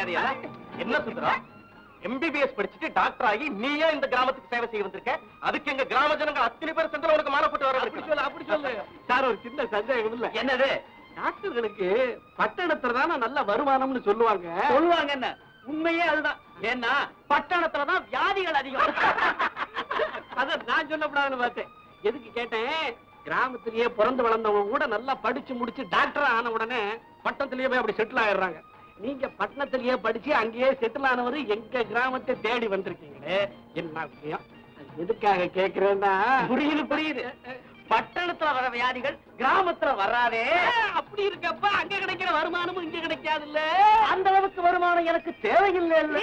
மரியாதை என்ன சுந்தரா எம்பிபிஎஸ் படிச்சுட்டு டாக்டர் ஆகி நீயே இந்த கிராமத்துக்கு சேவை செய்ய வந்திருக்க அதுக்கு எங்க கிராம ஜனங்கள் அத்தனை பேர் சென்று உனக்கு மானப்பட்டு வர அப்படி சொல்லு அப்படி சொல்லு சார் ஒரு சின்ன சந்தேகம் இல்ல என்னது டாக்டர்களுக்கு பட்டணத்துல தானே நல்ல வருமானம்னு சொல்லுவாங்க சொல்லுவாங்க என்ன உண்மையே அதுதான் ஏன்னா பட்டணத்துலதான் வியாதிகள் அதிகம் அத நான் சொல்லக்கூடாதுன்னு பார்த்தேன் எதுக்கு கேட்டேன் கிராமத்திலேயே பிறந்து வளர்ந்தவங்க கூட நல்லா படிச்சு முடிச்சு டாக்டர் ஆன உடனே பட்டணத்திலேயே போய் அப்படி செட்டில் ஆயிடுறாங்க நீங்க பட்டணத்திலேயே படிச்சு அங்கேயே செட்டில் ஆனவர் எங்க கிராமத்தை தேடி வந்திருக்கீங்களே என்ன விஷயம் அது எதுக்காக கேக்குறேன்னா புரியுது புரியுது பட்டணத்துல வர வியாதிகள் கிராமத்துல வராதே அப்படி இருக்கப்ப அங்க கிடைக்கிற வருமானமும் இங்க கிடைக்காது இல்ல அந்த அளவுக்கு வருமானம் எனக்கு தேவையில்லை இல்ல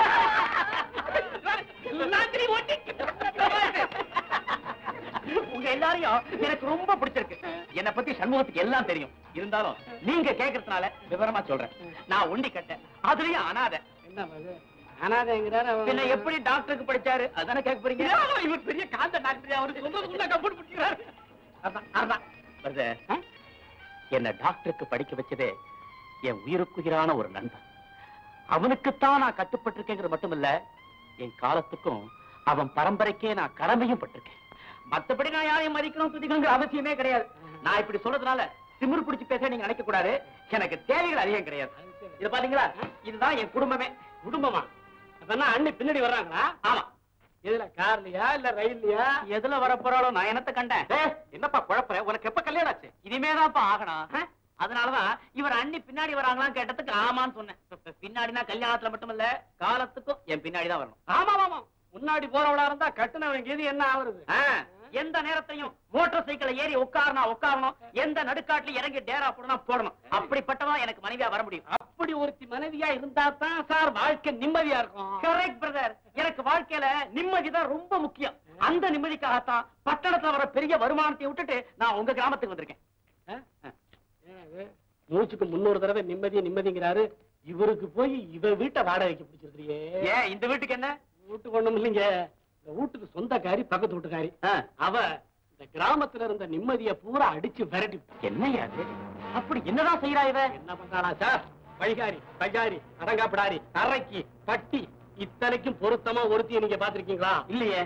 உங்க எல்லாரையும் எனக்கு ரொம்ப பிடிச்சிருக்கு என்ன பத்தி சண்முகத்துக்கு எல்லாம் தெரியும் இருந்தாலும் நீங்க கேக்குறதுனால விவரமா சொல்றேன் நான் ஒண்டி கட்டேன் அதுலயும் அனாதை என்ன அது? அனாதைங்கிறாரு அவன். பின்ன எப்படி டாக்டருக்கு படிச்சாரு அதானே கேட்க போறீங்க இவர் பெரிய காந்த டாக்டர் அவருக்கு சொல்றதுக்குள்ள கம்பெனி பிடிக்கிறாரு அதான், அதான். வருது, ஆ? என்ன டாக்டருக்கு படிக்க வச்சதே என் உயிருக்குயிரான ஒரு நண்பன் அவனுக்குத்தான் நான் கட்டுப்பட்டிருக்கேங்கிறது மட்டும் இல்ல என் காலத்துக்கும் அவன் பரம்பரைக்கே நான் கடமையும் பட்டிருக்கேன் மத்தபடி நான் யாரையும் மதிக்கணும் துதிக்கணுங்கிற அவசியமே கிடையாது நான் இப்படி சொல்றதுனால திமிரு பிடிச்சு பேச நீங்க நினைக்க கூடாது எனக்கு தேவைகள் அதிகம் கிடையாது இது பாத்தீங்களா இதுதான் என் குடும்பமே குடும்பமா அப்பனா அண்ணி பின்னாடி வர்றாங்களா ஆமா எதுல கார்லயா இல்ல ரயில்லயா எதுல வரப்போறாளோ நான் என்னத்த கண்டேன் ஏய், என்னப்பா குழப்பற உனக்கு எப்ப கல்யாணம் ஆச்சு இனிமேதான்ப்பா ஆகணும் ஆ? அதனாலதான் இவர் அண்ணி பின்னாடி வராங்களான்னு கேட்டதுக்கு ஆமான்னு சொன்னேன் பின்னாடினா கல்யாணத்துல மட்டும் இல்ல காலத்துக்கும் என் பின்னாடி தான் வரணும் ஆமா ஆமா முன்னாடி போறவளா இருந்தா கட்டுனவன் கீது என்ன ஆகுறது ஆ, எந்த நேரத்தையும் மோட்டார் சைக்கிள ஏறி உட்காரனா உட்காரணும் எந்த நடுக்காட்டுல இறங்கி டேரா போடணும் போடணும் அப்படிப்பட்டவா எனக்கு மனைவியா வர முடியும் அப்படி ஒருத்தி மனைவியா இருந்தா தான் சார் வாழ்க்கை நிம்மதியா இருக்கும் கரெக்ட் பிரதர் எனக்கு வாழ்க்கையில நிம்மதி தான் ரொம்ப முக்கியம் அந்த நிம்மதிக்காகத்தான் பட்டணத்துல வர பெரிய வருமானத்தை விட்டுட்டு நான் உங்க கிராமத்துக்கு வந்திருக்கேன் ஆ? ஏன் இது? மூச்சுக்கு முன்னூறு தடவை நிம்மதி நிம்மதிங்கிறாரு இவருக்கு போய் இவ வீட்டை வாடகைக்கு பிடிச்சிருக்கிறியே ஏன் இந்த வீட்டுக்கு என்ன வீட்டுக்கு ஒண்ணும் இல்லைங்க இந்த வீட்டுக்கு சொந்தக்காரி பக்கத்து வீட்டுக்காரி ஆ, அவ இந்த கிராமத்துல இருந்த நிம்மதிய பூரா அடிச்சு விரட்டி விட்டா. என்னையா அது அப்படி என்னதான் செய்யறா இவ என்ன பண்றாளா சார் பழிகாரி பஜாரி அடங்காப்பிடாரி தரைக்கு பட்டி இத்தனைக்கும் பொருத்தமா ஒருத்திய நீங்க பாத்திருக்கீங்களா இல்லையே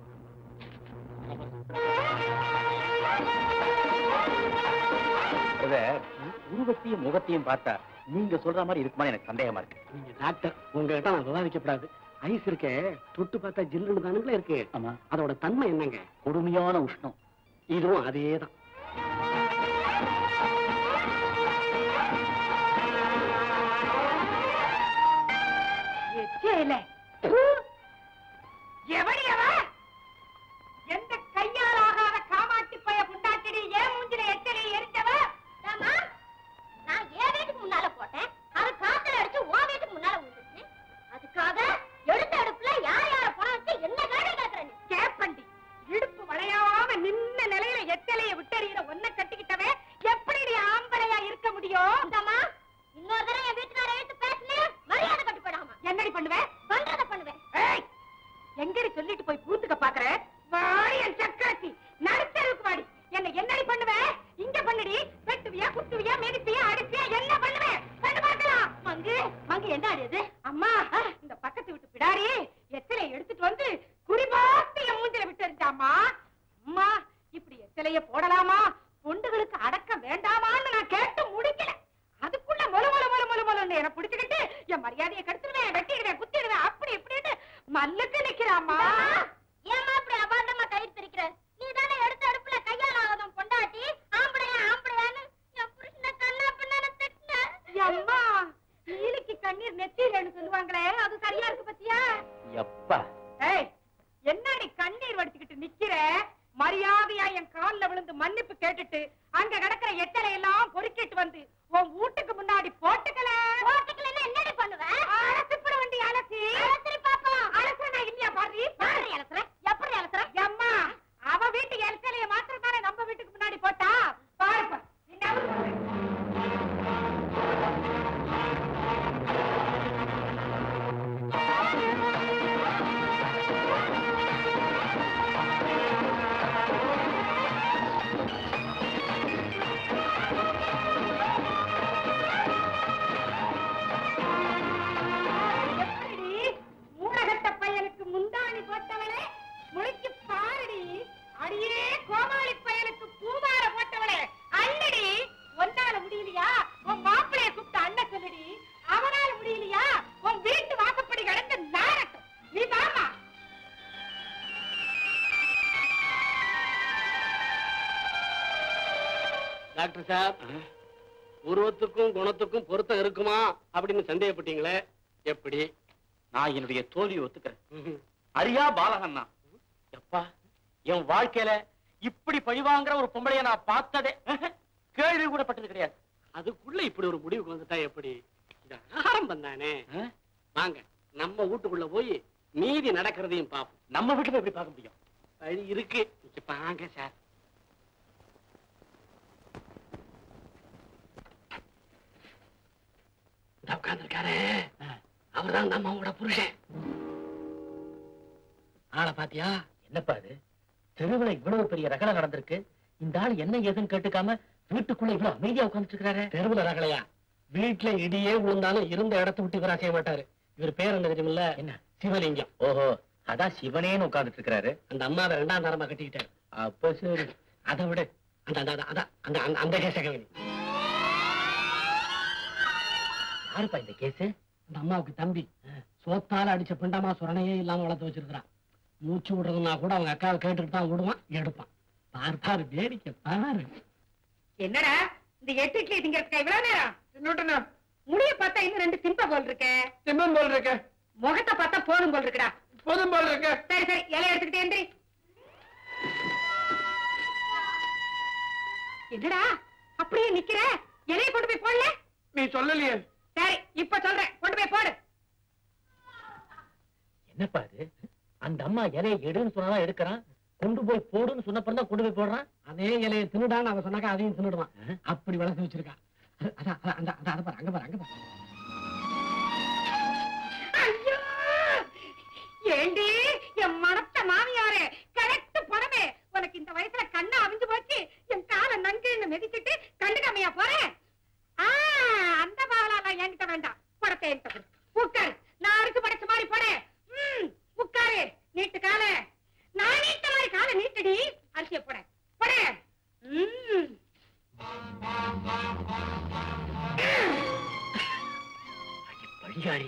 உருவத்தையும் முகத்தையும் பார்த்தா நீங்க சொல்ற மாதிரி இருக்குமா எனக்கு சந்தேகமா இருக்கு நீங்க டாக்டர் உங்ககிட்ட நான் விவாதிக்கப்படாது ஐஸ் இருக்கே தொட்டு பார்த்தா ஜில்லுன்னு தானுங்களே இருக்கு ஆமா அதோட தன்மை என்னங்க கொடுமையான உஷ்ணம் இதுவும் அதேதான் எச்சேல எவடி அவ எந்த கையால் ஆகாத காமாட்சி பைய புண்டாட்டிடி ஏன் மூஞ்சில எச்சலை எரிச்சவ ஆமா நான் என் வீட்டுக்கு முன்னால போட்டேன் அது காத்துல அடிச்சு உன் வீட்டுக்கு முன்னால விழுந்துச்சு அதுக்காக எடுத்த அடுப்புல யார் யார பணம் வச்சு என்ன கேள்வி கேக்குற நீ கேப்பண்டி இடுப்பு வளையாம நின்ன நிலையில எச்சலைய விட்டறிகிற ஒன்ன கட்டிக்கிட்டவே எப்படி நீ ஆம்பளையா இருக்க முடியும் இந்தம்மா இன்னொரு தடவை என் வீட்டுக்கார எடுத்து பேசுனேன் மரியாதை கட்டு போடாமா என்னடி பண்ணுவேன் பண்றத பண்ணுவேன் ஏய் எங்கடி சொல்லிட்டு போய் பூந்துக்க பாக்குற வாடி என் சக்கரத்தி நடுத்தருக்கு வாடி என்ன என்னடி பண்ணுவ இங்க பண்ணுடி வெட்டுவியா குத்துவியா மிதிப்பியா அடிப்பியா என்ன பண்ணுவேன் பண்ணு பார்க்கலாம் மங்கு மங்கு என்ன ஆடியது அம்மா இந்த பக்கத்து வீட்டு பிடாரி எத்தனை எடுத்துட்டு வந்து குறிபாத்து என் மூஞ்சில விட்டு இருந்தாமா அம்மா இப்படி எத்தலைய போடலாமா பொண்டுகளுக்கு அடக்க வேண்டாமான்னு நான் கேட்டு முடிக்கல அதுக்குள்ள மொல மொல மொல மொல மொலன்னு என்ன பிடிச்சுக்கிட்டு என் மரியாதையை கெடுத்துடுவேன் வெட்டிடுவேன் குத்திடுவேன் அப்படி இப்படின்னு மல்லுக்கு நிக்கிறாமா ஏமா இப்படி அபாண்டமா கயிறு பிரிக்கிற நீ தானே எடுத்த அடுப்புல கையால் ஆகாதம் பொண்டாட்டி ஆம்பளையா ஆம்பளையான்னு என் புருஷனை கண்ணா பின்னால திட்டின அம்மா நீலிக்கு கண்ணீர் நெத்தியிலன்னு சொல்லுவாங்களே அது சரியா இருக்கு பத்தியா எப்பா ஏய் என்னடி கண்ணீர் வடிச்சுக்கிட்டு நிக்கிற மரியாதையா என் கால்ல விழுந்து மன்னிப்பு கேட்டுட்டு அங்க கிடக்குற எத்தனை எல்லாம் பொறுக்கிட்டு வந்து உன் வீட்டுக்கு முன்னாடி போட்டுக்கல போட்டுக்கலன்னா என்னடி பண்ணுவ அலசிப்பட வேண்டிய அலசி அலசுறி பாப்போம். அலசுற நான் இல்லையா பாரு யாரு இலசுற எப்படி இலசுற அம்மா அவ வீட்டு எலசலைய மாத்திரம் தானே நம்ம வீட்டுக்கு முன்னாடி போட்டா பாருப்பா என்ன டாக்டர் சார் உருவத்துக்கும் குணத்துக்கும் பொருத்தம் இருக்குமா அப்படின்னு சந்தேகப்பட்டீங்களே எப்படி நான் என்னுடைய தோல்வியை ஒத்துக்கிறேன் அரியா பாலகன் நான் எப்பா என் வாழ்க்கையில இப்படி பழிவாங்கிற ஒரு பொம்பளைய நான் பார்த்ததே கேள்வி கூட பட்டது கிடையாது அதுக்குள்ள இப்படி ஒரு முடிவுக்கு வந்துட்டா எப்படி இது ஆரம்பம் தானே அஹ்? வாங்க நம்ம வீட்டுக்குள்ள போய் மீதி நடக்கிறதையும் பார்ப்போம் நம்ம வீட்டுல எப்படி பார்க்க முடியும் வழி இருக்கு இங்க வாங்க சார் உட்கார்ந்துருக்காரு அவர்தான் நம்ம உங்களோட புருஷன் ஆளை பாத்தியா என்னப்பா இது தெருவுல இவ்வளவு பெரிய ரகலை நடந்திருக்கு இந்த ஆள் என்ன ஏதுன்னு கேட்டுக்காம வீட்டுக்குள்ள இவ்வளவு அமைதியா உட்கார்ந்துட்டு இருக்கிறாரு தெருவுல ரகலையா வீட்டுல இடியே விழுந்தாலும் இருந்த இடத்த விட்டு இவரா செய்ய மாட்டாரு இவர் பேர் என்ன தெரியுமில்ல என்ன சிவலிங்கம் ஓஹோ அதான் சிவனேன்னு உட்கார்ந்துட்டு இருக்கிறாரு அந்த அம்மாவை ரெண்டாம் தரமா கட்டிக்கிட்டாரு அப்ப சரி அதை விடு அந்த அந்த அந்த- அதான் அந்த அந்த- அந்த கேசகவனி யாருப்பா இந்த கேஸ் அந்த அம்மாவுக்கு தம்பி சோத்தால அடிச்ச பிண்டமா சுரணையே இல்லாம வளர்த்து வச்சிருக்கிறான் மூச்சு விடுறதுன்னா கூட அவங்க அக்காவை கேட்டுட்டு தான் விடுவான் எடுப்பான் பார் பாரு வேடிக்கை பாரு என்னடா இந்த எட்டு இட்லி திங்கிறதுக்கு இவ்வளவு நேரம் முடிய பார்த்தா இன்னும் ரெண்டு திம்ப போல் இருக்க திம்மம் போல் இருக்க முகத்தை பார்த்தா போதும் போல் இருக்குடா போதும் போல் இருக்க சரி சரி இலை எடுத்துக்கிட்டே எந்திரி என்னடா அப்படியே நிக்கிற இலைய கொண்டு போய் போடல நீ சொல்லலையே சரி இப்ப சொல்றேன் கொண்டு போய் போடு என்னப்பா இது அந்த அம்மா இலையை எடுன்னு சொன்னாதான் எடுக்கிறான் கொண்டு போய் போடுன்னு சொன்னப்பறம் தான் கொண்டு போய் போடுறான் அதே இலையை தின்னுடான்னு அவன் சொன்னாக்கா அதையும் தின்னுடுவான் அப்படி வளர்த்து வச்சிருக்கான் அதான் அதான், அந்த அந்த அதை பாரு அங்க பாரு அங்க பாரு ஐயோ ஏண்டி என் மனத்த மாமியாரே கரெக்ட் பணமே உனக்கு இந்த வயசுல கண்ணு அவிஞ்சு போச்சு என் காலை நங்குன்னு மிதிச்சிட்டு கண்டுக்காமையா போறேன் ஆ, அந்த பாவலாலாம் என்கிட்ட வேண்டாம் படத்தை என்கிட்ட கொடு. உட்காரு நான் அறுக்கு படைச்ச மாதிரி போடு ம், உட்காரு நீட்டு கால நான் நீட்ட மாதிரி காலை நீட்டடி அரிசிய போட போட ம் பழியாடி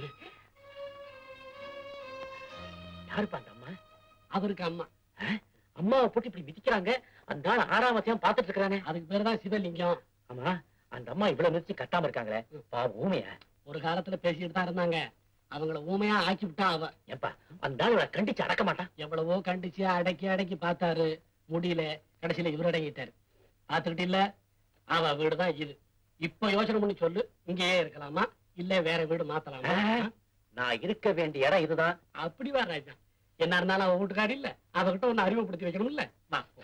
யாருப்பா அந்த அம்மா அவருக்கு அம்மா அம்மாவை போட்டு இப்படி மிதிக்கிறாங்க அந்த ஆள் ஆறாம் வசியம் பாத்துட்டு இருக்கானே அதுக்கு பேர் தான் சிவலிங்கம் ஆமா அந்த அம்மா இவ்வளவு மிதிச்சு கட்டாம இருக்காங்களே பாவம் ஊமையா ஒரு காலத்துல பேசிட்டு தான் இருந்தாங்க அவங்கள ஊமையா ஆக்கி விட்டா அவ ஏப்பா அந்த ஆள் இவளை கண்டிச்சு அடக்க மாட்டான் எவ்வளவோ கண்டிச்சு அடக்கி அடக்கி பார்த்தாரு முடியல கடைசியில இவர் அடங்கிட்டாரு பார்த்துக்கிட்டு இல்ல அவ வீடுதான் இது இப்ப யோசனை பண்ணி சொல்லு இங்கேயே இருக்கலாமா இல்ல வேற வீடு மாத்தலாமா ஆ. நான் இருக்க வேண்டிய இடம் இதுதான் அப்படி வா ராஜா என்ன இருந்தாலும் அவ வீட்டுக்காரி இல்ல அவகிட்ட ஒண்ணு அறிமுகப்படுத்தி வைக்கணும் இல்ல வா போ.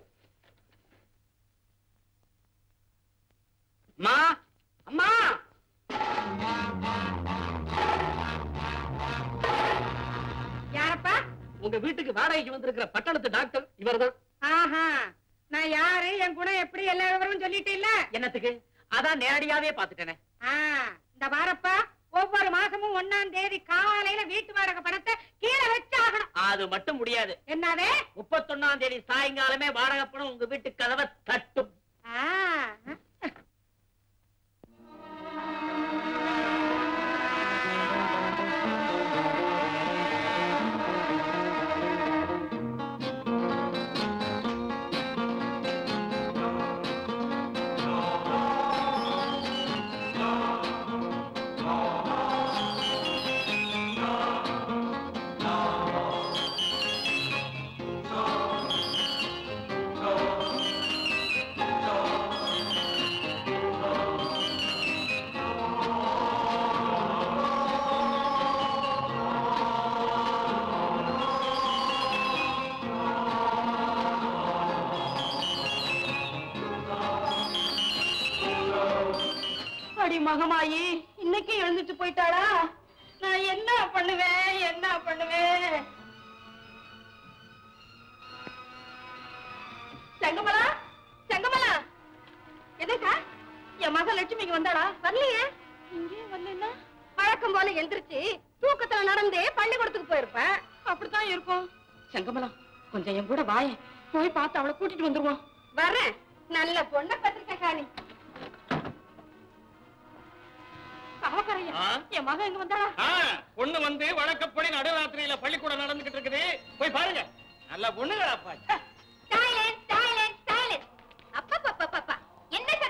அம்மா அம்மா யாரப்பா உங்க வீட்டுக்கு வாடகைக்கு வந்திருக்கிற பட்டணத்து டாக்டர் இவர்தான் ஆஹா நான் யாரு என் குணம் எப்படி எல்லா விவரமும் சொல்லிட்டு இல்ல என்னத்துக்கு அதான் நேரடியாவே பாத்துட்டேனே ஆ, இந்த வாரப்பா ஒவ்வொரு மாசமும் ஒண்ணாம் தேதி காலையில வீட்டு வாடகை பணத்தை கீழே வச்சாகணும் அது மட்டும் முடியாது என்னவே முப்பத்தொன்னாம் தேதி சாயங்காலமே வாடகை பணம் உங்க வீட்டு கதவை தட்டும் ஆ, அடி மகமாயி இன்னைக்கு எழுந்துட்டு போயிட்டாளா நான் என்ன பண்ணுவேன் என்ன பண்ணுவேன் செங்கமலா செங்கமலா எதுக்கா என் மக லட்சுமிக்கு வந்தாளா வரலையே இங்கே வரலன்னா வழக்கம் போல எந்திரிச்சு தூக்கத்துல நடந்தே பள்ளிக்கூடத்துக்கு போயிருப்பேன் அப்படித்தான் இருக்கும் செங்கமலா கொஞ்சம் என் கூட வாயே போய் பார்த்து அவளை கூட்டிட்டு வந்துருவோம் வரேன் நல்ல பொண்ண பத்திரிக்கை காணி அவக்கரையா ஆ? என் மகன் எங்க வந்தாளா பொண்ணு வந்து வழக்கப்படி நடுராத்திரியில பள்ளிக்கூடம் நடந்துகிட்டு இருக்குது போய் பாருங்க நல்ல பொண்ணுங்களாப்பா சைலன்ஸ் சைலன்ஸ் சைலன்ஸ் அப்பப்பப்பப்பப்பா என்ன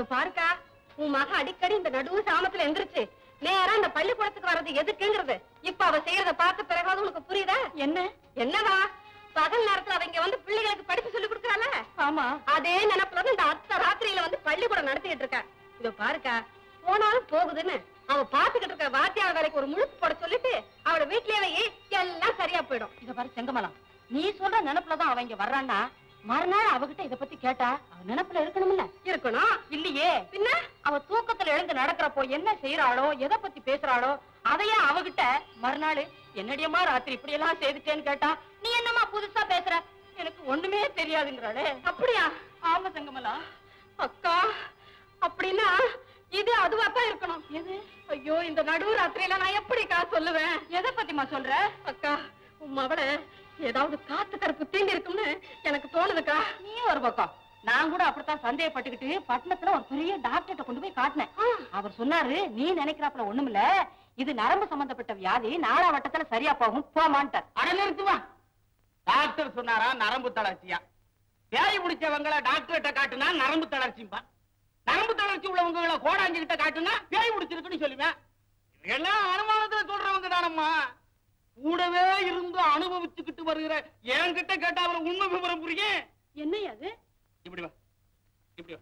இதோ பாருக்கா உன் மக அடிக்கடி இந்த நடுவு சாமத்துல எந்திரிச்சு நேரா இந்த பள்ளிக்கூடத்துக்கு வர்றது எதுக்குங்கிறது இப்ப அவ செய்யறத பார்த்த பிறகாவது உனக்கு புரியுதா என்ன என்னவா பகல் நேரத்துல அவங்க வந்து பிள்ளைகளுக்கு படிப்பு சொல்லி கொடுக்கறால ஆமா அதே நினைப்புல இருந்து இந்த அத்த ராத்திரியில வந்து பள்ளிக்கூடம் நடத்திட்டு இருக்கா இதோ பாருக்கா போனாலும் போகுதுன்னு அவ பாத்துக்கிட்டு இருக்க வாத்தியார் வேலைக்கு ஒரு முழுப்பு போட சொல்லிட்டு அவளை வீட்லயே வை எல்லாம் சரியா போயிடும் இத பாரு செங்கமலம் நீ சொல்ற நினைப்புலதான் அவன் இங்க வர்றான்னா மறுநாள் அவகிட்ட இத பத்தி கேட்டா அவ நினைப்புல இருக்கணும்ல இருக்கணும் இல்லையே பின்ன அவ தூக்கத்துல எழுந்து நடக்கிறப்போ என்ன செய்யறாளோ எதை பத்தி பேசுறாளோ அதையே அவகிட்ட மறுநாள் என்னடியம்மா ராத்திரி இப்படி எல்லாம் செய்துட்டேன்னு கேட்டா நீ என்னம்மா புதுசா பேசுற எனக்கு ஒண்ணுமே தெரியாதுங்கிறாளே அப்படியா ஆமா செங்கமலா அக்கா அப்படின்னா இது அதுவாத்தான் இருக்கணும் எது ஐயோ இந்த நடு ராத்திரியில நான் எப்படிக்கா சொல்லுவேன் எதை பத்திமா சொல்ற அக்கா உன் மவள ஏதாவது காத்து கருப்பு தீண்டி இருக்கும்னு எனக்கு தோணுதுக்கா நீ ஒரு பக்கம் நான் கூட அப்படித்தான் சந்தேகப்பட்டுக்கிட்டு பட்டணத்துல ஒரு பெரிய டாக்டர்கிட்ட கொண்டு போய் காட்டினேன் அவர் சொன்னாரு நீ நினைக்கிறாப்புல ஒண்ணுமில்ல இது நரம்பு சம்பந்தப்பட்ட வியாதி நாலா வட்டத்துல சரியா போகும் போமான்ட்டார் அட நிறுத்துவா டாக்டர் சொன்னாரா நரம்பு தளர்ச்சியா பேய் முடிச்சவங்கள டாக்டர்கிட்ட காட்டுனா நரம்பு தளர்ச்சிம்பா நரம்பு தளர்ச்சி உள்ளவங்களை கோடாஞ்சி கிட்ட காட்டுனா பேய் முடிச்சிருக்குன்னு சொல்லுவேன் இதெல்லாம் அனுமானத்துல சொல்றவங்க தானம்மா கூடவே இருந்து அனுபவிச்சுக்கிட்டு வருகிற என்கிட்ட கேட்டா அவர் உண்மை விவரம் புரியும் என்ன அது இப்படி வா இப்படி வா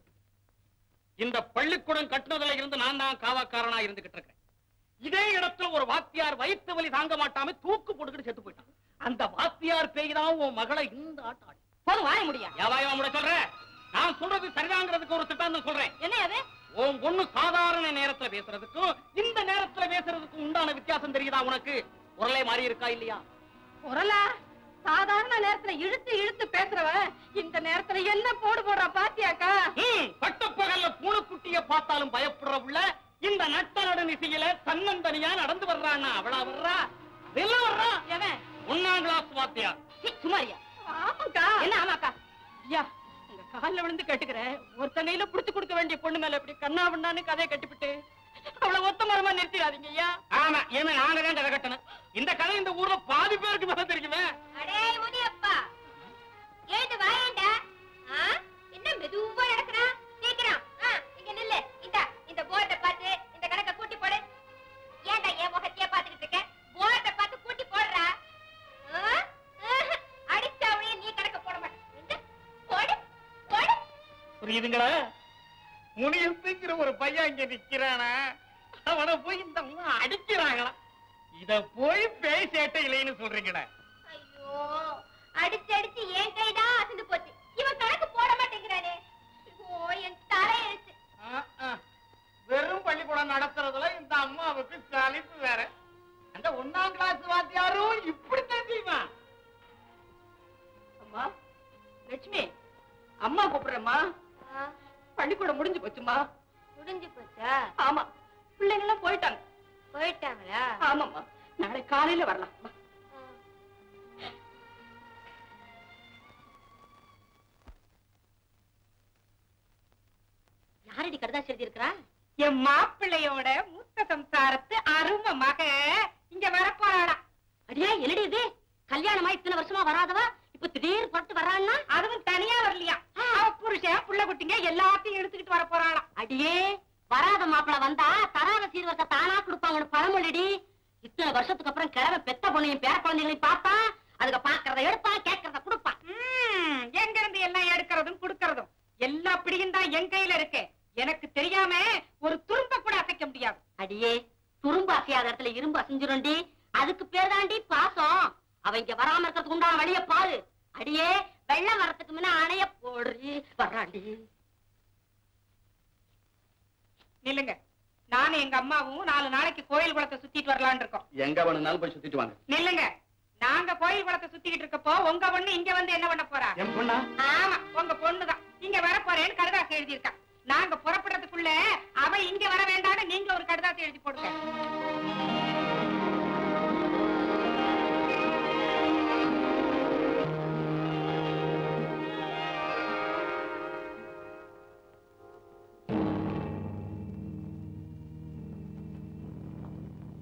இந்த பள்ளிக்கூடம் கட்டுனதுல இருந்து நான் தான் காவாக்காரனா இருந்துகிட்டு இருக்கேன் இதே இடத்துல ஒரு வாத்தியார் வயிற்று வலி தாங்க மாட்டாம தூக்கு போட்டுக்கிட்டு செத்து போயிட்டான் அந்த வாத்தியார் பேய் தான் உன் மகளை இந்த ஆட்டம் ஆடி போதும் வாய முடியா ஏவாயவா முட சொல்ற நான் சொல்றது சரிதாங்கிறதுக்கு ஒரு திட்டம் சொல்றேன் என்ன அது உன் பொண்ணு சாதாரண நேரத்துல பேசுறதுக்கும் இந்த நேரத்துல பேசுறதுக்கும் உண்டான வித்தியாசம் தெரியுதா உனக்கு குரலே மாறி இருக்கா இல்லையா குரலா சாதாரண நேரத்துல இழுத்து இழுத்து பேசுறவன் இந்த நேரத்துல என்ன போடு போடுறா பாத்தியாக்கா ம், பட்டப்பகல்ல பூனைக்குட்டிய பார்த்தாலும் பயப்படுற உள்ள இந்த நட்ட நடுநிசையில தன்னந்தனியா நடந்து வர்றான்னா அவளா வர்றா அதெல்லாம் வர்றா எவன் ஒன்னாம் கிளாஸ் வாத்தியார் சீ, சும்மாரியா ஆமாக்கா என்ன ஆமாக்கா ஐயா உங்க கால்ல விழுந்து கேட்டுக்கிறேன் ஒருத்த கையில புடிச்சு கொடுக்க வேண்டிய பொண்ணு மேல இப்படி கண்ணா பண்ணான்னு கதையை கட்டிவிட்டு அவளை ஒத்த மரமா நிறுத்திடாதீங்க ஐயா ஆமா ஏமே நாங்க தான் கதை கட்டணும் இந்த கதை இந்த ஊர்ல பாதி பேருக்கு மேல தெரியுமே அடே முனியப்பா எழுந்து வாயேண்டா ஆ? என்ன மெதுவா நடக்கிறா சீக்கிரம் ஆ, இங்க நில்லு இந்த இந்த போர்டை பார்த்து இந்த கணக்க கூட்டி போடு ஏன்டா என் முகத்தையே பார்த்துக்கிட்டு இருக்க போர்டை பார்த்து கூட்டி போடுறா ஆ? ஆஹா, அடிச்சவனையே நீ கணக்க போட மாட்டேன் இந்த, போடு போடு புரியுதுங்களா முனியத்துங்கிற ஒரு பையன் இங்க நிக்கிறானா அவனை போய் இந்த அம்மா அடிக்கிறாங்களா இத போய் பேய் சேட்டை இல்லைன்னு சொல்றீங்களே ஐயோ அடிச்சு அடிச்சு என் கைதான் அசந்து போச்சு இவன் கணக்கு போட மாட்டேங்கிறானே ஐயோ என் தலை எழுத்து ஆ, ஆ. வெறும் பள்ளிக்கூடம் நடத்துறதுல இந்த அம்மாவுக்கு சலிப்பு வேற அந்த ஒன்னாம் கிளாஸ் வாத்தியாரும் இப்படித்தான் செய்வான் அம்மா லட்சுமி அம்மா கூப்பிடுறேம்மா பள்ளிக்கூடம் முடிஞ்சு போச்சுமா முடிஞ்சு போச்சா ஆமா பிள்ளைங்க எல்லாம் போயிட்டாங்க போயிட்டாங்களா ஆமாம்மா நாளை காலையில வரலாம் வா. யாரடி கடுதாசி எழுதி இருக்கிறா என் மாப்பிள்ளையோட மூத்த சம்சாரத்து அருமை மக இங்க வரப்போறாடா அடியே என்னடி இது கல்யாணமா இத்தனை வருஷமா வராதவா இப்ப திடீர் புறத்து வர்றான்னா அதுவும் தனியா வரலையா அவ புருஷன் புள்ள குட்டிங்க எல்லாத்தையும் எடுத்துக்கிட்டு வர போறாளாம் அடியே வராத மாப்பிள வந்தா தராத சீர்வரத்தை தானா கொடுப்பாங்கன்னு பழமொழிடி இத்தனை வருஷத்துக்கு அப்புறம் கிழமை பெத்த பொண்ணையும் பேர குழந்தைகளையும் பார்த்தா அதுக்கு பாக்குறத எடுப்பான் கேட்கறத கொடுப்பான் ம், எங்க இருந்து எல்லாம் எடுக்கிறதும் குடுக்கறதும் எல்லா பிடியும் தான் என் கையில இருக்கு எனக்கு தெரியாம ஒரு துரும்ப கூட அசைக்க முடியாது அடியே துரும்பு அசையாத இடத்துல இரும்பு அசைஞ்சிரும்டி அதுக்கு பேர் தாண்டி பாசம் அவ இங்க வராம இருக்கிறதுக்கு உண்டான வழிய பாரு அடியே வெள்ளம் வரத்துக்கு முன்ன அணைய போடுறி வர்றாண்டி நில்லுங்க நானும் எங்க அம்மாவும் நாலு நாளைக்கு கோயில் குளத்தை சுத்திட்டு வரலாம்னு இருக்கோம் எங்க வேணும்னாலும் போய் சுத்திட்டு வாங்க நில்லுங்க நாங்க கோயில் குளத்தை சுத்திக்கிட்டு இருக்கப்போ உங்க பொண்ணு இங்க வந்து என்ன பண்ண போறா என் பொண்ணா ஆமா உங்க பொண்ணுதான் இங்க வர போறேன்னு கடுதாசி எழுதியிருக்கா நாங்க புறப்படுறதுக்குள்ள அவ இங்க வர வேண்டாம்னு நீங்க ஒரு கடுதாசி எழுதி போடுங்க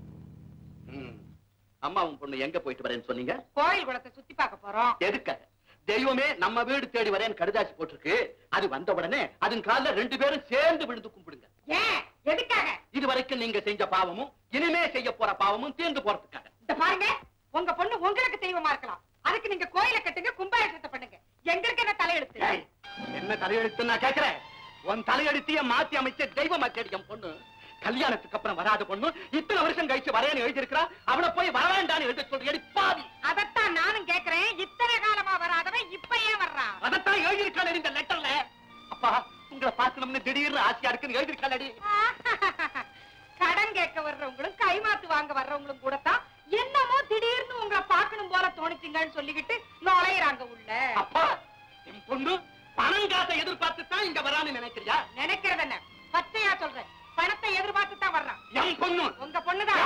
ம். அம்மா உன் பொண்ணு எங்க போயிட்டு வரேன்னு சொன்னீங்க கோயில் குளத்தை சுத்தி பார்க்க போறோம் எதுக்காக தெய்வமே நம்ம வீடு தேடி வரேன் கடுதாசி போட்டிருக்கு அது வந்த உடனே அதன் கால்ல ரெண்டு பேரும் சேர்ந்து விழுந்து கும்பிடுங்க ஏன் எதுக்காக இது வரைக்கும் நீங்க செஞ்ச பாவமும் இனிமே செய்ய போற பாவமும் தீர்ந்து போறதுக்காக இந்த பாருங்க உங்க பொண்ணு உங்களுக்கு தெய்வமா இருக்கலாம் அதுக்கு நீங்க கோயில கட்டுங்க கும்பாபிஷேகத்தை பண்ணுங்க எங்க இருக்க என்ன தலையெழுத்து ஏய், என்ன தலையெழுத்து நான் கேக்குறேன் உன் தலையெழுத்திய மாத்தி அமைச்ச தெய்வமா தேடி என் பொண்ணு கல்யாணத்துக்கு அப்புறம் வராத பொண்ணு இத்தனை வருஷம் கழிச்சு வரேன்னு எழுதியிருக்கிறா அவனை போய் வர வேண்டாம்னு எழுத சொல்றேன் பாவி அதத்தான் நானும் கேக்குறேன் இத்தனை காலமா வராதவன் இப்ப ஏன் வர்றான் அதைத்தான் எழுதியிருக்காள் இந்த லெட்டர்ல அப்பா உங்களை பார்க்கணும்னு திடீர்னு ஆசையா இருக்குன்னு எழுதியிருக்காளடி கடன் கேட்க வர்றவங்களும் கைமாத்து வாங்க வர்றவங்களும் கூட தான் என்னமோ திடீர்னு உங்களை பார்க்கணும் போல தோணுச்சுங்கன்னு சொல்லிக்கிட்டு நுழையிறாங்க உள்ள அப்பா என் பொண்ணு பணம் காசை எதிர்பார்த்து தான் இங்க வரான்னு நினைக்கிறியா நினைக்கிறது என்ன பச்சையா சொல்றேன் பணத்தை எதிர்பார்த்து தான் வர்றான் என் பொண்ணு உங்க பொண்ணுதான்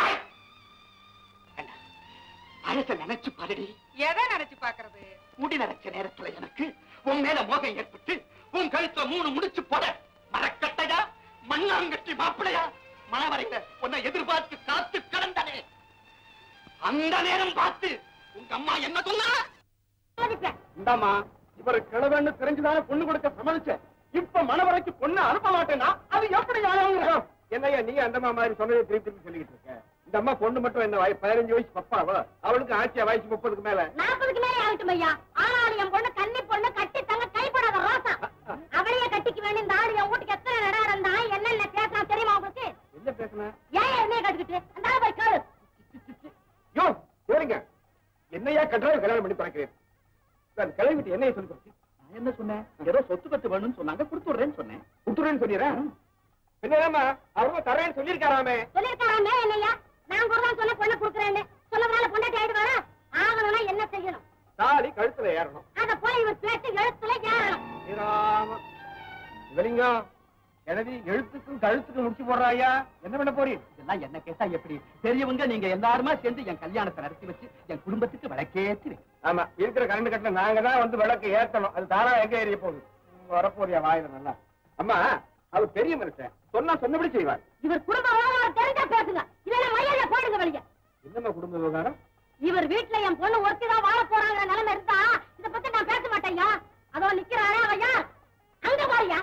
பழச நினைச்சு பாருடி எதை நினைச்சு பாக்குறது முடி நரைச்ச நேரத்துல எனக்கு உன் மேல மோகம் ஏற்பட்டு உன் கழுத்துல மூணு முடிச்சு போட மரக்கட்டையா மண்ணாங்கட்டி மாப்பிளையா மணவரையில உன்னை எதிர்பார்த்து காத்து கடந்தானே அந்த நேரம் பார்த்து உங்க அம்மா என்ன சொன்னா இந்தாமா இவரு கிழவன்னு தெரிஞ்சுதானே பொண்ணு கொடுக்க சம்மதிச்ச இப்ப மணவரைக்கு பொண்ணு அனுப்ப மாட்டேன்னா அது எப்படி நியாயம்? என்னய்யா நீ அந்த அம்மா மாதிரி சொன்னதை திருப்பி திருப்பி சொல்லிட்டு இருக்க இந்த அம்மா பொண்ணு மட்டும் என்ன வய- பதினஞ்சு வயசு பப்பாவோ அவளுக்கு ஆட்சியா வயசு முப்பதுக்கு மேல நாற்பதுக்கு மேலே ஆகட்டும் ஐயா ஆனாலும் என் பொண்ணு கன்னி பொண்ணு கட்டி தங்க கைப்படாத ரோசா அவளையே கட்டிக்க வேண்டிய இந்த ஆடு என் வீட்டுக்கு எத்தனை நட இருந்தா என்னென்ன பேசினா தெரியுமா உங்களுக்கு என்ன பேசுன ஏன் என்னைய கட்டிக்கிட்டு அந்த ஆளை போய் கேளு யோ சரிங்க என்னையா கட்டுறாரு கல்யாணம் பண்ணி பறக்கிறேன் நான் கிளம்பிட்டு என்னைய சொல்லி கொடுத்து நான் என்ன சொன்னேன் ஏதோ சொத்து பத்து வேணும்னு சொன்னாங்க கொடுத்துடுறேன்னு சொன்னேன் குத்துறேன்னு சொல்லிடுறேன் என்னதாம்மா அவங்க தரேன்னு சொல்லியிருக்காராமே சொல்லிருக்காராமே என்னையா நான் கூட தான் சொன்ன பொண்ணை கொடுக்குறேன்னு சொல்லவனால பொண்டாட்டி ஆயிடுவாரா ஆகணும்னா என்ன செய்யணும் தாலி கழுத்துல ஏறணும் அத போய் இவர் பேச்சு எழுத்துல ஏறணும் ஸ்ரீராம சிவலிங்கம் எனது எழுத்துக்கும் கழுத்துக்கும் முடிச்சு போடுறாயா என்ன பண்ண போறீங்க இதெல்லாம் என்ன கேட்டா எப்படி பெரியவங்க நீங்க எல்லாருமா சேர்ந்து என் கல்யாணத்தை நடத்தி வச்சு என் குடும்பத்துக்கு விளக்கேத்தி வைங்க. ஆமா இருக்கிற கரண்ட் கட்டில நாங்க தான் வந்து விளக்கு ஏத்தணும் அது தானா எங்க ஏறிய போகுது உம், வரப்போறியா வாயில நல்லா அம்மா அவர் பெரிய மனுஷன் சொன்னா சொன்னபடி செய்வார் இவர் குடும்ப விவகாரம் தெரிஞ்சா பேசுங்க இல்லைன்னா மரியாதை போயிடுங்க வெளியே என்னம்மா குடும்ப விவகாரம் இவர் வீட்டுல என் பொண்ணு ஒருத்தி தான் வாழ போறாங்கிற நிலைமை இருந்தா இத பத்தி நான் பேச மாட்டேன்யா அதோ நிக்கிறாரே அவன் யார் அங்க பாரியா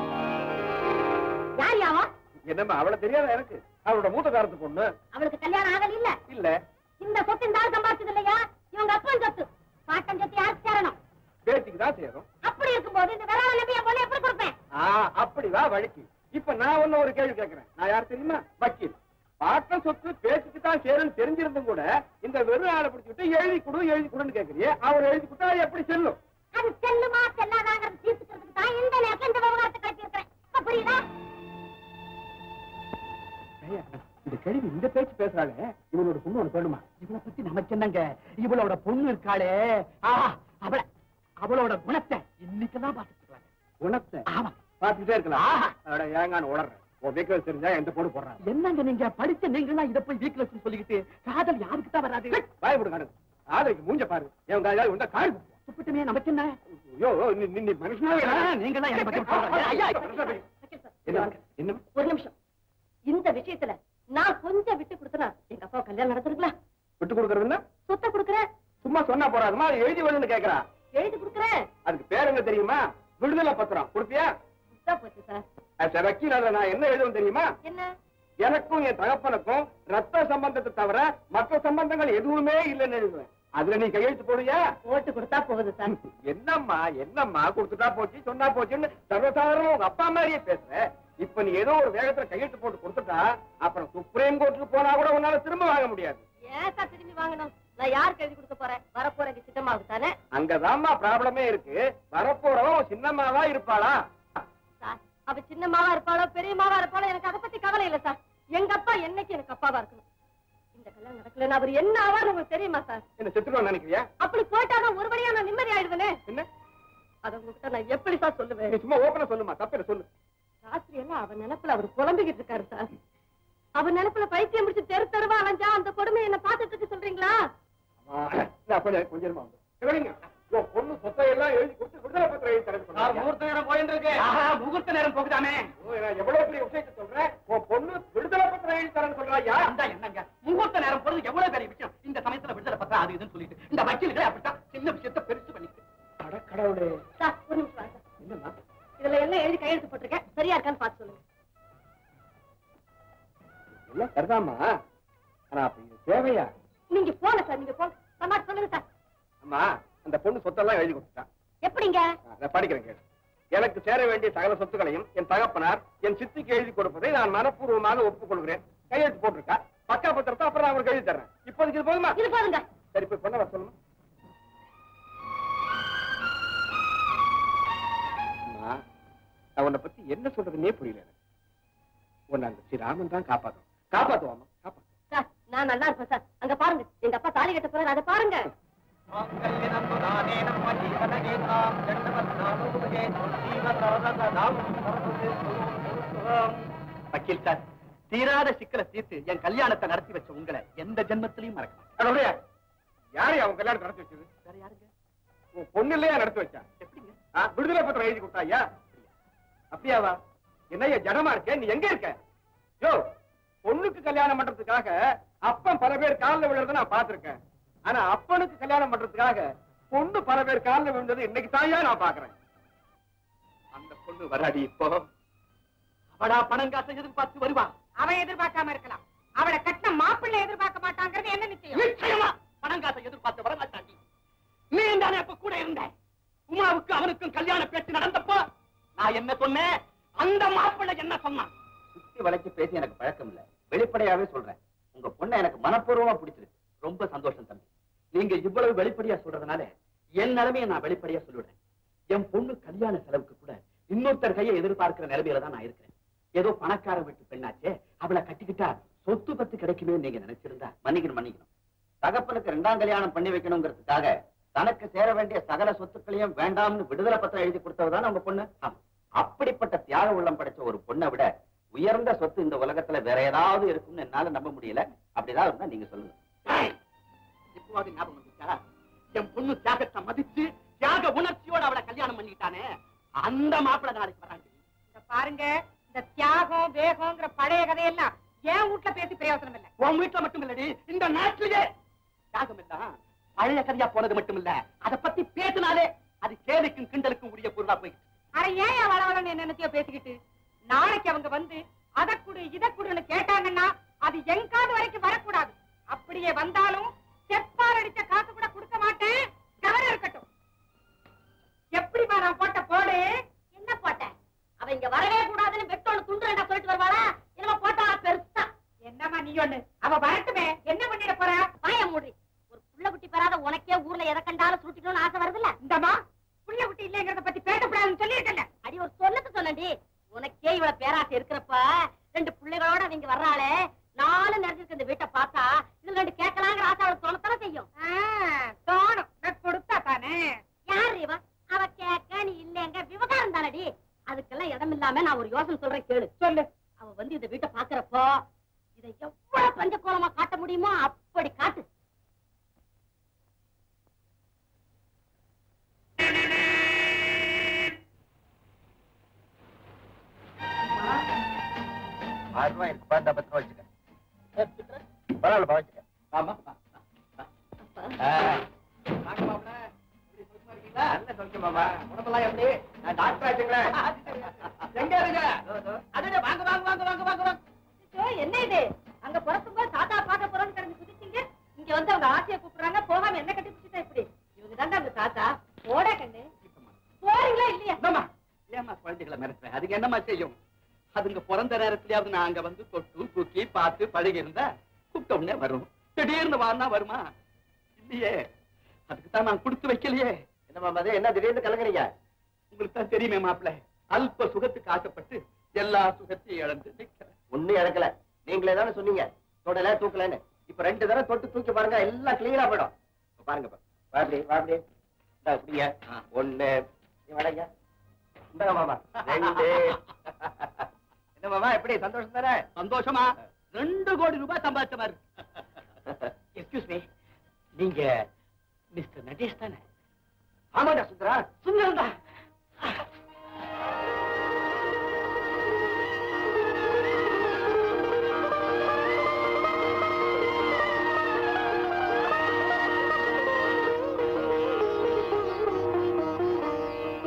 யார் யாவா என்னம்மா அவள தெரியாத எனக்கு அவளோட மூத்த காரத்து பொண்ணு அவளுக்கு கல்யாணம் ஆகல இல்ல இல்ல இந்த சொத்து இந்த ஆள் சம்பாதிச்சது இல்லையா இவங்க அப்பன் சொத்து பாட்டன் சொத்து யாருக்கு சேரணும் பேத்திக்கு தான் சேரும் அப்படி இருக்கும்போது இந்த வேளாண் நம்பி என் பொண்ணு எப்படி கொடுப்பேன் ஆ அப்படிவா வழக்கு இப்ப நான் ஒண்ணு ஒரு கேள்வி கேட்கிறேன் நான் யார் தெரியுமா வக்கீல் பாட்ட சொத்து பேச்சுக்கு தான் சேரும்னு தெரிஞ்சிருந்தும் கூட இந்த வெறும் ஆளை பிடிச்சிட்டு எழுதி கொடு எழுதி கொடுன்னு கேக்குறியே அவர் எழுதி கொடுத்தா அது எப்படி செல்லும் அது செல்லுமா செல்லாதாங்கிறது தீர்த்துக்கிறதுக்கு தான் இந்த நேரத்துல இந்த விவகாரத்தை கட்டி இருக்கிறேன் இப்ப புரியுதா ஐயா, இந்த கேள்வி இந்த பேச்சு பேசுறாளே இவனோட பொண்ணு ஒண்ணு வேணுமா இவளை பத்தி நமக்கு என்னங்க இவளோட பொண்ணு இருக்காளே ஆஹா அவள அவளோட குணத்தை இன்னைக்குதான் பாத்துட்டு இருக்காங்க குணத்தை ஆமா பாத்துக்கிட்டே இருக்கலாம் ஆஹா. அதோட ஏங்கான்னு உளறேன் உன் வீக்கில் தெரிஞ்சா எந்த பொண்ணு போடுறான் என்னங்க நீங்க படிச்ச நீங்களா இத போய் வீக்லஸ் சொல்லிக்கிட்டு காதல் யாருக்கு தான் வராது வாய் விடு காடு ஆதரிக்கு மூஞ்ச பாரு என் காயாவது உண்டா காடு சுப்பிட்டுமே நமக்கு என்ன ஐயோ நீ நீ- நீ மனுஷனாவே ஆ, நீங்க தான் என்னை பத்தி சொல்றீங்க. ஐயா, என்ன என்ன ஒரு நிமிஷம் இந்த விஷயத்துல நான் கொஞ்சம் விட்டு கொடுத்தனா எங்க அப்பா கல்யாணம் நடந்திருக்கலாம் விட்டு கொடுக்கறதுன்னா சொத்தை கொடுக்குறேன் சும்மா சொன்னா போறாதுமா அது எழுதி வேணும்னு கேக்குறா எழுதி கொடுக்குறேன் அதுக்கு பேர் என்ன தெரியுமா விடுதலை பத்திரம் கொடுத்தியா கொடுத்தா போச்சு சார் as a வக்கீல் அதுல நான் என்ன எழுதுவேன் தெரியுமா என்ன எனக்கும் என் தகப்பனுக்கும் ரத்த சம்பந்தத்தை தவிர மற்ற சம்பந்தங்கள் எதுவுமே இல்லைன்னு எழுதுவேன் அதுல நீ கையெழுத்து போடுயா ஓட்டு கொடுத்தா போகுது சார் என்னம்மா என்னம்மா கொடுத்துட்டா போச்சு சொன்னா போச்சுன்னு சர்வசாதாரணமா உங்க அப்பா மாதிரியே பேசுற இப்ப நீ ஏதோ ஒரு வேகத்துல கையெழுத்து போட்டு கொடுத்துட்டா அப்புறம் சுப்ரீம் கோர்ட்டுக்கு போனா கூட உன்னால திரும்ப வாங்க முடியாது ஏன் சார் திரும்பி வாங்கணும் நான் யாருக்கு எழுதி கொடுக்க போறேன் வரப்போற எங்க சித்தம்மாவுக்கு தானே அங்கதாம்மா ப்ராப்ளமே இருக்கு வரப்போறவன் உன் சின்னம்மாவா இருப்பாளா சார் அவ சின்னம்மாவா இருப்பாளோ பெரியம்மாவா இருப்பாளோ எனக்கு அதை பத்தி கவலை இல்ல சார் எங்க அப்பா என்னைக்கு எனக்கு அப்பாவா இருக்கணும் இந்த கல்யாணம் நடக்கலன்னா அவர் என்ன ஆவார்னு உங்களுக்கு தெரியுமா சார் என்ன செத்துருவான்னு நினைக்கிறியா அப்படி போயிட்டாதான் ஒரு வழியா நான் நிம்மதி ஆயிடுவேனே என்ன அதை உங்ககிட்ட நான் எப்படி சார் சொல்லுவேன் நீ சும்மா ஓப்பனா சொல்லுமா தப்பில சொல்லு ராத்திரி எல்லாம் அவன் நினைப்புல அவர் புலம்பிக்கிட்டு இருக்காரு சார் அவன் நினைப்புல பைத்தியம் முடிச்சு தெரு தெருவா அலைஞ்சா அந்த கொடுமை என்ன பாத்துட்டு இருக்க சொல்றீங்களா ஆமா. நான் கொஞ்சம் கொஞ்சம் இருமா வந்து. சிவலிங்கம், உன் பொண்ணு சொத்தை எல்லாம் எழுதி கொடுத்து விடுதலை பத்திரம் எழுதி தரேன்னு சொன்னாங்க. முகூர்த்த நேரம் போயிட்டு இருக்கு ஆஹா, முகூர்த்த நேரம் போகுதாமே ஓ, நான் எவ்வளவு பெரிய விஷயத்தை சொல்றேன் உன் பொண்ணு விடுதலை பத்திரம் எழுதி தரேன்னு சொல்றாயா அந்த என்னங்க முகூர்த்த நேரம் போறது எவ்வளவு பெரிய விஷயம் இந்த சமயத்துல விடுதலை பத்திரம் அது இதுன்னு சொல்லிட்டு இந்த வக்கீல்களே அப்படித்தான் சின்ன விஷயத்தை பெருசு பண்ணிட்டு எல்லாம் சரிதாம்மா ஆனா அப்ப இது தேவையா நீங்க போங்க சார் நீங்க போங்க சமாளி சொல்லுங்க சார் அம்மா அந்த பொண்ணு சொத்தெல்லாம் எழுதி கொடுத்துட்டான் எப்படிங்க நான் படிக்கிறேன் கேளு எனக்கு சேர வேண்டிய சகல சொத்துக்களையும் என் தகப்பனார் என் சித்திக்கு எழுதி கொடுப்பதை நான் மனப்பூர்வமாக ஒப்புக்கொள்கிறேன் கையெழுத்து போட்டிருக்கா பக்கா பத்திரத்தை அப்புறம் நான் அவருக்கு எழுதி தர்றேன் இப்போதைக்கு இது போதுமா இது போதுங்க சரி போய் பொண்ணை வர சொல்லுமா அம்மா, நான் உன்னை பத்தி என்ன சொல்றதுன்னே புரியல எனக்கு உன்னை அந்த ஸ்ரீராமன் தான் காப்பாத்தும் காப்பாத்துவாமா காப்பாத்து சார் நான் நல்லா இருப்பேன் சார் அங்க பாருங்க எங்க அப்பா தாலி கட்ட போறாரு அதை பாருங்க வக்கீல் சார் தீராத சிக்கலை தீர்த்து என் கல்யாணத்தை நடத்தி வச்ச உங்களை எந்த ஜென்மத்திலையும் மறக்க மாட்டேன். அதோடைய யாரு அவன் கல்யாணம் நடத்தி வச்சது வேற யாருங்க உன் பொண்ணு இல்லையா நடத்தி வச்சா எப்படிங்க ஆ, விடுதலை பத்திரம் எழுதி கொடுத்தா ஐயா அப்படியாவா என்னய்யா ஜனமா இருக்க நீ எங்க இருக்க யோ பொண்ணுக்கு கல்யாணம் பண்றதுக்காக அப்பன் பல பேர் காலில் விழுறத நான் பார்த்திருக்கேன் ஆனா அப்பனுக்கு கல்யாணம் பண்றதுக்காக பொண்ணு பல பேர் காலில் விழுந்தது இன்னைக்கு தாயா நான் பாக்குறேன் அந்த பொண்ணு வராடி இப்போ அவடா பணம் காசை எதிர்பார்த்து வருவா அவன் எதிர்பார்க்காம இருக்கலாம் அவளை கட்டின மாப்பிள்ளை எதிர்பார்க்க மாட்டாங்கிறது என்ன நிச்சயம் நிச்சயமா பணம் காசை எதிர்பார்த்து வர மாட்டாண்டி நீ தானே அப்ப கூட இருந்த உமாவுக்கு அவனுக்கும் கல்யாண பேச்சு நடந்தப்போ நான் என்ன சொன்னேன் அந்த மாப்பிள்ளை என்ன சொன்னான் சுத்தி வளைச்சு பேசி எனக்கு பழக்கம் இல்ல வெளிப்படையாவே சொல்றேன் உங்க பொண்ணை எனக்கு மனப்பூர்வமா பிடிச்சிருக்கு ரொம்ப சந்தோஷம் தம்பி நீங்க இவ்வளவு வெளிப்படையா சொல்றதுனால என் நிலைமையை நான் வெளிப்படையா சொல்லிடுறேன் என் பொண்ணு கல்யாண செலவுக்கு கூட இன்னொருத்தர் கையை எதிர்பார்க்கிற நிலைமையில தான் நான் இருக்கிறேன் ஏதோ பணக்கார வீட்டு பெண்ணாச்சே அவளை கட்டிக்கிட்டா சொத்து பத்து கிடைக்குமே நீங்க நினைச்சிருந்தா மன்னிக்கணும் மன்னிக்கணும் தகப்பனுக்கு ரெண்டாம் கல்யாணம் பண்ணி வைக்கணுங்கிறதுக்காக தனக்கு சேர வேண்டிய சகல சொத்துக்களையும் வேண்டாம்னு விடுதலை பத்திரம் எழுதி கொடுத்தவதான உங்க பொண்ணு ஆமா. அப்படிப்பட்ட தியாக உள்ளம் படைச்ச ஒரு பொண்ணை விட உயர்ந்த சொத்து இந்த உலகத்துல வேற ஏதாவது இருக்கும்னு என்னால நம்ப முடியல அப்படிதான் இருந்தா நீங்க சொல்லுங்க இப்போது ஞாபகம் வந்துச்சா என் பொண்ணு தியாகத்தை மதிச்சு தியாக உணர்ச்சியோட அவளை கல்யாணம் பண்ணிக்கிட்டானே அந்த மாப்பிள்ளை நாளைக்கு வராண்டி இந்த பாருங்க இந்த தியாகம் வேகம்ங்கிற பழைய கதையெல்லாம் என் வீட்டுல பேசி பிரயோசனம் இல்லை உன் வீட்டுல மட்டும் இல்லடி இந்த நாட்டிலேயே தியாகம் எல்லாம் பழைய கதையா போனது மட்டும் இல்ல அத பத்தி பேசினாலே அது கேலிக்கும் கிண்டலுக்கும் உரிய பொருளா போயிட்டு அட ஏன் என் வளவளன்னு என்னென்னத்தையோ பேசிக்கிட்டு நாளைக்கு அவங்க வந்து அத குடு இத குடுன்னு கேட்டாங்கன்னா அது என் காது வரைக்கும் வரக்கூடாது அப்படியே வந்தாலும் செப்பால் அடிச்ச காசு கூட கொடுக்க மாட்டேன் கவனம் இருக்கட்டும் எப்படிமா நான் போட்ட போடு என்ன போட்டேன் அவ இங்க வரவே கூடாதுன்னு வெட்டோடு துண்டு ரெண்டா சொல்லிட்டு வருவாளா என்னமோ போட்டா பெருசா என்னம்மா நீ ஒண்ணு அவ வரட்டுமே என்ன பண்ணிட போற வாய மூடி ஒரு புள்ள குட்டி பெறாத உனக்கே ஊர்ல எதை கண்டாலும் சுருட்டிக்கணும்னு ஆசை வருதுல்ல இந்தம்மா புள்ள குட்டி இல்லைங்கிறத பத்தி பேசக்கூடாதுன்னு சொல்லியிருக்கல அடி ஒரு சொல்லத்து சொன்னடி உனக்கே இவ்வளவு பேராசை இருக்கிறப்ப ரெண்டு பிள்ளைகளோட நீங்க வர்றாளே நாலு நிறைஞ்சிருக்கு இந்த வீட்டை பார்த்தா இதுல ரெண்டு கேட்கலாங்கிற ஆசை அவளுக்கு தோணத்தானே செய்யும் தோணும் நான் கொடுத்தா தானே யார் இவ அவ கேட்க நீ இல்லைங்க விவகாரம் தானடி அதுக்கெல்லாம் இடம் இல்லாம நான் ஒரு யோசனை சொல்றேன் கேளு சொல்லு அவ வந்து இந்த வீட்டை பாக்குறப்போ இதை எவ்வளவு பஞ்ச கோலமா காட்ட முடியுமோ அப்படி காட்டு ஆயிரம் ரூபாய் இருக்கு பாத்து பத்து ரூபாய் வச்சுக்க பரவாயில்ல வச்சுக்க ஆமா நல்ல சொல்லுங்க மாமா உடம்பெல்லாம் எப்படி நான் டாக்டர் ஆச்சுங்களேன் எங்க இருங்க அடடே, வாங்க வாங்க வாங்க வாங்க வாங்க வாங்க ஐயோ, என்ன இது அங்க பிறக்கும் போது தாத்தா பார்க்க போறோம்னு கிடந்து குதிச்சீங்க இங்க வந்து அவங்க ஆசையை கூப்பிடுறாங்க போகாம என்ன கட்டி பிடிச்சிட்டா இப்படி இவங்க தாண்டா அந்த தாத்தா போட கண்ணு போறீங்களா இல்லையா என்னம்மா ஏம்மா குழந்தைகளை மிரட்டுறேன் அதுக்கு என்னம்மா செய்யும் அதுங்க பிறந்த நேரத்திலேயாவது நான் அங்க வந்து தொட்டு தூக்கி பார்த்து பழகி இருந்தா கூப்பிட்ட உடனே வரும் திடீர்னு வான்னா வருமா இல்லையே அதுக்கு தான் நான் கொடுத்து வைக்கலையே என்ன மாமா அது என்ன திடீர்னு கலங்குறீங்க உங்களுக்கு தான் தெரியுமே மாப்பிள்ளை அல்ப சுகத்துக்கு ஆசைப்பட்டு எல்லா சுகத்தையும் இழந்து நிக்கிறேன் ஒண்ணும் இழக்கல நீங்களே தானே சொன்னீங்க தொடல தூக்கலன்னு இப்ப ரெண்டு தடவை தொட்டு தூக்கி பாருங்க எல்லாம் கிளீனா போயிடும் இப்ப பாருங்க இப்ப. வா அப்படி வா அப்படி இந்தா இப்படிங்க ஒண்ணு நீ வடங்க இந்தாங்க மாமா ரெண்டு என்ன மாமா எப்படி சந்தோஷம் தானே சந்தோஷமா ரெண்டு கோடி ரூபாய் சம்பாதிச்ச மாதிரி எக்ஸ்கியூஸ் மீ நீங்க மிஸ்டர் நடேஷ் தானே ஆமாடா சுந்தரா சுந்தரம் தான்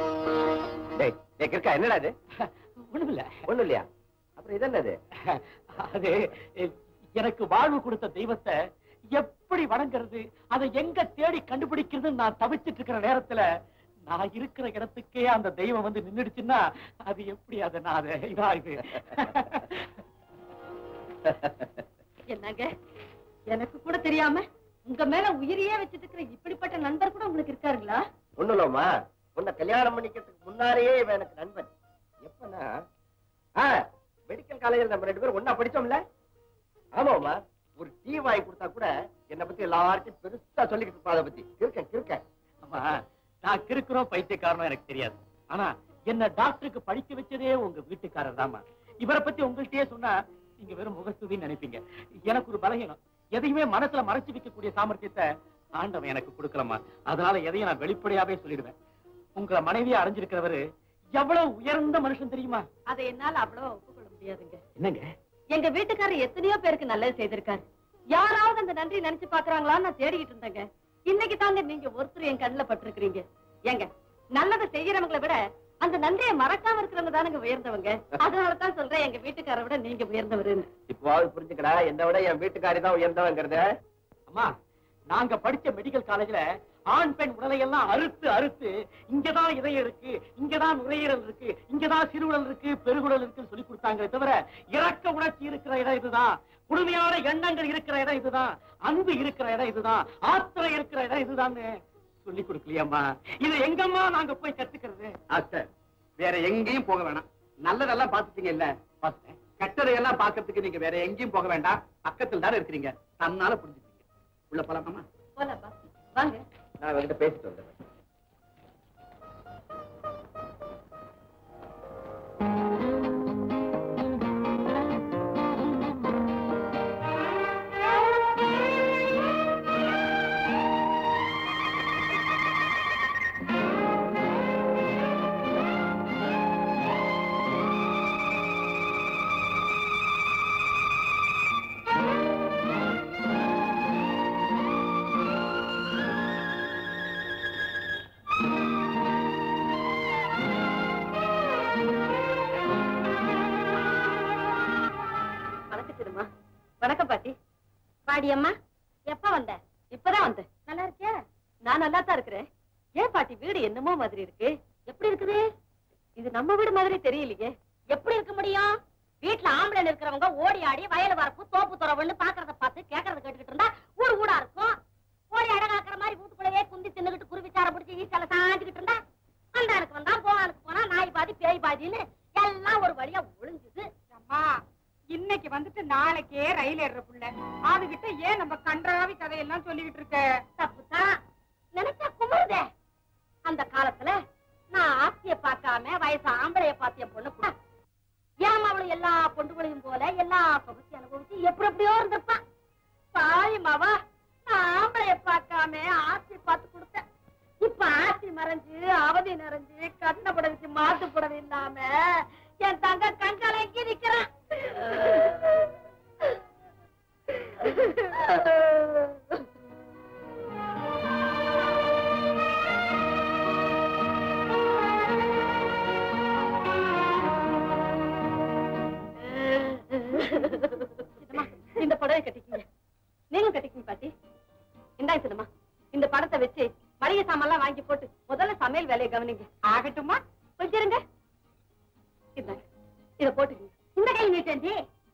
டேய் டேய் கிறுக்கா என்னடா இது ஒண்ணுமில்ல ஒண்ணும் இல்லையா அப்புறம் இது என்னது அது எ- எனக்கு வாழ்வு கொடுத்த தெய்வத்தை எப்படி வணங்குறது அதை எங்க தேடி கண்டுபிடிக்கிறதுன்னு நான் தவிச்சிட்டு இருக்கிற நேரத்துல நான் இருக்கிற இடத்துக்கே அந்த தெய்வம் வந்து நின்னுடுச்சுன்னா அது எப்படி அதை நான் அதை இதா இது என்னங்க எனக்கு கூட தெரியாம உங்க மேல உயிரையே வச்சிட்டு இருக்கிற இப்படிப்பட்ட நண்பர் கூட உங்களுக்கு இருக்காருங்களா ஒண்ணும் இல்லம்மா உன்னை கல்யாணம் பண்ணிக்கிறதுக்கு முன்னாலேயே இவன் எனக்கு நண்பன் எப்பனா ஆ மெடிக்கல் காலேஜில் நம்ம ரெண்டு பேரும் ஒண்ணா படிச்சோம்ல ஆமாம்மா ஒரு டீ வாங்கி கொடுத்தா கூட என்னை பத்தி எல்லார்ட்டையும் பெருசா சொல்லிக்கிட்டு இருப்பா அதை பத்தி இருக்கேன் இருக்கேன் ஆமா நான் கிறுக்குறோம் பைத்தியக்காரனும் எனக்கு தெரியாது ஆனா என்ன டாக்டருக்கு படிக்க வச்சதே உங்க வீட்டுக்காரர் தாமா இவரை பத்தி உங்கள்கிட்டயே சொன்னா நீங்க வெறும் முகஸ்துதின்னு நினைப்பீங்க எனக்கு ஒரு பலகீனம் எதையுமே மனசுல மறைச்சு வைக்கக்கூடிய சாமர்த்தியத்தை ஆண்டவன் எனக்கு கொடுக்கலமா அதனால எதையும் நான் வெளிப்படையாவே சொல்லிடுவேன் உங்களை மனைவியா அடைஞ்சிருக்கிறவரு எவ்வளவு உயர்ந்த மனுஷன் தெரியுமா அதை என்னால அவ்வளவு ஒப்புக்கொள்ள முடியாதுங்க என்னங்க எங்க வீட்டுக்காரர் எத்தனையோ பேருக்கு நல்லது செய்திருக்காரு யாராவது அந்த நன்றி நினைச்சு பாக்குறாங்களான்னு நான் தேடிக்கிட்டு இருந்தேங்க இன்னைக்கு தாங்க நீங்க ஒருத்தர் என் கண்ணுல பட்டிருக்கிறீங்க ஏங்க நல்லதை செய்யறவங்களை விட அந்த நன்றியை மறக்காம இருக்கிறவங்க தானுங்க உயர்ந்தவங்க அதனாலதான் சொல்றேன் எங்க வீட்டுக்காரரை விட நீங்க உயர்ந்தவருன்னு இப்போவாவது புரிஞ்சுக்கடா என்னை விட என் வீட்டுக்காரி தான் உயர்ந்தவங்கிறத அம்மா நாங்க படிச்ச மெடிக்கல் காலேஜ்ல ஆண் பெண் உடலையெல்லாம் அறுத்து அறுத்து இங்கதான் இதயம் இருக்கு இங்கதான் நுரையீரல் இருக்கு இங்கதான் சிறுகுடல் இருக்கு பெருகுடல் இருக்குன்னு சொல்லி கொடுத்தாங்களே தவிர இறக்க உணர்ச்சி இருக்கிற இடம் இதுதான் குடுமையான எண்ணங்கள் இருக்கிற இடம் இதுதான் அன்பு இருக்கிற இடம் இதுதான் ஆத்திரம் இருக்கிற இடம் இதுதான்னு சொல்லி கொடுக்கலையம்மா இது எங்கம்மா நாங்க போய் கத்துக்கிறது ஆஸ்டர் வேற எங்கேயும் போக வேணாம் நல்லதெல்லாம் பாத்துட்டீங்க இல்ல பார்த்தேன். கெட்டதையெல்லாம் பாக்கிறதுக்கு நீங்க வேற எங்கேயும் போக வேண்டாம் பக்கத்துல தானே இருக்கிறீங்க தன்னால புரிஞ்சுக்கீங்க உள்ள போலாமா போலப்பா வாங்க நான் அவர்கிட்ட பேசிட்டு வந்துடுறேன் வணக்கம் சிறுமா வணக்கம் பாட்டி பாடி அம்மா எப்ப வந்த இப்பதான் வந்தேன் நல்லா இருக்கியா நான் நல்லா தான் இருக்கிறேன் ஏன் பாட்டி வீடு என்னமோ மாதிரி இருக்கு எப்படி இருக்குது இது நம்ம வீடு மாதிரி தெரியலையே எப்படி இருக்க முடியும் வீட்டுல ஆம்பளை இருக்கிறவங்க ஓடி ஆடி வயல் வரப்பு தோப்பு துறவுன்னு பாக்குறத பார்த்து கேக்குறத கேட்டுக்கிட்டு இருந்தா ஊடு ஊடா இருக்கும் கோழி அடகாக்குற மாதிரி வீட்டுக்குள்ளேயே குந்தி தின்னுகிட்டு குருவிச்சார பிடிச்சி ஈசால சாஞ்சுக்கிட்டு இருந்தா அந்த ஆளுக்கு வந்தா போவானுக்கு போனா நாய் பாதி பேய் பாதின்னு எல்லாம் ஒரு வழியா ஒளிஞ்சுது அம்மா இன்னைக்கு வந்துட்டு நாளைக்கே ரயில் ஏறுற புள்ள அதுகிட்ட ஏன் நம்ம கன்றாவி கதையெல்லாம் சொல்லிக்கிட்டு இருக்க தப்புதான் நினைச்சா குமுறுதே அந்த காலத்துல நான் ஆஸ்திய பார்க்காம வயசு ஆம்பளைய பார்த்திய பொண்ணு கூட ஏன் அவளு எல்லா பொண்டுகளையும் போல எல்லா சொகத்தையும் அனுபவிச்சு எப்படி எப்படியோ இருந்திருப்பான் பாவி மாவா நான் ஆம்பளைய பார்க்காம ஆஸ்தி பார்த்து கொடுத்தேன் இப்ப ஆஸ்தி மறைஞ்சு அவதி நிறைஞ்சு கண்ண புடவைக்கு மாட்டு புடவை இல்லாம என் தங்க கண்கலங்கி நிக்கிறான் சின்னம்மா, இந்த புடவை கட்டிக்கங்க நீங்களும் கட்டிக்கங்க பாட்டி இந்தாங்க சின்னம்மா இந்த படத்தை வச்சு மளிகை சாமான்லாம் வாங்கி போட்டு முதல்ல சமையல் வேலையை கவனிங்க ஆகட்டுமா கொஞ்சம் இருங்க இந்தாங்க இத போட்டுக்கங்க இந்த கை நீட்டேன்டி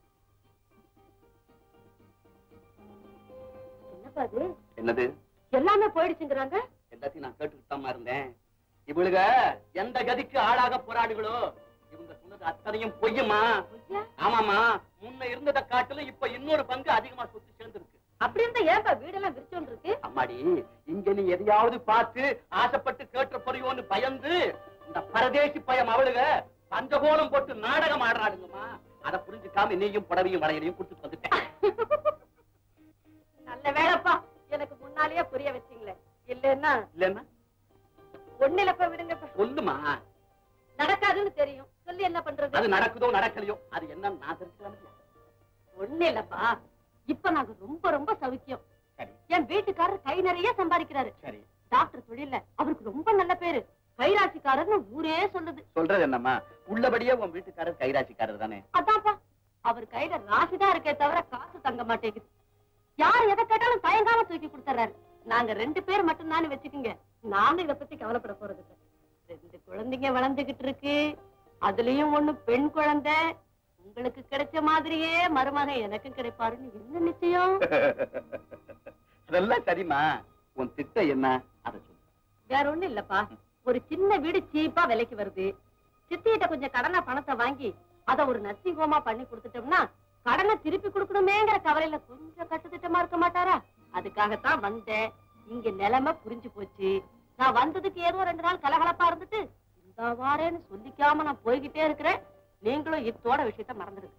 என்னப்பா அது என்னது எல்லாமே போயிடுச்சுங்கிறாங்க எல்லாத்தையும் நான் கேட்டுக்கிட்டு தான் இருந்தேன் இவளுக எந்த கதிக்கு ஆளாக போராடுகளோ இவங்க சொன்னது அத்தனையும் பொய்யுமா பொய்யா? ஆமாமா முன்ன இருந்ததை காட்டிலும் இப்ப இன்னொரு பங்கு அதிகமா சொத்து சேர்ந்திருக்கு அப்படி இருந்தா ஏன்பா வீடெல்லாம் விரிச்சோன்னு இருக்கு அம்மாடி இங்க நீ எதையாவது பார்த்து ஆசைப்பட்டு கேட்ட பொறியோன்னு பயந்து இந்த பரதேசி பயம் அவளுக பஞ்சகோலம் போட்டு நாடகம் ஆடுறாளுங்கம்மா அதை புரிஞ்சுக்காம நீயும் புடவையும் வளையலையும் கொடுத்துட்டு வந்துட்டேன் நல்ல வேலைப்பா எனக்கு முன்னாலேயே புரிய வச்சீங்களே இல்லன்னா இல்லன்னா ஒண்ணு இல்லப்பா விடுங்கப்பா சொல்லுமா நடக்காதுன்னு தெரியும் சொல்லி என்ன பண்றது அது நடக்குதோ நடக்கலையோ அது என்ன நான் தெரிஞ்சுக்கலாம் இல்லையா? ஒண்ணு இல்லப்பா இப்ப நாங்க ரொம்ப ரொம்ப சௌக்கியம் சரி என் வீட்டுக்காரர் கை நிறைய சம்பாதிக்கிறாரு சரி டாக்டர் தொழில்ல அவருக்கு ரொம்ப நல்ல பேரு கைராசிக்காரர்னு ஊரே சொல்லுது சொல்றது என்னம்மா உள்ளபடியே உன் வீட்டுக்காரர் கைராசிக்காரர் தானே அதான்ப்பா அவர் கையில ராசிதான் இருக்கே தவிர காசு தங்க மாட்டேங்குது யார் எதை கேட்டாலும் தயங்காம தூக்கி கொடுத்துறாரு நாங்க ரெண்டு பேர் மட்டும் தானே வச்சுக்கோங்க நானும் இத பத்தி கவலைப்பட போறது இல்ல ரெண்டு குழந்தைங்க வளர்ந்துகிட்டு இருக்கு அதுலயும் ஒண்ணு பெண் குழந்தை உங்களுக்கு கிடைச்ச மாதிரியே மருமகன் எனக்கும் கிடைப்பாருன்னு என்ன நிச்சயம் அதெல்லாம் சரிம்மா உன் திட்டம் என்ன அதை சொல்லு வேற ஒண்ணும் இல்லப்பா ஒரு சின்ன வீடு சீப்பா விலைக்கு வருது சித்திகிட்ட கொஞ்சம் கடனா பணத்தை வாங்கி அத ஒரு நர்சிங் ஹோமா பண்ணி கொடுத்துட்டோம்னா கடனை திருப்பி கொடுக்கணுமேங்கிற கவலையில கொஞ்சம் கட்டுத்திட்டமா இருக்க மாட்டாரா அதுக்காகத்தான் வந்தேன் இங்க நிலைமை புரிஞ்சு போச்சு நான் வந்ததுக்கு ஏதோ ரெண்டு நாள் கலகலப்பா இருந்துட்டு இந்த வாரேன்னு சொல்லிக்காம நான் போய்கிட்டே இருக்கிறேன் நீங்களும் இத்தோட விஷயத்த மறந்துடுங்க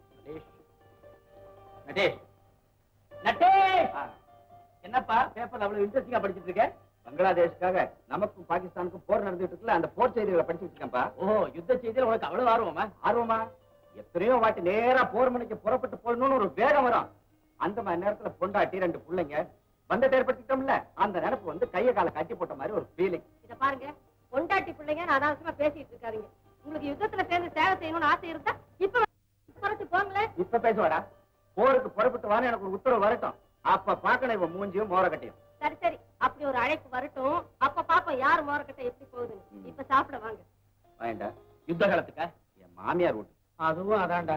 நடேஷ் நடேஷ் என்னப்பா பேப்பர்ல அவ்வளவு இன்ட்ரெஸ்டிங்கா படிச்சிட்டு இருக்க பங்களாதேஷ்காக நமக்கும் பாகிஸ்தானுக்கும் போர் நடந்துட்டு இருக்குல்ல அந்த போர் செய்திகளை படிச்சுட்டு இருக்கேன்ப்பா ஓ யுத்த செய்தியில உனக்கு அவ்வளவு ஆர்வமா ஆர்வமா எத்தனையோ வாட்டி நேரா போர் மணிக்கு புறப்பட்டு போகணும்னு ஒரு வேகம் வரும் அந்த மாதிரி நேரத்துல பொண்டாட்டி ரெண்டு பிள்ளைங்க பந்தத்தை ஏற்படுத்திட்டோம்ல அந்த நினைப்பு வந்து கைய காலை கட்டி போட்ட மாதிரி ஒரு ஃபீலிங் இத பாருங்க பொண்டாட்டி பிள்ளைங்க நான் அனாவசியமா பேசிட்டு இருக்காதீங்க உங்களுக்கு யுத்தத்துல சேர்ந்து சேவை செய்யணும்னு ஆசை இருந்தா இப்ப புறத்து போங்களேன் இப்ப பேசுவாடா போருக்கு புறப்பட்டு வான்னு எனக்கு ஒரு உத்தரவு வரட்டும் அப்ப பாக்கணும் இவன் மூஞ்சியும் மோர கட்டியும் சரி சரி அப்படி ஒரு அழைப்பு வரட்டும் அப்ப பாப்போம் யார் மோரக்கட்ட எப்படி போகுதுன்னு இப்ப சாப்பிட வாங்க வேண்டாம் யுத்த காலத்துக்கா என் மாமியார் வீட்டு அதுவும் அதான்டா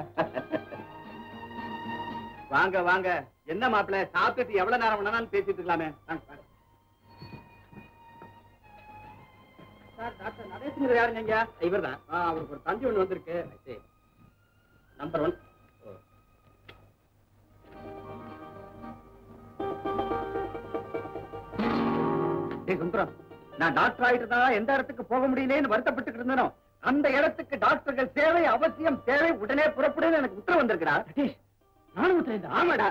வாங்க வாங்க என்ன மாப்பிள்ள சாப்பிட்டுட்டு எவ்வளவு நேரம் வேணாலும் பேசிட்டு இருக்கலாமே வாங்க, வாங்க. சார் டாக்டர் நடேசுங்கிற யாருங்க ஐயா இவர்தான் ஆ, அவருக்கு ஒரு தந்தி ஒண்ணு வந்திருக்கு நம்பர் ஒன் டேய் சுந்தரம் நான் டாக்டர் ஆயிட்டு தான் எந்த இடத்துக்கு போக முடியலன்னு வருத்தப்பட்டு இருந்தனோ அந்த இடத்துக்கு டாக்டர்கள் சேவை அவசியம் தேவை உடனே புறப்படுன்னு எனக்கு உத்தரவு வந்திருக்கிறா நானும் உத்தரவு ஆமாடா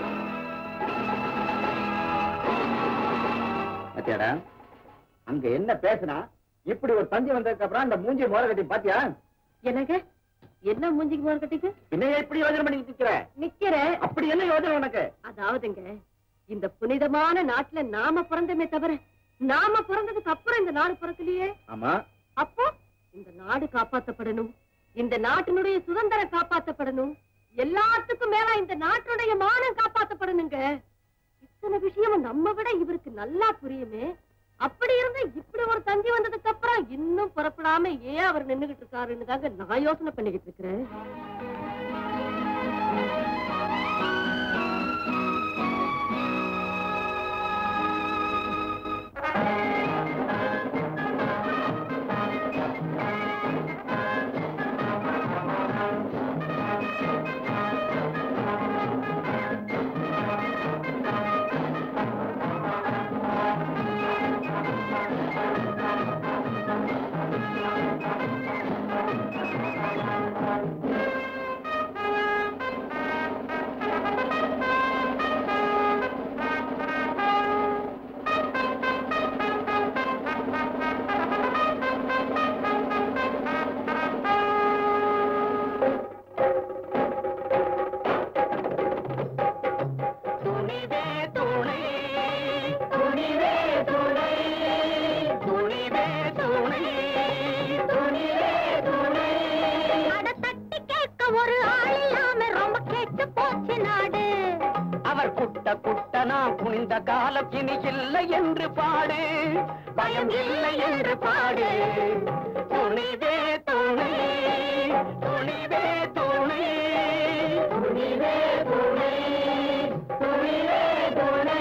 பாத்தியாடா அங்க என்ன பேசுனா இப்படி ஒரு தந்தி வந்ததுக்கு அப்புறம் அந்த மூஞ்சி மோர கட்டி பாத்தியா என்னங்க என்ன மூஞ்சிக்கு மோர கட்டிக்கு பின்ன இப்படி யோசனை பண்ணி நிக்கிற நிக்கிறேன் அப்படி என்ன யோசனை உனக்கு அதாவதுங்க இந்த புனிதமான நாட்டுல நாம பிறந்தமே தவிர நாம பிறந்ததுக்கு அப்புறம் இந்த நாடு பிறக்கலையே ஆமா அப்போ இந்த நாடு காப்பாத்தப்படணும் இந்த நாட்டினுடைய சுதந்திரம் காப்பாத்தப்படணும் எல்லாத்துக்கும் மேல இந்த நாட்டுடைய மானம் காப்பாத்தப்படணுங்க இத்தனை விஷயமும் நம்ம விட இவருக்கு நல்லா புரியுமே அப்படி இருந்தா இப்படி ஒரு தந்தி வந்ததுக்கு அப்புறம் இன்னும் புறப்படாம ஏன் அவர் நின்னுகிட்டு இருக்காருன்னு தாங்க நான் யோசனை பண்ணிக்கிட்டு இருக்கிறேன் துணிவே துணை துணிவே துணை துணிவே துணை துணிவே துணை அட தட்டி கேட்க ஒரு ஆள் இல்லாம ரொம்ப கெட்டு போச்சு நாடு அவர் குட்ட குட்டனா குனிந்த காலம் இனி இல்லை என்று பாடு பயம் இல்லை என்று பாடு துணிவே துணை துணிவே துணை துணிவே துணை துணிவே துணை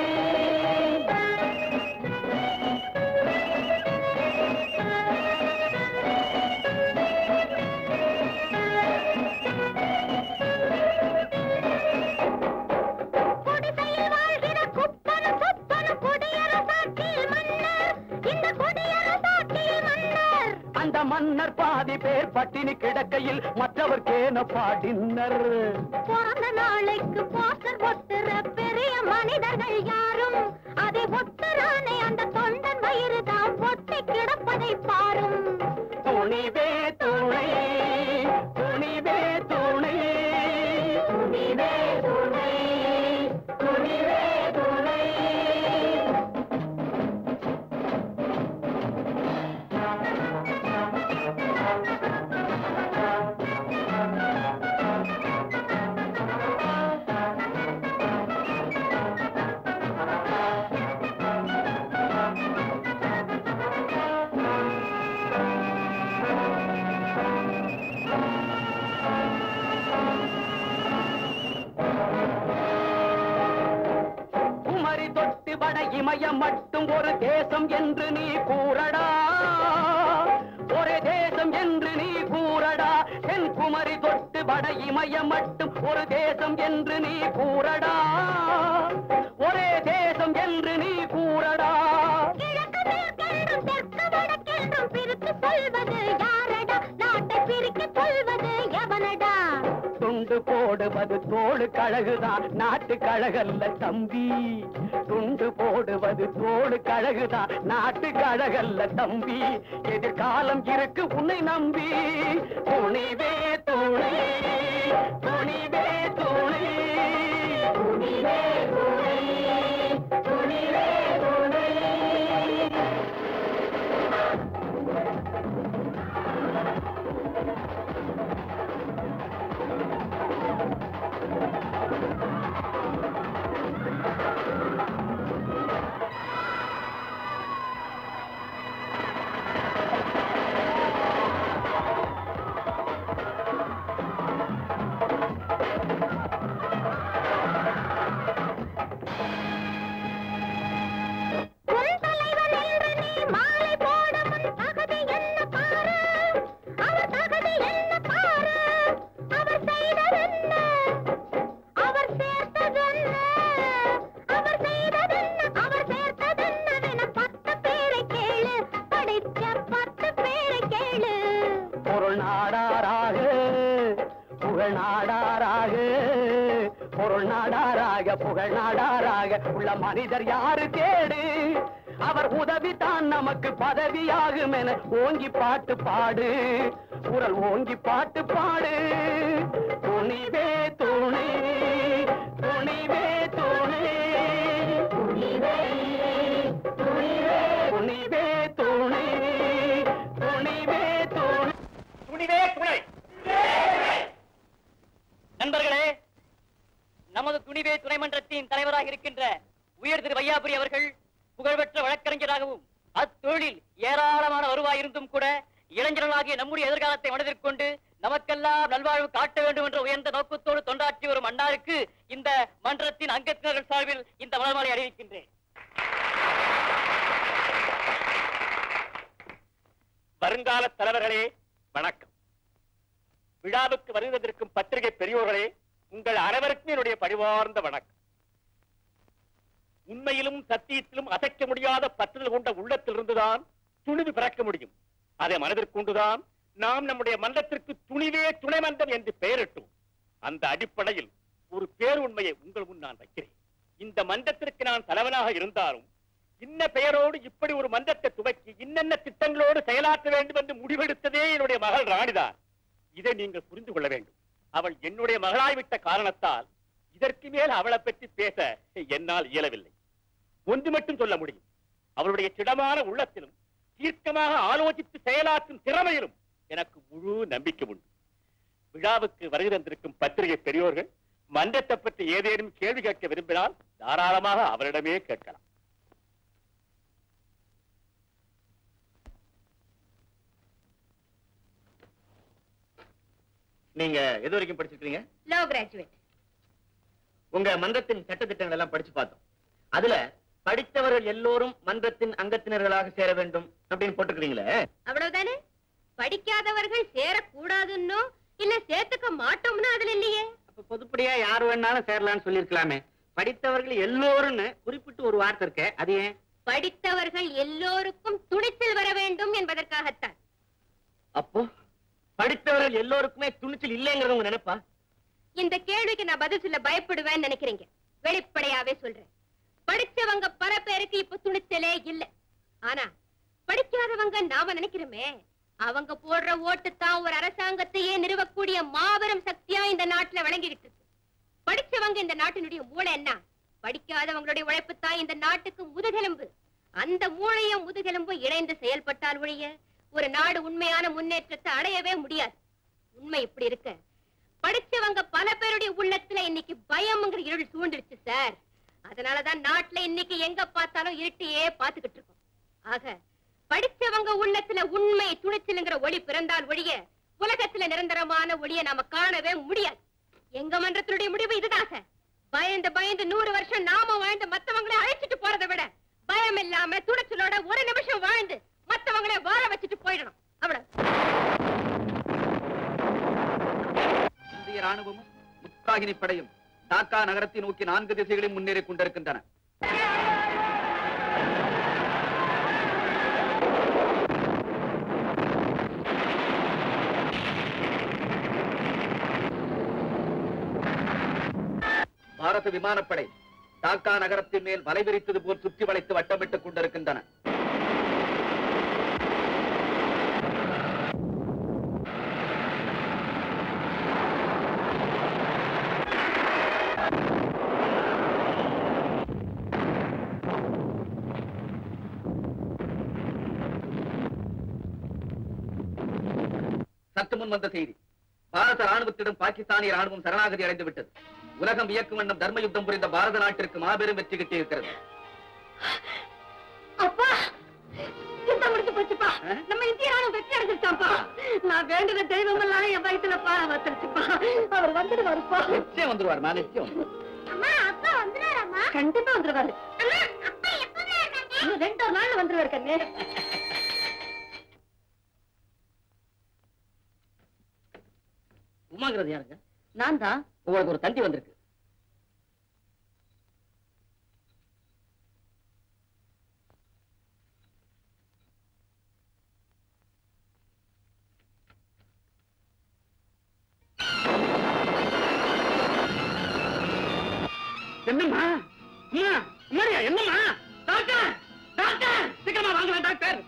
குடிசையில் வாழ்கிற குப்பனும் சுப்பனும் குடியரசாட்சியில் மன்னர் இந்த குடியரசாட்சியில் மன்னர் அந்த மன்னர் பாதி பேர் பட்டினி கிடக்கையில் மற்றவர்க்கேன பாடினர் பிறந்த நாளைக்கு போஸ்டர் ஒட்டுற பெரிய மனிதர்கள் யாரும் அதை ஒட்டுறானே அந்த தொண்டன் வயிறு தான் ஒட்டி கிடப்பதை பாரும் துணிவே துணை துணிவே துணை துணிவே துணை துணிவே துணை தொட்டு வட இமயம் மட்டும் ஒரு தேசம் என்று நீ கூறடா ஒரு தேசம் என்று நீ கூறடா தென்குமரி தொட்டு வட இமயம் மட்டும் ஒரு தேசம் என்று நீ கூறடா ஒரே தேசம் என்று நீ கூறடா கிழக்கு மேற்கென்றும் தெற்கு வடக்கென்றும் பிரித்து சொல்வது யாரடா நாட்டை பிரிக்க சொல்வது எவனடா துண்டு போடுவது தோடு கழகுதான் நாட்டு கழகல்ல தம்பி துண்டு போடுவது தோடு கழகுதான் நாட்டு கழகல்ல தம்பி எதிர்காலம் இருக்கு உன்னை நம்பி துணிவே துணை துணிவே துணை துணிவே துணை துணிவே துணை உன் தலைவன் என்று நீ மாலை போடும் உன் தகுதி என்ன பாரு அவர் தகுதி என்ன பாரு அவர் செய்ததென்ன அவர் சேர்த்ததென்ன அவர் செய்ததென்ன அவர் சேர்த்ததென்னவென பத்து பேரை கேளு படிச்ச பத்து பேரை கேளு பொருள் நாடாராக புகழ் நாடாராக பொருள் நாடாராக புகழ் நாடாராக உள்ள மனிதர் யாரு கேடு அவர் உதவி தான் நமக்கு பதவியாகும் என ஓங்கி பாட்டு பாடு குரல் ஓங்கி பாட்டு பாடு துணிவே துணை துணிவே துணை துணிவே துணிவே துணிவே துணை துணிவே துணை துணிவே துணை நண்பர்களே நமது துணிவே துணைமன்றத்தின் தலைவராக இருக்கின்ற உயர் திரு வையாபுரி அவர்கள் புகழ்பெற்ற வழக்கறிஞராகவும் அத்தொழில் ஏராளமான வருவாய் இருந்தும் கூட இளைஞர்களாகிய நம்முடைய எதிர்காலத்தை மனதில் கொண்டு நமக்கெல்லாம் நல்வாழ்வு காட்ட வேண்டும் என்ற உயர்ந்த நோக்கத்தோடு தொண்டாற்றி வரும் அன்னாருக்கு இந்த மன்றத்தின் அங்கத்தினர்கள் சார்பில் இந்த மலர்மாலை அறிவிக்கின்றேன் வருங்கால தலைவர்களே வணக்கம் விழாவுக்கு வருவதற்கும் பத்திரிகை பெரியோர்களே உங்கள் அனைவருக்கும் என்னுடைய பணிவார்ந்த வணக்கம் உண்மையிலும் சத்தியத்திலும் அசைக்க முடியாத பற்றுதல் கொண்ட உள்ளத்திலிருந்துதான் துணிவு பிறக்க முடியும் அதை மனதிற்கு கொண்டுதான் நாம் நம்முடைய மன்றத்திற்கு துணிவே துணை மன்றம் என்று பெயரிட்டோம் அந்த அடிப்படையில் ஒரு பேருண்மையை உங்கள் முன் நான் வைக்கிறேன் இந்த மன்றத்திற்கு நான் தலைவனாக இருந்தாலும் இன்ன பெயரோடு இப்படி ஒரு மன்றத்தை துவக்கி இன்னென்ன திட்டங்களோடு செயலாற்ற வேண்டும் என்று முடிவெடுத்ததே என்னுடைய மகள் ராணிதான் இதை நீங்கள் புரிந்து கொள்ள வேண்டும் அவள் என்னுடைய மகளாய்விட்ட காரணத்தால் இதற்கு மேல் அவளை பற்றி பேச என்னால் இயலவில்லை ஒன்று மட்டும் சொல்ல முடியும் அவளுடைய திடமான உள்ளத்திலும் தீர்க்கமாக ஆலோசித்து செயலாற்றும் திறமையிலும் எனக்கு முழு நம்பிக்கை உண்டு விழாவுக்கு வருகை தந்திருக்கும் பத்திரிகை பெரியோர்கள் மன்றத்தை பற்றி ஏதேனும் கேள்வி கேட்க விரும்பினால் தாராளமாக அவரிடமே கேட்கலாம் நீங்க எது வரைக்கும் படிச்சிருக்கீங்க லோ கிராஜுவேட் உங்க மன்றத்தின் சட்டத்திட்டங்கள் எல்லாம் படிச்சு பார்த்தோம் அதுல படித்தவர்கள் எல்லோரும் மன்றத்தின் அங்கத்தினர்களாக சேர வேண்டும் அப்படின்னு போட்டுக்கிறீங்களே அவ்வளவுதானே படிக்காதவர்கள் சேரக்கூடாதுன்னோ இல்ல சேர்த்துக்க மாட்டோம்னு அதுல இல்லையே அப்ப பொதுப்படியா யார் வேணாலும் சேரலாம்னு சொல்லிருக்கலாமே படித்தவர்கள் எல்லோரும்னு குறிப்பிட்டு ஒரு வார்த்தை இருக்க அது ஏன் படித்தவர்கள் எல்லோருக்கும் துணிச்சல் வர வேண்டும் என்பதற்காகத்தான் அப்போ படித்தவர்கள் எல்லோருக்குமே துணிச்சல் இல்லைங்கிறது உங்க நினைப்பா இந்த கேள்விக்கு நான் பதில் சொல்ல பயப்படுவேன்னு நினைக்கிறீங்க வெளிப்படையாவே சொல்றேன் படிச்சவங்க பல பேருக்கு இப்ப துணிச்சலே இல்ல ஆனா படிக்காதவங்க நாம நினைக்கிறோமே அவங்க போடுற ஓட்டு தான் ஒரு அரசாங்கத்தையே நிறுவக்கூடிய மாபெரும் சக்தியா இந்த நாட்டுல விளங்கிக்கிட்டு இருக்கு படிச்சவங்க இந்த நாட்டினுடைய மூளை என்ன படிக்காதவங்களுடைய உழைப்பு தான் இந்த நாட்டுக்கு முதுகெலும்பு அந்த மூளையும் முதுகெலும்பும் இணைந்து செயல்பட்டால் ஒழிய ஒரு நாடு உண்மையான முன்னேற்றத்தை அடையவே முடியாது உண்மை இப்படி இருக்க படிச்சவங்க பல பேருடைய உள்ளத்துல இன்னைக்கு பயம்ங்கிற இருள் சூழ்ந்துருச்சு சார் அதனாலதான் நாட்டுல இன்னைக்கு எங்க பார்த்தாலும் இருட்டையே பார்த்துக்கிட்டு இருக்கோம் ஆக படிச்சவங்க உள்ளத்துல உண்மை துணிச்சலுங்கிற ஒளி பிறந்தால் ஒழிய உலகத்துல நிரந்தரமான ஒளியை நாம காணவே முடியாது எங்க மன்றத்தினுடைய முடிவு இதுதான் சார் பயந்து பயந்து நூறு வருஷம் நாம வாழ்ந்து மத்தவங்களை அழைச்சிட்டு வீரவாகினி படையும் டாக்கா நகரத்தை நோக்கி நான்கு திசைகளில் முன்னேறிக் கொண்டிருக்கின்றன பாரத விமானப்படை டாக்கா நகரத்தின் மேல் வலை விரித்தது போல் சுற்றி வளைத்து வட்டமிட்டுக் கொண்டிருக்கின்றன சற்று முன் வந்த செய்தி பாரத ராணுவத்திடம் பாகிஸ்தானிய ராணுவம் சரணாகதி அடைந்து விட்டது உலகம் வியக்கும் வண்ணம் தர்ம யுத்தம் புரிந்த பாரத நாட்டிற்கு மாபெரும் வெற்றி கிட்டியிருக்கிறது அப்பா யுத்தம் முடிஞ்சு போச்சுப்பா ஆ? நம்ம இந்திய ராணுவம் வெற்றி அடைஞ்சிருச்சாப்பா நான் வேண்டின தெய்வம் எல்லாம் என் வயிற்றுல பார வச்சிருச்சுப்பா அவர் வந்துடுவாருப்பா நிச்சயம் வந்துருவார் நிச்சயம் அம்மா அப்பா வந்துடுவாரம்மா கண்டிப்பா வந்துருவாரு அப்பா எப்ப இன்னும் ரெண்டு ஒரு நாள்ல வந்துருவாரு கண்ணு உமாங்கிறது யாருங்க நான் தான் உங்களுக்கு ஒரு தந்தி வந்திருக்கு என்னம்மா அம்மா அம்மாடியா என்னம்மா டாக்டர் டாக்டர் சீக்கிரமா வாங்கலாம் டாக்டர்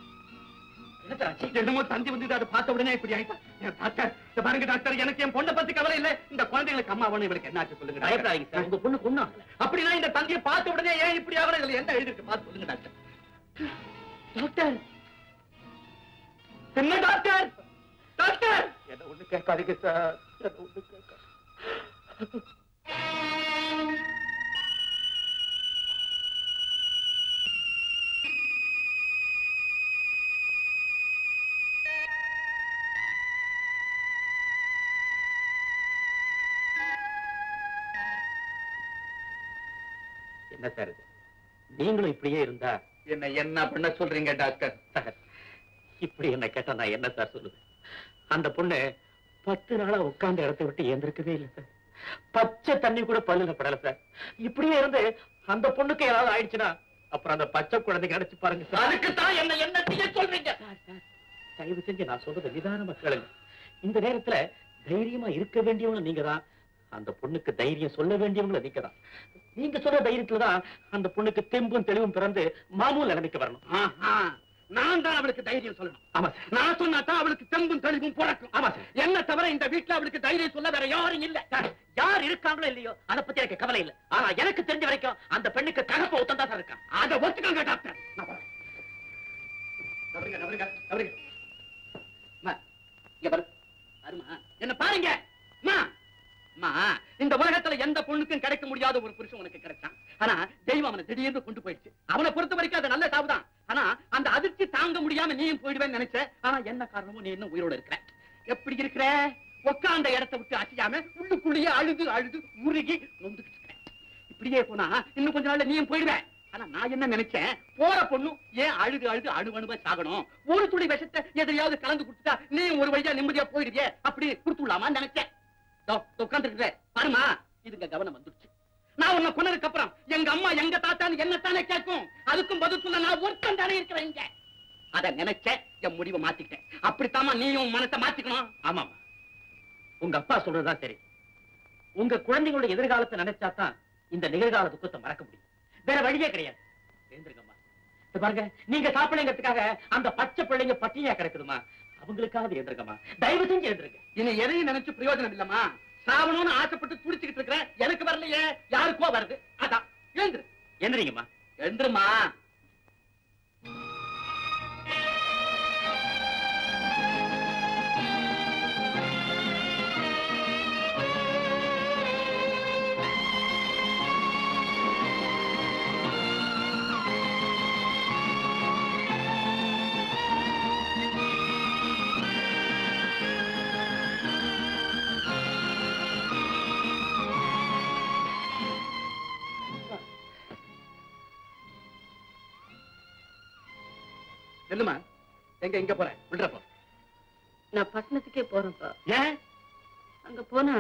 என்னமோ தந்தி வந்து அதை பார்த்த உடனே இப்படி ஆயிட்டா என் டாக்டர் இத பாருங்க டாக்டர் எனக்கு என் பொண்ணை பத்தி கவலை இல்ல இந்த குழந்தைகளுக்கு அம்மா ஒண்ணு இவளுக்கு என்னாச்சு சொல்லுங்க பயப்படாதீங்க சார் உங்க பொண்ணு பொண்ணு அப்படின்னா இந்த தந்தியை பார்த்த உடனே ஏன் இப்படி ஆகல இதுல என்ன எழுதிருக்கு பார்த்து சொல்லுங்க டாக்டர் டாக்டர் என்ன டாக்டர் டாக்டர் என்ன ஒண்ணு கேட்காதீங்க சார் என்ன ஒண்ணு கேட்காது என்ன சார் இது நீங்களும் இப்படியே இருந்தா என்ன என்ன பண்ண சொல்றீங்க டாக்டர் சார் இப்படி என்ன கேட்டா நான் என்ன சார் சொல்லுவேன் அந்த பொண்ணு பத்து நாளா உட்கார்ந்த இடத்தை விட்டு எந்திருக்கவே இல்லை சார் பச்சை தண்ணி கூட பல்லுல படல சார் இப்படியே இருந்து அந்த பொண்ணுக்கு ஏதாவது ஆயிடுச்சுன்னா அப்புறம் அந்த பச்சை குழந்தைங்க அடைச்சு பாருங்க சார் அதுக்கு தான் என்ன என்ன செய்ய சொல்றீங்க சார், சார், தயவு செஞ்சு நான் சொல்றத நிதானமா கேளுங்க இந்த நேரத்துல தைரியமா இருக்க வேண்டியவங்க நீங்க தான் அந்த பொண்ணுக்கு தைரியம் சொல்ல வேண்டியவங்க நீங்க தான் நீங்க சொல்ற தைரியத்துல தான் அந்த பொண்ணுக்கு தெம்பும் தெளிவும் பிறந்து மாமூல் நிலைமைக்கு வரணும் ஆஹா, நான் தான் அவளுக்கு தைரியம் சொல்லணும் ஆமா சார் நான் சொன்னா தான் அவளுக்கு தெம்பும் தெளிவும் பிறக்கும் ஆமா சார் என்ன தவிர இந்த வீட்டுல அவளுக்கு தைரியம் சொல்ல வேற யாரும் இல்ல சார், யார் இருக்காங்களோ இல்லையோ அத பத்தி எனக்கு கவலை இல்ல ஆனா எனக்கு தெரிஞ்ச வரைக்கும் அந்த பெண்ணுக்கு தகப்ப ஒத்தம் தான் சார் இருக்கான் அத ஒத்துக்கங்க டாக்டர் நான் போறேன். நவருங்க, நவருங்க, நவருங்க. அம்மா, இங்க பாரு. பாரும்மா, என்ன பாருங்க அம்மா, அம்மா, இந்த உலகத்துல எந்த பொண்ணுக்கும் கிடைக்க முடியாத ஒரு புருஷன் உனக்கு கிடைச்சான் ஆனா தெய்வம் அவனை திடீர்னு கொண்டு போயிடுச்சு அவனை பொறுத்த வரைக்கும் அது நல்ல சாவுதான் ஆனா அந்த அதிர்ச்சி தாங்க முடியாம நீயும் போயிடுவேன்னு நினைச்ச ஆனா என்ன காரணமும் நீ இன்னும் உயிரோட இருக்கிற எப்படி இருக்கிற உட்கார்ந்த இடத்தை விட்டு அசையாம உள்ளுக்குள்ளேயே அழுது அழுது உருகி நொந்துக்கிட்டு இருக்கிற இப்படியே போனா இன்னும் கொஞ்ச நாள்ல நீயும் போயிடுவ ஆனா நான் என்ன நினைச்சேன் போற பொண்ணும் ஏன் அழுது அழுது அணு அணுவா சாகணும் ஒரு துளி விஷத்தை எதையாவது கலந்து கொடுத்துட்டா நீ ஒரு வழியா நிம்மதியா போயிடுவியே அப்படி கொடுத்துடலாமான்னு நினைச்சேன் உட்கார்ந்து பாருமா இதுங்க கவனம் வந்துடுச்சு நான் உன்னை கொன்னதுக்கு அப்புறம் எங்க அம்மா எங்க தாத்தான்னு என்னத்தானே கேட்கும் அதுக்கும் பதில் சொல்ல நான் ஒருத்தன் தானே இருக்கிறேன் இங்க அத நினைச்சேன் என் முடிவை மாத்திக்கிட்டேன் அப்படித்தாம்மா நீயும் உன் மனசை மாத்திக்கணும் ஆமாமா உங்க அப்பா சொல்றதுதான் சரி உங்க குழந்தைங்களோட எதிர்காலத்தை நினைச்சாதான் இந்த நிகழ்கால துக்கத்தை மறக்க முடியும் வேற வழியே கிடையாது எழுந்திருங்கம்மா இத பாருங்க நீங்க சாப்பிடுங்கிறதுக்காக அந்த பச்சை பிள்ளைங்க பட்டினியா கிடக்குதுமா அவங்களுக்காவது எழுந்திருங்கம்மா தயவு செஞ்சு எழுந்திருங்க இனி எதையும் நினைச்சு பிரயோஜனம் இல்லம்மா சாவணும்னு ஆசைப்பட்டு துடிச்சுக்கிட்டு இருக்கிறேன் எனக்கு வரலையே யாருக்கோ வருது அதான் எழுந்துரு எந்திரிங்கம்மா எழுந்துருமா நெல்லுமா எங்க இங்க போறேன் விடுறப்போ நான் பட்டணத்துக்கே போறேன்ப்பா ஏன் அங்க போனா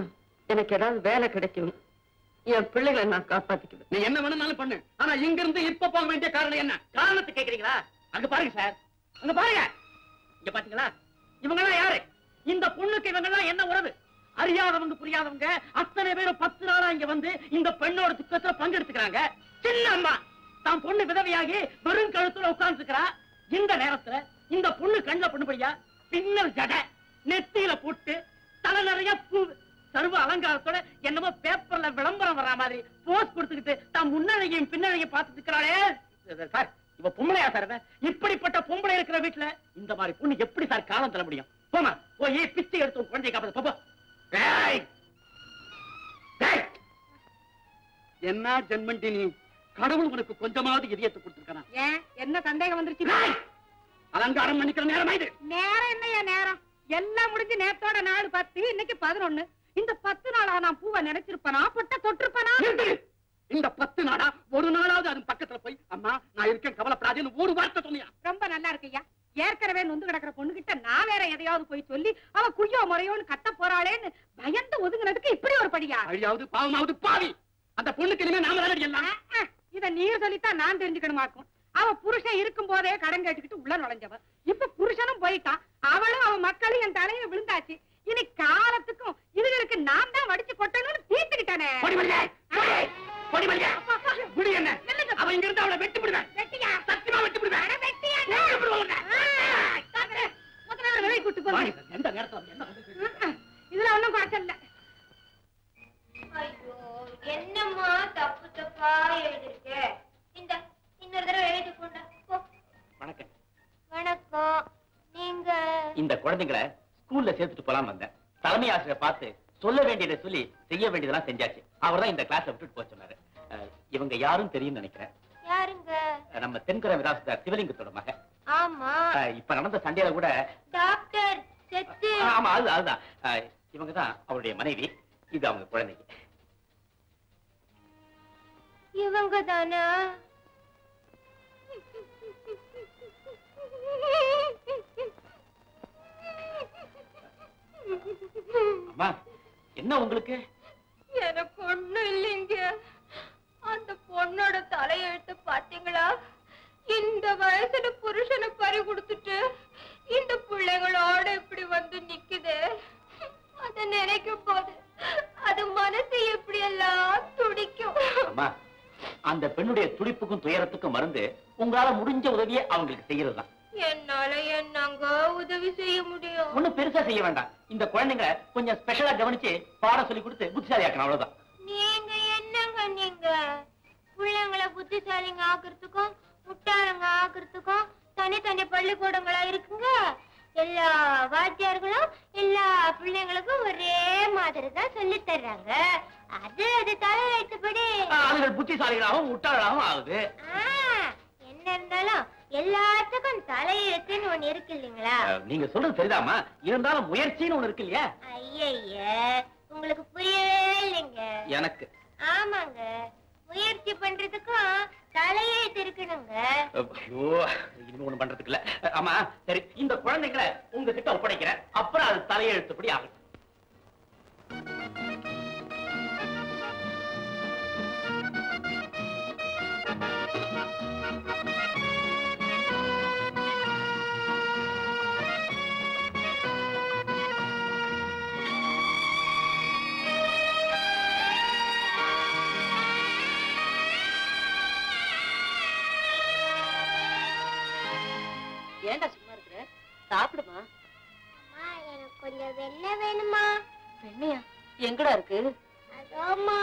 எனக்கு ஏதாவது வேலை கிடைக்கும் என் பிள்ளைகளை நான் காப்பாத்திக்குவேன் நீ என்ன வேணும்னாலும் பண்ணு ஆனா இங்க இருந்து இப்ப போக வேண்டிய காரணம் என்ன காரணத்தை கேக்குறீங்களா அங்க பாருங்க சார் அங்க பாருங்க இங்க பாத்தீங்களா இவங்க எல்லாம் யாரு இந்த பொண்ணுக்கு இவங்க எல்லாம் என்ன உறவு அறியாதவங்க புரியாதவங்க அத்தனை பேரும் பத்து நாளா இங்க வந்து இந்த பெண்ணோட துக்கத்துல பங்கெடுத்துக்கிறாங்க சின்ன அம்மா தான் பொண்ணு விதவையாகி வெறும் கழுத்துல உட்கார்ந்துருக்கிறா இந்த நேரத்துல இந்த பொண்ணு கண்ணுல பண்ணுபடியா பின்னல் ஜடை நெத்தியில போட்டு தலை நிறைய பூ சர்வ அலங்காரத்தோட என்னமோ பேப்பர்ல விளம்பரம் வர்ற மாதிரி போஸ் கொடுத்துக்கிட்டு தான் முன்னழகையும் பின்னழகையும் பார்த்துட்டு இருக்கிறாளே இது சார் இவ பொம்பளையா சார் இவ? இப்படிப்பட்ட பொம்பளை இருக்கிற வீட்டுல இந்த மாதிரி பொண்ணு எப்படி சார் காலம் தர முடியும் போமா போய் பிச்சை எடுத்து உன் குழந்தைய காப்பாத்து போ, போ டேய். டேய். என்ன ஜென்மண்டி நீ கடவுள் உனக்கு கொஞ்சமாவது இதயத்தை கொடுத்துருக்கானா ஏன் என்ன சந்தேகம் வந்துருச்சு டேய். அலங்காரம் பண்ணிக்கிற நேரம் இது நேரம் என்னையா நேரம் எல்லாம் முடிஞ்சு நேத்தோட நாலு பத்து இன்னைக்கு பதினொன்னு இந்த பத்து நாளா நான் பூவை நினைச்சிருப்பனா பொட்ட தொட்டிருப்பனா நிறுத்து. இந்த பத்து நாளா ஒரு நாளாவது அது பக்கத்துல போய் அம்மா நான் இருக்கேன் கவலைப்படாதேன்னு ஒரு வார்த்தை சொன்னியா ரொம்ப நல்லா இருக்குய்யா ஏற்கனவே நொந்து கிடக்குற பொண்ணுகிட்ட நான் வேற எதையாவது போய் சொல்லி அவ குய்யோ முறையோன்னு கத்த போறாளேன்னு பயந்து ஒதுங்கினதுக்கு இப்படி ஒரு படியா அழியாவது பாவமாவது பாவி அந்த பொண்ணுக்கு இனிமே நாம தானடி எல்லாம் அஹ், அஹ், இத நீர் சொல்லித்தான் நான் தெரிஞ்சுக்கணுமாக்கும் அவ புருஷன் இருக்கும் போதே கடன் கேட்டுக்கிட்டு உள்ள நுழைஞ்சவ இப்ப புருஷனும் போயிட்டான் அவளும் அவ மக்களும் என் தலையில விழுந்தாச்சு இனி காலத்துக்கும் இதுகளுக்கு நான் தான் வடிச்சு கொட்டணும்னு தீர்த்துக்கிட்டானே பொடி மல்லிகை, பொடி, பொடி மல்லிகை. அப்பா, அப்பா. முடி என்ன நில்லுங்க. அவ இங்க இருந்து அவளை வெட்டி விடுவேன் வெட்டியா சத்தியமா வெட்டி விடுவேன் அட, வெட்டியா வெட்டி விடுவேன் ஆ, தாத்தரே, முதல்ல அவரை வெளிய கூட்டு போங்க வாடி, எந்த நேரத்துல அவன் என்ன வந்து ம், ம். இதுல ஒண்ணும் குறைச்சல் இல்ல ஐயோ என்னம்மா தப்பு தப்பா எழுதிருக்க இந்த இன்னொரு தடவை எழுதி கொண்டா போ வணக்கம் வணக்கம் நீங்க இந்த குழந்தைங்களை ஸ்கூல்ல சேர்த்துட்டு போலாம் வந்தேன் தலைமை ஆசிரியர் பார்த்து சொல்ல வேண்டியதை சொல்லி செய்ய வேண்டியதெல்லாம் செஞ்சாச்சு அவர் தான் இந்த கிளாஸ்ல விட்டுட்டு போக சொன்னாரு அஹ், இவங்க யாரும் தெரியும் நினைக்கிறேன் யாருங்க அஹ், நம்ம தென்கர விராசத்தார் சிவலிங்கத்தோட மகன் ஆமா அஹ், இப்ப நடந்த சண்டையில கூட டாக்டர் செத்து அஹ், ஆமா அது அதுதான் அஹ், இவங்க தான் அவருடைய மனைவி இது அவங்க குழந்தைங்க இவங்க தானா அம்மா என்ன உங்களுக்கு எனக்கு ஒண்ணும் இல்லைங்க அந்த பொண்ணோட தலையெழுத்து பாத்தீங்களா இந்த வயசுல புருஷனை பறி கொடுத்துட்டு இந்த பிள்ளைங்களோட இப்படி வந்து நிக்குது அத நினைக்கும் போது அது மனசு எப்படி எல்லாம் துடிக்கும் அம்மா அந்த பெண்ணுடைய துடிப்புக்கும் துயரத்துக்கும் மருந்து உங்களால முடிஞ்ச உதவியை அவங்களுக்கு செய்யறது தான் என்னால என்னங்க உதவி செய்ய முடியும் ஒண்ணும் பெருசா செய்ய வேண்டாம் இந்த குழந்தைங்களை கொஞ்சம் ஸ்பெஷலா கவனிச்சு பாடம் சொல்லி கொடுத்து புத்திசாலியாக்கணும் அவ்வளவுதான் நீங்க என்னங்க நீங்க பிள்ளைங்களை புத்திசாலிங்க ஆக்குறதுக்கும் முட்டாளங்க ஆக்குறதுக்கும் தனித்தனி பள்ளிக்கூடங்களா இருக்குங்க எல்லா வாத்தியார்களும் எல்லா பிள்ளைங்களுக்கும் ஒரே மாதிரி தான் சொல்லி தர்றாங்க அது அது தலையெழுத்துப்படி ஆஹ், அதுகள் புத்திசாலிகளாகவும் முட்டாளாகவும் ஆகுது ஆ, என்ன இருந்தாலும் எல்லாத்துக்கும் தலையெழுத்துன்னு ஒண்ணு இருக்கு இல்லைங்களா ஆஹ், நீங்க சொல்றது சரிதாம்மா இருந்தாலும் முயற்சின்னு ஒண்ணு இருக்கு இல்லையா ஐய உங்களுக்கு புரியவே இல்லைங்க எனக்கு ஆமாங்க முயற்சி பண்றதுக்கும் தலையெழுத்து இருக்கணுங்க ஐயோ இனிமே ஒண்ணும் பண்றதுக்கு இல்ல ஆமா சரி இந்த குழந்தைங்களை உங்ககிட்ட ஒப்படைக்கிறேன் அப்புறம் அது தலையெழுத்துப்படி ஆகட்டும் ஏன்டா சும்மா இருக்கிற சாப்பிடுமா அம்மா எனக்கு கொஞ்சம் வெண்ணெய் வேணுமா பெண்ணையா எங்கடா இருக்கு அதோம்மா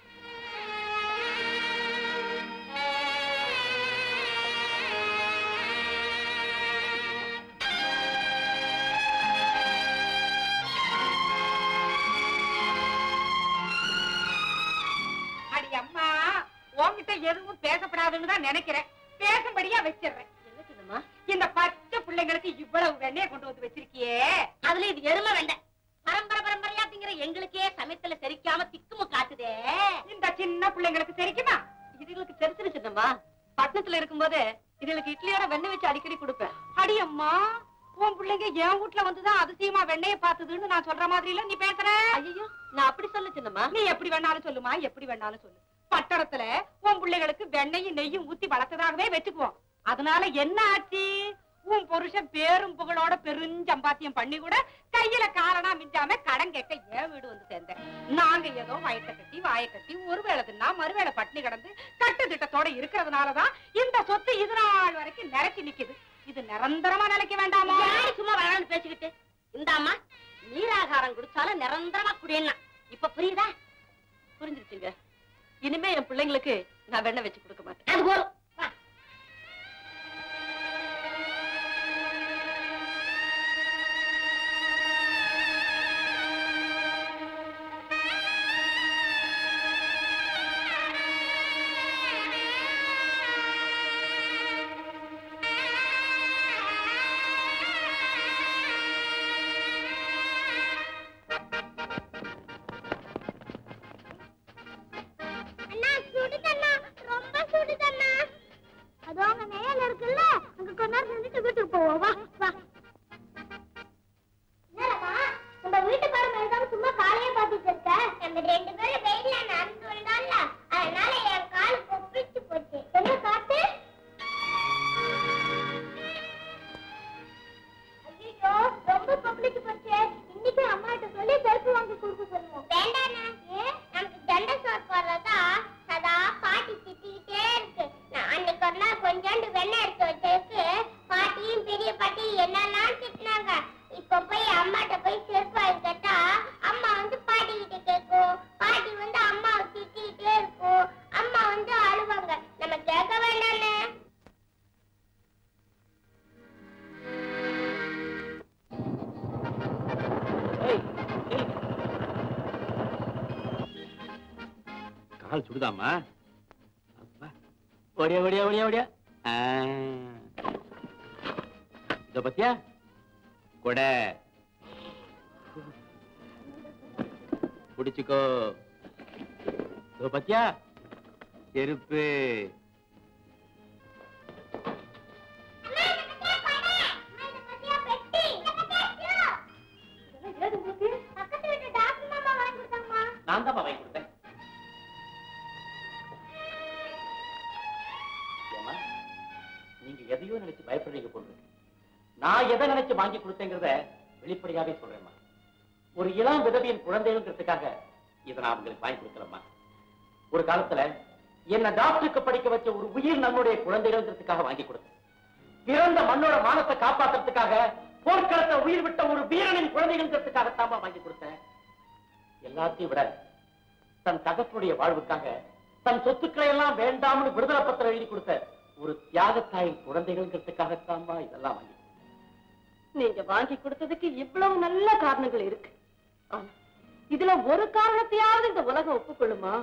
அடி அம்மா உன்கிட்ட எதுவும் பேசப்படாதுன்னு தான் நினைக்கிறேன் பேசும்படியா வச்சிடுறேன் என்னதுமா இந்த பச்சை பிள்ளைங்களுக்கு இவ்வளவு வெண்ணெய கொண்டு வந்து வச்சிருக்கியே அதுல இது எருமை வேண்டாம் பரம்பரை பரம்பரையா திங்கிற எங்களுக்கே சமயத்துல செரிக்காம திக்குமு காட்டுதே இந்த சின்ன பிள்ளைங்களுக்கு தெரிக்குமா இதுகளுக்கு தெரிச்சிருச்சுமா பட்டணத்துல இருக்கும்போது இதுகளுக்கு இட்லியோட வெண்ணெய் வச்சு அடிக்கடி கொடுப்பேன் அடி அம்மா உன் பிள்ளைங்க என் வீட்டுல வந்துதான் அதிசயமா வெண்ணைய பார்த்ததுன்னு நான் சொல்ற மாதிரி இல்ல நீ பேசுற ஐயோ நான் அப்படி சொல்ல சின்னம்மா நீ எப்படி வேணாலும் சொல்லுமா எப்படி வேணாலும் சொல்லு பட்டணத்துல உன் பிள்ளைகளுக்கு வெண்ணையும் நெய்யும் ஊத்தி வளர்த்ததாகவே வச்சுக்குவோம் அதனால என்ன ஆச்சு உன் புருஷன் பேரும் புகழோட பெருஞ்சம்பாத்தியம் பண்ணி கூட கையில காரணா மிஞ்சாம கடன் கேட்க ஏன் வீடு வந்து சேர்ந்தேன் நாங்க ஏதோ வயத்தை கட்டி வாயை கட்டி ஒரு வேளை தின்னா மறுவேளை பட்டினி கிடந்து கட்டு திட்டத்தோட இருக்கிறதுனாலதான் இந்த சொத்து இது நாள் வரைக்கும் நிலைச்சு நிக்குது இது நிரந்தரமா நிலைக்க வேண்டாமா யாரு சும்மா வேணாம்னு பேசிக்கிட்டு இந்தாம்மா நீராகாரம் குடிச்சாலும் நிரந்தரமா குடியலாம் இப்ப புரியுதா புரிஞ்சிருச்சுங்க இனிமே என் பிள்ளைங்களுக்கு நான் வெண்ணெய் வச்சு கொடுக்க மாட்டேன் அது போதும் வா. அண்ணா சுடுதண்ணா ரொம்ப சுடுதண்ணா அதோ அங்க நிழல் இருக்குல்ல அங்க கொஞ்ச நேரம் நின்னுட்டு வீட்டுக்கு போவோம் வா வா என்னடா உங்க வீட்டு பாரு மேல சும்மா காலையே பாத்துட்டு இருக்க நம்ம ரெண்டு பேரும் வெயில்ல நடந்து வந்தோம்ல அதனால என் கால் கொப்பிச்சு போச்சு என்ன காத்து ஐயோ ரொம்ப கொப்பளிச்சு போச்சு இன்னைக்கு அம்மா கிட்ட சொல்லி செருப்பு வாங்கி கொடுக்க சொல்லுவோம் வேண்டாண்ணா ஏன் நமக்கு ஜெண்டை சோறு போடுறதா சதா பாட்டி திட்டிக்கிட்டே இருக்கு நான் அன்னைக்கு ஒரு நாள் கொஞ்சோண்டு வெண்ணெய் எடுத்து வச்சதுக்கு பாட்டியும் பெரிய பாட்டி என்னெல்லாம் திட்டினாங்க இப்ப போய் அம்மாட்ட போய் செருப்பு வாங்கி கேட்டா அம்மா வந்து பாட்டி கிட்ட கேட்கும் பாட்டி வந்து அம்மாவை திட்டிக்கிட்டே இருக்கும் அம்மா வந்து அழுவாங்க நம்ம கேட்க வேண்டாண்ணே கால் சுடுதாமா அப்பா. ஓடியா ஓடியா ஓடியா ஓடியா ஆ. இதோ பத்தியா கொடை புடிச்சுக்கோ இதோ பத்தியா செருப்பு பக்கத்து வீட்டு டாக்டர் மாமா வாங்கி கொடுத்தாங்கம்மா நான் தான் வாங்கி கொடுத்தேன் ஏம்மா, நீங்க எதையோ நினைச்சு பயப்படுறீங்க போல இருக்கு. நான் எதை நினைச்சு வாங்கி கொடுத்தேங்கிறத வெளிப்படையாவே சொல்றேம்மா ஒரு இளம் விதவியின் குழந்தைங்கிறதுக்காக இதை நான் உங்களுக்கு வாங்கி கொடுக்கலம்மா ஒரு காலத்துல என்ன டாக்டருக்கு படிக்க வச்ச ஒரு உயிர் நம்முடைய குழந்தைகள்ங்கிறதுக்காக வாங்கி கொடுத்தேன் பிறந்த மண்ணோட மானத்தை காப்பாத்துறதுக்காக போர்க்களத்தை உயிர் விட்ட ஒரு வீரனின் குழந்தைகள்ங்கிறதுக்காகத்தாம்மா வாங்கி கொடுத்தேன் எல்லாத்தையும் விட தன் தகப்பனுடைய வாழ்வுக்காக தன் சொத்துக்களை எல்லாம் வேண்டாம்னு விடுதலை பத்திரம் எழுதி கொடுத்த ஒரு தியாகத்தாயின் குழந்தைகள்ங்கிறதுக்காகத்தாம்மா இதெல்லாம் வாங்கி கொடுத்தேன். நீங்க வாங்கி கொடுத்ததுக்கு இவ்வளவு நல்ல காரணங்கள் இருக்கு ஆனா இதுல ஒரு காரணத்தையாவது இந்த உலகம் ஒப்புக்கொள்ளுமா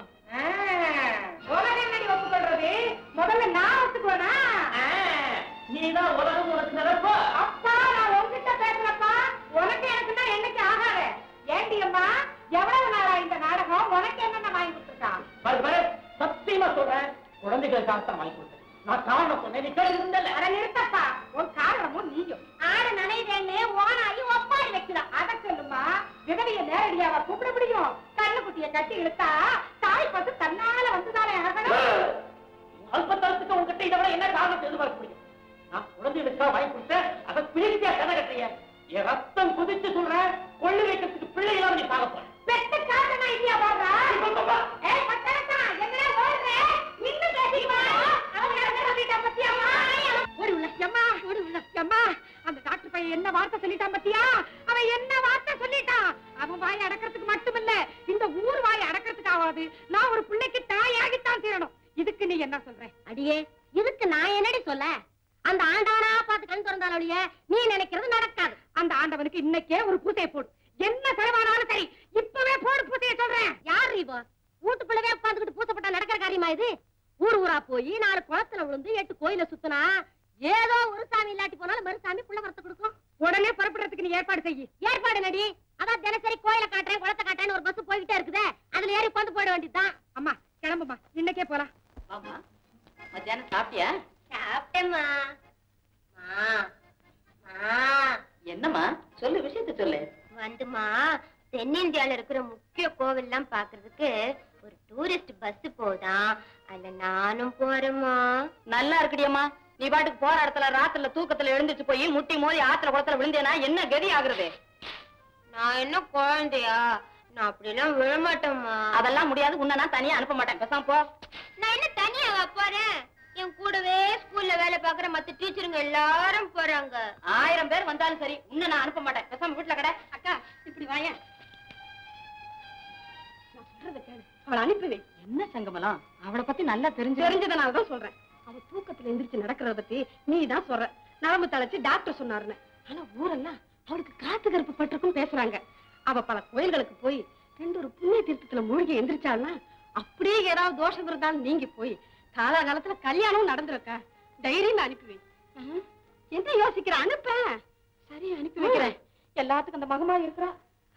உலகம் என்னடி ஒப்புக்கொள்றது முதல்ல நான் ஒத்துக்குவேனா நீதான் உலகம் உனக்கு நினைப்பா அப்பா நான் உன்கிட்ட பேசுறப்பா உனக்கு எனக்குன்னா என்னைக்கு ஆகாத ஏண்டி அம்மா எவ்வளவு நாளா இந்த நாடகம் உனக்கு என்னென்ன வாங்கி கொடுத்துருக்கான் பாரு பாரு சத்தியமா சொல்றேன் குழந்தைகளுக்காகத்தான் வாங்கி கொடுத்தேன் நான் காரணம் சொன்னேன் நீ கேட்டு இருந்தல அட நிறுத்தப்பா உன் காரணமும் நீயும் ஆடு நனைதேன்னு ஓனாயி ஒப்பாரி வைக்கலாம் அத சொல்லுமா விதவிய நேரடியாவா கூப்பிட முடியும் கண்ணுக்குட்டிய கட்டி இழுத்தா தாய் பத்து தன்னால வந்துதானே ஆகணும் அல்பத்தரத்துக்கு உங்ககிட்ட இதை விட என்ன காரணத்தை எதிர்பார்க்க முடியும் நான் குழந்தைகளுக்காக வாங்கி கொடுத்தேன் அதை பிரித்தியா கதை கட்டுறீங்க என் ரத்தம் குதிச்சு சொல்றேன் கொள்ளி வைக்கிறதுக்கு பிள்ளைகளாக நீ சாக போறேன் பெத்த காரணமா இல்லையா பாருடா ஏய் பத்தரத்தா என்னடா ஓடுற இன்னும் பேசிக்குவா அவன் என்ன சொல்லிட்டான் பத்தியாமா ஒரு உள்ள எம்மா ஒரு உள்ள எம்மா அந்த டாக்டர் பையன் என்ன வார்த்தை சொல்லிட்டான் பத்தியா அவன் என்ன வார்த்தை சொல்லிட்டான் அவன் வாயை அடக்கிறதுக்கு மட்டுமில்ல இந்த ஊர் வாயை அடக்கிறதுக்காவது நான் ஒரு பிள்ளைக்கு தாயாகித்தான் தீரணும் இதுக்கு நீ என்ன சொல்ற அடியே இதுக்கு நான் என்னடி சொல்ல அந்த ஆண்டவனா பார்த்து கண் திறந்தாலுடைய நீ நினைக்கிறது நடக்காது அந்த ஆண்டவனுக்கு இன்னைக்கே ஒரு பூசையை போடு என்ன செலவானாலும் சரி இப்பவே போடு பூசையை சொல்றேன் யார் இப்போ வீட்டுக்குள்ளவே உட்காந்துக்கிட்டு பூசப்பட்டா நடக்கிற காரியமா இது ஊர் ஊரா போய் நாலு குளத்துல விழுந்து எட்டு கோயில சுத்தினா ஏதோ ஒரு சாமி இல்லாட்டி போனாலும் மறு சாமி புள்ள வரத்தை கொடுக்கும் உடனே புறப்படுறதுக்கு நீ ஏற்பாடு செய்யி ஏற்பாடு நடி அதான் தினசரி கோயில காட்டுறேன் குளத்தை காட்டுறேன் ஒரு பஸ் போய்கிட்டே இருக்குதே அதுல ஏறி உட்காந்து போயிட வேண்டியதுதான் அம்மா கிளம்புமா இன்னைக்கே போலாம் ஆமா மத்தியானம் சாப்பிட்டியா சாப்பிட்டேம்மா மா மா என்னம்மா சொல்லு விஷயத்த சொல்லு வந்துமா தென்னிந்தியால இருக்கிற முக்கிய கோவில்லாம் பாக்குறதுக்கு ஒரு டூரிஸ்ட் பஸ் போதான் அதுல நானும் போறேம்மா நல்லா இருக்குடியம்மா நீ பாட்டுக்கு போற இடத்துல ராத்திரில தூக்கத்துல எழுந்துச்சு போய் முட்டி மோதி ஆத்துல குளத்துல விழுந்தேனா என்ன கதி ஆகுறது நான் என்ன குழந்தையா நான் அப்படிலாம் விழமாட்டேம்மா அதெல்லாம் முடியாது உன்னை நான் தனியா அனுப்ப மாட்டேன் பேசாம போ நான் என்ன தனியாவா போறேன் என் கூடவே ஸ்கூல்ல வேலை பாக்குற மத்த டீச்சருங்க எல்லாரும் போறாங்க ஆயிரம் பேர் வந்தாலும் சரி உன்னை நான் அனுப்ப மாட்டேன் பேசாம வீட்டுல கடை அக்கா இப்படி வாயேன் நான் சொல்றத கேளு அவளை அனுப்பி வை என்ன சங்கமலம் அவளை பத்தி நல்லா தெரிஞ்சு தெரிஞ்சதனால தான் சொல்றேன் அவ தூக்கத்துல எந்திரிச்சு நடக்கிறத பத்தி நீ தான் சொல்ற நரம்பு தளச்சு டாக்டர் சொன்னாருன்னு ஆனா ஊரெல்லாம் அவளுக்கு காத்து கருப்பு பட்டிருக்கும் பேசுறாங்க அவ பல கோயில்களுக்கு போய் ரெண்டு ஒரு புண்ணிய தீர்த்தத்துல மூழ்கி எந்திரிச்சாள்னா அப்படியே ஏதாவது தோஷம் இருந்தாலும் நீங்கி போய் காலாகாலத்துல கல்யாணம் நடந்திருக்கா தைரியம் அனுப்பி வை ம், என்ன யோசிக்கிற அனுப்ப சரி அனுப்பி வைக்கிறேன் எல்லாத்துக்கும் அந்த மகமா இருக்கிறா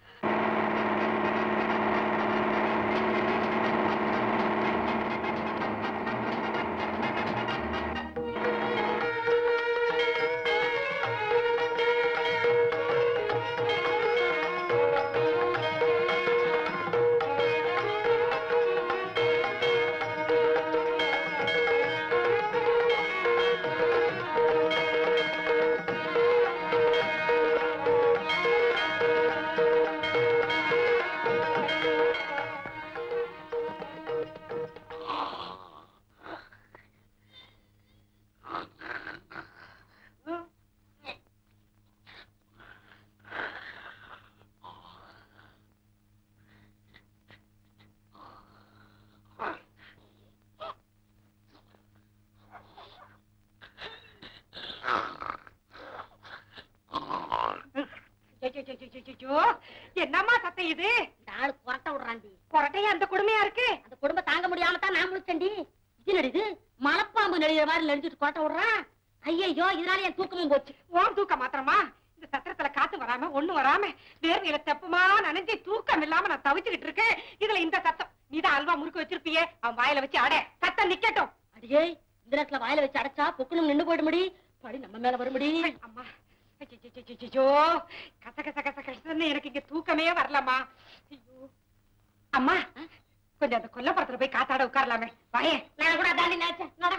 ஐயோ என்னம்மா சத்தம் இது இந்த ஆளு புரட்ட விடுறாண்டி கொரட்டையா அந்த கொடுமையா இருக்கு அந்த குடும்பம் தாங்க முடியாம தான் நான் முடிச்சேன்டி இது நடிது மலைப்பாம்பு நடிகிற மாதிரி நடிச்சுட்டு கொட்ட விடுறான் ஐயோ இதனால என் தூக்கமும் போச்சு ஓம் தூக்கம் மாத்திரமா இந்த சத்திரத்துல காத்து வராம ஒண்ணு வராம வேர்வையில தெப்பமா நனைஞ்சு தூக்கம் இல்லாம நான் தவிச்சுக்கிட்டு இருக்கேன் இதுல இந்த சத்தம் நீதான் அல்வா முறுக்கு வச்சிருப்பியே அவன் வாயில வச்சு அட சத்தம் நிக்கட்டும் அடியே இந்த நேரத்துல வாயில வச்சு அடைச்சா பொக்குனும் நின்னு போயிட முடி படி நம்ம மேல வரும்படி அம்மா ஐயோ கச கச கச கசன்னு எனக்கு இங்க தூக்கமே வரலம்மா ஐயோ அம்மா கொஞ்சம் அந்த கொல்லப்புறத்துல போய் காத்தாட உட்காரலாமே வாயே நான் கூட தாண்டி நினைச்சேன் நடா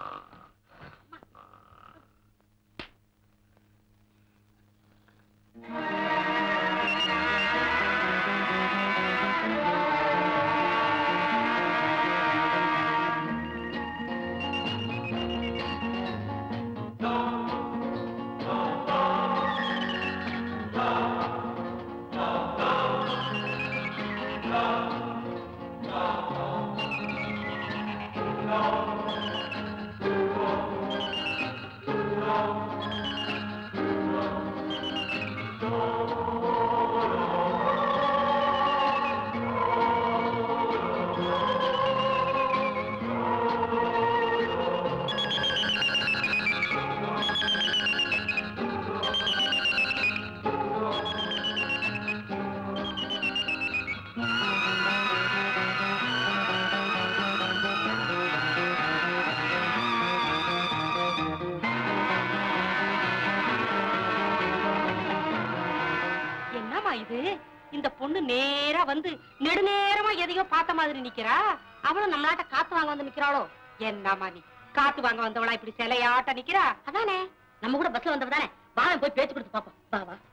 என்னம்மா இது இந்த பொண்ணு நேரா வந்து நெடுநேரமா எதையோ பார்த்த மாதிரி நிக்கிறா அவளும் நம்மளாட்ட காத்து வாங்க வந்து நிக்கிறாளோ என்னம்மா நீ காத்து வாங்க வந்தவளா இப்படி சிலையாட்ட நிக்கிறா அதானே நம்ம கூட பஸ்ல வந்தவ தானே வாங்க போய் பேச்சு கொடுத்து பாப்போம் வா வா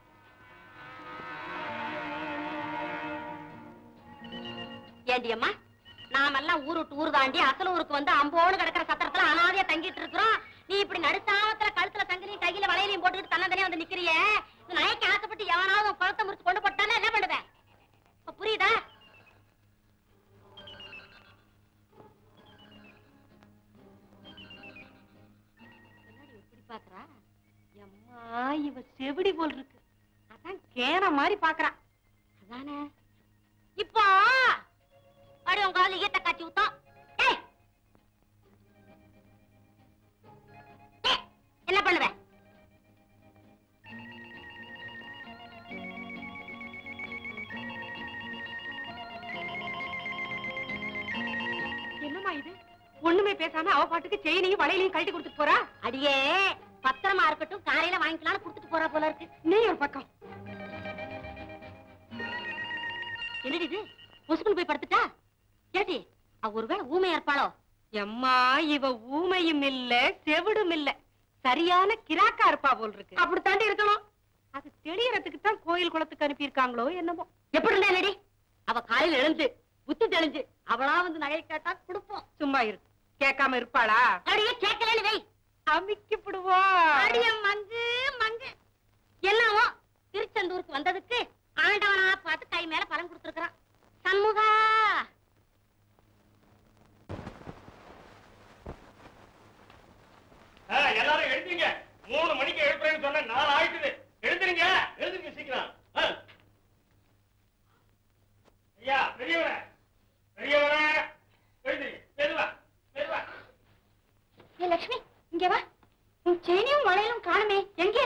ஏண்டி அம்மா நாமெல்லாம் ஊர் விட்டு ஊர் தாண்டி அசல் ஊருக்கு வந்து அம்போன்னு கிடக்கிற சத்திரத்துல அனாதையா தங்கிட்டு இருக்கிறோம் நீ இப்படி நடுசாமத்துல கழுத்துல சங்கிலியும் கையில வளையலையும் போட்டுக்கிட்டு தன்னந்தனியா வந்து நிக்கிறியே இந்த நாய்க்கு ஆசைப்பட்டு எவனாவது உன் கழுத்தை முறிச்சு கொண்டு போட்டானா என்ன பண்ணுவேன் இப்ப புரியுதா என்னடி இப்படி பாக்குறா அம்மா இவ செவிடி போல் இருக்கு அதான் கேன மாதிரி பாக்குறா அதானே இப்போ அடி உங்க கால ஈட்ட காய்ச்சி ஊத்தம் ஏய் ஏய், என்ன பண்ணுவ என்னம்மா இது ஒண்ணுமே பேசாம அவ பாட்டுக்கு செயினையும் வளையலையும் கழட்டி கொடுத்துட்டு போறா அடியே பத்திரமா இருக்கட்டும் காலையில வாங்கிக்கலாம்னு கொடுத்துட்டு போறா போல இருக்கு நீ ஒரு பக்கம் என்னடி இது பொசுக்குன்னு போய் படுத்துட்டா ஏடி அவ ஒருவேளை ஊமையா இருப்பாளோ எம்மா இவ ஊமையும் இல்ல செவிடும் இல்ல சரியான கிராக்கா இருப்பா போல் இருக்கு அப்படித்தாண்டி இருக்கணும் அது தெளியறதுக்கு தான் கோயில் குளத்துக்கு அனுப்பியிருக்காங்களோ என்னமோ எப்படி இருந்தா என்னடி அவ காலையில எழுந்து புத்தி தெளிஞ்சு அவளா வந்து நகை கேட்டா கொடுப்போம் சும்மா இரு கேட்காம இருப்பாளா அப்படியே கேட்கலன்னு வை அமிக்கிப்படுவா அடிய மங்கு மங்கு என்னவோ திருச்செந்தூருக்கு வந்ததுக்கு ஆண்டவனா பார்த்து கை மேல பலன் கொடுத்துருக்கான் சண்முகா ஆ, எல்லாரும் எழுந்தீங்க மூணு மணிக்கு எழுப்புறேன்னு சொன்ன நாலு ஆயிட்டுது எழுந்துருங்க எழுந்துருங்க சீக்கிரம் ஆ. ஐயா பெரியவர பெரியவர எழுந்துருங்க மெதுவா மெதுவா ஏ லட்சுமி இங்க வா உன் செயினையும் வளையலும் காணுமே எங்கே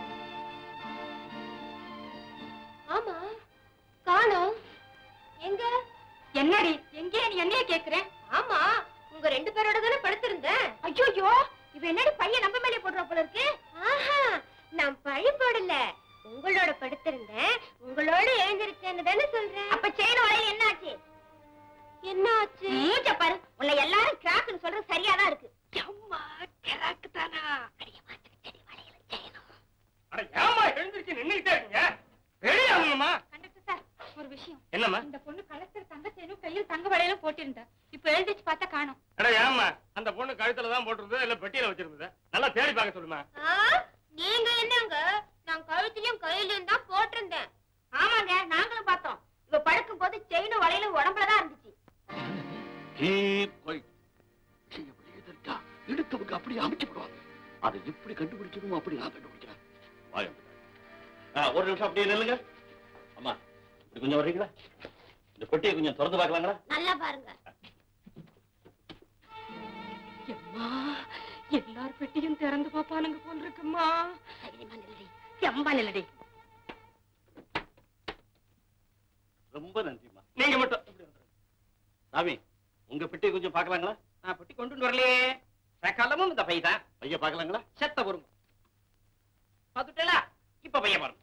ஆமா காணோம் எங்க என்னடி எங்கே நீ என்னைய கேக்குற ஆமா உங்க ரெண்டு பேரோட தானே படுத்திருந்தேன் ஐயோ இவ என்னடி பையன் நம்ம மேலே போடுற போல இருக்கு ஆஹா நான் பழி போடல உங்களோட படுத்திருந்தேன் உங்களோட எழுந்திருச்சேன்னு தானே சொல்றேன் அப்ப செயின் வளையல் என்ன ஆச்சு என்ன ஆச்சு மூஞ்ச பாரு உன்னை எல்லாரும் கிராக்குன்னு சொல்றது சரியாதான் இருக்கு அம்மா கிராக்கு தானா அடிய மாத்துக்கு செடி வளையல் செய்யணும் அட ஏமா எழுந்திருச்சு நின்னுகிட்டே இருக்கீங்க வெளியே ஆகணுமா கண்டக்டர் சார் ஒரு விஷயம் என்னம்மா இந்த பொண்ணு கலெக்டர் தங்க செயினும் கையில் தங்க வளையலும் போட்டிருந்தா இப்ப எழுந்திச்சு பார்த்தா காணோம் அட ஏமா அந்த பொண்ணு கழுத்துல தான் போட்டிருந்தது இல்ல பெட்டியில வச்சிருந்தது நல்லா தேடி பார்க்க சொல்லுமா நீங்க என்னங்க நான் கழுத்திலயும் கையிலயும் தான் போட்டிருந்தேன் ஆமாங்க நாங்களும் பார்த்தோம் இவ படுக்கும் போது செயினும் வளையலும் உடம்புலதான் இருந்துச்சு எடுத்தவங்க அப்படியே அமைச்சு விடுவாங்க அதை எப்படி கண்டுபிடிக்கணுமோ அப்படி நான் கண்டுபிடிக்கிறேன் வாயம். ஆ, ஒரு நிமிஷம் அப்படியே நில்லுங்க அம்மா இப்படி கொஞ்சம் வர்றீங்களா இந்த பெட்டியை கொஞ்சம் திறந்து பார்க்கலாங்களா நல்லா பாருங்க எம்மா எல்லார் பெட்டியும் திறந்து பாப்பானுங்க போல் இருக்குமா தைரியமா நில்லடி செம்பா நில்லடி ரொம்ப நன்றிம்மா நீங்க மட்டும் இப்படி வந்துருங்க. சாமி உங்க பெட்டியை கொஞ்சம் பார்க்கலாங்களா நான் பெட்டி கொண்டு வரலையே சகலமும் இந்த பை தான் பைய பார்க்கலாங்களா செத்த பொறுங்க பார்த்துட்டேலா இப்ப பையன் பாருங்க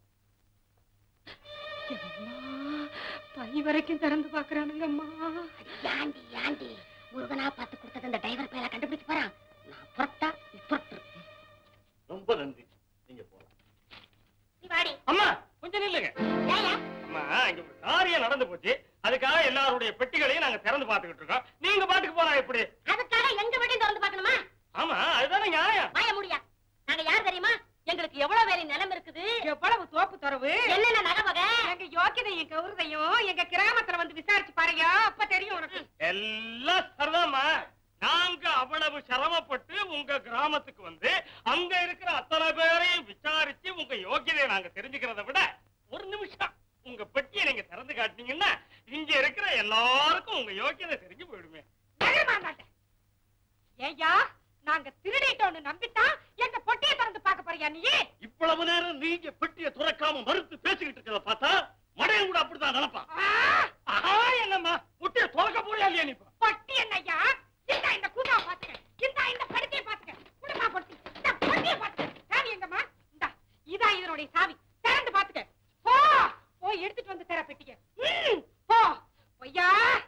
எம்மா பை வரைக்கும் திறந்து பாக்குறானுங்கம்மா யாண்டி யாண்டி முருகனா பார்த்து கொடுத்தது அந்த டிரைவர் பேர கண்டுபிடிச்சு போறான் நான் புறப்பட்டா நீ புறப்பட்டு ரொம்ப நன்றி நீங்க போலாம் நீ வாடி அம்மா கொஞ்சம் நில்லுங்க ஏயா அம்மா இங்க ஒரு காரியம் நடந்து போச்சு அதுக்காக எல்லாருடைய பெட்டிகளையும் நாங்க திறந்து பார்த்துக்கிட்டு இருக்கோம் நீங்க பாட்டுக்கு போனா எப்படி அதுக்காக எங்க வீட்டையும் திறந்து பார்க்கணுமா ஆமா அதுதானே நியாயம் வாய முடியா நாங்க யார் தெரியுமா எங்களுக்கு எவ்வளவு வேலை நிலம் இருக்குது எவ்வளவு தோப்பு துறவு என்னென்ன நகை வகை எங்க யோக்கியதையும் கௌரதையும் எங்க கிராமத்துல வந்து விசாரிச்சு பாருங்க அப்ப தெரியும் உனக்கு எல்லாம் சரிதாம்மா நாங்க அவ்வளவு சிரமப்பட்டு உங்க கிராமத்துக்கு வந்து அங்க இருக்கிற அத்தனை பேரையும் விசாரிச்சு உங்க யோகியதையை நாங்க தெரிஞ்சுக்கிறத விட ஒரு நிமிஷம் உங்க பெட்டியை நீங்க திறந்து காட்டினீங்கன்னா இங்க இருக்கிற எல்லாருக்கும் உங்க யோகியதை தெரிஞ்சு போயிடுமே நகரமா மாட்டேன் ஏய்யா நாங்க திருடிட்டோம்னு நம்பிட்டா எங்க பொட்டியை திறந்து பார்க்க போறியா நீ இவ்வளவு நேரம் நீங்க பெட்டியை துறக்காம மறுத்து பேசிக்கிட்டு இருக்கிறத பார்த்தா மடையன் கூட அப்படிதான் நினைப்பான் ஆ, ஆஹா என்னம்மா முட்டையை துறக்க போறியா இல்லையா நீ இப்ப? பொட்டி என்னய்யா இந்த இந்த கூட்டா பாத்துக்க இந்த இந்த படுக்கையை பாத்துக்க குடுமா பொட்டி இந்த பொட்டியை பாத்துக்க சாவி எங்கம்மா இந்த இதான் இதனுடைய சாவி திறந்து பாத்துக்க போ போய் எடுத்துட்டு வந்து தர பெட்டிய ம், போ பொய்யா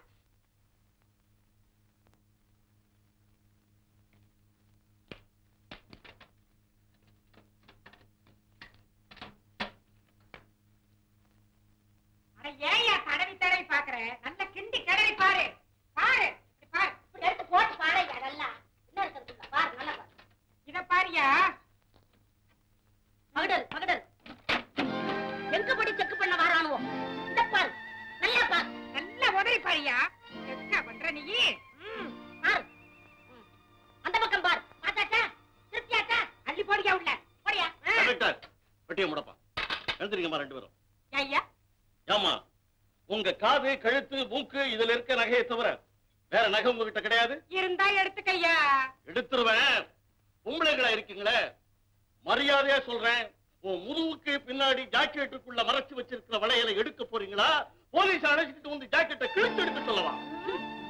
அட ஏன்யா தடவி தடவி பாக்குற நல்ல கிண்டி கடவி பாரு பாரு இப்படி பாரு இப்படி எடுத்து போட்டு பாரு அதெல்லாம் என்ன இருக்கிறது பாரு நல்லா பாரு இத பாரியா மகடல் மகடல் எங்க படி செக் பண்ண வரானுவோ இந்த பாரு நல்லா பாரு நல்லா உதறி பாரியா என்ன பண்ற நீ ம், பாரு ம். அந்த பக்கம் பாரு பார்த்தாச்சா திருப்தியாச்சா அள்ளி போடியா உள்ள போடியா ஆ. கலெக்டர் பெட்டியை முடப்பா எழுந்திரிங்கம்மா ரெண்டு பேரும் ஐயா ஏமா உங்க காது கழுத்து மூக்கு இதுல இருக்க நகையை தவிர வேற நகை உங்ககிட்ட கிடையாது இருந்தா எடுத்துக்கையா எடுத்துருவேன் பொம்பளைங்களா இருக்கீங்களே மரியாதையா சொல்றேன் உன் முதுகுக்கு பின்னாடி ஜாக்கெட்டுக்குள்ள மறைச்சு வச்சிருக்கிற வளையலை எடுக்க போறீங்களா போலீஸ் அழைச்சிட்டு வந்து ஜாக்கெட்டை கிழிச்சு எடுக்க சொல்லவா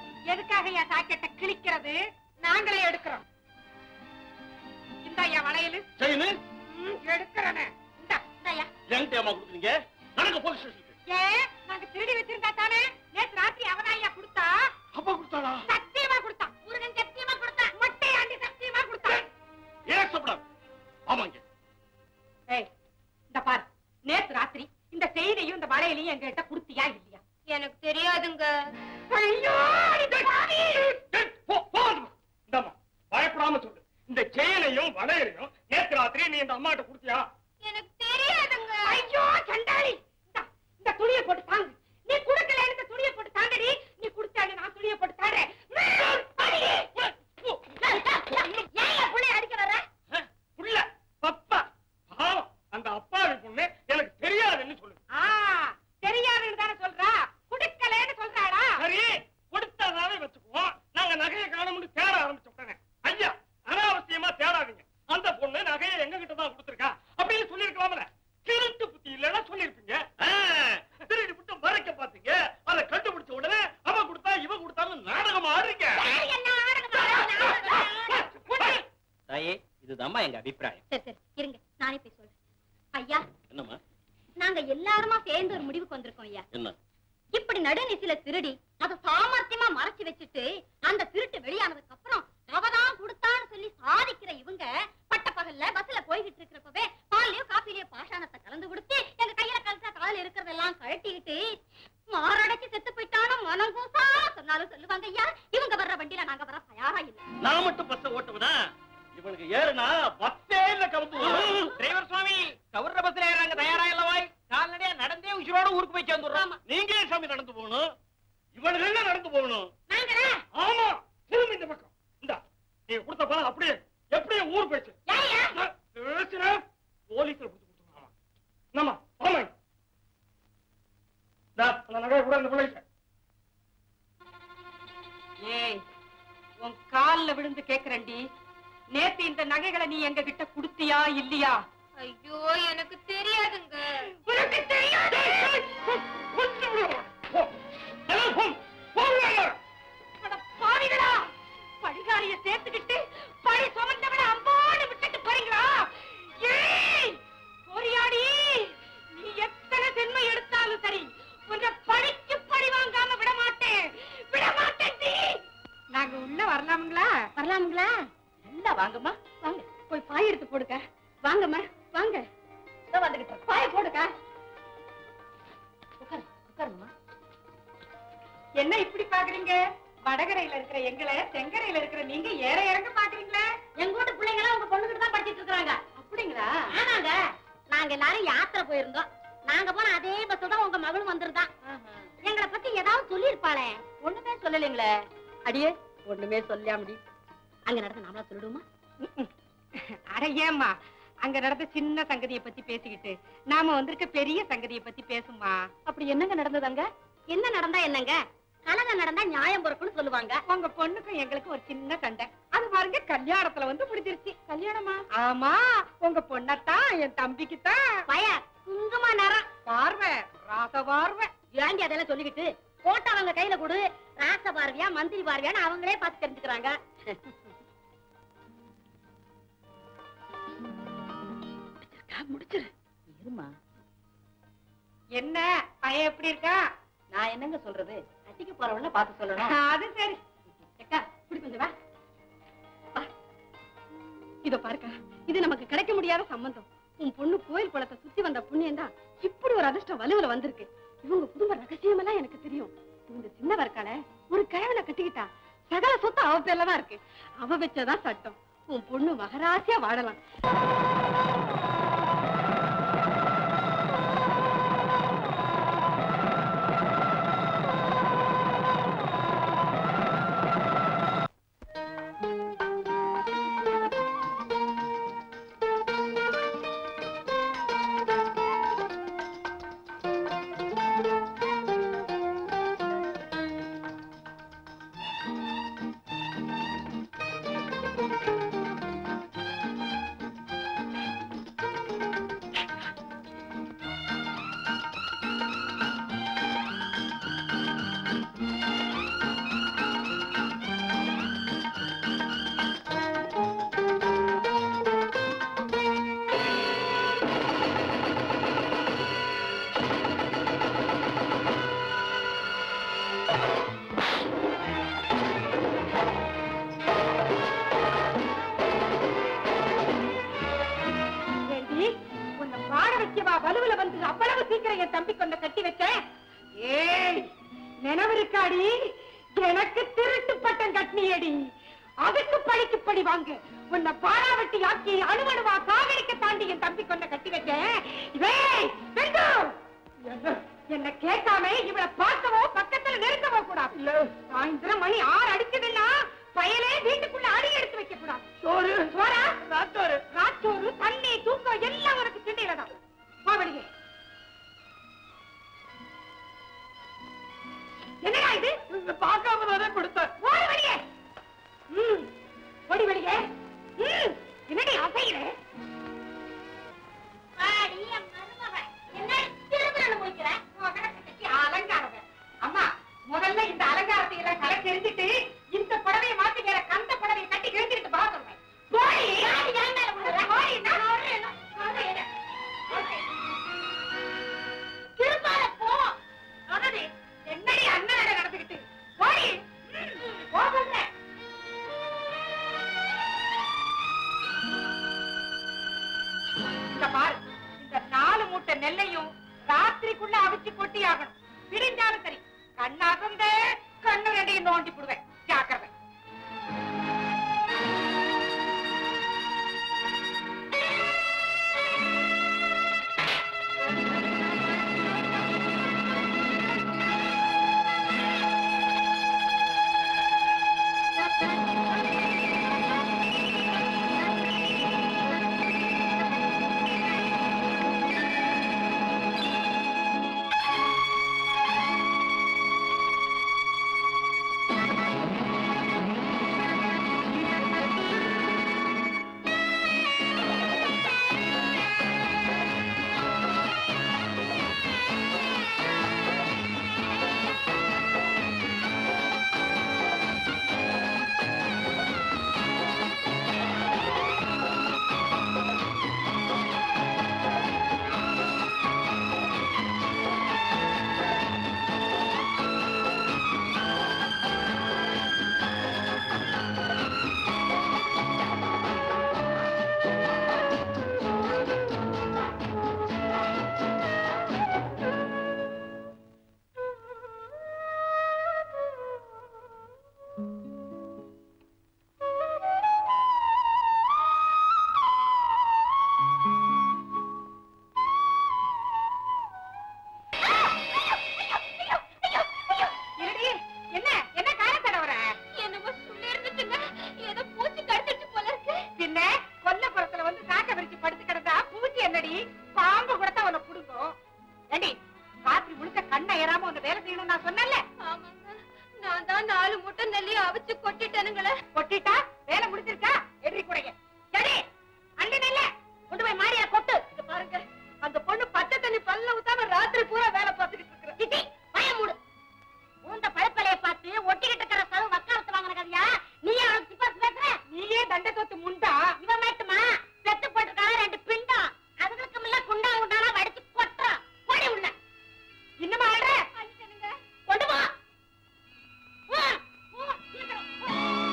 எதுக்காக என் சாக்கெட்டை கிழிக்கிறது நாங்களே எடுக்கிறோம் இந்த ஐயா வளையல் செயினு செயின் ம், எடுக்கறேனே இந்தா இந்தாயா என்கிட்ட ஏமா கொடுக்குறீங்க நடக்க போலீஸ் ஸ்டேஷனுக்கு ஏன் நாங்க திருடி வச்சிருந்தா தானே நேத்து ராத்திரி அவனாயா கொடுத்தா அப்பா கொடுத்தாளா சத்தியமா கொடுத்தான் முருகன் சத்தியமா கொடுத்தான் மொட்டையாண்டி சத்தியமா கொடுத்தான் ஏன் சாப்பிடாது ஆமாங்க ஏய் இந்த பாரு நேத்து ராத்திரி இந்த செயினையும் இந்த வளையலையும் எங்ககிட்ட கொடுத்தியா இல்லையா எனக்கு தெரியாதுங்க ஐயோ இந்த பாவி! ஏய், போ போதுமா இந்தாம்மா பயப்படாம சொல்லு இந்த செயினையும் வளையலையும் நேத்து ராத்திரி நீ இந்த அம்மாட்ட கொடுத்தியா எனக்கு தெரியாதுங்க ஐயோ சண்டாளி இந்தா, இந்த துணியை போட்டு தாங்கு நீ குடுக்கல இந்த துணியை போட்டு தாங்கடி நீ குடுத்தாடி நான் துணியை போட்டு தாடுறேன் ஏன் புள்ளைய அடிக்க வர அஹ், புள்ள பப்பா பாவம் அந்த அப்பாவி பொண்ணு எனக்கு தெரியாதுன்னு சொல்லு ஆ தெரியாதுன்னு தானே சொல்றா குடுக்கலன்னு சொல்றாடா சரி கொடுத்தாதாவே வச்சுக்குவோம் நாங்க நகையை காணும்னு தேட ஆரம்பிச்ச உடனே ஐயா அனாவசியமா தேடாதீங்க அந்த பொண்ணு நகையை எங்க கிட்ட தான் கொடுத்துருக்கா அப்படின்னு சொல்லிருக்கலாம்ல திருட்டு புத்தி இல்லைன்னா சொல்லிருப்பீங்க ஆ, திருடி விட்டு மறைக்க பாத்தீங்க அதை கண்டுபிடிச்ச உடனே அவ கொடுத்தா இவ கொடுத்தான்னு நாடகம் ஆடுறீங்க தாயே இதுதாம்மா எங்க அபிப்பிராயம் சரி சரி இருங்க நானே போய் சொல்றேன் ஐயா என்னம்மா நாங்க எல்லாருமா சேர்ந்து ஒரு முடிவுக்கு வந்திருக்கோம் ஐயா என்ன இப்படி நடுநிசில திருடி அத சாமர்த்தியமா மறைச்சு வச்சுட்டு அந்த திருட்டு வெளியானதுக்கு அப்புறம் அவதான் கொடுத்தான்னு சொல்லி சாதிக்கிற இவங்க பட்ட பகல்ல பஸ்ல போய்கிட்டு இருக்கிறப்பவே பால்லயோ காஃபிலயோ பாஷாணத்தை கலந்து கொடுத்து எங்க கையில கலசா கால இருக்கிறதெல்லாம் கழட்டிக்கிட்டு மாரடைச்சு செத்து போயிட்டானோ மனம் கூசா சொன்னாலும் சொல்லுவாங்க ஐயா இவங்க வர்ற வண்டியில நாங்க வர தயாரா இல்ல நான் மட்டும் பஸ் ஓட்டுவதா இவனுக்கு ஏறுனா பஸ்ஸே இல்ல கிளம்பு டிரைவர் சுவாமி கவுர்ற பஸ்ல ஏறாங்க தயாரா இல்லவாய் கால்நடையா நடந்தே உயிரோட ஊருக்கு போய் சேர்ந்துடுறோம் நீங்க ஏன் சாமி நடந்து போகணும் இவனுக்கு நடந்து போகணும் நாங்களா ஆமா திரும்பி இந்த பக்கம் இந்தா நீங்க கொடுத்த பணம் அப்படியே எப்படியே ஊர் போயிடுச்சு ஏய்யா பேசுற போலீஸ்ல கொடுத்து கொடுத்துருவாமா என்னம்மா ஆமாங்க இந்தா, அந்த நகையை கூட அந்த பிள்ளைக்கு ஏய் உன் கால்ல விழுந்து கேக்குறேன்டி நேத்து இந்த நகைகளை நீ எங்க கிட்ட குடுத்தியா இல்லையா ஐயோ எனக்கு தெரியாதுங்க உனக்கு தெரியாது கொஞ்சம் விடு. போ. எல்லாம் போ. போங்க. அட பாவிகளா படிகாரிய சேர்த்துக்கிட்டு பழி சுமந்தவன அம்மாடு விட்டுட்டு போறீங்களா ஏய் போரியாடி நீ எத்தனை ஜென்மம் எடுத்தாலும் சரி உன்னை படிக்கு பழி வாங்காம விட மாட்டேன் விட மாட்டேன் நீ நாங்க உள்ள வரலாமுங்களா வரலாமுங்களா நல்லா வாங்கம்மா வாங்க போய் பாய் எடுத்து போடுங்க வாங்கம்மா வாங்க இதோ வந்துகிட்டு பாய போடுங்க உட்காரு உட்காருமா என்ன இப்படி பாக்குறீங்க வடகரையில இருக்கிற எங்களை தெங்கரையில இருக்கிற நீங்க ஏற இறங்க பாக்குறீங்களா எங்க வீட்டு பிள்ளைங்க எல்லாம் உங்க பொண்ணுகிட்ட தான் படிச்சிட்டு இருக்காங்க அப்படிங்களா ஆமாங்க நாங்க எல்லாரும் யாத்திரை போயிருந்தோம் நாங்க போன அதே பஸ் தான் உங்க மகளும் வந்துருதான் எங்களை பத்தி ஏதாவது சொல்லிருப்பாளே ஒண்ணுமே சொல்லலைங்களே அடியே ஒண்ணுமே சொல்லாமடி அங்க நடந்த நாமளா சொல்லிடுமா அட ஏம்மா அங்க நடந்த சின்ன சங்கதியை பத்தி பேசிக்கிட்டு நாம வந்திருக்க பெரிய சங்கதியை பத்தி பேசுமா அப்படி என்னங்க நடந்ததாங்க என்ன நடந்தா என்னங்க கலகம் நடந்தா நியாயம் பொறுப்புன்னு சொல்லுவாங்க உங்க பொண்ணுக்கும் எங்களுக்கும் ஒரு சின்ன சண்டை அது பாருங்க கல்யாணத்துல வந்து முடிஞ்சிருச்சு கல்யாணமா ஆமா உங்க பொண்ணத்தான் என் தம்பிக்கு தான் பய குங்கும நேரம் பார்வை ராச பார்வை ஏண்டி அதெல்லாம் சொல்லிக்கிட்டு போட்டோ அவங்க கையில கொடு ராச பார்வையா மந்திரி பார்வையான்னு அவங்களே பார்த்து தெரிஞ்சுக்கிறாங்க முடிச்சிரு இருமா என்ன பையன் எப்படி இருக்கா நான் என்னங்க சொல்றது கட்டிக்க போறவன பார்த்து சொல்லணும் அது சரி அக்கா இப்படி கொஞ்சம் வா வா. இதோ பாருக்கா இது நமக்கு கிடைக்க முடியாத சம்பந்தம் உன் பொண்ணு கோயில் குளத்தை சுத்தி வந்த புண்ணியம் தான் இப்படி ஒரு அதிர்ஷ்டம் வலுவுல வந்திருக்கு இவங்க குடும்ப ரகசியம் எல்லாம் எனக்கு தெரியும் இந்த சின்னவ இருக்காள ஒரு கிழவனை கட்டிக்கிட்டா சகல சொத்து அவ பேர்ல தான் இருக்கு அவ வச்சதான் சட்டம் உன் பொண்ணு மகராசியா வாழலாம் தானே என் தம்பி கொண்ட கட்டி வச்சேன் ஏய் நினைவு இருக்காடி எனக்கு திருட்டு பட்டம் கட்டினியடி அதுக்கு பழிக்கு படி வாங்க உன்னை பாராவட்டி ஆக்கி அணுவணுவா காவிரிக்க தாண்டி என் தம்பி கொண்ட கட்டி வச்சேன் ஏய் வெண்டு என்ன- என்ன கேட்காம இவளை பார்க்கவோ பக்கத்துல நெருங்கவோ கூடாது சாயந்தரம் மணி ஆறு அடிச்சதுன்னா பயலே வீட்டுக்குள்ள அடி எடுத்து வைக்க கூடாது சோறு சோறா ராத்தோறு ராத்தோறு தண்ணி தூக்கம் எல்லாம் உனக்கு திண்டையில தான் வா வெளியே என்னடா இது பார்க்காம தானே கொடுத்தேன் ஓடி வெளியே ம் ஓடி வெளியே ம் என்னடி அசையிற வாடி, என் மருமகன். என்ன திருமணம் முடிக்கிற? அலங்காரம் அம்மா முதல்ல இந்த அலங்காரத்தை எல்லாம் கலை தெரிஞ்சுட்டு இந்த புடவையை மாத்தி வேற கந்த புடவையை கட்டி கிழிஞ்சிட்டு பா சொல்றேன் போடி யாரு என் மேல விழுற? போடி நான் வர்றேன், நான் வர்றேன். திருப்பால போ. அடடே, என்னடி அண்ணன் நடந்துக்கிட்டு போடி ம், போ சொல்றேன் இந்த பாரு இந்த நாலு மூட்டை நெல்லையும் ராத்திரிக்குள்ள அவிச்சு கொட்டி ஆகணும் விடிஞ்சாலும் சரி கண்ணாசந்த கண்ணு ரெண்டையும் நோண்டி போடுவேன் ஜாக்கிரதை இருடி என்ன என்ன காரத்தட வர என்னமோ சுள்ளி இருந்துச்சுங்க. ஏதோ பூச்சி கடிச்சிருச்சு போல இருக்கு. பின்ன கொல்லப்புறத்துல வந்து காக்க விரிச்சு படுத்து கிடந்தா பூச்சி என்னடி பாம்பு கூட தான் உன்னை புடுங்கும் ஏண்டி ராத்திரி முழுக்க கண்ணை ஏறாம உன்னை வேலை செய்யணும் நான் சொன்னேன்ல ஆமாங்க. நான் தான் நாலு முட்டை நெல்லியை அவிச்சு கொட்டிட்டேனுங்களே கொட்டிட்டா வேலை முடிஞ்சிருக்கா எதிரி கூடைங்க சரி அள்ளி நெல்ல கொண்டு போய் மாரியா கொட்டு இது பாருங்க அந்த பொண்ணு பச்சை தண்ணி பல்ல ஊத்தாம ராத்திரி பூரா வேலை பார்த்துக்கிட்டு இருக்கிற சிச்சி பய மூடு உந்த பழப்பலைய பார்த்து ஒட்டிக்கிட்டு இருக்கிற சவு வக்காலத்து வாங்கின கதையா நீ அவளுக்கு சிப்பாஸ் பேசுற நீயே தண்ட சொத்து முண்டா இவன் மேட்டுமா செத்து போட்டுருக்கான ரெண்டு பிண்டம் அதுகளுக்கு எல்லாம் குண்டா குண்டானா வடிச்சு கொட்டுறான் போடி உள்ள இன்னுமா ஆடுற கொண்டு போ போ, போ, சீக்கிரம், போ.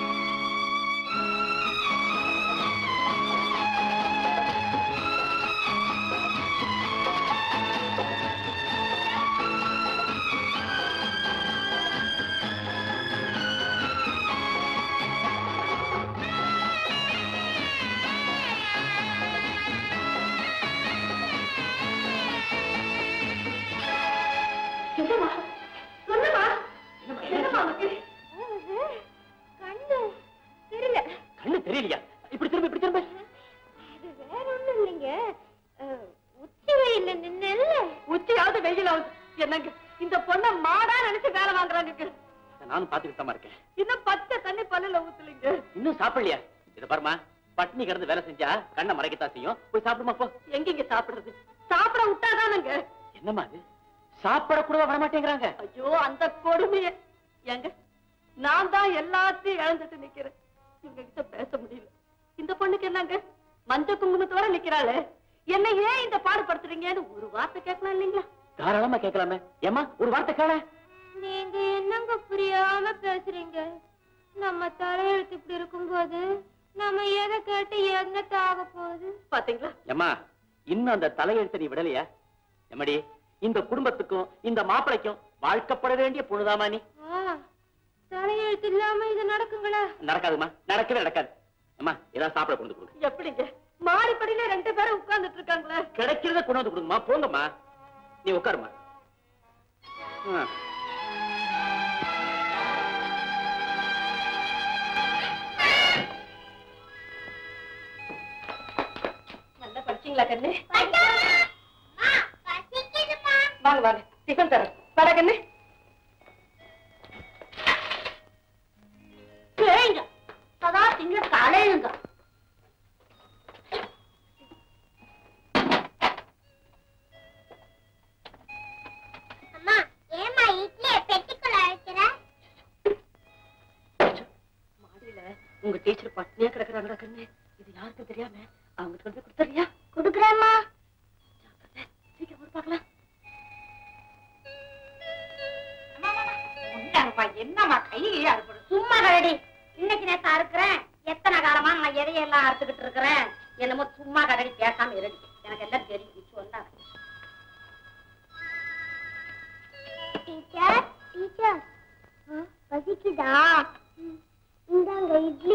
என்னம்மா சொல்லுமா என்னம்மா உனக்கு கண்ணு தெரியல கண்ணு தெரியலையா இப்படி திரும்ப இப்படி திரும்ப அது வேற ஒண்ணும் இல்லைங்க அஹ், உச்சி வெயில்ல நின்னல்ல உச்சியாவது வெயிலாவது என்னங்க இந்த பொண்ண மாடா நினைச்சு வேலை வாங்குறாங்க நானும் பாத்துக்கிட்டு தான் இருக்கேன் இன்னும் பச்சை தண்ணி பல்லுல ஊத்துலீங்க இன்னும் சாப்பிடலையா இத பாருமா பட்னி கிடந்து வேலை செஞ்சா கண்ணை மறைக்கத்தான் செய்யும் போய் சாப்பிடுமா போ எங்கீங்க சாப்பிடுறது சாப்பிட விட்டாதானுங்க என்னம்மா அது சாப்பிட கூட வரமாட்டேங்கிறாங்க ஐயோ அந்த கொடுமைய ஏங்க நான் தான் எல்லாத்தையும் இழந்துட்டு நிக்கிறேன் இவங்க கிட்ட பேச முடியல இந்த பொண்ணுக்கு என்னங்க மஞ்ச குங்குமத்தோட நிக்கிறாளே என்ன ஏன் இந்த பாடுபடுத்துறீங்கன்னு ஒரு வார்த்தை கேட்கலாம் இல்லைங்களா தாராளமா கேட்கலாமே ஏமா ஒரு வார்த்தை கேள நீங்க என்னங்க புரியாம பேசுறீங்க நம்ம தலையெழுத்து இப்படி இருக்கும்போது நம்ம எதை கேட்டு என்னத்த ஆக போகுது பாத்தீங்களா ஏமா இன்னும் அந்த தலையெழுத்த நீ விடலையா எம்மடி இந்த குடும்பத்துக்கும் இந்த மாப்பிளைக்கும் வாழ்க்கப்பட வேண்டிய பொழுதாமா நீ தலையெழுத்து இல்லாம இது நடக்குங்களா நடக்காதுமா நடக்கவே நடக்காது அம்மா ஏதாவது சாப்பிட கொண்டு கொடுங்க எப்படிங்க மாடிப்படியில ரெண்டு பேரும் உட்கார்ந்துட்டு இருக்காங்களே கிடைக்கிறத கொண்டு வந்து கொடுங்கம்மா போங்கம்மா நீ உட்காருமா ஆ. நல்லா படிச்சீங்களா கண்ணு வாங்க வாங்க டிஃபன் தரேன் வர கண்ணு ஏங்க சதா திங்க தலையுங்க அம்மா ஏமா இட்லியை பெட்டிக்குள்ள வைக்கிற மாடியில உங்க டீச்சர் பட்னியா கிடக்குறாங்கடா கண்ணு இது யாருக்கும் தெரியாம அவங்களுக்கு கொண்டு போய் கொடுத்துறியா குடுக்குறேம்மா சீக்கிரம் ஒரு பார்க்கலாம் உண்டாருப்பா என்னம்மா கை அறுபடும் சும்மா கரடி இன்னைக்கு நேத்து அறுக்கிறேன் எத்தனை காலமா நான் எதையெல்லாம் அறுத்துக்கிட்டு இருக்கிறேன் என்னமோ சும்மா கடடி பேசாம இருடி எனக்கு எல்லாம் தெரியும் சொன்னா டீச்சர் டீச்சர் பசிக்குதா இந்தாங்க இட்லி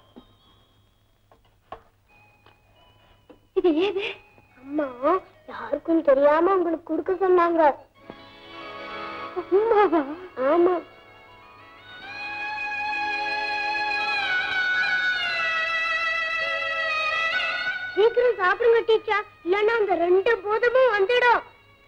இது ஏது அம்மா யாருக்கும் தெரியாம உங்களுக்கு கொடுக்க சொன்னாங்க ஆமா சீக்கிரம் சாப்பிடுங்க டீச்சர் இல்லன்னா அந்த ரெண்டு பூதமும் வந்துடும்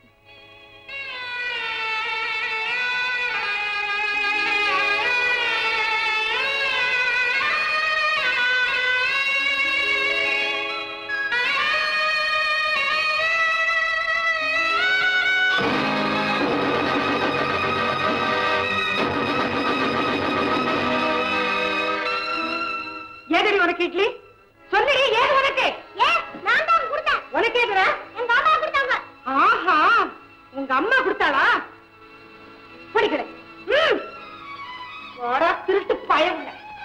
ஏதடி உனக்கு இட்லி சொல்லுடி ஏது உனக்கு ஏ நான் தான் கொடுத்தேன் உனக்கு ஏதுடா எங்க அம்மா கொடுத்தாங்க ஆஹா உங்க அம்மா கொடுத்தாளா படிக்கல ம் வாடா திருட்டு பயம்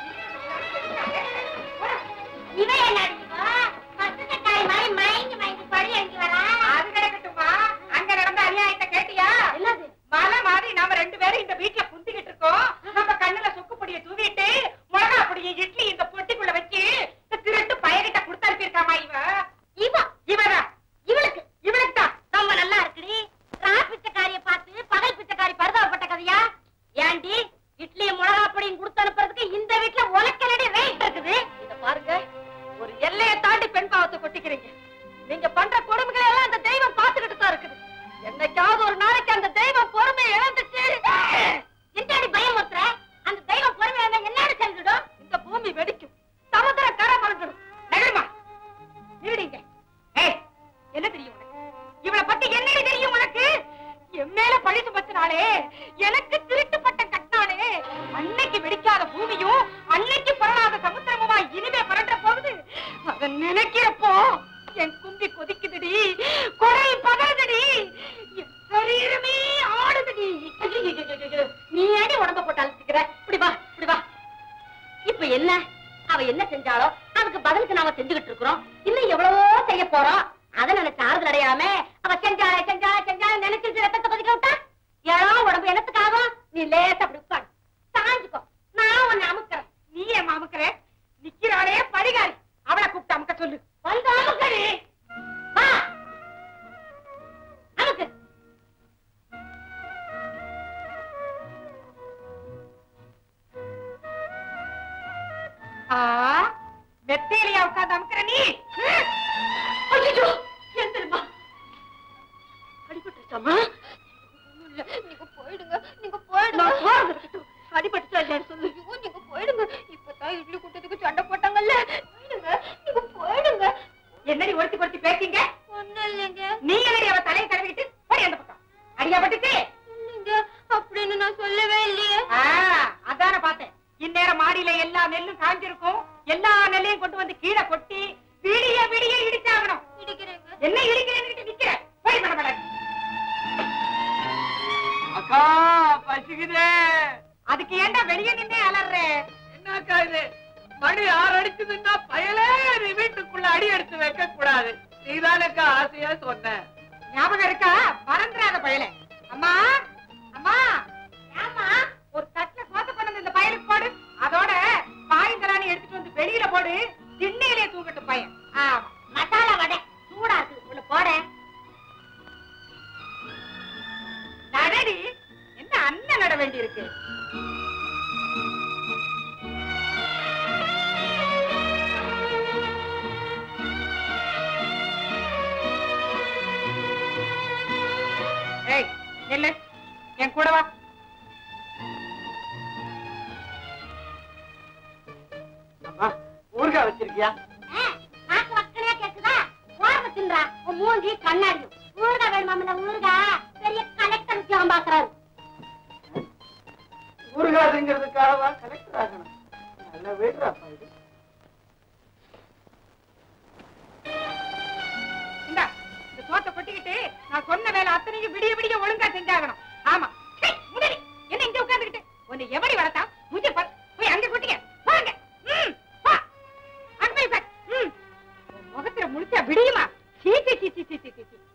இவன் என்ன அடிச்சுக்கோ பசுக்காய் மாதிரி மயங்கி மயங்கி படி அடிக்க வரா அது கிடக்கட்டுமா அங்க நடந்த அநியாயத்தை கேட்டியா என்னது மலை மாதிரி நாம ரெண்டு பேரும் இந்த வீட்டுல குந்திக்கிட்டு இருக்கோம் நம்ம கண்ணுல சொக்கு பொடியை தூவிட்டு மிளகா பொடியை இட்லி இந்த பொட்டிக்குள்ள வச்சு இந்த திருட்டு பயகிட்ட கொடுத்து அனுப்பியிருக்காமா இவ இவ இவனா இவளுக்கு இவளுக்கு தான் ரொம்ப நல்லா இருக்குடி ராஸ் பிச்சைக்காரிய பார்த்து பகல் பிச்சைக்காரி பரிதாபப்பட்ட கதையா ஏண்டி இட்லி மிளகா பொடியும் கொடுத்து அனுப்புறதுக்கு இந்த வீட்டுல உலக்கலடி ரேட் இருக்குது இத பாருங்க ஒரு எல்லையை தாண்டி பெண் பாவத்தை கொட்டிக்கிறீங்க நீங்க பண்ற கொடுமைகளை எல்லாம் அந்த தெய்வம் பார்த்துக்கிட்டு தான் இருக்குது என்னைக்காவது ஒரு நாளைக்கு அந்த தெய்வம் பொறுமையை இழந்துச்சு என்னடி பயமுறுத்துற அந்த தெய்வம் பொறுமையா இருந்தா என்னடி செஞ்சிடும் இந்த பூமி வெடிக்கும் சமுத்திர கரை மறந்துடும் நகருமா நிறுடிங்க ஏய் என்ன தெரியும் உனக்கு இவளை பத்தி என்னடி தெரியும் உனக்கு என் மேல பழி சுமத்தினாலே எனக்கு திருட்டு பட்டம் கட்டினாலே அன்னைக்கு வெடிக்காத பூமியும் அன்னைக்கு பரவாத சமுத்திரமுமா இனிமே பரண்ட போகுது அத நினைக்கிறப்போ என் கும்பி கொதிக்குதுடி குறை பதறுதுடி என் சரீரமே ஆடுதுடி ஐயையையையையோ, நீ ஏடி உடம்ப போட்டு அழுத்திக்கிற இப்படி வா இப்படி வா இப்ப என்ன அவ என்ன செஞ்சாலோ அதுக்கு பதிலுக்கு நாம செஞ்சுகிட்டு இருக்கிறோம் இன்னும் எவ்வளவோ செய்ய போறோம் அத நினைச்சு ஆறுதல் அடையாம அவ செஞ்சாலே செஞ்சாலே செஞ்சாலே நினைச்சு ரத்தத்தை கொதிக்க விட்டா ஏழோ உடம்பு என்னத்துக்காகும் நீ லேசா அப்படி உட்காரு சாஞ்சுக்கோ நான் உன்னை அமுக்கிறேன் நீ ஏன் அமுக்குற நிக்கிறாளே பரிகாரி அவளை கூப்பிட்டு அமுக்க சொல்லு வந்து அமுக்கடி வா அமுக்கு ஆ மெத்தையிலையா உட்கார்ந்து அமுக்குற நீ ஐயோ எந்திரமா அடிபட்டுச்சாமா நீங்க போயிடுங்க நீங்க போயிடுங்க நான் போறது இருக்கட்டும் அடிபட்டுச்சா இல்லையான்னு சொல்லு ஐயோ, நீங்க போயிடுங்க இப்பதான் இட்லி குட்டத்துக்கு சண்டை போட்டாங்கல்ல போயிடுங்க நீங்க போயிடுங்க என்னடி ஒருத்தி ஒருத்தி பேசிங்க ஒண்ணும் இல்லைங்க நீங்க என்னடி அவ தலையை தடவிக்கிட்டு போய் அந்த பக்கம் அடியா பட்டுச்சு இல்லைங்க அப்படின்னு நான் சொல்லவே இல்லையே ஆ, அதான பார்த்தேன் இந்நேரம் மாடியில எல்லா நெல்லும் காஞ்சிருக்கும் எல்லா நெல்லையும் கொண்டு வந்து கீழே கொட்டி விடிய விடிய இடிச்சாகணும் இடிக்கிறேங்க என்ன இடிக்கிறேன்னு நிக்கிற போய் பண்ண மாட்டேன் அக்கா பசிக்குதே அதுக்கு ஏன்டா வெளியே நின்னே அலற என்னக்கா இது மணி ஆறு அடிச்சதுன்னா பயலே நீ வீட்டுக்குள்ள அடி எடுத்து வைக்க கூடாது நீதானக்கா ஆசையா சொன்ன ஞாபகம் இருக்கா மறந்துடாத பயல அம்மா அம்மா ஏம்மா ஒரு தட்டுல சோத்த கொண்டு வந்து இந்த பயலுக்கு போடு அதோட பாயந்தலானி எடுத்துட்டு வந்து வெளியில போடு திண்ணையிலே தூங்கட்டும் பையன் ஆமா மசாலா வடை சூடா இருக்கு ஒண்ணு போறேன் நடடி என்ன அண்ணன் நட வேண்டி இருக்கு ஏய் நில்லு என் கூட வா அம்மா ஊறுகாய் வச்சிருக்கியா நாக்கு வக்கனையா கேக்குதா ஓரமா தின்றா உன் மூஞ்சி கண்ணாடியும் ஊறுகாய் வேணுமாமில்ல ஊறுகாய் பெரிய கலெக்டர் உத்தியோகம் பாக்குறாரு ஊறுகாதுங்கிறதுக்காகவா கலெக்டர் ஆகணும் நல்ல வீடுறாப்பா இது இந்தா இந்த சோத்தை கொட்டிக்கிட்டு நான் சொன்ன வேலை அத்தனையும் விடிய விடிய ஒழுங்கா செஞ்சாகணும் ஆமா சை, முதலி என்ன இங்க உட்கார்ந்துகிட்டு உன்னை எப்படி வளர்த்தா மூஞ்சி பாரு போய் அங்க கொட்டிக்க வாங்க ம் வா அங்க போய் உட்கார் ம் உன் முகத்துல முழிச்சா விடியுமா சீ சீ சீ சீ சீ சீ சீ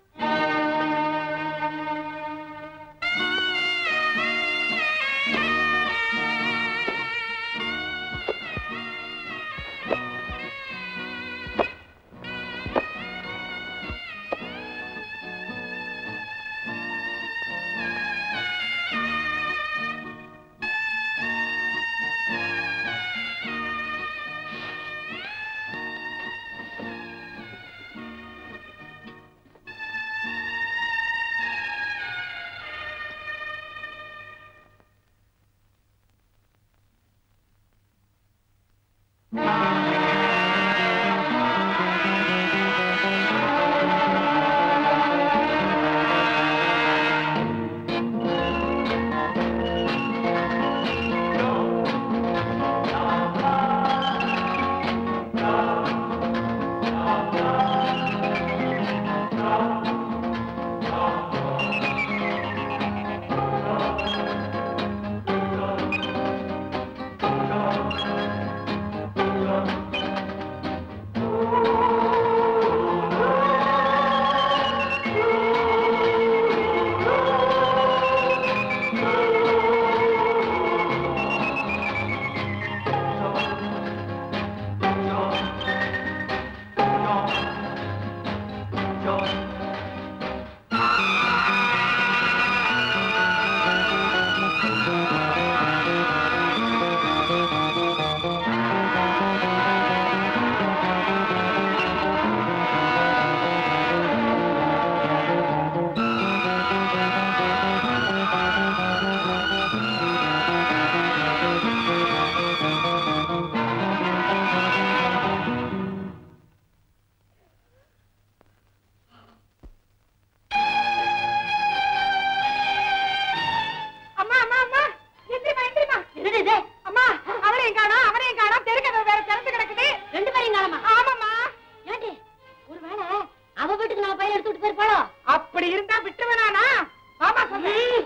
அம்மா அம்மா அம்மா எந்திரிமா எந்திரிமா என்னது இது அம்மா அவனையும் காணோம் அவனையும் காணோம் தெருக்கதவு வேற திறந்து கிடக்குது ரெண்டு பேரையும் காலமா ஆமாம்மா ஏண்டி ஒருவேளை அவ வீட்டுக்கு நம்ம பையன் எடுத்துட்டு போயிருப்பாளோ அப்படி இருந்தா விட்டுருவேனானா ஆமா சொல்றேன்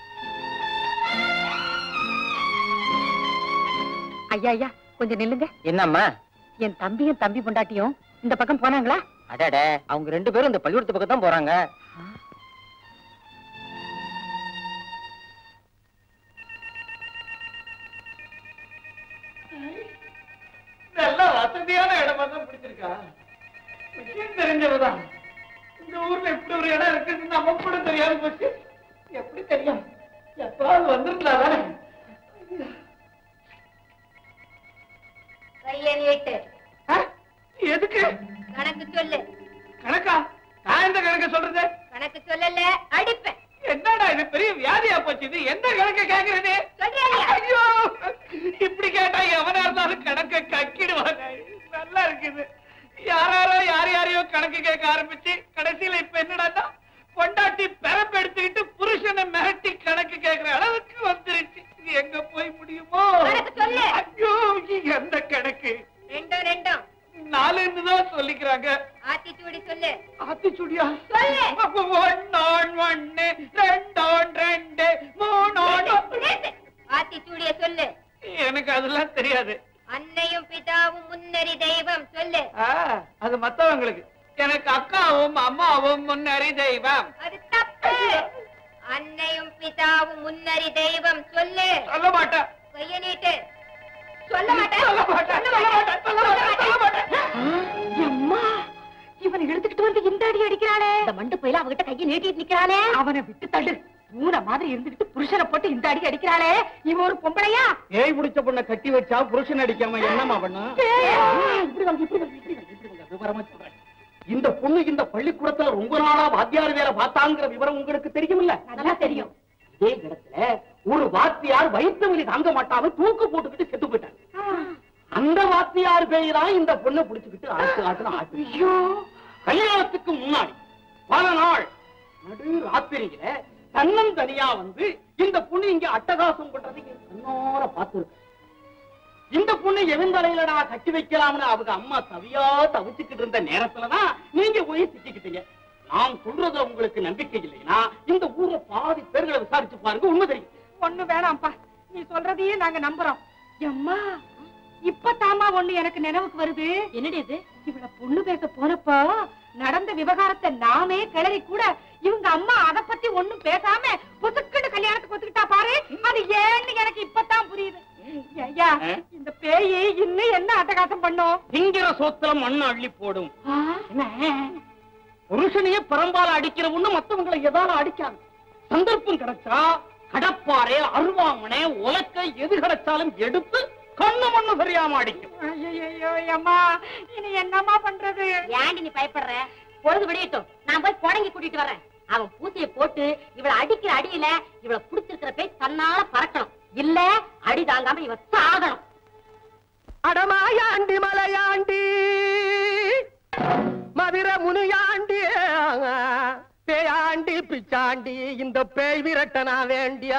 ஐயா ஐயா கொஞ்சம் நில்லுங்க என்னம்மா என் தம்பியும் தம்பி பொண்டாட்டியும் இந்த பக்கம் போனாங்களா அடட அவங்க ரெண்டு பேரும் இந்த பள்ளிக்கூடத்து பக்கம் தான் போறாங்க நல்ல வசதியான இடமா தான் பிடிச்சிருக்கா விஷயம் தெரிஞ்சவதான் இந்த ஊர்ல இப்படி ஒரு இடம் இருக்குன்னு நம்ம கூட தெரியாம போச்சு எப்படி தெரியும் எப்பாவது வந்திருந்தா தானே கையை நீட்டு ஆ? எதுக்கு கணக்கு சொல்லு கணக்கா நான் எந்த கணக்க சொல்றது கணக்கு சொல்லல அடிப்பேன் என்னடா இது பெரிய வியாதியா போச்சு இது எந்த கணக்க கேக்குறது சொல்றியா இல்லையா? ஐயோ இப்படி கேட்டா எவனா இருந்தாலும் கணக்க கக்கிடுவாங்க நல்லா இருக்குது யாராரோ யார் யாரையோ கணக்கு கேட்க ஆரம்பிச்சு கடைசியில இப்ப என்னடா பொண்டாட்டி பெறப்பெடுத்துக்கிட்டு புருஷனை மிரட்டி கணக்கு கேட்கிற அளவுக்கு வந்துருச்சு இது எங்க போய் முடியுமோ கணக்கு சொல்லு. ஐயோ எந்த கணக்கு ரெண்டும் ரெண்டும் நாலுன்னு தான் சொல்லிக்கிறாங்க ஆத்திச்சூடி சொல்லு ஆத்திச்சுடியா சொல்லு. ஒன்னோன் ஒண்ணு ரெண்டோன் ரெண்டு மூணோன் நிறுத்து. ஆத்திச்சூடிய சொல்லு எனக்கு அதெல்லாம் தெரியாது அன்னையும் பிதாவும் முன்னறி தெய்வம் சொல்லு ஆ, அது மத்தவங்களுக்கு எனக்கு அக்காவும் அம்மாவும் முன்னறி தெய்வம் அது தப்பு அன்னையும் பிதாவும் முன்னறி தெய்வம் சொல்லு சொல்ல மாட்டேன் கைய நீட்டு சொல்ல மாட்டேன் சொல்ல மாட்டேன் சொல்ல மாட்டேன் சொல்ல மாட்டேன் சொல்ல மாட்டேன் அம்மா இவனை இழுத்துக்கிட்டு வந்து இந்த அடி அடிக்கிறானே இந்த மண்டு போயில அவகிட்ட கையை நீட்டிட்டு நிக்கிறானே அவனை விட்டு தள்ளு பூனை மாதிரி இருந்துகிட்டு புருஷனை போட்டு இந்த அடி அடிக்கிறாளே இவன் ஒரு பொம்பளையா ஏய் முடிச்ச பொண்ண கட்டி வச்சா புருஷன் அடிக்காம என்னமா பண்ணு இப்படி வாங்க, இப்படி வாங்க, இப்படி வாங்க, இப்படி வாங்க, விவரமா சொல்றேன். இந்த பொண்ணு இந்த பள்ளிக்கூடத்துல ரொம்ப நாளா வாத்தியார் வேலை பார்த்தாங்கிற விவரம் உங்களுக்கு தெரியுமில்ல நல்லா தெரியும் இதே இடத்துல ஒரு வாத்தியார் வயிற்று வலி தாங்க மாட்டாம தூக்கு போட்டுக்கிட்டு செத்து போயிட்டாங்க அந்த வாத்தியார் பேய் தான் இந்த பொண்ணை பிடிச்சுக்கிட்டு ஆட்டு ஆட்டுன ஆட்டு கல்யாணத்துக்கு முன்னாடி பல நாள் நடு ராத்திரியில தன்னந்தனியா வந்து இந்த பொண்ணு இங்க அட்டகாசம் பண்றது இங்க கண்ணோர பார்த்திருக்கு இந்த பொண்ணு எவன் தலையில நான் கட்டி வைக்கலாம்னு அவங்க அம்மா தவியா தவிச்சுக்கிட்டு இருந்த நேரத்துலதான் நீங்க போய் சிக்கிக்கிட்டீங்க நான் சொல்றது உங்களுக்கு நம்பிக்கை இல்லைன்னா இந்த ஊர்ல பாதி பேர்களை விசாரிச்சு பாருங்க உண்மை தெரியும் ஒண்ணு வேணாம்ப்பா நீ சொல்றதையே நாங்க நம்புறோம் அம்மா இப்ப தாமா ஒண்ணு எனக்கு நினைவுக்கு வருது என்னடி இது இவள பொண்ணு பேச போனப்போ நடந்த விவகாரத்தை நாமே கிளறி கூட இவங்க அம்மா அத பத்தி ஒண்ணும் பேசாம புசுக்குன்னு கல்யாணத்துக்கு ஒத்துக்கிட்டா பாரு அது ஏன்னு எனக்கு இப்பதான் புரியுது ஐயா ஆ? இந்த பேயி இன்னும் என்ன அட்டகாசம் பண்ணும் திங்கிற சோத்துல மண்ணு அள்ளி போடும் ஆ? புருஷனையே பரம்பால அடிக்கிற ஒண்ணு மத்தவங்களை எதால அடிக்காது சந்தர்ப்பம் கிடைச்சா கடப்பாறை அருவாமனை உலக்க எது கிடைச்சாலும் எடுத்து கண்ணு மண்ணு தெரியாம அடிக்கும் ஐயையோ, அம்மா இனி என்னம்மா பண்றது ஏண்டி நீ பயப்படுற பொழுது விடியட்டும் நான் போய் புடங்கி கூட்டிட்டு வரேன் அவன் பூசையை போட்டு இவள அடிக்கிற அடியில இவள புடிச்சிருக்கிற பேய் தன்னால பறக்கணும் இல்ல அடி தாங்காம இவ சாகணும் அடமாயாண்டி மலையாண்டி மதுர முனியாண்டி பேயாண்டி பிச்சாண்டி இந்த பேய் விரட்டனா வேண்டியா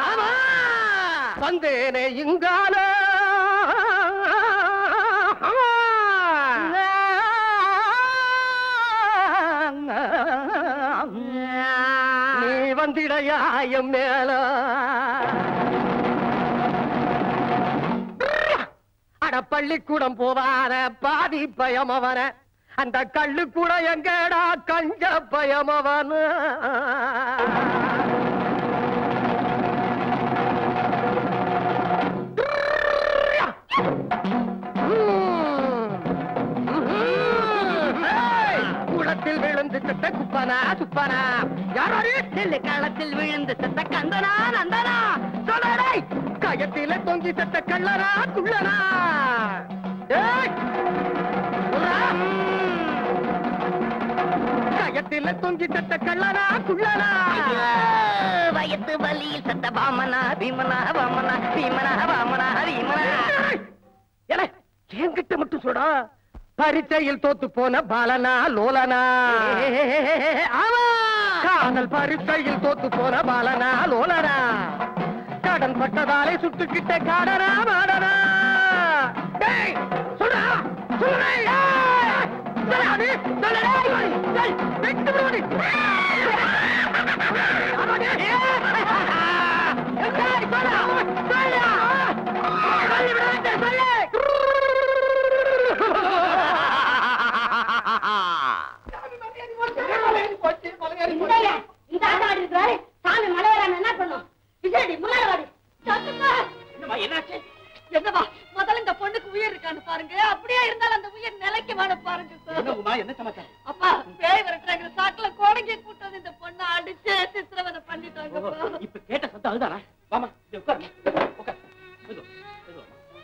வந்தேனே இங்கால நீ வந்திடையாயம் மேல அட பள்ளிக்கூடம் போவார பாதி பயமவன அந்த கள்ளு கூட எங்கடா கஞ்ச பயமவன குளத்தில் விழுந்து செத்த குப்பனா சுப்பனா யாரோ செல்லு களத்தில் விழுந்து செத்த கந்தனா நந்தனா சொல்லடை கயத்தில தொங்கி செத்த கள்ளனா குள்ளனா ஏய்! சொல்றா? கயத்தில தொங்கி செத்த கள்ளனா குள்ளனா வயத்து வலியில் செத்த பாமனா பீமனா வாமனா பீமனா வாமனா பீமனா ஏலே, என்கிட்ட மட்டும் சொல்டா பரீட்சையில் தோத்து போன பாலனா லோலனா ஆமா காதல் பரீட்சையில் தோத்து போன பாலனா லோலனா கடன் பட்டதாலே சுட்டுக்கிட்ட காடனா மாடனா டேய் சொல்றா சொல்றா ஏய்! சொல்லாது, சொல்லடா, டேய், டேய், வெட்டு விடுவடி. ஆமாடி. டேய், சொல்லு, சொல்லு. சொல்லி விடாதே, சொல்லு. இந்தாயா, இந்த ஆட்டம் ஆடி இருக்கிறாரு சாமி மலை வராம என்ன பண்ணும் விஜயடி முன்னாடி வாடி என்னம்மா என்னாச்சு என்னவா முதல்ல இந்த பொண்ணுக்கு உயிர் இருக்கான்னு பாருங்க அப்படியே இருந்தாலும் அந்த உயிர் நிலைக்கு வாழ பாருங்க சார் என்னம்மா என்ன சமாச்சாரம் அப்பா பேய் விரட்டுறாங்க சாக்குல கோடங்கி கூட்டு வந்து இந்த பொண்ணை அடிச்சு சித்திரவதை பண்ணிட்டாங்க ஓஹோ, இப்ப கேட்ட சத்தம் அதுதானா வாமா இங்க உட்காருமா உட்கார் மெதுவா, மெதுவா.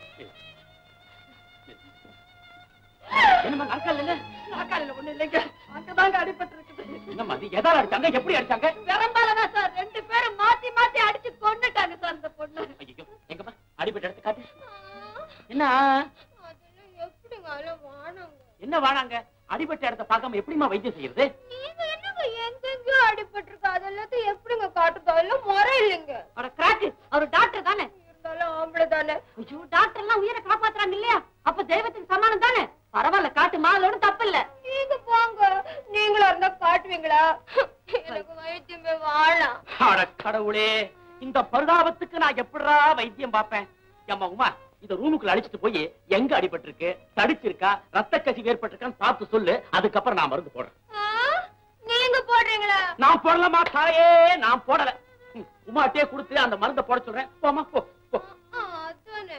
என்னம்மா நாற்காலில இல்ல நாக்காளில ஒண்ணு இல்லைங்க அங்கதாங்க அடிபட்டு இருக்குது என்னம்மா அது எதால அடிச்சாங்க எப்படி அடிச்சாங்க விரம்பாலதான் சார் ரெண்டு பேரும் மாத்தி மாத்தி அடிச்சு கொன்னுட்டாங்க சார் இந்த பொண்ணு ஐயோ எங்கம்மா அடிபட்ட இடத்து காட்டு என்ன அதெல்லாம் எப்படிங்க அதெல்லாம் வானங்க என்ன வாழாங்க அடிபட்ட இடத்த பார்க்காம எப்படிம்மா வைத்தியம் செய்யறது நீங்க என்னங்க எங்கெங்கயோ அடிபட்டிருக்கு அதெல்லாம் எப்படிங்க காட்டுறது அதெல்லாம் முறை இல்லைங்க அவட கிராக்கு அவர் டாக்டர் தானே இருந்தாலும் ஆம்பளை தானே ஐயோ டாக்டர் எல்லாம் உயிரை காப்பாத்துறாங்க இல்லையா அப்ப தெய்வத்துக்கு சமானம் தானே பரவாயில்ல காட்டு மாலோடு தப்பு இல்ல நீங்க போங்க நீங்களா இருந்தா காட்டுவீங்களா எனக்கு வைத்தியமே வாழலாம் அட கடவுளே இந்த பரிதாபத்துக்கு நான் எப்படிடா வைத்தியம் பார்ப்பேன் ஏம்மா உமா இத ரூமுக்குள்ள அழிச்சிட்டு போய் எங்க அடிபட்டிருக்கு தடிச்சிருக்கா ரத்த கசிவு ஏற்பட்டிருக்கான்னு பார்த்து சொல்லு அதுக்கப்புறம் நான் மருந்து போடுறேன் ஆ, நீங்க போடுறீங்களா நான் போடலமா தாயே நான் போடல ம், உமாட்டே கொடுத்து அந்த மருந்தை போட சொல்றேன் போமா போ போ ஆ, அதானே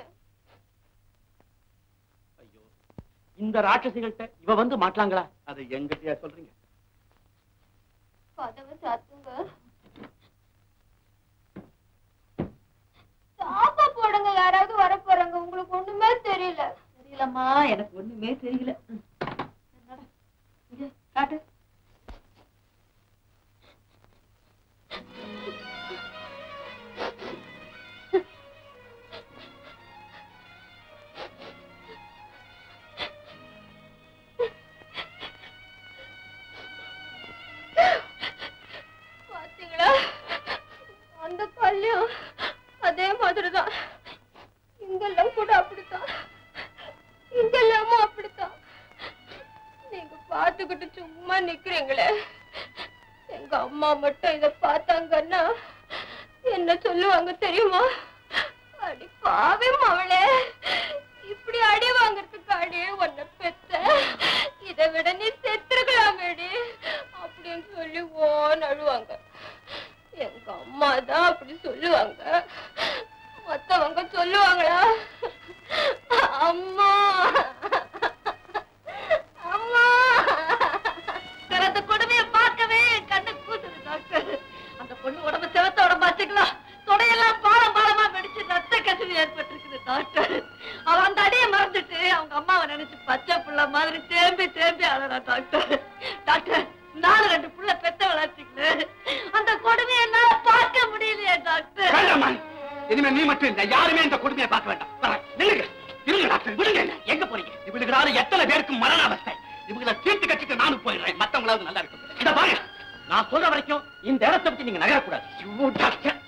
ஐயோ இந்த ராட்சசிகள்கிட்ட இவ வந்து மாட்டலாங்களா அதை எங்கிட்டயா சொல்றீங்க கதவை சாத்துங்க சாப்பா போடுங்க யாராவது வர போறாங்க உங்களுக்கு ஒண்ணுமே தெரியல தெரியலம்மா எனக்கு ஒண்ணுமே தெரியல ம். என்னடா? இங்க, காட்டு பாத்தீங்களா அந்த கல்யாணம் அதே மாதிரிதான் இங்கெல்லாம் கூட அப்படித்தான் இங்கெல்லாமும் அப்படித்தான் நீங்க பாத்துக்கிட்டு சும்மா நிக்கிறீங்களே எங்க அம்மா மட்டும் இத பார்த்தாங்கன்னா என்ன சொல்லுவாங்க தெரியுமா அடி பாவி மவளே இப்படி அடி வாங்குறதுக்கு அடியே உன்னை பெத்த இதை விட நீ செத்துருக்கலாமேடி அப்படின்னு சொல்லி ஓன்னு அழுவாங்க எங்க அம்மா தான் அப்படி சொல்லுவாங்க மத்தவங்க சொல்லுவாங்களா அம்மா அம்மா அந்த கொடுமையை பார்க்கவே என் கண்ணு கூசுது டாக்டர் அந்த பொண்ணு உடம்பு செவத்த உடம்பு வச்சுக்கலாம் தொடையெல்லாம் பாலம் பாலமா வெடிச்சு ரத்த கசிவு ஏற்பட்டிருக்குது டாக்டர் அவ அந்த அடியை மறந்துட்டு அவங்க அம்மாவை நினைச்சு பச்சை புள்ள மாதிரி தேம்பி தேம்பி அழறா டாக்டர் டாக்டர் நானும் ரெண்டு புள்ள பெத்த வளர்ச்சிக்கல அந்த கொடுமையை என்னால பார்க்க முடியலையே டாக்டர் கள்ளம்மா, இனிமே நீ மட்டும் இல்ல யாருமே இந்த கொடுமையை பார்க்க வேண்டாம் வரேன். நில்லுங்க இருங்க டாக்டர் விடுங்க என்ன எங்க போறீங்க இவளுக்குனால எத்தனை பேருக்கு மரண அவஸ்தை இவங்களை தீர்த்து கட்டிட்டு நானும் போயிடுறேன் மத்தவங்களாவது நல்லா இருக்கும் இத பாருங்க நான் சொல்ற வரைக்கும் இந்த இடத்தை பத்தி நீங்க நகரக்கூடாது ஐயோ, டாக்டர்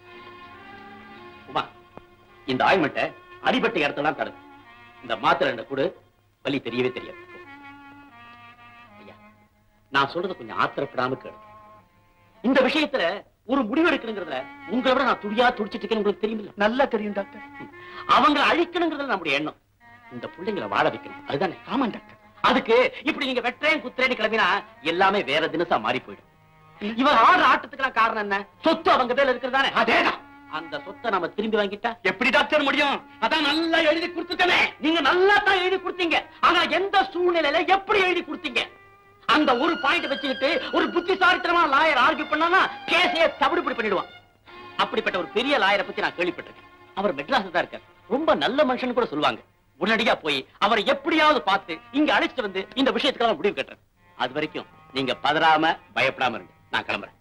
உமா இந்த ஆயில்மெண்ட்டை அடிபட்ட இடத்துல தடுது இந்த மாத்திரை ரெண்டு கூட வலி தெரியவே தெரியாது ஐயா நான் சொல்றத கொஞ்சம் ஆத்திரப்படாம கேளு இந்த விஷயத்துல ஒரு முடிவு எடுக்கணுங்கிறதுல உங்களை விட நான் துடியா துடிச்சிட்டு இருக்கேன்னு உங்களுக்கு தெரியுமில்ல நல்லா தெரியும் டாக்டர் அவங்களை அழிக்கணுங்கிறது நம்முடைய எண்ணம் இந்த பிள்ளைங்களை வாழ வைக்கணும் அதுதானே ஆமா டாக்டர் அதுக்கு இப்படி நீங்க வெற்றேன் குத்திரேன்னு கிளம்பினா எல்லாமே வேற தினசா மாறி போயிடும் இவன் ஆடுற ஆட்டத்துக்கெல்லாம் காரணம் என்ன சொத்து அவங்க பேர்ல இருக்கிறதானே அதேதான் அந்த சொத்தை நம்ம திரும்பி வாங்கிட்டா எப்படி டாக்டர் முடியும் அதான் நல்லா எழுதி கொடுத்துட்டேனே நீங்க நல்லா தான் எழுதி கொடுத்தீங்க ஆனா எந்த சூழ்நிலையில எப்படி எழுதி கொடுத்தீங்க அந்த ஒரு பாயிண்ட் வச்சுக்கிட்டு ஒரு புத்திசாலித்தனமா லாயர் ஆர்கியூ பண்ணா கேஸையே தவிடுபடி பண்ணிடுவான் அப்படிப்பட்ட ஒரு பெரிய லாயரை பத்தி நான் கேள்விப்பட்டிருக்கேன் அவர் மெட்ராஸ்ல தான் இருக்கார் ரொம்ப நல்ல மனுஷன் கூட சொல்லுவாங்க உடனடியா போய் அவரை எப்படியாவது பார்த்து இங்க அழைச்சிட்டு வந்து இந்த விஷயத்துக்கெல்லாம் முடிவு கட்டுறேன் அது வரைக்கும் நீங்க பதறாம பயப்படாம இருங்க நான் கிளம்புறேன்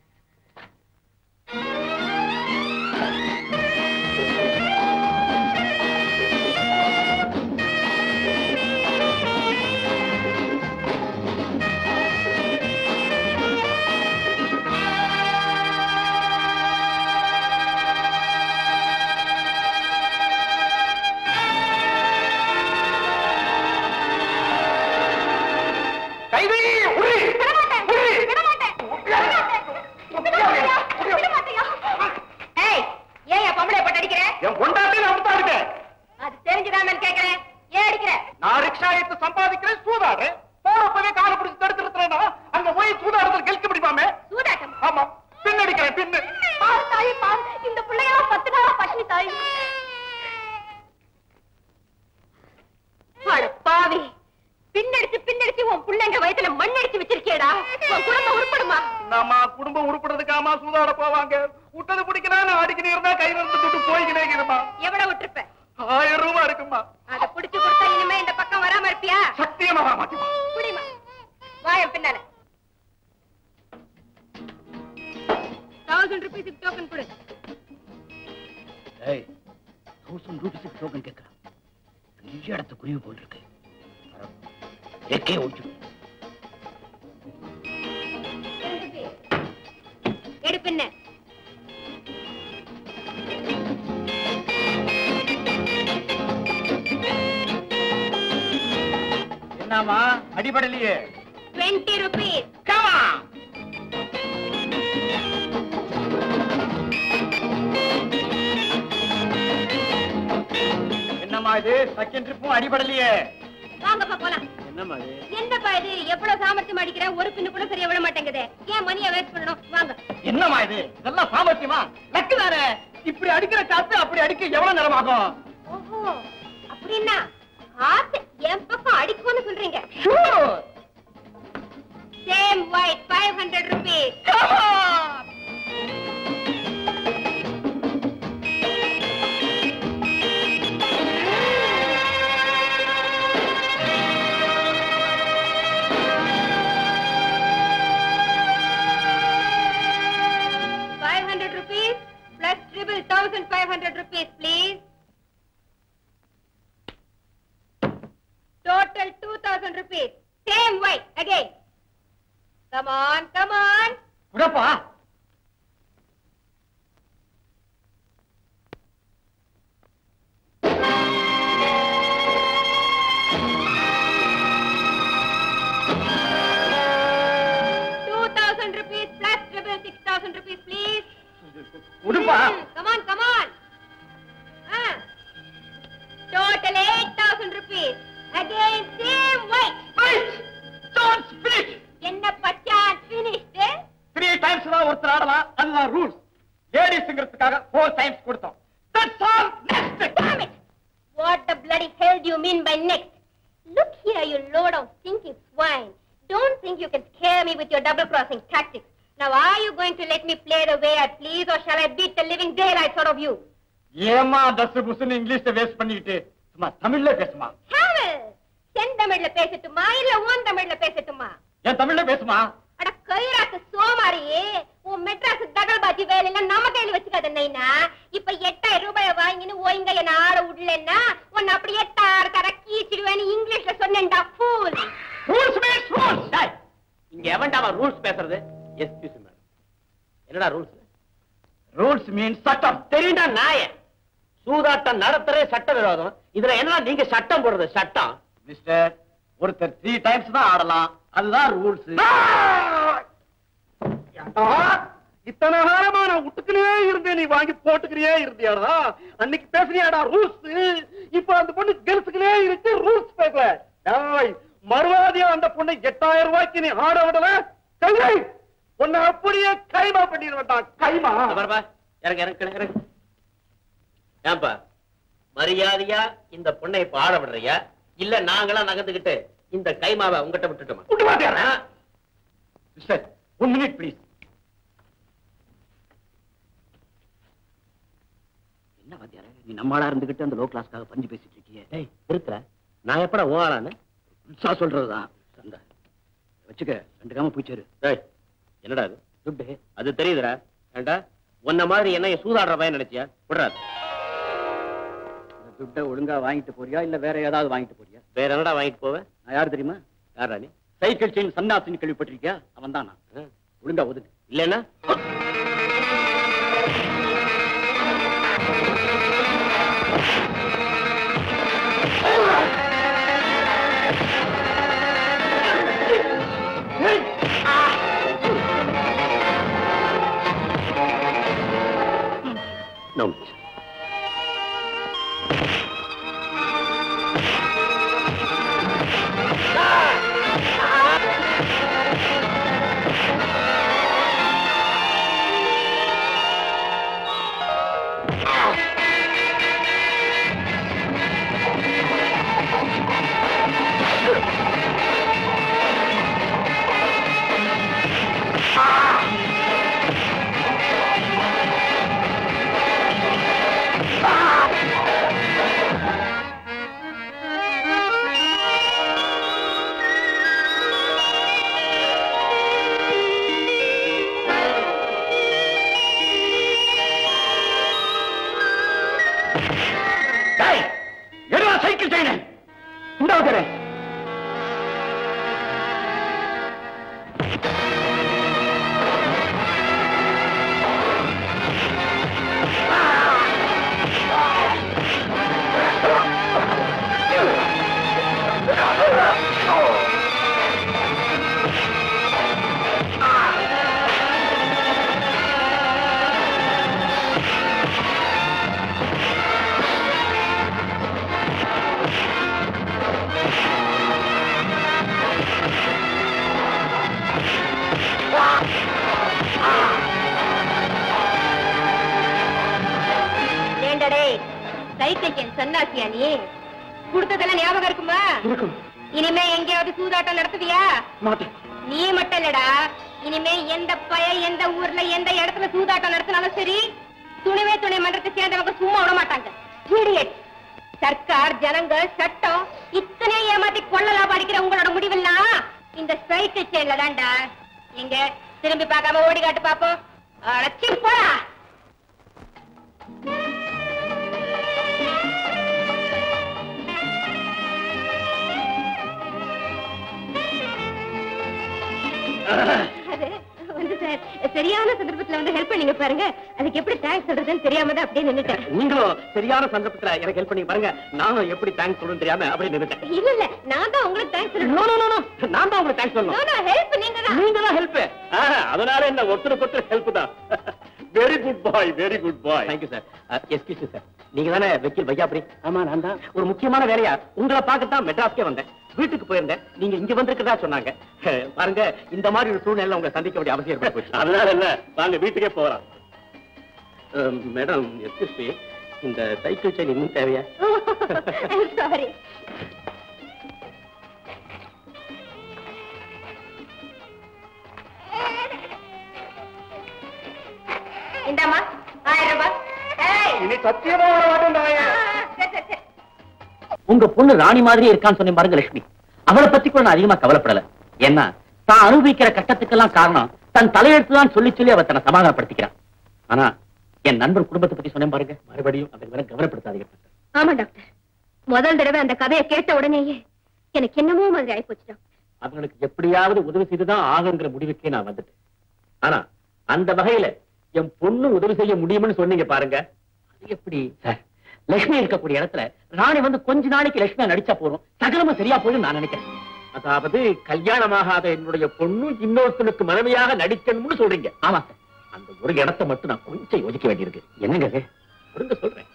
கைதி உரி உரி ஏய் ஏன் என் பொம்பளை போட்டு அடிக்கிற என் பொண்டாட்டி நான் விட்டா இருக்கேன் அது தெரிஞ்சுதானு கேக்குறேன் ஏன் அடிக்கிற நான் ரிக்ஷா எடுத்து சம்பாதிக்கிறேன் சூதாடுறேன் போறப்பவே காலை பிடிச்சு தடுத்து நிறுத்துறேன்னா அங்க போய் சூதாடுறதுல கெழுக்க முடியுமாமே சூதாட்டம் ஆமா பின் அடிக்கிறேன் பின்னு பாரு தாய் பாரு இந்த பிள்ளையெல்லாம் பத்து நாளா பட்டினி தாய் அட பாவி பின்னடிச்சு பின்னடிச்சு உன் பிள்ளைங்க வயித்துல மண்ணடிச்சு வச்சிருக்கேடா உன் குடும்பம் உருப்படுமா நம்ம குடும்பம் உருப்படுறதுக்காமா சூதாட போவாங்க விட்டது பிடிக்கணும் அடிக்கடி இருந்தா கையில இருந்து துட்டு போய்கிட்டே இருக்குதுமா எவ்வளவு விட்டுருப்ப ஆயிரம் ரூபாய் இருக்குமா அத புடிச்சு கொடுத்தா இனிமே இந்த பக்கம் வராம இருப்பியா சத்தியமா வர மாட்டேமா குடிமா வாயம் பின்னால தௌசண்ட் ருபீஸுக்கு டோக்கன் கொடு ஏய் தௌசண்ட் ரூபீஸுக்கு டோக்கன் கேட்கறான் பெரிய இடத்து குருவி போல் இருக்கு எக்கே ஓச்சு எடு பின்ன என்னமா அடிபடலையே டுவெண்ட்டி ருபீஸ் என்னம்மா என்னம்மா இது செகண்ட் ட்ரிப்பும் அடிபடலையே வாங்கப்பா போலாம் என்னம்மா இது என்னப்பா இது எவ்வளவு சாமர்த்தியம் அடிக்கிற ஒரு பின்னு கூட சரியா விட மாட்டேங்குது ஏன் மணியை வேஸ்ட் பண்ணணும் வாங்க என்னம்மா இது இதெல்லாம் சாமர்த்தியமா லக்கு தானே இப்படி அடிக்கிற காத்து அப்படி அடிக்க எவ்வளவு நேரமாகும் ஓஹோ அப்படின்னா காத்து என் பக்கம் அடிக்கும்னு சொல்றீங்க same white five hundred rupees Five hundred rupees plus triple thousand five hundred rupees, please. Total two thousand rupees. Same way again. Come on, come on. குடப்பா Two thousand rupees plus triple six thousand rupees, please. குடுப்பா Hmm, Come on, come on. Ah. Total eight thousand rupees. Again, same way. Don't finish. என்ன Bachan finished? Three times தான் ஒருத்தர் ஆடலாம் அதுதான் rules லேடிஸ்ங்கிறதுக்காக four times கொடுத்தோம் that's all next Damn it! What the bloody hell do you mean by next? Look here, you load of stinking swine. Don't think you can scare me with your double-crossing tactics. Now, are you going to let me play the way I please, or shall I beat the living daylights out of you? ஏமா தஸ் புஸ்னு இங்கிலீஷ்ல waste பண்ணிக்கிட்டு சும்மா தமிழ்ல பேசுமா Camel! செந்தமிழ்ல பேசட்டுமா இல்ல உன் தமிழ்ல பேசட்டுமா என் தமிழ்ல பேசுமா அட கைராக்கு சோமாரி உன் மெட்ராஸ் தகல்பாஜி வேலையெல்லாம் நம்ம கையில வச்சுக்காத நைனா இப்ப எட்டாயிரம் ரூபாய் வாங்கின்னு ஒய்ங்க என்ன ஆட விடலன்னா உன்னை அப்படியே தார தர கீச்சிடுவேன்னு இங்கிலீஷ்ல சொன்னேன்டா ஃபூல் ரூல்ஸ் மீன்ஸ் ரூல்ஸ் டேய், இங்க எவன்டா ரூல்ஸ் பேசுறது எஸ்கியூஸ் மேடம் என்னடா ரூல்ஸ் ரூல்ஸ் மீன்ஸ் சட்டம் தெரியுண்டா நாய சூதாட்டம் நடத்துறே சட்ட விரோதம் இதுல என்ன நீங்க சட்டம் போடுறது சட்டம் மிஸ்டர் ஒருத்தர் த்ரீ டைம்ஸ் தான் ஆடலாம் அதுதான் ரூல்ஸ் இத்தனை காலமா நான் விட்டுக்கினே இருந்தேன் நீ வாங்கி போட்டுக்கிறியே இருந்தியாடா அன்னைக்கு பேசுறியாடா ரூல்ஸ் இப்ப அந்த பொண்ணு கெலுத்துக்கினே இருக்கு ரூல்ஸ் பேசல டேய், மறுவாதியா அந்த பொண்ணை எட்டாயிரம் ரூபாய்க்கு நீ ஆட விடல கையை உன்னை அப்படியே கைமா பண்ணிடுவேன்டா கைமா இங்க பாருப்பா, இறங்கு இறங்கு இறங்கு, இறங்கு ஏன்பா மரியாதையா இந்த பொண்ணை இப்ப ஆட விடுறியா இல்ல நாங்களா நகர்ந்துகிட்டு இந்த கைமாவை உங்ககிட்ட விட்டுட்டோமா விட்டு மாட்டியாரா மிஸ்டர் ஒன் மினிட் ப்ளீஸ் என்ன வாத்தியார நீ நம்மளா இருந்துகிட்டு அந்த லோ கிளாஸ்க்காக பஞ்சு பேசிட்டு இருக்கியே டேய் இருக்கிற நான் எப்படா ஓலான்னு புதுசா சொல்றதுதான் அந்த வச்சுக்க ரெண்டு காம பூச்சேரு டேய் என்னடா அது துட்டு அது தெரியுதுடா ஏண்டா உன்ன மாதிரி என்ன சூதாடுற பையன் நினைச்சியா விடுறாது இந்த துட்டை ஒழுங்கா வாங்கிட்டு போறியா இல்ல வேற ஏதாவது வாங்கிட்டு போறியா வேற என்னடா வாங்கிட்டு போவேன் நான் யார் தெரியுமா யாரா நீ சைக்கிள் செயின் சன்னாசின்னு கேள்விப்பட்டிருக்கியா அவன் தான் நான் ஆ. ஒழுங்கா ஒதுக்கு இல்லைன்னா No. ஆ சைக்கிள் செயின் சன்னாசியா நீ கொடுத்ததெல்லாம் ஞாபகம் இருக்குமா இருக்கும் இனிமே எங்கேயாவது சூதாட்டம் நடத்துவியா மாட்டேன் நீ மட்டும் இல்லடா இனிமே எந்த பய எந்த ஊர்ல எந்த இடத்துல சூதாட்டம் நடத்தினாலும் சரி துணிவே துணை மன்றத்தை சேர்ந்தவங்க சும்மா விட மாட்டாங்க Idiot. சர்க்கார் ஜனங்க சட்டம் இத்தனை ஏமாத்தி கொள்ளலாம் படிக்கிற உங்களோட முடிவெல்லாம் இந்த சைக்கிள் செயின்ல தான்டா எங்க திரும்பி பார்க்காம ஓடி காட்டு பாப்போம் அழைச்சி போடா அது வந்து சார் சரியான சந்தர்ப்பத்துல வந்து ஹெல்ப் பண்ணீங்க பாருங்க அதுக்கு எப்படி தேங்க்ஸ் சொல்றதுன்னு தெரியாம தான் அப்படியே நின்னுட்டேன் நீங்களும் சரியான சந்தர்ப்பத்துல எனக்கு ஹெல்ப் பண்ணி பாருங்க நானும் எப்படி தேங்க்ஸ் சொல்லணும் தெரியாம அப்படியே நின்னுட்டேன் இல்ல இல்ல நான் தான் உங்களுக்கு தேங்க்ஸ் நோ சொல்லணும் நோ நோ நான் தான் உங்களுக்கு தேங்க்ஸ் சொல்லணும் ஹெல்ப் நீங்க தான் நீங்க தான் ஹெல்ப் அதனால என்ன ஒருத்தருக்கு ஒருத்தர் ஹெல்ப் தான் very good boy very good boy thank you sir excuse sir நீங்க தானே வக்கீல் வையாபுரி ஆமா நான் தான் ஒரு முக்கியமான வேலையா உங்களை பார்க்கத்தான் மெட்ராஸ்க்கே வந்தேன் வீட்டுக்கு போயிருந்தேன் நீங்க இங்க வந்திருக்கிறதா சொன்னாங்க அஹ், பாருங்க இந்த மாதிரி ஒரு சூழ்நிலை உங்களை சந்திக்க வேண்டிய அவசியம் ஏற்பட்டு போச்சு அதனால என்ன வாங்க வீட்டுக்கே போகலாம் மேடம் எஸ்கியூஸ் மீ இந்த சைக்கிள் செயின் இன்னும் தேவையா சாரி இந்தாம்மா ஆயிரம் ரூபாய் ஏய், இனி சத்தியமா வர மாட்டேன் ஆ, சரி, சரி, சரி. உங்க பொண்ணு ராணி மாதிரி இருக்கான்னு சொன்னேன் பாருங்க லட்சுமி அவளை பத்தி கூட நான் அதிகமா கவலைப்படல ஏன்னா தான் அனுபவிக்கிற கட்டத்துக்கெல்லாம் காரணம் தன் தலையெழுத்து தான் சொல்லி சொல்லி அவ தன்னை சமாதானப்படுத்திக்கிறான் ஆனா என் நண்பர் குடும்பத்தை பத்தி சொன்னேன் பாருங்க மறுபடியும் அதை வர கவலைப்படுத்தாதீங்க ஆமா டாக்டர் முதல் தடவை அந்த கதையை கேட்ட உடனேயே எனக்கு என்னமோ மாதிரி ஆயிப்போச்சு டாக்டர் அவங்களுக்கு எப்படியாவது உதவி செய்துதான் ஆகுங்கிற முடிவுக்கே நான் வந்துட்டேன் ஆனா அந்த வகையில என் பொண்ணு உதவி செய்ய முடியும்னு சொன்னீங்க பாருங்க அது எப்படி சார் லட்சுமி இருக்கக்கூடிய இடத்துல ராணி வந்து கொஞ்ச நாளைக்கு லட்சுமியா நடிச்சா போறோம் சகலமும் சரியா போயிடும் நான் நினைக்கிறேன் அதாவது கல்யாணமாகாத என்னுடைய பொண்ணு இன்னொருத்தனுக்கு மனைவியாக நடிக்கணும்னு சொல்றீங்க ஆமா சார் அந்த ஒரு இடத்தை மட்டும் நான் கொஞ்சம் யோசிக்க வேண்டியிருக்கு என்னங்க இது? கொடுங்க சொல்றேன்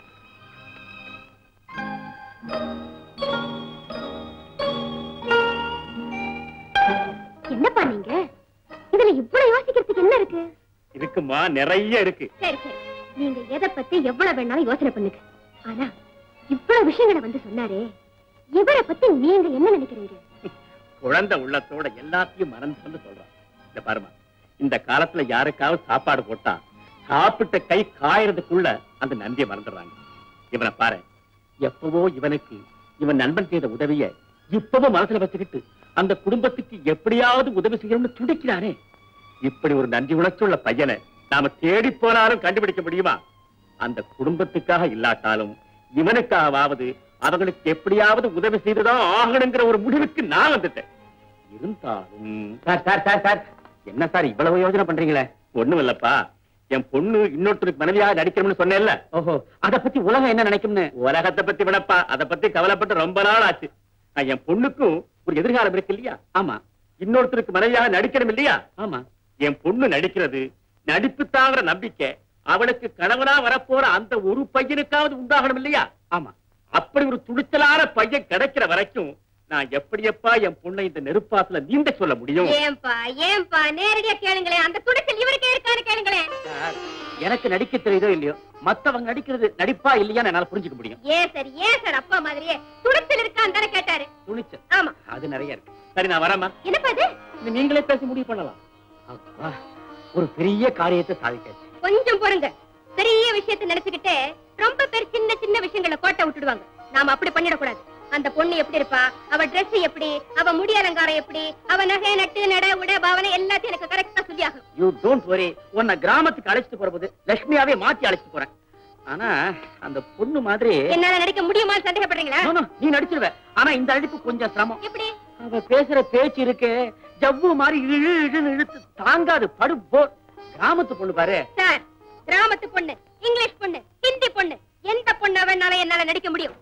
என்னப்பா நீங்க இதுல இவ்வளவு யோசிக்கிறதுக்கு என்ன இருக்கு இருக்குமா நிறைய இருக்கு சரி சரி நீங்க எதை பத்தி எவ்வளவு வேணாலும் யோசனை பண்ணுங்க ஆனா இவ்வளவு விஷயங்களை வந்து சொன்னாரே இவரை பத்தி நீங்க என்ன நினைக்கிறீங்க குழந்தை உள்ளத்தோட எல்லாத்தையும் மறந்து சொல்றான் இந்த பாருமா இந்த காலத்துல யாருக்காவது சாப்பாடு போட்டா சாப்பிட்ட கை காயறதுக்குள்ள அந்த நன்றியை மறந்துடுறாங்க இவனை பாரு எப்பவோ இவனுக்கு இவன் நண்பன் செய்த உதவிய இப்பவும் மனசுல வச்சுக்கிட்டு அந்த குடும்பத்துக்கு எப்படியாவது உதவி செய்யணும்னு துடிக்கிறானே இப்படி ஒரு நன்றி உணர்ச்சியுள்ள பையனை நாம தேடி போனாலும் கண்டுபிடிக்க முடியுமா அந்த குடும்பத்துக்காக இல்லாட்டாலும் இவனுக்காவது அவங்களுக்கு எப்படியாவது உதவி செய்துதான் ஆகணுங்கிற ஒரு முடிவுக்கு நான் வந்துட்டேன் இருந்தாலும் சார் சார் சார் சார் என்ன சார் இவ்வளவு யோசனை பண்றீங்களே ஒண்ணும் இல்லப்பா என் பொண்ணு இன்னொருத்தருக்கு மனைவியாக நடிக்கணும்னு சொன்னேன்ல ஓஹோ அத பத்தி உலகம் என்ன நினைக்கும்னு உலகத்தை பத்தி விடப்பா அதை பத்தி கவலைப்பட்டு ரொம்ப நாள் ஆச்சு நான் என் பொண்ணுக்கும் ஒரு எதிர்காலம் இருக்கு இல்லையா ஆமா இன்னொருத்தருக்கு மனைவியாக நடிக்கணும் இல்லையா ஆமா என் பொண்ணு நடிக்கிறது நடிப்பு தாங்கிற நம்பிக்கை அவளுக்கு கணவனா வரப்போற அந்த ஒரு பையனுக்காவது உண்டாகணும் இல்லையா ஆமா அப்படி ஒரு துணிச்சலான பையன் கிடைக்கிற வரைக்கும் நான் எப்படியப்பா என் பொண்ணை இந்த நெருப்பாத்துல நீந்த சொல்ல முடியும் ஏன்பா ஏன்பா நேரடியா கேளுங்களேன் அந்த துணிச்சல் இவருக்கே இருக்கான்னு கேளுங்களேன் சார் எனக்கு நடிக்க தெரியுதோ இல்லையோ மத்தவங்க நடிக்கிறது நடிப்பா இல்லையான்னு என்னால புரிஞ்சுக்க முடியும் ஏன் சார் ஏன் சார் அப்பா மாதிரியே துணிச்சல் இருக்கான்னு தானே கேட்டாரு துணிச்சல் ஆமா அது நிறைய இருக்கு சரி நான் வரேம்மா என்னப்பா இது இது நீங்களே பேசி முடிவு பண்ணலாம் அப்பா, ஒரு பெரிய காரியத்தை சாதிக்காச்சு கொஞ்சம் பொறுங்க பெரிய விஷயத்தை நினைச்சுக்கிட்டு ரொம்ப பேர் சின்ன சின்ன விஷயங்களை கோட்டை விட்டுடுவாங்க நாம அப்படி பண்ணிடக்கூடாது அந்த பொண்ணு எப்படி இருப்பா அவ Dress எப்படி அவ முடி அலங்காரம் எப்படி அவ நகை நட்டு நட உட பாவனை எல்லாத்தையும் எனக்கு கரெக்டா சொல்லி ஆகணும் யூ டோன்ட் வரி உன்னை கிராமத்துக்கு அழைச்சிட்டு போறபோது லட்சுமியாவே மாத்தி அழைச்சிட்டு போறேன் ஆனா அந்த பொண்ணு மாதிரி என்னால நடிக்க முடியுமான்னு சந்தேகப்படுறீங்களா No, no, நீ நடிச்சிருவ ஆனா இந்த நடிப்பு கொஞ்சம் சிரமம் எப்படி அவ பேசுற பேச்சு இருக்கு ஜவ்வு மாதிரி இழு இழுன்னு இழுத்து தாங்காது படு போர் கிராமத்து பொண்ணு பாரு சார் கிராமத்து பொண்ணு இங்கிலீஷ் பொண்ணு ஹிந்தி பொண்ணு எந்த பொண்ணா வேணாலும் என்னால நடிக்க முடியும்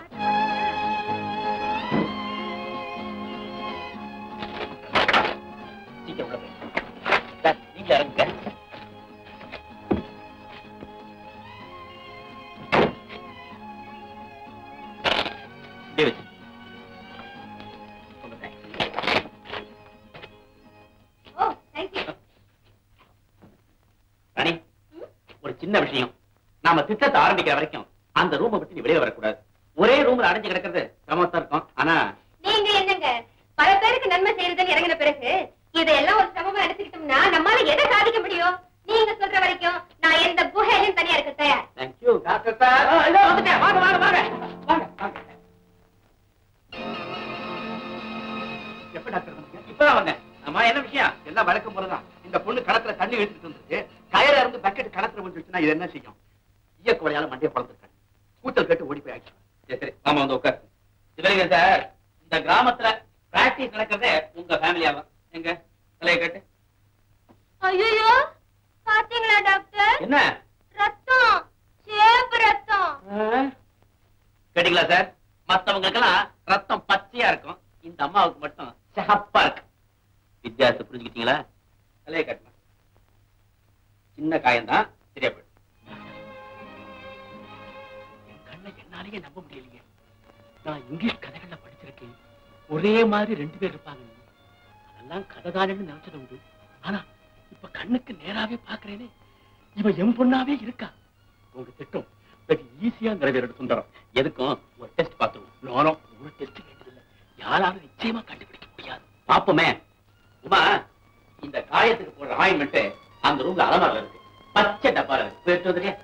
சீக்கிரம் உள்ள போய் சார் நீங்க இறங்குங்க இப்படியே வச்சு. ரொம்ப thanks. ஓ தேங்க்யூ ராணி ஒரு சின்ன விஷயம் நாம திட்டத்தை ஆரம்பிக்கிற வரைக்கும் அந்த ரூமை விட்டு நீ வெளியே வரக்கூடாது ஒரே ரூம்ல அடைஞ்சு கிடக்கிறது சமத்தா இருக்கும் ஆனா நீங்க என்னங்க பல பேருக்கு நன்மை செய்யறதுன்னு இறங்கின பிறகு இதையெல்லாம் ஒரு சமமா எடுத்துக்கிட்டோம்னா நம்மால எதை சாதிக்க முடியும் நீங்க சொல்ற வரைக்கும் நான் எந்த குகையிலும் தனியா இருக்க தயார் தேங்க்யூ டாக்டர் சார் ஆ, இதோ வந்துட்டேன். வாங்க, வாங்க, வாங்க. வாங்க, வாங்க. எப்ப டாக்டர் வந்தீங்க? இப்பதான் வந்தேன். அம்மா, என்ன விஷயம்? எல்லாம் வழக்கம் போலதான். இந்த பொண்ணு கணத்துல தண்ணி எடுத்துட்டு வந்துருக்கு. கயிறை இருந்து பக்கெட் கணத்துல வந்துருச்சுன்னா இது என்ன செய்யும்? ஈயக்குவலையால மண்டையை பொளந்துருக்காங்க. கூச்சல் கேட்டு ஓடி போய் ஆயிடுச்சு. சரி, சரி. ஆமா, வந்து உட்காரு. இவருங்க சார், இந்த கிராமத்துல பிராக்டிஸ் நடக்கிறதே உங்க ஃபேமிலியா தான். எங்க? தலையை கட்டு. ஐயோ பாத்தீங்களா டாக்டர் என்ன ரத்தம் சேப்பு ரத்தம் கேட்டீங்களா சார் மத்தவங்களுக்கெல்லாம் ரத்தம் பச்சையா இருக்கும் இந்த அம்மாவுக்கு மட்டும் சிகப்பா இருக்கு வித்தியாசத்தை புரிஞ்சுக்கிட்டீங்களா தலையை கட்டலாம் சின்ன காயம்தான் சரியா போயிடும் என் கண்ணை என்னாலேயே நம்ப முடியலையே நான் இங்கிலீஷ் கதைகள்ல படிச்சிருக்கேன் ஒரே மாதிரி ரெண்டு பேர் இருப்பாங்க அதெல்லாம் கதை தானேன்னு நினைச்சது உண்டு ஆனா இப்ப கண்ணுக்கு நேராவே பாக்குறேனே இவன் என் பொண்ணாவே இருக்கா உங்க திட்டம் வெரி ஈஸியா நிறைவேறது சுந்தரம் எதுக்கும் ஒரு டெஸ்ட் பார்த்துருவோம் நானும் ஒரு டெஸ்ட் கேட்டதில்ல யாராலும் நிச்சயமா கண்டுபிடிக்க முடியாது பாப்போமே உமா இந்த காயத்துக்கு போடுற ஆயின்மெண்ட் அந்த ரூம்ல அலமாரில இருக்கு பச்சை டப்பால இருக்கு போயிட்டு வந்துறியா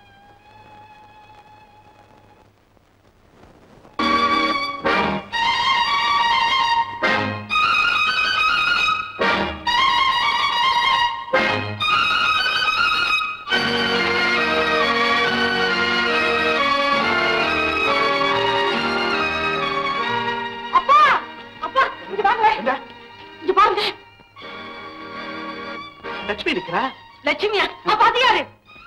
அப்பா அப்பா இங்க வாங்க இங்க பாருங்க லட்சுமி இருக்கிறா லட்சுமியா அப்ப அது யாரு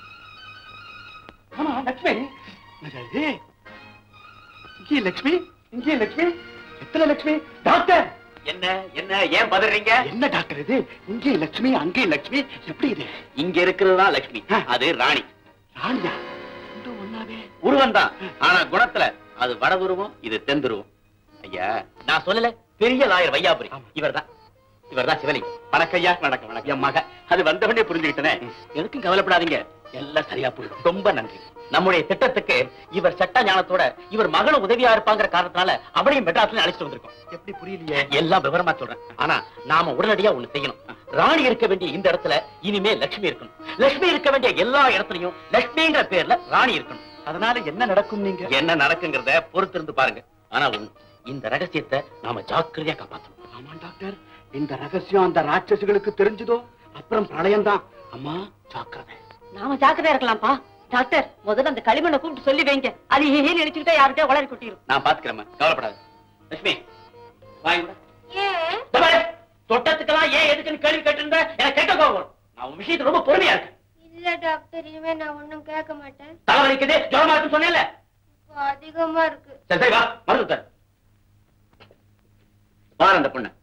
ஆமா லட்சுமி என்னது? இங்கே லட்சுமி இங்கே லட்சுமி எத்தனை லட்சுமி டாக்டர் என்ன என்ன ஏன் பதறீங்க என்ன டாக்டர் இது இங்கே லட்சுமி அங்கே லட்சுமி எப்படி இது இங்க இருக்கிறது தான் லட்சுமி அது ராணி ராணியா உருவம் தான் ஆனா குணத்துல அது வட உருவம் இது தென் துருவம் ஐயா நான் சொல்லல பெரிய லாயர் வையாபுரி இவர்தான் இவர்தான் சிவலிங்கம் வணக்கய்யா வணக்கம் வணக்கம் என் மக அது வந்தவனே புரிஞ்சுக்கிட்டனே எதுக்கும் கவலைப்படாதீங்க எல்லாம் சரியா போயிடும் ரொம்ப நன்றி நம்முடைய திட்டத்துக்கு இவர் சட்ட ஞானத்தோட இவர் மகளும் உதவியா இருப்பாங்கிற காரணத்தினால அவளையும் மெட்ராஸ்ல அழைச்சிட்டு வந்திருக்கோம் எப்படி புரியலையே எல்லாம் விவரமா சொல்றேன் ஆனா நாம உடனடியா ஒண்ணு செய்யணும் ராணி இருக்க வேண்டிய இந்த இடத்துல இனிமே லட்சுமி இருக்கணும் லட்சுமி இருக்க வேண்டிய எல்லா இடத்துலயும் லட்சுமிங்கிற பேர்ல ராணி இருக்கணும் அதனால என்ன நடக்கும் நீங்க என்ன நடக்குங்கிறத பொறுத்திருந்து பாருங்க ஆனா ஒண்ணு இந்த ரகசியத்தை நாம ஜாக்கிரதையா காப்பாத்தணும் ஆமா டாக்டர் இந்த ரகசியம் அந்த ராட்சசுகளுக்கு தெரிஞ்சதோ அப்புறம் பிரளயம் தான் அம்மா ஜாக்கிரதை நாம ஜாக்கிரதையா இருக்கலாம்ப்பா டாக்டர் முதல்ல அந்த களிமண்ணை கூப்பிட்டு சொல்லி வைங்க அது ஹே நினைச்சுக்கிட்டா யார்கிட்டயா உளறி கொட்டிரும் நான் பாத்துக்கிறேன் கவலைப்படாத லட்சுமி வாங்கி கூட ஏன் இந்த பாரு, தொட்டத்துக்கெல்லாம் ஏன் எதுக்குன்னு கேள்வி கேட்டிருந்த எனக்கு கேட்க கோவம் வரும். நான் உன் விஷயத்துல ரொம்ப பொறுமையா இருக்கேன் இல்ல டாக்டர் இனிமே நான் ஒண்ணும் கேட்க மாட்டேன் தலைவலிக்குது ஜுரமா இருக்குன்னு சொன்னேன்ல இப்ப அதிகமா இருக்கு சரி சரி வா மருந்து தர பாரு அந்த பொண்ணு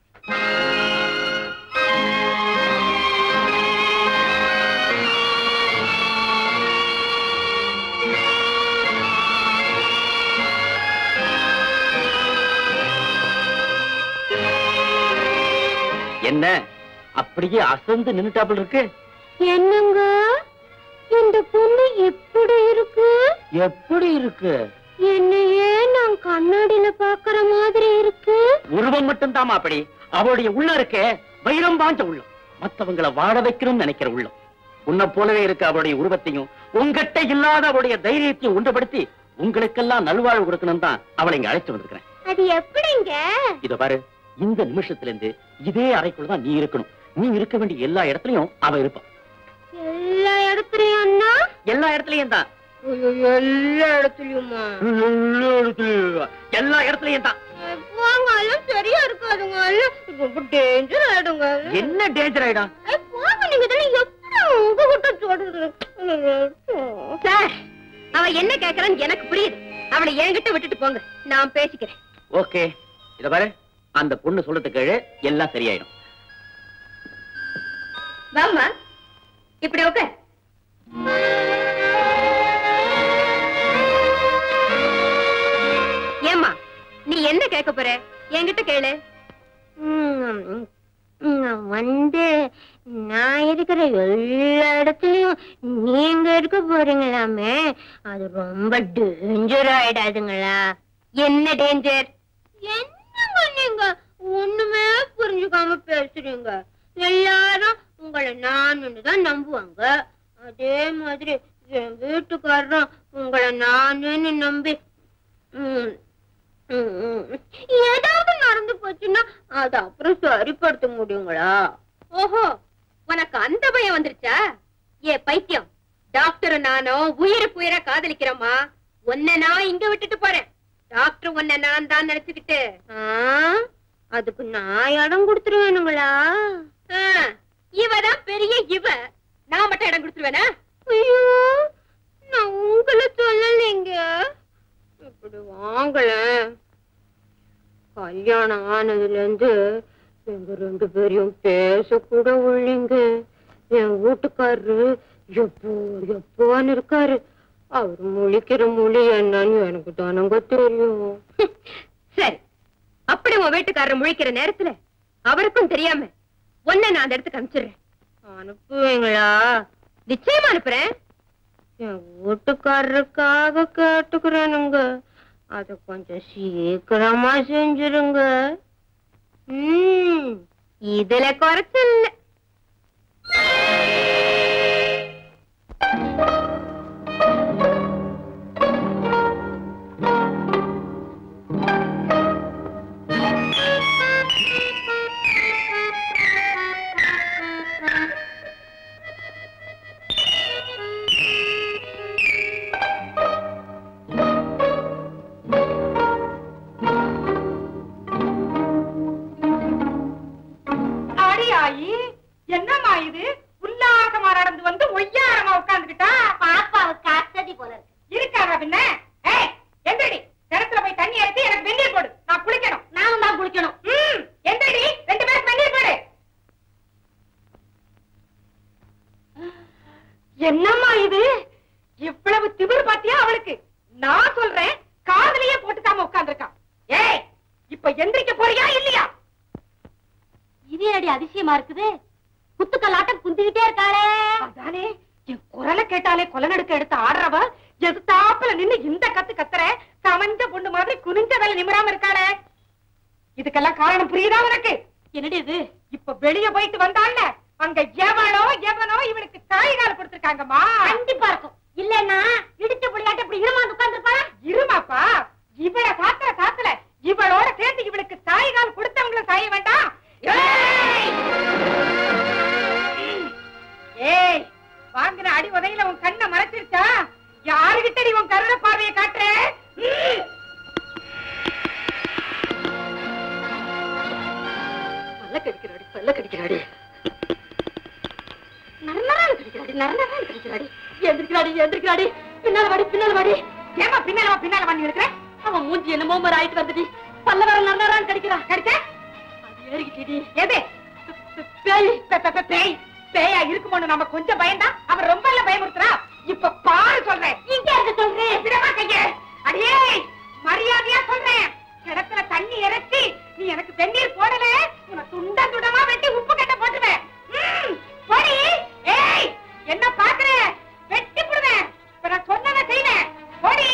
என்ன அப்படியே அசந்து நின்னுட்டாப்புல இருக்கு என்னங்க இந்த பொண்ணு எப்படி இருக்கு எப்படி இருக்கு என்னையே நான் கண்ணாடியில பாக்குற மாதிரி இருக்கு உருவம் மட்டும் தாமா அப்படி அவளுடைய உள்ள இருக்க வைரம் பாஞ்ச உள்ளம் மத்தவங்கள வாழ வைக்கணும்னு நினைக்கிற உள்ளம் உன்னை போலவே இருக்க அவளுடைய உருவத்தையும் உங்ககிட்ட இல்லாத அவளுடைய தைரியத்தையும் ஒன்றுபடுத்தி உங்களுக்கெல்லாம் நல்வாழ்வு கொடுக்கணும் தான் அவளை இங்க அழைச்சு வந்திருக்கிறேன் அது எப்படிங்க இத பாரு இந்த நிமிஷத்துல இருந்து இதே அறைக்குள்ள தான் நீ இருக்கணும் நீ இருக்க வேண்டிய எல்லா இடத்துலயும் அவ இருப்பான் எல்லா இடத்துலயும் அண்ணா எல்லா இடத்துலயும் தான் எல்லா இடத்துலயுமா எல்லா இடத்துலயும் எல்லா இடத்துலயும் தான் போங்க எல்லாம் சரியா இருக்காதுங்க எல்லாம் ரொம்ப டேஞ்சர் ஆயிடுங்க என்ன டேஞ்சர் ஆயிடும் ஏய், போங்க நீங்க இதெல்லாம் எப்படி உங்ககிட்ட சொல்றது சார் அவ என்ன கேக்குறான்னு எனக்கு புரியுது அவளை என்கிட்ட விட்டுட்டு போங்க நான் பேசிக்கிறேன் ஓகே இத பாரு அந்த பொண்ணு சொல்றதுக்கு கேளு எல்லாம் சரியாயிடும் வாம்மா இப்படி உட்கார் ஏம்மா நீ என்ன கேட்க போற என்கிட்ட கேளு வந்து நான் இருக்கிற எல்லா இடத்துலயும் நீங்க இருக்க போறீங்களாமே அது ரொம்ப டேஞ்சர் ஆயிடாதுங்களா என்ன டேஞ்சர் என்னங்க நீங்க ஒண்ணுமே புரிஞ்சுக்காம பேசுறீங்க எல்லாரும் உங்களை நான் தான் நம்புவாங்க அதே மாதிரி என் வீட்டுக்காரரும் உங்களை நானுன்னு நம்பி ம், ம், ம். ஏதாவது நடந்து போச்சுன்னா அது அப்புறம் சரிப்படுத்த முடியுங்களா ஓஹோ உனக்கு அந்த பயம் வந்துருச்சா ஏ பைத்தியம் டாக்டர் நானும் உயிருக்கு உயிரா காதலிக்கிறோமா உன்னை நான் இங்க விட்டுட்டு போறேன் டாக்டர் உன்னை நான் தான் நினைச்சுக்கிட்டு ஆ, அதுக்கு நான் இடம் கொடுத்துருவேனுங்களா ஆ, இவதான் பெரிய இவ நான் மட்டும் இடம் கொடுத்துருவேனா ஐயோ நான் உங்களை சொல்லலைங்க இப்படி வாங்கலேன் கல்யாணம் ஆனதுல இருந்து எங்க ரெண்டு பேரையும் பேசக்கூட உள்ளீங்க என் வீட்டுக்காரரு எப்போ எப்போன்னு இருக்காரு அவர் முழிக்கிற மொழி என்னன்னு எனக்கு தானங்க தெரியும் சரி அப்படி உன் வீட்டுக்காரர் முழிக்கிற நேரத்துல அவருக்கும் தெரியாம ஒன்ன நான் அந்த இடத்துக்கு அனுப்பிச்சிடுறேன் அனுப்புவீங்களா நிச்சயமா அனுப்புறேன் என் வீட்டுக்காரருக்காக கேட்டுக்கிறேனுங்க அத கொஞ்சம் சீக்கிரமா செஞ்சிருங்க ம், இதுல குறைச்சல் இல்ல அடி ஆயி என்னம்மா இது உல்லாசமா நடந்து வந்து ஒய்யாரமா உட்கார்ந்துகிட்டா பாப்பாவுக்கு அசதி போல இருக்கு இருக்காரா பின்ன ஏய் எந்திரடி கிணத்துல போய் தண்ணி எடுத்து எனக்கு வெந்நீர் போடு நான் குளிக்கணும் நானும் தான் குளிக்கணும் ம் எந்திரடி ரெண்டு பேருக்கு வெந்நீர் போடு என்னம்மா இது இவ்வளவு திமிர் பாத்தியா அவளுக்கு நான் சொல்றேன் காதுலயே போட்டுக்காம உட்கார்ந்திருக்கான் ஏய் இப்ப எந்திரிக்க போறியா இல்லையா இது அடி அதிசயமா இருக்குது குத்துக்கல்லாட்டம் குந்திக்கிட்டே இருக்காளே அதானே என் குரலை கேட்டாலே கொலநடுக்க எடுத்து ஆடுறவ எதுத்தாப்புல நின்னு இந்த கத்து கத்துற கமஞ்ச பொண்ணு மாதிரி குனிஞ்ச வேலை நிமிராம இருக்காளே இதுக்கெல்லாம் காரணம் புரியுதா உனக்கு என்னடி இது இப்ப வெளிய போயிட்டு வந்தான்ல அங்க எவனோ எவனோ இவனுக்கு தாய்கால் கொடுத்திருக்காங்கம்மா கண்டிப்பா இருக்கும் இல்லன்னா இடிச்ச புள்ளியாட்ட இப்படி இருமாந்து உட்கார்ந்துருப்பாளா இருமாப்பா இவள சாத்திர சாத்துல இவளோட சேர்ந்து இவளுக்கு தாய்கால் கொடுத்தவங்கள சாய வேண்டாம் ஏய்! ஏய் வாங்கின அடி உதையில உன் கண்ணை மறைச்சிருச்சா யாருகிட்ட நீ உன் கருண பார்வையை காட்டுற ம். பல்ல கடிக்கிறாடி பல்ல கடிக்கிறாடி நர்மரான் கடிக்கிறாடி நர்மரான் கடிக்கிறாடி எந்திரிக்கிறாடி எந்திரிக்கிறாடி பின்னால வாடி பின்னால வாடி ஏமா பின்னால வா, பின்னால பண்ணி இருக்கிற அவன் மூஞ்சி என்னமோ மாதிரி ஆயிட்டு வந்துடி பல்ல வர நர்மரான் கடிக்கிறா கடிச்ச அது ஏறிக்கிட்டடி எது பேய் பெ- பெ- பெ- பேய் பேயா இருக்குமோன்னு நம்ம கொஞ்சம் பயந்தா அவன் ரொம்ப எல்லாம் பயமுறுத்துறா இப்ப பாரு சொல்றேன் இங்க இருக்க சொல்றேன் விடமா கைய அடியே மரியாதையா சொல்றேன் கிணத்துல தண்ணி இறைச்சி நீ எனக்கு வெந்நீர் போடல உன்னை துண்ட துண்டமா வெட்டி உப்பு கட்ட போட்டுவேன் ம், போடி ஏய் என்ன பாக்குற வெட்டி போடுவேன் இப்ப நான் சொன்னதை செய்வேன் போடி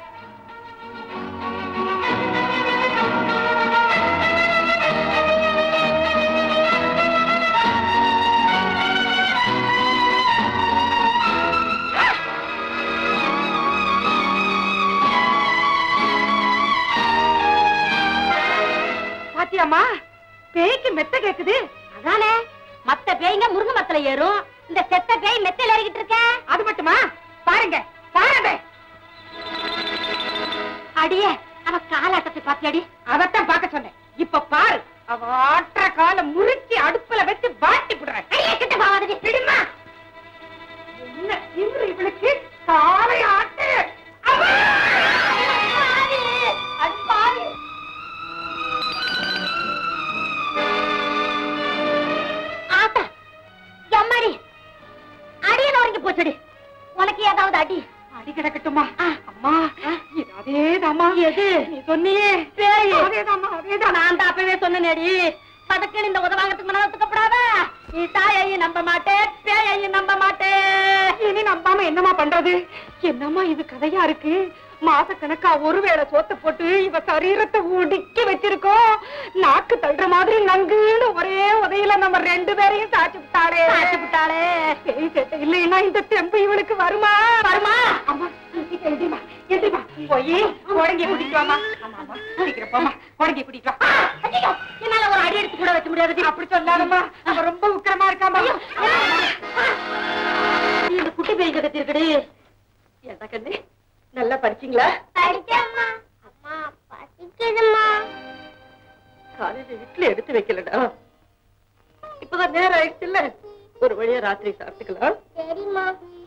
பாத்தியாமா பேய்க்கு மெத்த கேக்குது அதானே மத்த பேய்ங்க முருங்க மரத்துல ஏறும் இந்த செத்த பேய் மெத்தையில ஏறிக்கிட்டு இருக்க அது மட்டுமா பாருங்க பாருங்க அடியே அவ காலாட்டத்தை பாத்தியாடி அதத்தான் பார்க்க சொன்னேன் இப்ப பாரு அவ ஆற்ற கால முறுக்கி அடுப்புல வச்சு வாட்டி விடுறேன் அடியே கிட்ட போவாதடி விடுமா என்ன இன்று இவளுக்கு காலை ஆட்டு அம்மா! அது பாரு ஆத்தா எம்மாடி அடியன் உறங்கி போச்சுடி உனக்கு ஏதாவது அடி அடி கிடக்கட்டுமா அம்மா இது அதேதாம்மா எது நீ சொன்னியே பேய் அதேதாம்மா அதேதான் நான் தான் அப்பவே சொன்னேடி பதக்கன் இந்த உதவாங்கத்துக்கு மனத்துக்கப்படாத தாயையும் நம்ப மாட்டேன் பேயையும் நம்ப மாட்டேன் இனி நம்பாம என்னமா பண்றது என்னம்மா இது கதையா இருக்கு மாசக்கணக்கா ஒருவேளை சோத்த போட்டு இவ சரீரத்தை உடுக்கி வச்சிருக்கோம் நாக்கு தள்ளுற மாதிரி நங்குன்னு ஒரே உதையில நம்ம ரெண்டு பேரையும் சாச்சு விட்டாளே சாச்சு விட்டாளே பேய் சேட்டை இல்லைன்னா இந்த தெம்பு இவளுக்கு வருமா வருமா அம்மா சீக்கிரம் எந்திரிமா எந்திரிமா போய் குழந்தைய கூட்டிட்டு வாமா ஆமா ஆமா சீக்கிரம் போமா குழந்தைய கூட்டிட்டு வா ஐயோ என்னால ஒரு அடி எடுத்து கூட வைக்க முடியாது அப்படி சொல்லாதம்மா அவ ரொம்ப உக்கிரமா இருக்காமா இந்த குட்டி பேய் கத்தி இருக்குடி ஏதா கண்ணு நல்லா படிச்சீங்களா படிச்சம்மா அம்மா பசிக்குதும்மா காலையில வீட்டுல எடுத்து வைக்கலடா இப்பதான் நேரம் ஆயிடுச்சுல்ல ஒரு வழியா ராத்திரி சாப்பிட்டுக்கலாம் சரிம்மா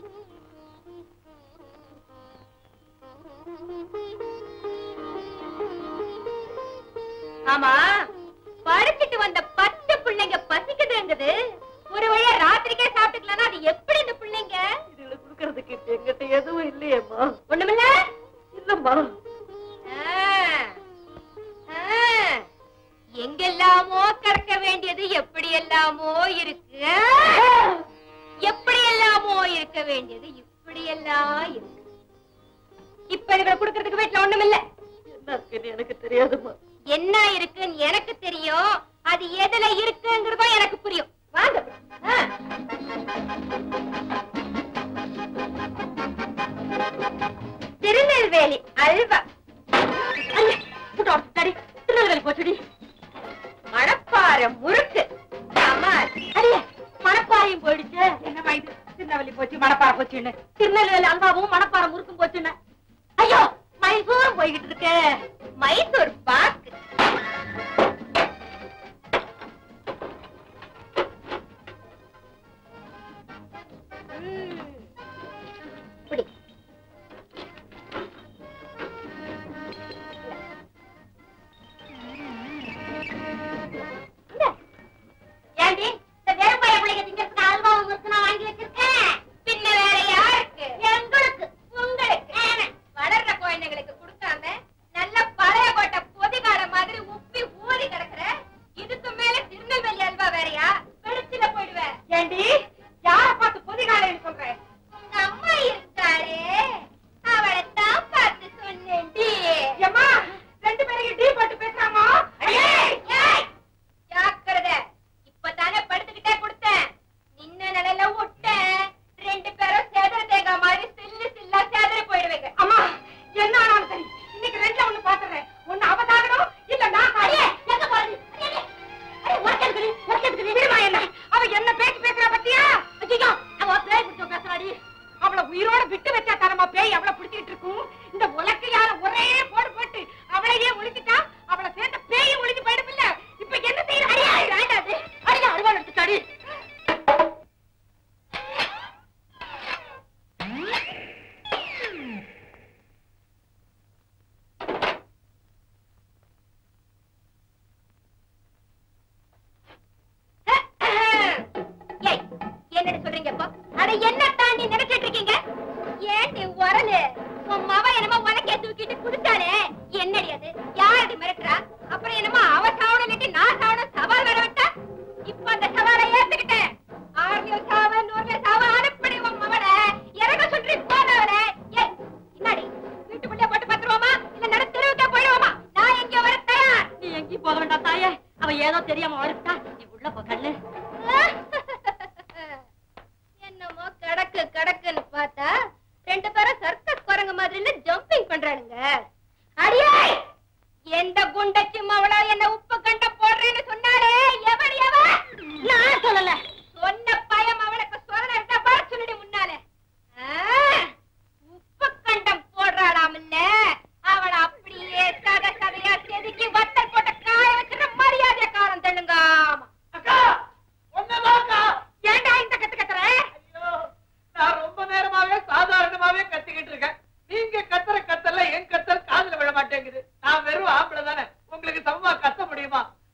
ஆமா படிச்சிட்டு வந்த பத்து பிள்ளைங்க பசிக்குதுங்குது ஒரு வழியா ராத்திரிக்கே சாப்பிட்டுக்கலாம்னா அது எப்படி இந்த பிள்ளைங்க இதுல குடுக்கறதுக்கு எங்கிட்ட எதுவும் இல்லையேம்மா ஒண்ணுமில்ல இல்லம்மா ஆ, ஆ, எங்கெல்லாமோ கறக்க வேண்டியது எப்படி எல்லாமோ இருக்கு எப்படி எல்லாமோ இருக்க வேண்டியது இப்படி எல்லாம் இருக்கு இப்ப இதுகளை குடுக்கறதுக்கு வீட்டுல ஒண்ணுமில்ல என்ன இருக்குன்னு எனக்கு தெரியாதும்மா என்ன இருக்குன்னு எனக்கு தெரியும் அது எதுல இருக்குங்கிறதும் எனக்கு புரியும் வாங்க ஆ. திருநெல்வேலி அல்வா ஐயா, புட்டு உடச்சு தடி. திருநெல்வேலி போச்சுடி மணப்பாறை முறுக்கு கமால் அடியே மணப்பாறையும் போயிடுச்சு என்னம்மா இது திருநெல்வேலி போச்சு மணப்பாறை போச்சுன்னு திருநெல்வேலி அல்வாவும் மணப்பாறை முறுக்கும் போச்சுன்னு ஐயோ மைசூரும் போய்கிட்டு இருக்கு மைசூர் பாக்கு ம். இப்படி. இந்தா. ஏண்டி இந்த வேறுபாய பிள்ளைங்க திங்கிறதுக்கு அல்வாவும் முறுக்கு நான் வாங்கி வச்சிருக்கேன் பின்ன வேற யாருக்கு எங்களுக்கு உங்களுக்கு ஆமா. வளர்ற குழந்தைங்களுக்கு கொடுக்காம நல்ல பழைய கோட்டை பொதிகார மாதிரி உப்பி ஊறி கிடக்குற இதுக்கு மேல திருநெல்வேலி அல்வா வேறயா வெளுச்சில போயிடுவ ஏண்டி யார பார்த்து பொதிகாலைன்னு சொல்றேன் உங்க அம்மா இருக்காரே அவளை தான் பார்த்து சொன்னேன்டி ஏம்மா ரெண்டு பேரையும் டீ போட்டு பேசுறாமா ஏய், ஏய், ஜாக்கிரதை. இப்பதானே படுத்துக்கிட்டே கொடுத்தேன். நின்ன நிலையில விட்டேன். ரெண்டு பேரும் சேதர தேங்காய் மாதிரி சில்லு சில்லா சேதறி போயிடுவீங்க. அம்மா என்ன ஆனாலும் சரி இன்னைக்கு ரெண்டுல ஒண்ணு பாத்துறேன் ஒண்ணு அவ சாகணும் இல்ல நான் அடியே, சாகணும் எங்க போறது? அடியே, அடே, உரக்கெடுக்குது, உரக்கெடுக்குது, விடுமா என்ன? அவ என்ன பேச்சு பேசுறா பத்தியா? ஐயையோ, அவ பேய் பிடிச்ச பேசுறாடி. அவள உயிரோட விட்டு வச்சா தரமா பேய் அவள பிடிச்சிட்டு இருக்கும் இந்த உலக்கையால ஒரே போடு போட்டு அவளையே ஒழிச்சுட்டா அவளை சேர்ந்த பேயும் ஒழிச்சு போயிடும் இல்ல இப்ப என்ன செய்யற அடியா வேண்டாது அடியா அருவாள் எடுத்துட்டாடி ஏய், என்னடி சொல்றீங்க இப்போ? அட, என்னத்தான் நீ நினைச்சிட்டு இருக்கீங்க? ஏண்டி உரலு? உன் மவன் என்னமோ உலக்கைய தூக்கிட்டு குதிச்சாளே, என்னடி அது? யாரடி மிரட்டுறா? அப்புறம் என்னமோ அவ சாவணும் இல்லாட்டி நான் சாவணும் சவால் வேற விட்டா? இப்ப அந்த சவாலை ஏத்துக்கிட்டேன். ஆறுலயும் சாவு, நூறுலயும் சாவு, அனுப்புடி உன் மவனை. இறங்க சொல்றி, போனவனே. ஏய், என்னடி? வீட்டுக்குள்ளே போட்டு பத்துருவோமா? இல்ல நடு தெருவுக்கே போயிடுவோமா? நான் எங்கேயோ வர தயார். நீ எங்கேயும் போக வேண்டாம் தாயே அவ ஏதோ தெரியாம வளர்த்தா நீ உள்ள போ கண்ணு என்னமோ கடக்கு கடக்குன்னு பார்த்தா ரெண்டு பேரும் சர்க்கஸ் குரங்கு மாதிரி ஜம்பிங் பண்றானுங்க அடியே எந்த குண்டச்சி மவளோ என்ன உப்பு கண்ட போடுறேன்னு சொன்னாலே எவன் எவன் நான் சொல்லல சொன்ன பயம் அவளுக்கு சொரண விட்டா பாரு சொல்லிடு முன்னாலே ஆ, உப்பு கண்டம் போடுறாளாம் இல்ல அவள அப்படியே சத சதையா செதுக்கி வத்தல் போட்ட காய வச்சுட்டு மரியாதை காரம் தெள்ளுங்க அக்கா ஒன்னதாக்கா ஏன்டா இந்த கத்து கத்துற ஐயோ நான் ரொம்ப நேரமாவே சாதாரணமாவே கத்திக்கிட்டு இருக்கேன் நீங்க கத்துற கத்தல என் கத்தல் காதுல விழ மாட்டேங்குது நான் வெறும் ஆம்பளை தானே உங்களுக்கு சமமா கத்த முடியுமா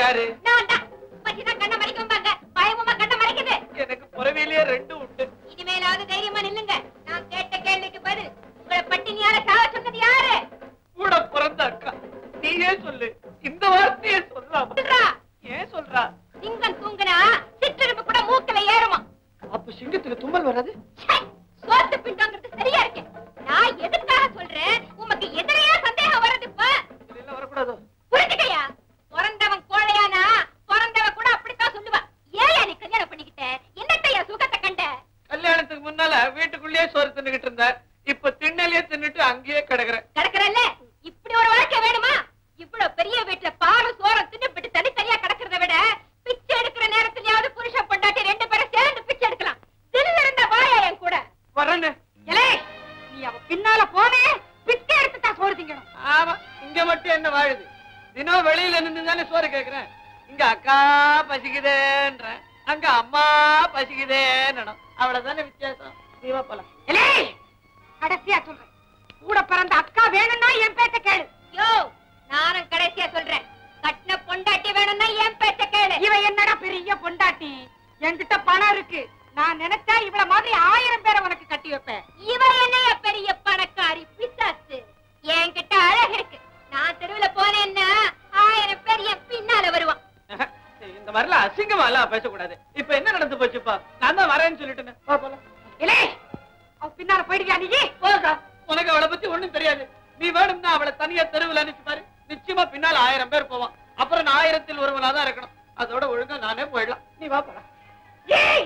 யாரு நான் தான் மச்சிதான் கண்ணை மறைக்கும்பாங்க பயமுமா கண்ணை மறைக்குது எனக்கு புறவிலேயே ரெண்டு உண்டு இனிமேலாவது தைரியமா நில்லுங்க நான் கேட்ட கேள்விக்கு பதில் உங்களை பட்டினியால சாவ சொன்னது யாரு கூட பிறந்த அக்கா நீயே சொல்லு இந்த வார்த்தையை சொல்லாம சொல்றா ஏன் சொல்றா சிங்கம் தூங்குனா சிற்றெருப்பு கூட மூக்கல ஏறுமா அப்ப சிங்கத்துக்கு தும்மல் வராது ச்சை, சோத்து பிண்டங்கிறது சரியா இருக்கு நான் எதுக்காக சொல்றேன் உமக்கு எதிரையா சந்தேகம் வருது இப்ப இல்ல வரக்கூடாதோ புரிஞ்சுக்கையா பிறந்தவன் கோழையானா பிறந்தவன் கூட அப்படித்தான் சொல்லுவா ஏயா நீ கல்யாணம் பண்ணிக்கிட்ட என்னத்தையா சுகத்தை கண்ட கல்யாணத்துக்கு முன்னால வீட்டுக்குள்ளேயே சோறு தின்னுகிட்டு இருந்த இப்ப திண்ணலையே தின்னுட்டு அங்கேயே கிடக்குறேன் கிடக்குறல்ல இப்படி ஒரு வாழ்க்கை வேணுமா இவ்வளவு பெரிய வீட்டுல பாலும் சோறம் தின்னுபிட்டு தனித்தனியா கிடக்கிறத விட பிச்சை எடுக்கிற நேரத்திலயாவது புருஷன் பொண்டாட்டி ரெண்டு பேரும் சேர்ந்து பிச்சை எடுக்கலாம் தில் இருந்த வாயா என் கூட வரேன்னு எலே நீ அவ பின்னால போனே பிச்சை எடுத்து தான் சோறு திங்கணும் ஆமா இங்க மட்டும் என்ன வாழுது தினம் வெளியில நின்று தானே சோறு கேக்குறேன் இங்க அக்கா பசிக்குதேன்றேன் அங்க அம்மா பசிக்குதேன்னு அவ்வளவுதானே வித்தியாசம் நீ வா போலாம் எலே கடைசியா சொல்றேன் கூட பிறந்த அக்கா வேணும்னா என் பேச்ச கேளு யோ நானும் கடைசியா சொல்றேன் கட்டின பொண்டாட்டி வேணும்னா என் பேச்ச கேளு இவ என்னடா பெரிய பொண்டாட்டி என்கிட்ட பணம் இருக்கு நான் நினைச்சா இவள மாதிரி ஆயிரம் பேரை உனக்கு கட்டி வைப்பேன் இவ என்னைய பெரிய பணக்காரி பிசாசு என்கிட்ட அழகு இருக்கு நான் தெருவுல போனேன்னா ஆயிரம் பேர் என் பின்னால வருவான் இந்த மாதிரிலாம் அசிங்கமா எல்லாம் பேசக்கூடாது இப்ப என்ன நடந்து போச்சுப்பா நான் தான் வரேன்னு சொல்லிட்டேன் வா போலாம் இலே அவ பின்னால போயிடுவியா நீ போக்கா உனக்கு அவளை பத்தி ஒண்ணும் தெரியாது நீ வேணும்னா அவளை தனியா தெருவில் அனுப்பிச்சு பாரு நிச்சயமா பின்னால ஆயிரம் பேர் போவான் அப்புறம் நான் ஆயிரத்தில் ஒருவனா தான் இருக்கணும் அதோட ஒழுங்கா நானே போயிடலாம் நீ வா போலாம் ஏய்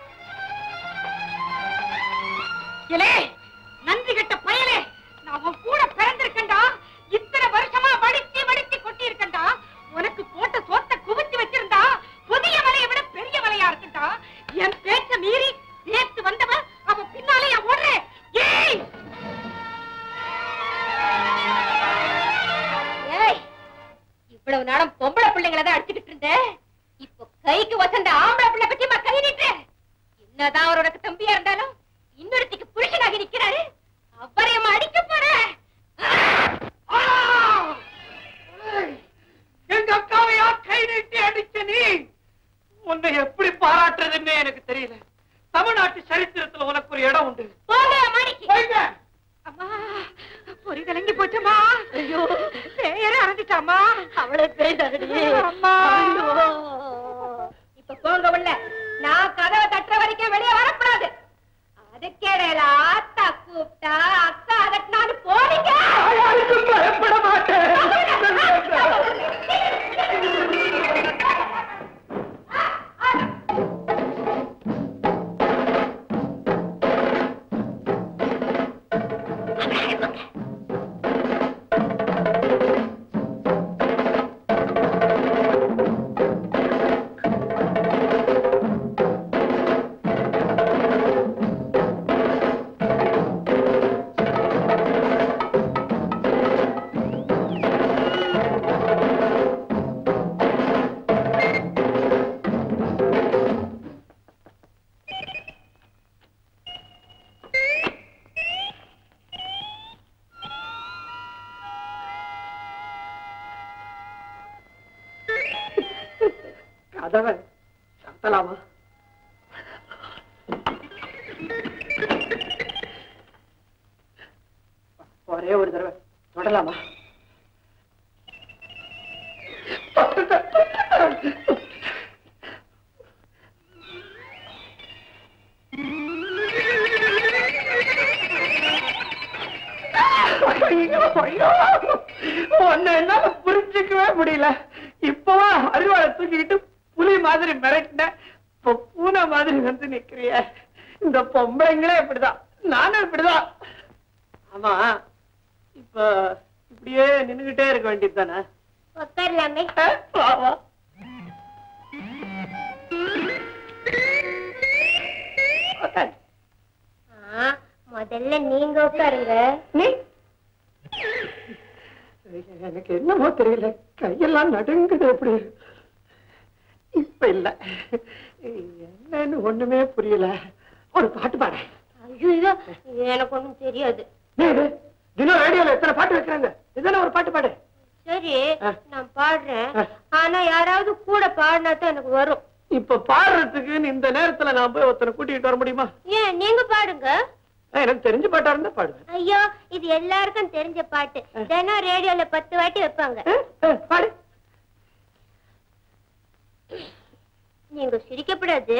இலே நன்றி கெட்ட பயலே நான் உன் கூட பிறந்திருக்கேன்டா இத்தனை வருஷமா வடிச்சு வடிச்சு கொட்டி இருக்கேன்டா உனக்கு போட்ட சோத்தை குவிச்சு வச்சிருந்தா புதிய வலையை விட பெரிய வலையா இருக்குண்டா என் பேச்ச மீறி நேத்து வந்தவன் அவன் பின்னாலே என் ஓடுறேன் ஏய் ஏய் இவ்வளவு நேரம் பொம்பளை பிள்ளைங்கள தான் அடிச்சுக்கிட்டு இருந்தேன் இப்போ கைக்கு வசந்த ஆம்பளை பிள்ளை பத்தி கை நீட்டு என்னதான் அவர் உனக்கு தம்பியா இருந்தாலும் இன்னொருத்திக்கு புருஷனாகி நிக்கிறாரு அவரையும் அடிக்க போறேன் ஆ! ஏய், எங்க அக்காவை யார் கை நீட்டி அடிச்ச நீ உன்னை எப்படி பாராட்டுறதுன்னு எனக்கு தெரியல தமிழ்நாட்டு சரித்திரத்துல உனக்கு ஒரு இடம் உண்டு போங்க மாணிக்கு போய்ங்க. அம்மா பொறி கலங்கி போச்சுமா ஐயோ பேரே அறந்துட்டாமா அவளை பேசாதடி அம்மா. இப்ப போங்க உள்ள நான் கதவை தட்டுற வரைக்கும் வெளியே வரக்கூடாது அதுக்கிடையில ஆத்தா கூப்பிட்டா அக்கா அதட்டினான்னு போறீங்க யாருக்கும் பயப்பட மாட்டேன் கதவை சத்தலாமா ஒரே ஒரு தடவை தொடலாமா ஐயோ, ஐயோ. உன்னை என்னால புரிஞ்சுக்கவே முடியல இப்பவா அருவாளை தூக்கிக்கிட்டு புலி மாதிரி மிரட்டின இப்ப பூனை மாதிரி வந்து நிக்கிறிய இந்த பொம்பளைங்களே இப்படிதான் நானும் இப்படிதான் ஆமா இப்ப இப்படியே நின்னுகிட்டே இருக்க வேண்டியது தானே உட்காரலாமே வா வா உட்காரு. முதல்ல நீங்க உட்காருங்க நீ எனக்கு என்னமோ தெரியல கையெல்லாம் நடுங்குது எப்படி இப்ப இல்ல என்னன்னு ஒண்ணுமே புரியல ஒரு பாட்டு பாட ஐயோ எனக்கு ஒண்ணும் தெரியாது தினம் ரேடியோல எத்தனை பாட்டு வைக்கிறாங்க இதுதானே ஒரு பாட்டு பாடு சரி ஆ. நான் பாடுறேன் ஆ. ஆனா யாராவது கூட பாடினா தான் எனக்கு வரும் இப்ப பாடுறதுக்கு இந்த நேரத்துல நான் போய் ஒருத்தனை கூட்டிட்டு வர முடியுமா ஏன் நீங்க பாடுங்க ஆ, எனக்கு தெரிஞ்ச பாட்டா இருந்தா பாடுவேன் ஐயோ இது எல்லாருக்கும் தெரிஞ்ச பாட்டு தினம் ரேடியோல பத்து வாட்டி வைப்பாங்க ஆ, ஆ, பாடு நீங்க சிரிக்கப்படாது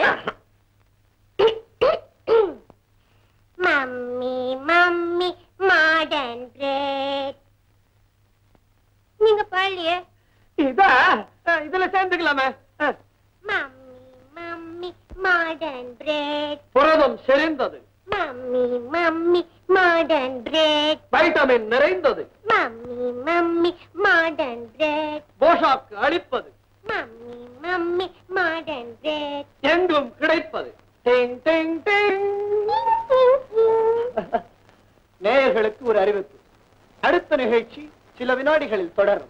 மம்மி மம்மி மாடர்ன் பிரெட் நீங்க பாடலையே இதா ஆ, இதுல சேர்ந்துக்கலாமே ஆ, மம்மி மம்மி மாடர்ன் பிரெட் புரதம் செறிந்தது mummy mummy modern bread vitamin நிறைந்தது மம்மி மம்மி மாடர்ன் பிரெட் போஷாக்கு அளிப்பது மம்மி மம்மி மாடர்ன் பிரெட் எங்கும் கிடைப்பது டிங், டிங், டிங். நேயர்களுக்கு ஒரு அறிவிப்பு அடுத்த நிகழ்ச்சி சில வினாடிகளில் தொடரும்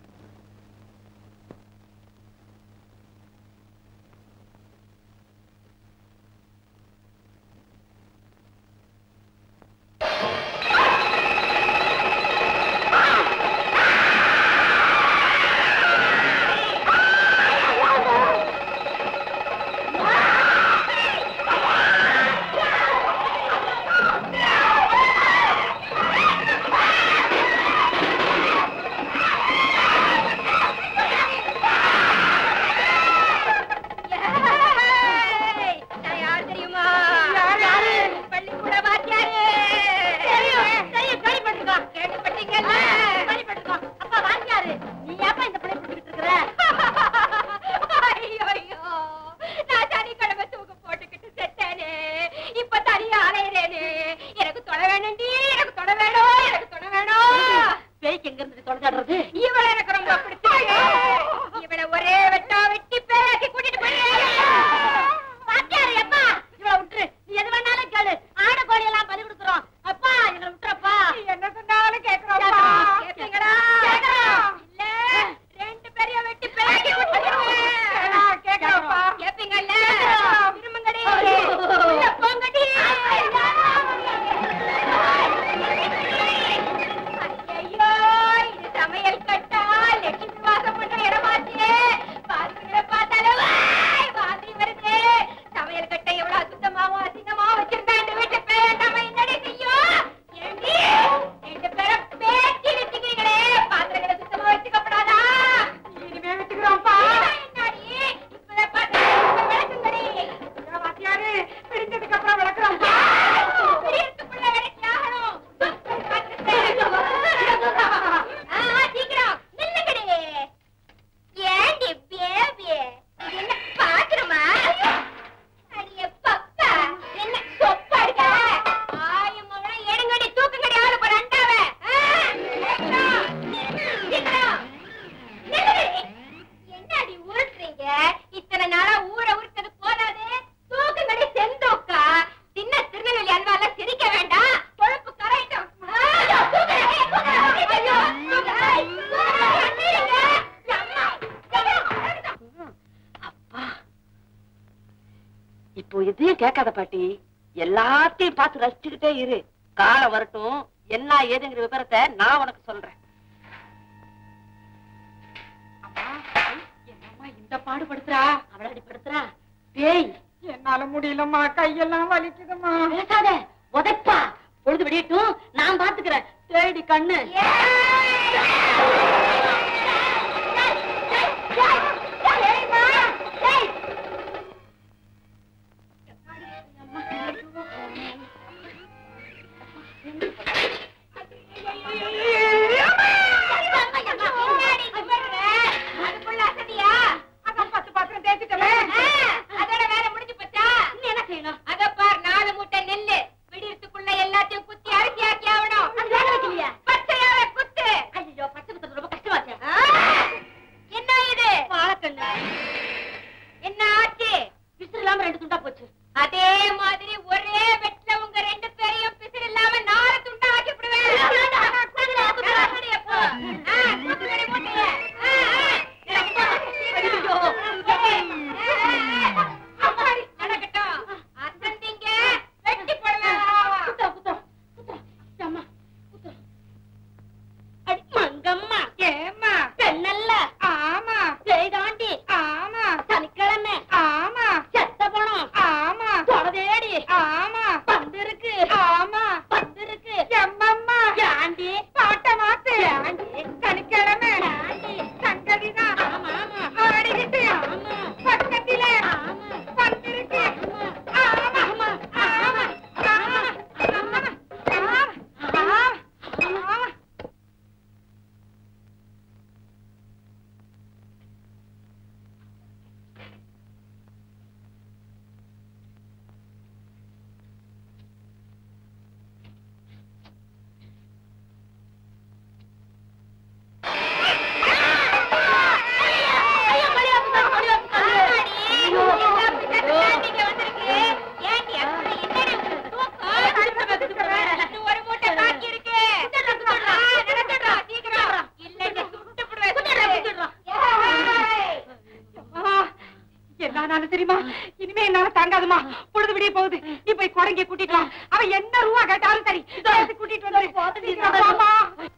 ஏய், நான் யார் தெரியுமா பள்ளிக்கூட வாத்தியாரு தெரியும் தெரியும் கேள்விப்பட்டிருக்கா கேள்விப்பட்டீங்கல்ல கேள்விப்பட்டிருக்கா அப்பா வாத்தியாரு நீ ஏப்பா இந்த பிள்ளை பிடிச்சிட்டு இருக்கிற ஐயோ ஐயோ நான் சனிக்கிழமை தூக்கு போட்டுக்கிட்டு செத்தேனே இப்ப தனியா அலையிறேனே எனக்கு தொட வேணும்டி எனக்கு தொட வேணும் எனக்கு தொட வேணும் பேய்க்கு எங்க இருந்து தொலைஞ்சாடுறது இவளை எனக்கு ரொம்ப பிடிச்சிருக்கு இவளை ஒரே வெட்டா வெட்டி பேராக்கி கூட்டிட்டு போய் வாத்தியாரு அப்பா இவளை விட்டுரு நீ எது வேணாலும் கேளு ஆடு கோழி எல்லாம் பலி கொடுக்குறோம் அப்பா எங்களை விட்டுறப்பா என்ன சொன்னாலும் கேக்குறோம் கேப்பீங்களா இல்ல ரெண்டு பேரையும் வெட்டி பேராக்கி கூட்டிட்டு கேக்குறோம்ப்பா கேப்பீங்கல்ல திரும்பங்கடி உள்ள போங்கடி ஐயோ இது சமையல் கட்டா லட்சுமி வாசம் பண்ற இடமாச்சே பாத்திரங்களை பார்த்தாலே வாய் வாந்தி வருது சமையல் கட்டை எவ்வளவு அசுத்தமாவும் அசிங்கமாவும் வச்சிருந்தா இந்த வீட்டு பேர் நம்ம என்னடி செய்யும் ஏண்டி ரெண்டு பேரும் பேச்சு வச்சுக்கிறீங்களே பாத்திரங்களை சுத்தமா வச்சுக்கப்படாதா இனிமே வச்சுக்கிறோம்ப்பா என்னடி இப்பதான் பாத்திரம் விளக்குங்கடி வாத்தியாரு பிரிஞ்சதுக்கு அப்புறம் விளக்குறோம்ப்பா பிரியத்துக்குள்ள விளக்கி ஆகணும் ஆ, சீக்கிரம் நில்லுங்கடி. ஏண்டி பேபி? இது என்ன பாத்திரமா? அடியே பப்பா, என்ன சொப்பா இருக்க? ஆயும் அவளை எடுங்கடி, தூக்குங்கடி ஆளுக்கு ஒரு அண்டாவை. ஆ, சீக்கிரம், சீக்கிரம். நில்லுங்கடி. என்னடி உருட்டுறீங்க? இத்தனை நாளா ஊரை உருட்டது போதாது. தூக்குங்கடி செந்தூக்கா. சின்ன திருநெல்வேலி அல்வாலாம் சிரிக்க வேண்டாம் கொழுப்பு கரையட்டும். ஆ, தூக்குறேன், தூக்குறேன். ஐயோ, தூக்குறேன். தூக்குறேன், அண்ணீருங்க. அம்மா, சீக்கிரம். அப்பா இப்போ இதையும் கேட்காத பாட்டி எல்லாத்தையும் பார்த்து ரசிச்சுக்கிட்டே இரு காலம் வரட்டும் என்ன ஏதுங்கிற விவரத்தை நான் உனக்கு சொல்றேன் என்னம்மா இந்த பாடுபடுத்துறா அவளடி படுத்துறா பேய் என்னால முடியலம்மா கையெல்லாம் வலிக்குதும்மா பேசாத உதைப்பா பொழுது விடியட்டும் நான் பாத்துக்கிறேன் தேடி கண்ணு அதுக்குள்ள அசதியா அதான் பத்து பாத்திரம் தேய்ச்சிட்டமே அதோட வேலை முடிஞ்சு போச்சா இன்னும் என்ன செய்யணும் அத பார் நாலு மூட்டை நெல்லு விடியறதுக்குள்ள எல்லாத்தையும் குத்தி அரிசி ஆக்கி ஆகணும் பச்சையாவே குத்து ஐயோ ஆனாலும் தெரியுமா இனிமே என்னால தாங்காதுமா பொழுது விடிய போகுது நீ போய் குடங்கிய கூட்டிட்டு வா அவன் என்ன ரூபா கேட்டாலும் சரி சேர்த்து கூட்டிட்டு வந்து சீக்கிரம் வாம்மா.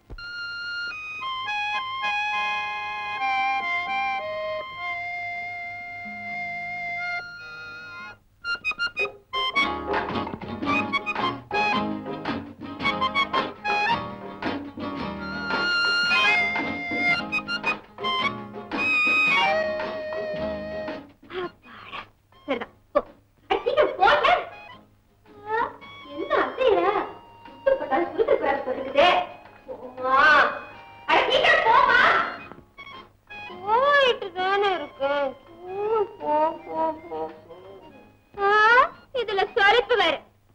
சரிதான் போ அட, சீக்கிரம் போங்க ஆ, என்ன அசையிற சுத்தப்பட்டாலும் சுருட்டு பேர சொல்லுக்குதே போமா அட சீக்கிரம் போமா போயிட்டு தானே இருக்கு போ போ போ ஆ, இதுல சொலிப்பு வேற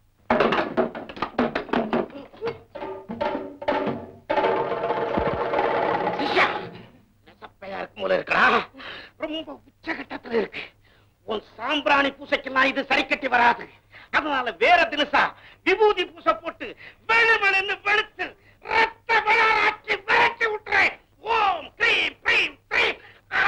சிஷ்யா நெசப்பையா இருக்கும் போல இருக்கா ரொம்ப உச்சகட்டத்துல இருக்கு உன் சாம்பிராணி பூசைக்கெல்லாம் இது சரி கட்டி வராது அதனால வேற தினசா விபூதி பூசை போட்டு வெளுமென்னு வெளுத்து ரத்த விழாராக்கி விரட்டி விட்டுறேன் ஓம் க்ரீம் க்ரீம் க்ரீம்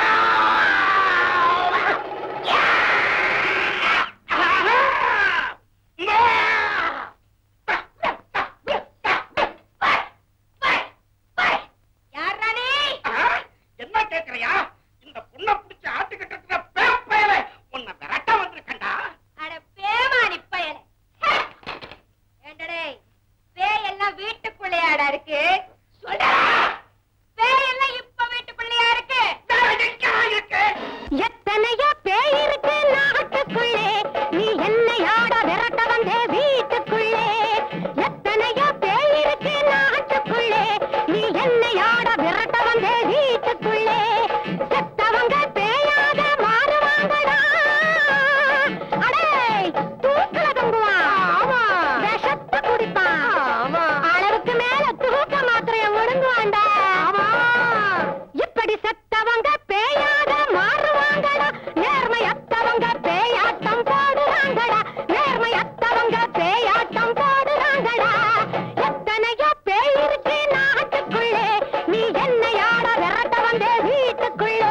யாரா நீ என்ன கேக்குறியா இந்த பொண்ணை பிடிச்ச ஆட்டுக்கட்டத்துல பேப்பையில உன்னை விரட்ட வந்திருக்கண்டா அட பேமானி பயலே ஏண்டடே பேயெல்லாம் வீட்டுக்குள்ளையாடா இருக்கு சொல்டா பேயெல்லாம் இப்ப வீட்டுக்குள்ளையா இருக்கு இருக்கு எத்தனையோ பேய் இருக்கு நாட்டுக்குள்ளே நீ என்னையாட விரட்ட வந்தே வீட்டுக்குள்ளே எத்தனையோ பேய் இருக்கு நாட்டுக்குள்ளே நீ என்னையாட விரட்ட வந்தே வீட்டுக்குள்ளே செத்தவங்க பேயாக மாறுவாங்கடா அடே தூக்கல தொங்குவான் விஷத்தை குடிப்பான் அளவுக்கு மேல தூக்க மாத்திரைய முழுங்குவான்டா இப்படி செத்தவங்க பேயாக மாறுவாங்கடா நேர்மையத்தவங்க பேயாட்டம் போடுறாங்கடா நேர்மையத்தவங்க பேயாட்டம் போடுறாங்கடா எத்தனையோ பேய் இருக்கு நாட்டுக்குள்ளே நீ என்னையாட விரட்ட வந்தே வீட்டுக்குள்ளே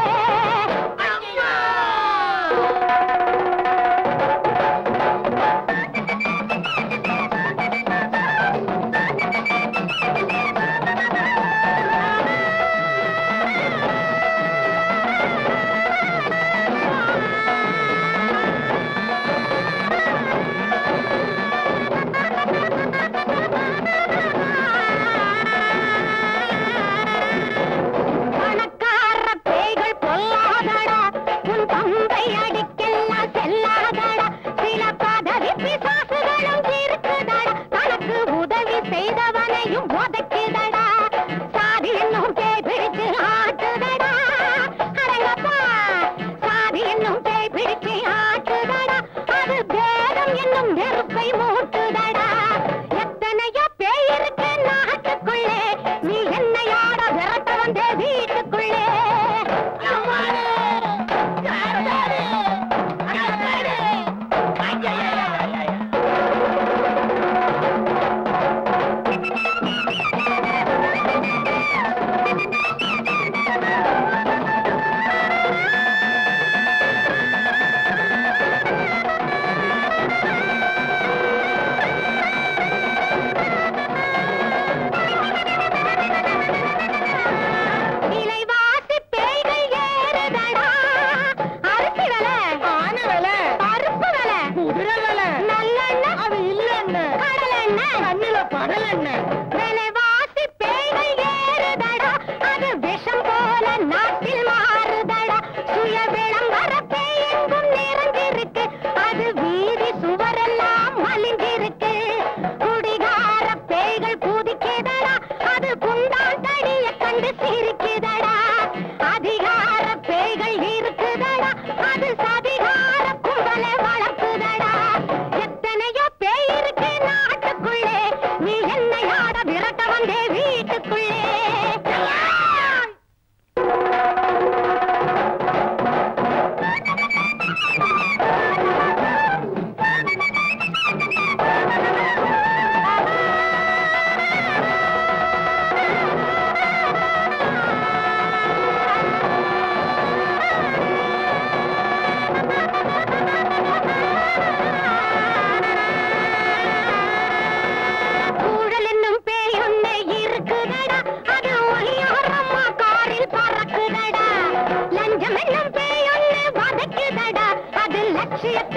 பணக்கார பேய்கள் பொல்லாதடா உன் தந்தை அடிக்கெல்லாம் செல்லாதடா சில பதவி பிசாசுகளும் இருக்குதடா தனக்கு உதவி செய்தவனையும் உதைக்குதடா சாதி என்னும் பேய் பிடிச்சு ஆட்டுதடா அடங்கப்பா சாதி என்னும் பேய் பிடிச்சு ஆட்டுதடா அது பேதம் என்னும் நெருப்பை மூட்டுதடா எத்தனையோ பேய் இருக்கு நாட்டுக்குள்ளே நீ என்னையாட விரட்ட வந்தே வீட்டுக்குள்ளே விலைவாசி பேய்கள் ஏறுதடா அரிசி விலை ஆன விலை பருப்பு விலை குதிரை விலை நல்லெண்ணெய் அது இல்லெண்ணெய் கடலெண்ணெய் கண்ணில படலெண்ணெய் விலைவாசி பேய்கள் ஏறுதடா அது விஷம் போல நாட்டில் மாறுதடா சுய விளம்பர பேய் எங்கும் நிறைஞ்சிருக்கு அது வீதி சுவரெல்லாம் மலிஞ்சிருக்கு குடிகார பேய்கள் குதிக்குதடா அது குண்டான் தடிய கண்டு சிரிக்குதடா அதிகார பேய்கள் இருக்குதடா அது சதிகார கும்பலை வளர்க்குதடா எத்தனையோ பேய் இருக்கு நாட்டுக்குள்ளே நீ என்னையாட விரட்ட வந்தே வீட்டுக்குள்ளே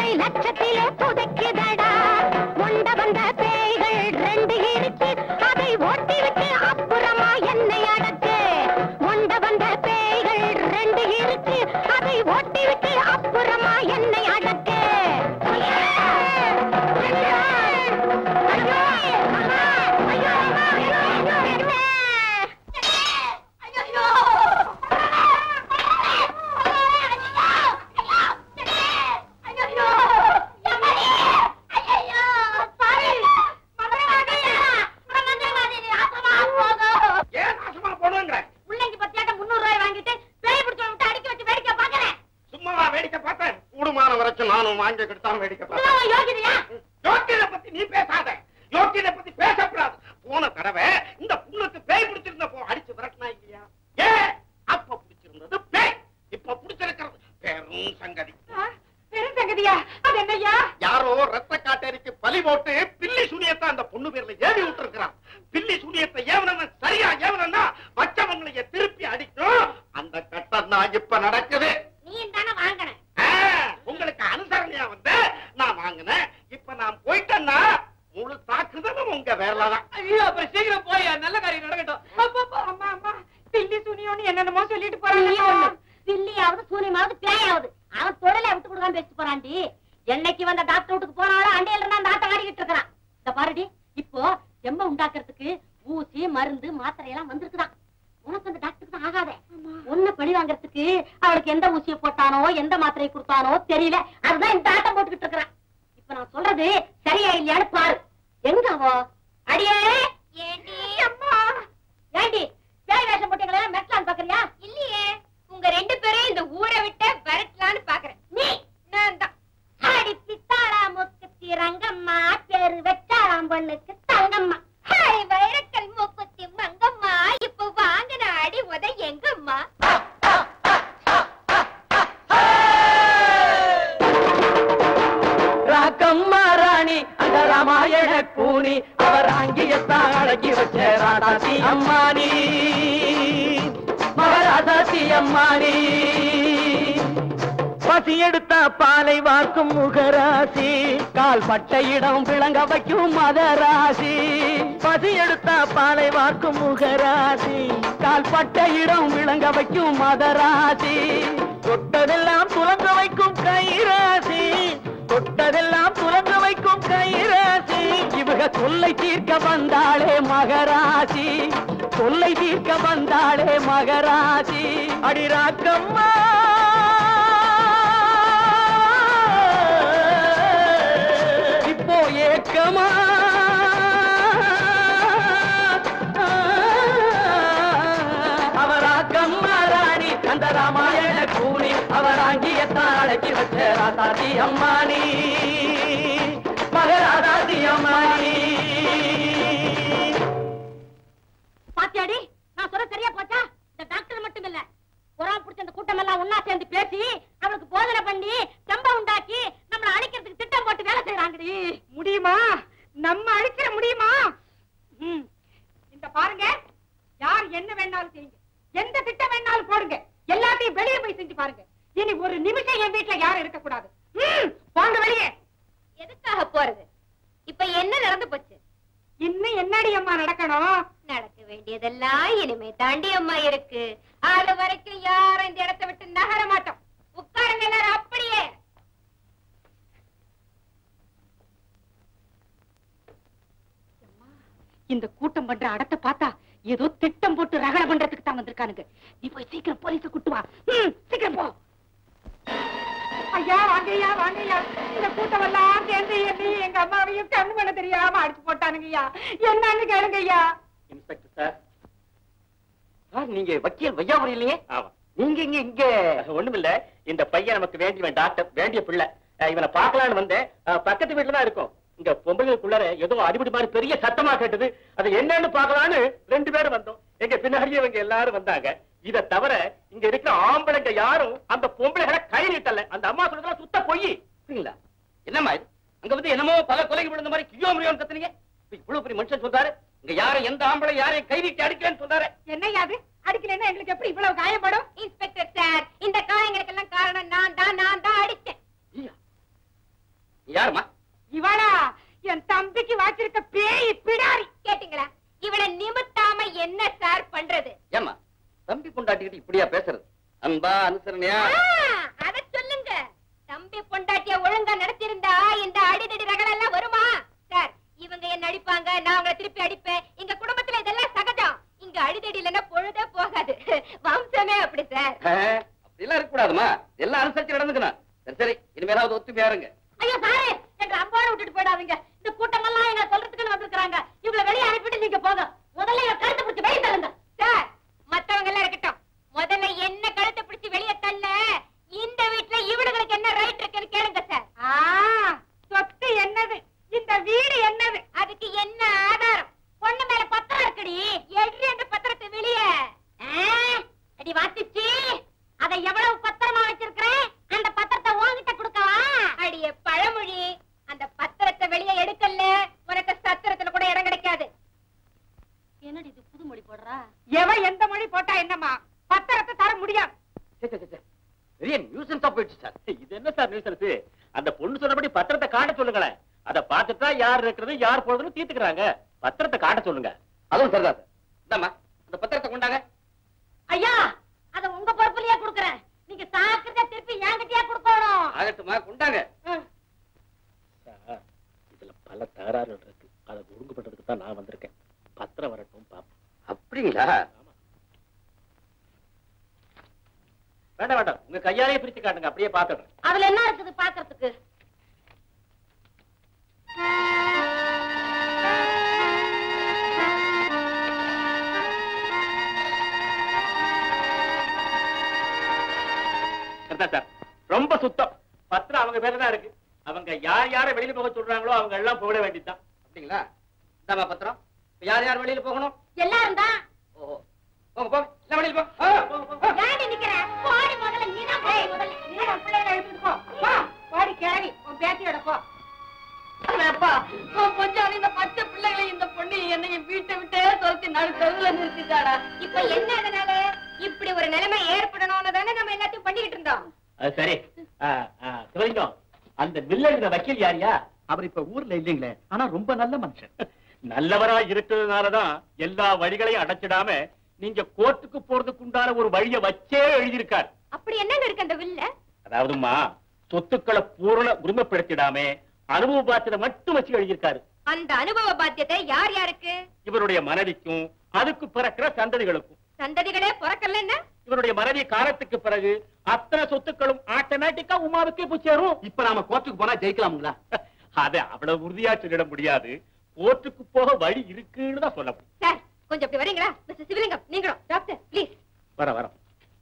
என்னை லட்சத்திலே புதைக்குதடா உண்ட வந்த பேய்கள் ரெண்டு இருக்கு அதை ஓட்டி விட்டு அப்புறமா என்னை அடக்கு உண்ட வந்த பேய்கள் ரெண்டு இருக்கு அதை ஓட்டி விட்டு அப்புறமா என்னை அடக்கு ஐயா! ஐயா! ஐயோ! அம்மா! ஐயோ, அம்மா! ஐயோ, ஐயோ, ஐயோ! ஐயோ! ஏன் நாசமா போடுங்கிற முள்ளங்கி பத்தியாட்ட முன்னூறு ரூபாய் வாங்கிட்டு பேய் பிடிச்சவங்க விட்டு அடிக்க வச்சு வேடிக்கை பாக்குறேன் சும்மாவா வேடிக்கை பார்த்தேன் கூடுமான வரைக்கும் நானும் வாங்கிக்கிட்டு தான் வேடிக்கை பார்த்தேன் இதெல்லாம் யோகிதையா யோக்கியதை பத்தி நீ பேசாத யோக்கியதை பத்தி பேசக்கூடாது போன தடவை இந்த புண்ணுக்கு பேய் பிடிச்சிருந்த போ அடிச்சு விரட்டினா இல்லையா ஏ அப்ப பிடிச்சிருந்தது பேய் இப்ப பிடிச்சிருக்கிறது பெரும் சங்கதி பெரும் சங்கதியா அது என்னய்யா யாரோ ரத்த காட்டேரிக்கு பலி போட்டு பில்லி சுனியத்தை அந்த பொண்ணு பேர்ல ஏவி விட்டுருக்கிறான் பில்லி சுனியத்தை ஏவனவன் சரியா ஏவனா மற்றவங்களைய திருப்பி அடிக்கும் அந்த கட்டம் தான் இப்ப நடக்குது நீ தானே வாங்கின ஆ, உங்களுக்கு அனுசரணையா வந்து நான் வாங்கினேன் இப்ப நான் போயிட்டேன்னா முழு தாக்குதலும் உங்க வேலை தான் ஐயோ அப்புறம் சீக்கிரம் போய் நல்ல காரியம் நடக்கட்டும் அம்மா அம்மா பில்லி சுனியோன்னு என்னென்னமோ சொல்லிட்டு போறாங்க பில்லியாவது சூனியமாவது பேயாவது அவன் தொழிலை விட்டு கொடுக்காம பேசிட்டு போறான்டி என்னைக்கு வந்த டாக்டர் வீட்டுக்கு போனாலும் அண்டையில இருந்தா அந்த ஆட்டம் ஆடிக்கிட்டு இருக்கிறான் இந்த பாருடி இப்போ எம்ம உண்டாக்குறதுக்கு ஊசி மருந்து மாத்திரை எல்லாம் வந்திருக்குதான் உனக்கு அந்த டாக்டருக்கு தான் ஆகாதே ஒண்ணு பழி வாங்குறதுக்கு அவளுக்கு எந்த ஊசியை போட்டானோ எந்த மாத்திரையை கொடுத்தானோ தெரியல அதுதான் இந்த ஆட்டம் போட்டுக்கிட்டு இருக்கிறான் இப்ப நான் சொல்றது சரியா இல்லையான்னு பாரு எங்க அவோ அடியே ஏண்டி அம்மா ஏண்டி பேய் வேஷம் போட்டீங்களா மெட்லான்னு பாக்குறியா இல்லையே உங்க ரெண்டு பேரும் இந்த ஊரை விட்டு விரட்டலான்னு பாக்குறேன் நீ நான் தான் அடி பித்தாளா முக்குத்தி ரங்கம்மா பேரு வெச்சாராம் பொண்ணுக்கு தங்கம்மா ஹாய் வைரக்கல் மூக்குத்தி மங்கம்மா இப்ப வாங்கின அடி உத எங்கம்மா ராக்கம்மா ராணி அந்த ராமாயண கூனி அவர் அங்கியத்தான் அடக்கி வச்ச ராதாசி அம்மானி மகராதாசி அம்மானி பசி எடுத்த பாலை வார்க்கும் முகராசி கால் பட்ட இடம் விளங்க வைக்கும் மதராசி பசி எடுத்த பாலை வார்க்கும் முகராசி கால் பட்ட இடம் விளங்க வைக்கும் மதராசி தொட்டதெல்லாம் துலங்க வைக்கும் கைராசி தொட்டதெல்லாம் துலங்க வைக்கும் கைராசி இவக தொல்லை தீர்க்க வந்தாளே மகராசி தொல்லை தீர்க்க வந்தாளே மகராசி அடிராக்கம்மா இப்போ ஏக்கமா அவராக்கம்மா ராணி அந்த ராமாயண கூனி அவராங்கிய தாழக்கி வச்ச ராதாதி அம்மானி மகராதாதி அம்மானி பாத்தியாடி நான் சொல்ல சரியா போச்சா இந்த டாக்டர் மட்டும் இல்ல புறான் பிடிச்ச இந்த கூட்டம் எல்லாம் ஒன்னா சேர்ந்து பேசி அவளுக்கு போதனை பண்ணி கம்ப உண்டாக்கி நம்மள அழிக்கிறதுக்கு திட்டம் போட்டு வேலை செய்யறாங்கடி முடியுமா நம்ம அழிச்சிட முடியுமா ம். இந்த பாருங்க யார் என்ன வேணாலும் செய்யுங்க எந்த திட்டம் வேணாலும் போடுங்க எல்லாத்தையும் வெளியே போய் செஞ்சு பாருங்க இனி ஒரு நிமிஷம் என் வீட்டுல யாரும் இருக்க கூடாது போங்க வெளியே எதுக்காக போறது இப்ப என்ன நடந்து போச்சு இன்னும் என்னடி அம்மா நடக்கணும் நடக்க வேண்டியதெல்லாம் இனிமே தாண்டி அம்மா இருக்கு அது வரைக்கும் யாரும் இந்த இடத்தை விட்டு நகர மாட்டோம் உட்காருங்க எல்லாரும் அப்படியே இந்த கூட்டம் பண்ற அடத்தை பார்த்தா ஏதோ திட்டம் போட்டு ரகலை பண்றதுக்கு தான் வந்திருக்கானுங்க நீ போய் சீக்கிரம் போலீஸ கூட்டு வா ம், சீக்கிரம் போ ஐயா வாங்கய்யா வாங்கய்யா இந்த கூட்டம் எல்லாம் சேர்ந்து என்னை எங்க அம்மாவையும் கண்ணு பண்ண தெரியாம அடிச்சு போட்டானுங்கய்யா என்னன்னு கேளுங்க ஐயா இன்ஸ்பெக்டர் சார் சார் நீங்க வக்கீல் வையாபுரி இல்லையே ஆமா நீங்க இங்க இங்க ஒண்ணுமில்ல இந்த பையன் நமக்கு வேண்டியவன் டாக்டர் வேண்டிய பிள்ளை அஹ் இவனை பார்க்கலான்னு வந்தேன் அஹ் பக்கத்து வீட்டுல தான் இருக்கும் இங்க பொம்பளைகளுக்குள்ளார ஏதோ அடிபடி மாதிரி பெரிய சத்தமா கேட்டது அது என்னன்னு பார்க்கலான்னு ரெண்டு பேரும் வந்தோம் எங்க பின்னாடியே இவங்க எல்லாரும் வந்தாங்க இத தவிர இங்க இருக்கிற ஆம்பளைங்க யாரும் அந்த பொம்பளைகளை கை நீட்டல அந்த அம்மா சொல்றதெல்லாம் சுத்த பொய் அப்படிங்களா என்னம்மா இது அங்க வந்து என்னமோ பல கொலைக்கு விழுந்த மாதிரி கியோ முடியும் கத்துனீங்க இப்ப இவ்வளவு பெரிய மனுஷன் சொல்றாரு இங்க யாரும் எந்த ஆம்பளை யாரையும் கை நீட்டி அடிக்கலன்னு சொல்றாரு என்னய்யா அது அடிக்கலைன்னா எங்களுக்கு எப்படி இவ்வளவு காயப்படும் இன்ஸ்பெக்டர் சார் இந்த காயங்களுக்கெல்லாம் காரணம் நான் தான் நான் தான் அடிச்சேன் ஐயா, உட்காந்துக்கிட்டு இப்படியா பேசுறது அன்பா அனுசரணையா அத சொல்லுங்க தம்பி பொண்டாட்டிய ஒழுங்கா நடத்திருந்தா இந்த அடிதடி ரகல எல்லாம் வருமா சார் இவங்க என்ன அடிப்பாங்க நான் அவங்கள திருப்பி அடிப்பேன் எங்க குடும்பத்துல இதெல்லாம் சகஜம் இங்க அடிதடி இல்லைன்னா பொழுதே போகாது வம்சமே அப்படி சார் அப்படிலாம் இருக்க கூடாதுமா எல்லாம் அனுசரிச்சு நடந்துக்கணும் சரி சரி இனிமேலாவது ஒத்துமையா இருங்க ஐயா சாரே எங்க அம்போட விட்டுட்டு போயிடாதீங்க இந்த கூட்டம் எல்லாம் எங்க சொல்றதுக்குன்னு வந்திருக்காங்க இவங்களை வெளியே அனுப்பிட்டு நீங்க போங்க முதல்ல என் கழுத்தை பிடிச்சி வெளியே தள்ளுங்க சார் மத்தவங்க எல்லாம் இருக்கட்டும் முதல்ல என்ன கழுத்தை பிடிச்சு வெளியே தள்ள இந்த வீட்ல இவனுங்களுக்கு என்ன ரைட் இருக்குன்னு கேளுங்க சார் ஆ, சொத்து என்னது இந்த வீடு என்னது அதுக்கு என்ன ஆதாரம் பொண்ணு மேல பத்திரம் இருக்குடி எட்ரி அந்த பத்திரத்தை வெளியே அடி வாத்திச்சு அதை எவ்வளவு பத்திரமா வச்சிருக்கிறேன் அந்த பத்திரத்தை உன்கிட்ட கொடுக்கவா அடிய பழமொழி அந்த பத்திரத்தை வெளியே எடுக்கல உனக்கு சத்திரத்துல கூட இடம் கிடைக்காது என்னடி இது புதுமொழி போடுறா எவன் எந்த மொழி போட்டா என்னம்மா பத்திரத்தை தர முடியாது பெரிய நியூசன்ஸா போயிடுச்சு சார் இது என்ன சார் நியூசன்ஸ் அந்த பொண்ணு சொன்னபடி பத்திரத்தை காட்ட சொல்லுங்களேன் அதை பார்த்துட்டா யார் இருக்கிறது யார் போறதுன்னு தீர்த்துக்கிறாங்க பத்திரத்தை காட்ட சொல்லுங்க அதுவும் சரிதான் சார் இந்தாம்மா அந்த பத்திரத்தை கொண்டாங்க ஐயா அத உங்க பொறுப்புலயே கொடுக்கறேன் நீங்க சாக்கிரதை திருப்பி என்கிட்டயே கொடுக்கணும் ஆகட்டுமா கொண்டாங்க சார் இதுல பல தகராறுகள் இருக்கு அதை ஒழுங்கு பண்றதுக்கு தான் நான் வந்திருக்கேன் பத்திரம் வரட்டும் பாப்போம் அப்படிங்களா வேண்டாம் வேண்டாம் உங்க கையாலே பிரிச்சு காட்டுங்க அப்படியே பாத்துடுறேன் அதுல என்ன இருக்குது பாக்குறதுக்கு சரிதான் சார் ரொம்ப சுத்தம் பத்திரம் அவங்க பேர்ல தான் இருக்கு அவங்க யார் யாரை வெளியில போக சொல்றாங்களோ அவங்க எல்லாம் போட வேண்டியதுதான் அப்படிங்களா இந்தாம்மா பத்திரம் இப்ப யார் யார் வெளியில போகணும் எல்லாரும் தான் ஓஹோ போங்க போங்க எல்லாம் வெளியில போங்க ஆ, போங்க, போங்க. ஏண்டி நிக்கிற போடி முதல்ல நீதான் போய் முதல்ல நீ உன் பிள்ளைகளை எழுப்பிட்டு போ வா வாடி கிளவி உன் பேத்தியோட போ அப்பா உன் பொஞ்சாலி இந்த பச்சை பிள்ளைகளை இந்த பொண்ணு என்னைய வீட்டை விட்டே துரத்தி நடு தெருவுல நிறுத்திட்டாடா இப்ப என்ன அதனால இப்படி ஒரு நிலைமை ஏற்படணும்னு தானே நம்ம எல்லாத்தையும் பண்ணிக்கிட்டு இருந்தோம் அது சரி ஆ, ஆ, சிவலிங்கம் அந்த வில்லங்கிற வக்கீல் யாரியா அவர் இப்ப ஊர்ல இல்லைங்களே ஆனா ரொம்ப நல்ல மனுஷன் நல்லவரா இருக்கிறதுனாலதான் எல்லா வழிகளையும் அடைச்சிடாம நீங்க கோர்ட்டுக்கு போறதுக்கு உண்டான ஒரு வழியை வச்சே எழுதியிருக்கார் அப்படி என்னங்க இருக்கு அந்த வில்ல அதாவதுமா சொத்துக்களை பூரண உரிமைப்படுத்திடாம அனுபவ பாத்திர மட்டும் வச்சு எழுதியிருக்காரு அந்த அனுபவ பாத்தியத்தை யார் யாருக்கு இவருடைய மனைவிக்கும் அதுக்கு பிறக்கிற சந்ததிகளுக்கும் சந்ததிகளே பிறக்கல என்ன இவருடைய மனைவி காலத்துக்கு பிறகு அத்தனை சொத்துக்களும் ஆட்டோமேட்டிக்கா உமாவுக்கே போய் சேரும் இப்ப நாம கோர்ட்டுக்கு போனா ஜெயிக்கலாம்ங்களா அதை அவ்வளவு உறுதியா சொல்லிட முடியாது கோர்ட்டுக்கு போக வழி இருக்குன்னு தான் சொல்ல முடியும் சார் கொஞ்சம் அப்படி வரீங்களா மிஸ்டர் சிவலிங்கம் நீங்களும் டாக்டர் ப்ளீஸ் வர வரோம்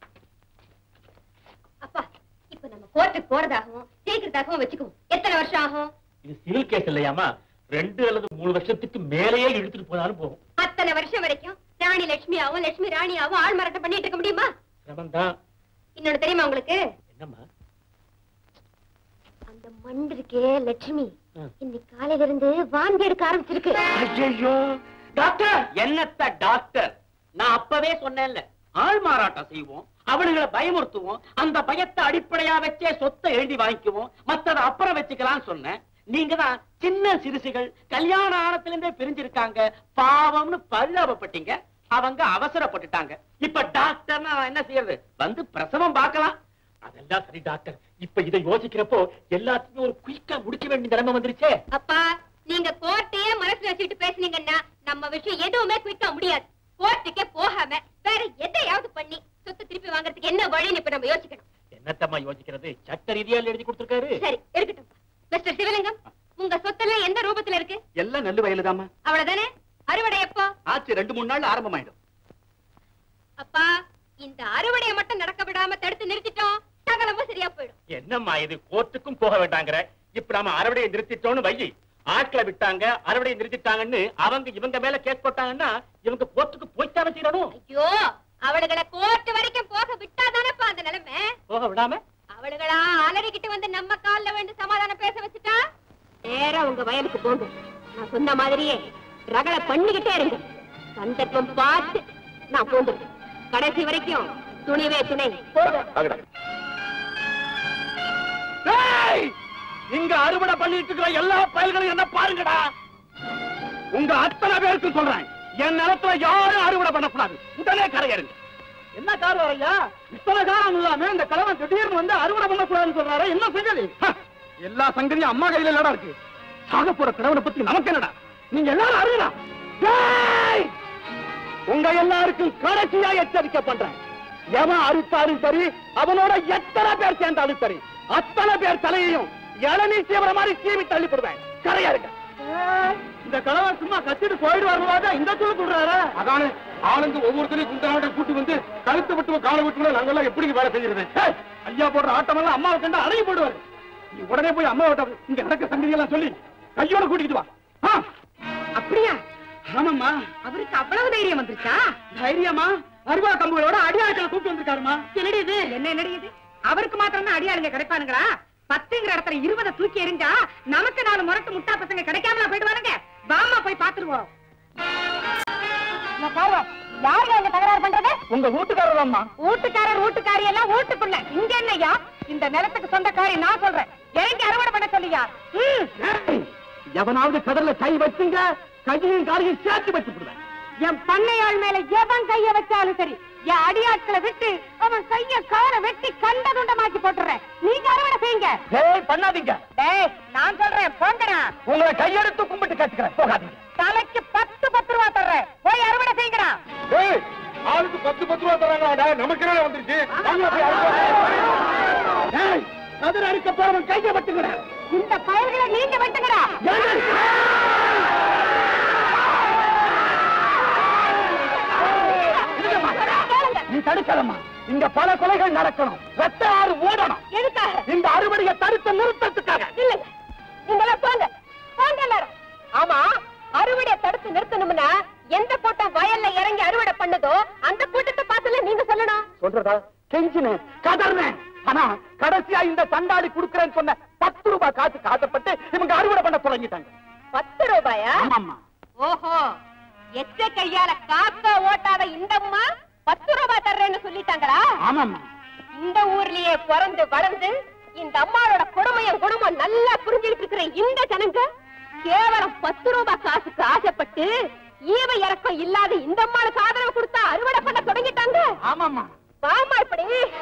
அப்பா இப்ப நம்ம கோர்ட்டுக்கு போறதாகவும் ஜெயிக்கிறதாகவும் வச்சுக்குவோம் எத்தனை வருஷம் ஆகும் இது சிவில் கேஸ் இல்லையாமா ரெண்டு அல்லது மூணு வருஷத்துக்கு மேலேயே இழுத்துட்டு போனாலும் போகும் அத்தனை வருஷம் வரைக்கும் ராணி லட்சுமியாவும் லட்சுமி ராணியாவும் ஆள் மாறாட்டம் பண்ணிட்டு இருக்க முடியுமா சிரமம் தான் இன்னொன்னு தெரியுமா உங்களுக்கு என்னம்மா அந்த மண்டு இருக்கே லட்சுமி ம். இன்னைக்கு காலையில இருந்து வாந்தி எடுக்க ஆரம்பிச்சிருக்கு ஐயோ டாக்டர் என்னத்த டாக்டர் நான் அப்பவே சொன்னேன்ல ஆள் மாறாட்டம் செய்வோம் அவனுங்களை பயமுறுத்துவோம் அந்த பயத்தை அடிப்படையா வச்சே சொத்தை எழுதி வாங்கிக்குவோம் மத்தத அப்புறம் வச்சுக்கலாம் சொன்னேன் நீங்க தான் சின்ன சிறுசுகள் கல்யாண ஆனத்துல இருந்தே பிரிஞ்சிருக்காங்க பாவம்னு பரிதாபப்பட்டீங்க அவங்க அவசரப்பட்டுட்டாங்க இப்ப டாக்டர் நான் என்ன செய்யறது வந்து பிரசவம் பார்க்கலாம் அதெல்லாம் சரி டாக்டர் இப்ப இதை யோசிக்கிறப்போ எல்லாத்தையும் ஒரு குயிக்கா முடிக்க வேண்டிய நிலைமை வந்துருச்சே அப்பா நீங்க கோர்ட்டையே மனசுல வச்சுக்கிட்டு பேசுனீங்கன்னா நம்ம விஷயம் எதுவுமே குயிக்க முடியாது கோர்ட்டுக்கே போகாம வேற எதையாவது பண்ணி சொத்து திருப்பி வாங்குறதுக்கு என்ன வழின்னு இப்ப நம்ம யோசிக்கணும் என்னத்தம்மா யோசிக்கிறது சட்ட ரீதியா எழுதி கொடுத்திருக்காரு சரி இருக்கட்டும் மிஸ்டர் சிவலிங்கம் உங்க சொத்தெல்லாம் எந்த ரூபத்துல இருக்கு எல்லாம் நெல்லு வயலுதாம்மா அவ்வளவுதானே அறுவடை எப்போ ஆச்சு ரெண்டு மூணு நாள் ஆரம்பமாயிடும் அப்பா இந்த அறுவடையை மட்டும் நடக்க விடாம தடுத்து நிறுத்திட்டோம் சகலமும் சரியா போயிடும் என்னம்மா இது கோர்ட்டுக்கும் போக வேண்டாங்கிற இப்ப நாம அறுவடையை நிறுத்திட்டோம்னு வையி ஆட்களை விட்டாங்க அறுவடையை நிறுத்திட்டாங்கன்னு அவங்க இவங்க மேல கேஸ் போட்டாங்கன்னா இவங்க கோர்ட்டுக்கு போய்த்தானே செய்யணும் ஐயோ அவளுகளை கோர்ட் வரைக்கும் போக விட்டாதானப்பா அந்த நிலைமை போக விடாம அவளுகளா அலறிக்கிட்டு வந்து நம்ம கால்ல வந்து சமாதானம் பேச வச்சுட்டா நேரா உங்க வயலுக்கு போங்க நான் சொன்ன மாதிரியே ரகளை பண்ணிக்கிட்டே இருங்க சந்தர்ப்பம் பார்த்து நான் போந்துருக்கேன் கடைசி வரைக்கும் துணிவே துணை போங்க டேய்! இங்க அறுவடை பண்ணிட்டு இருக்கிற எல்லா பயல்களையும் என்ன பாருங்கடா உங்க அத்தனை பேருக்கு சொல்றேன் என் நிலத்துல யாரும் அறுவடை பண்ணக்கூடாது உடனே கரையேறுங்க என்ன காரணம் ஐயா இத்தனை காரணம் இல்லாம இந்த கிழவன் திடீர்னு வந்து அறுவடை பண்ணக்கூடாதுன்னு சொல்றாரு என்ன சங்கதி ஹ, எல்லா சங்கதியும் அம்மா கையில இல்லடா இருக்கு சாக போற கிழவனை பத்தி நமக்கு என்னடா நீங்க எல்லாரும் அறியலாம் டேய்! உங்க எல்லாருக்கும் கடைசியா எச்சரிக்கை பண்றேன் எவன் அறுத்தாலும் சரி அவனோட எத்தனை பேர் சேர்ந்தாலும் சரி அத்தனை பேர் தலையையும் இளநீ சீவர மாதிரி சீவி தள்ளி போடுவேன் கரையா இருக்க இந்த கலவன் சும்மா கத்திட்டு போயிடுவாங்க இந்த சொல்லு சொல்றாரு அதானே ஆளுங்க ஒவ்வொருத்தரையும் குண்டாட கூட்டி வந்து கழுத்து விட்டு காலை விட்டு நாங்கெல்லாம் எப்படி வேலை செய்யறது ஏய், ஐயா போடுற ஆட்டம் எல்லாம் அம்மாவை கண்டு அடங்கி போடுவாரு நீ உடனே போய் அம்மா விட்ட இங்க நடக்க சங்கதி எல்லாம் சொல்லி கையோட கூட்டிட்டு வா ஆ, அப்படியா ஆமாம்மா அவருக்கு அவ்வளவு தைரியம் வந்துருச்சா தைரியமா அருவா கம்புகளோட அடியாட்களை கூப்பிட்டு வந்திருக்காருமா என்னடி இது என்ன என்னடி இது அவருக்கு மாத்திரம் தான் அடியாளுங்க கிடைப்பானுங்களா பத்துங்கிற இடத்துல இருபதை தூக்கி எறிஞ்சா நமக்கு நாலு முரட்டு முட்டா பசங்க கிடைக்காமலா போயிடுவானுங்க வாமா போய் பாத்துருவோம் யாருங்க அங்க தகராறு பண்றது உங்க வீட்டுக்காரர் அம்மா வீட்டுக்காரர் வீட்டுக்காரி எல்லாம் வீட்டுக்குள்ள இங்க என்னய்யா இந்த நிலத்துக்கு சொந்தக்காரி நான் சொல்றேன் இறங்கி அறுவடை பண்ண சொல்லியா ம். ஏய், எவனாவது கடல்ல கை வச்சுங்க கையையும் காலையும் சேர்த்து வச்சு விடுவேன் என் பண்ணையாள் மேல எவன் கைய வச்சாலும் சரி என் அடியாட்களை விட்டு அவன் கைய கால வெட்டி கண்டதுண்டமாக்கி போட்டுறேன் நீங்க அறுவடை செய்யுங்க ஏய் பண்ணாதீங்க டேய் நான் சொல்றேன் போங்கடா உங்களை கையெடுத்து கும்பிட்டு கேட்டுக்கிறேன் போகாதீங்க தலைக்கு பத்து பத்து ரூபா தர்றேன் போய் அறுவடை செய்யுங்கடா ஏய், ஆளுக்கு பத்து பத்து ரூபா தராங்கடா நமக்கு என்ன வந்துருச்சு வாங்க போய் அறுப்போம். ஏய், கதிர் அறுக்க போறவன் கையை வட்டுங்கடா இந்த பயல்களை நீங்க வெட்டுங்கடா நீ தடுக்கலம்மா இங்க பல கொலைகள் நடக்கணும் ரத்த ஆறு ஓடணும் எதுக்காக இந்த அறுவடையை தடுத்து நிறுத்தத்துக்காக இல்ல நீங்களாம் போங்க போங்க எல்லாரும் ஆமா அறுவடையை தடுத்து நிறுத்தணும்னா எந்த கூட்டம் வயல்ல இறங்கி அறுவடை பண்ணுதோ அந்த கூட்டத்தை பார்த்துல நீங்க சொல்லணும் சொல்றதா கெஞ்சினேன் கதர்னேன் ஆனா கடைசியா இந்த சண்டாடி குடுக்கறேன்னு சொன்ன பத்து ரூபாய் காசு காசப்பட்டு இவங்க அறுவடை பண்ண தொடங்கிட்டாங்க பத்து ரூபாயா ஆமாம்மா ஓஹோ எச்ச கையால காக்கா ஓட்டாத இந்த அம்மா பத்து ரூபாய் தர்றேன்னு சொல்லிட்டாங்களா ஆமாம்மா இந்த ஊர்லயே பிறந்து வளர்ந்து இந்த அம்மாவோட கொடுமையும் குணமும் நல்லா புரிஞ்சுக்கிட்டு இருக்கிற இந்த ஜனங்க கேவலம் பத்து ரூபாய் காசுக்கு ஆசைப்பட்டு ஈவ இறக்கம் இல்லாத இந்த அம்மாளுக்கு ஆதரவு கொடுத்தா அறுவடை பண்ண தொடங்கிட்டாங்க ஆமாம்மா வாமா இப்படி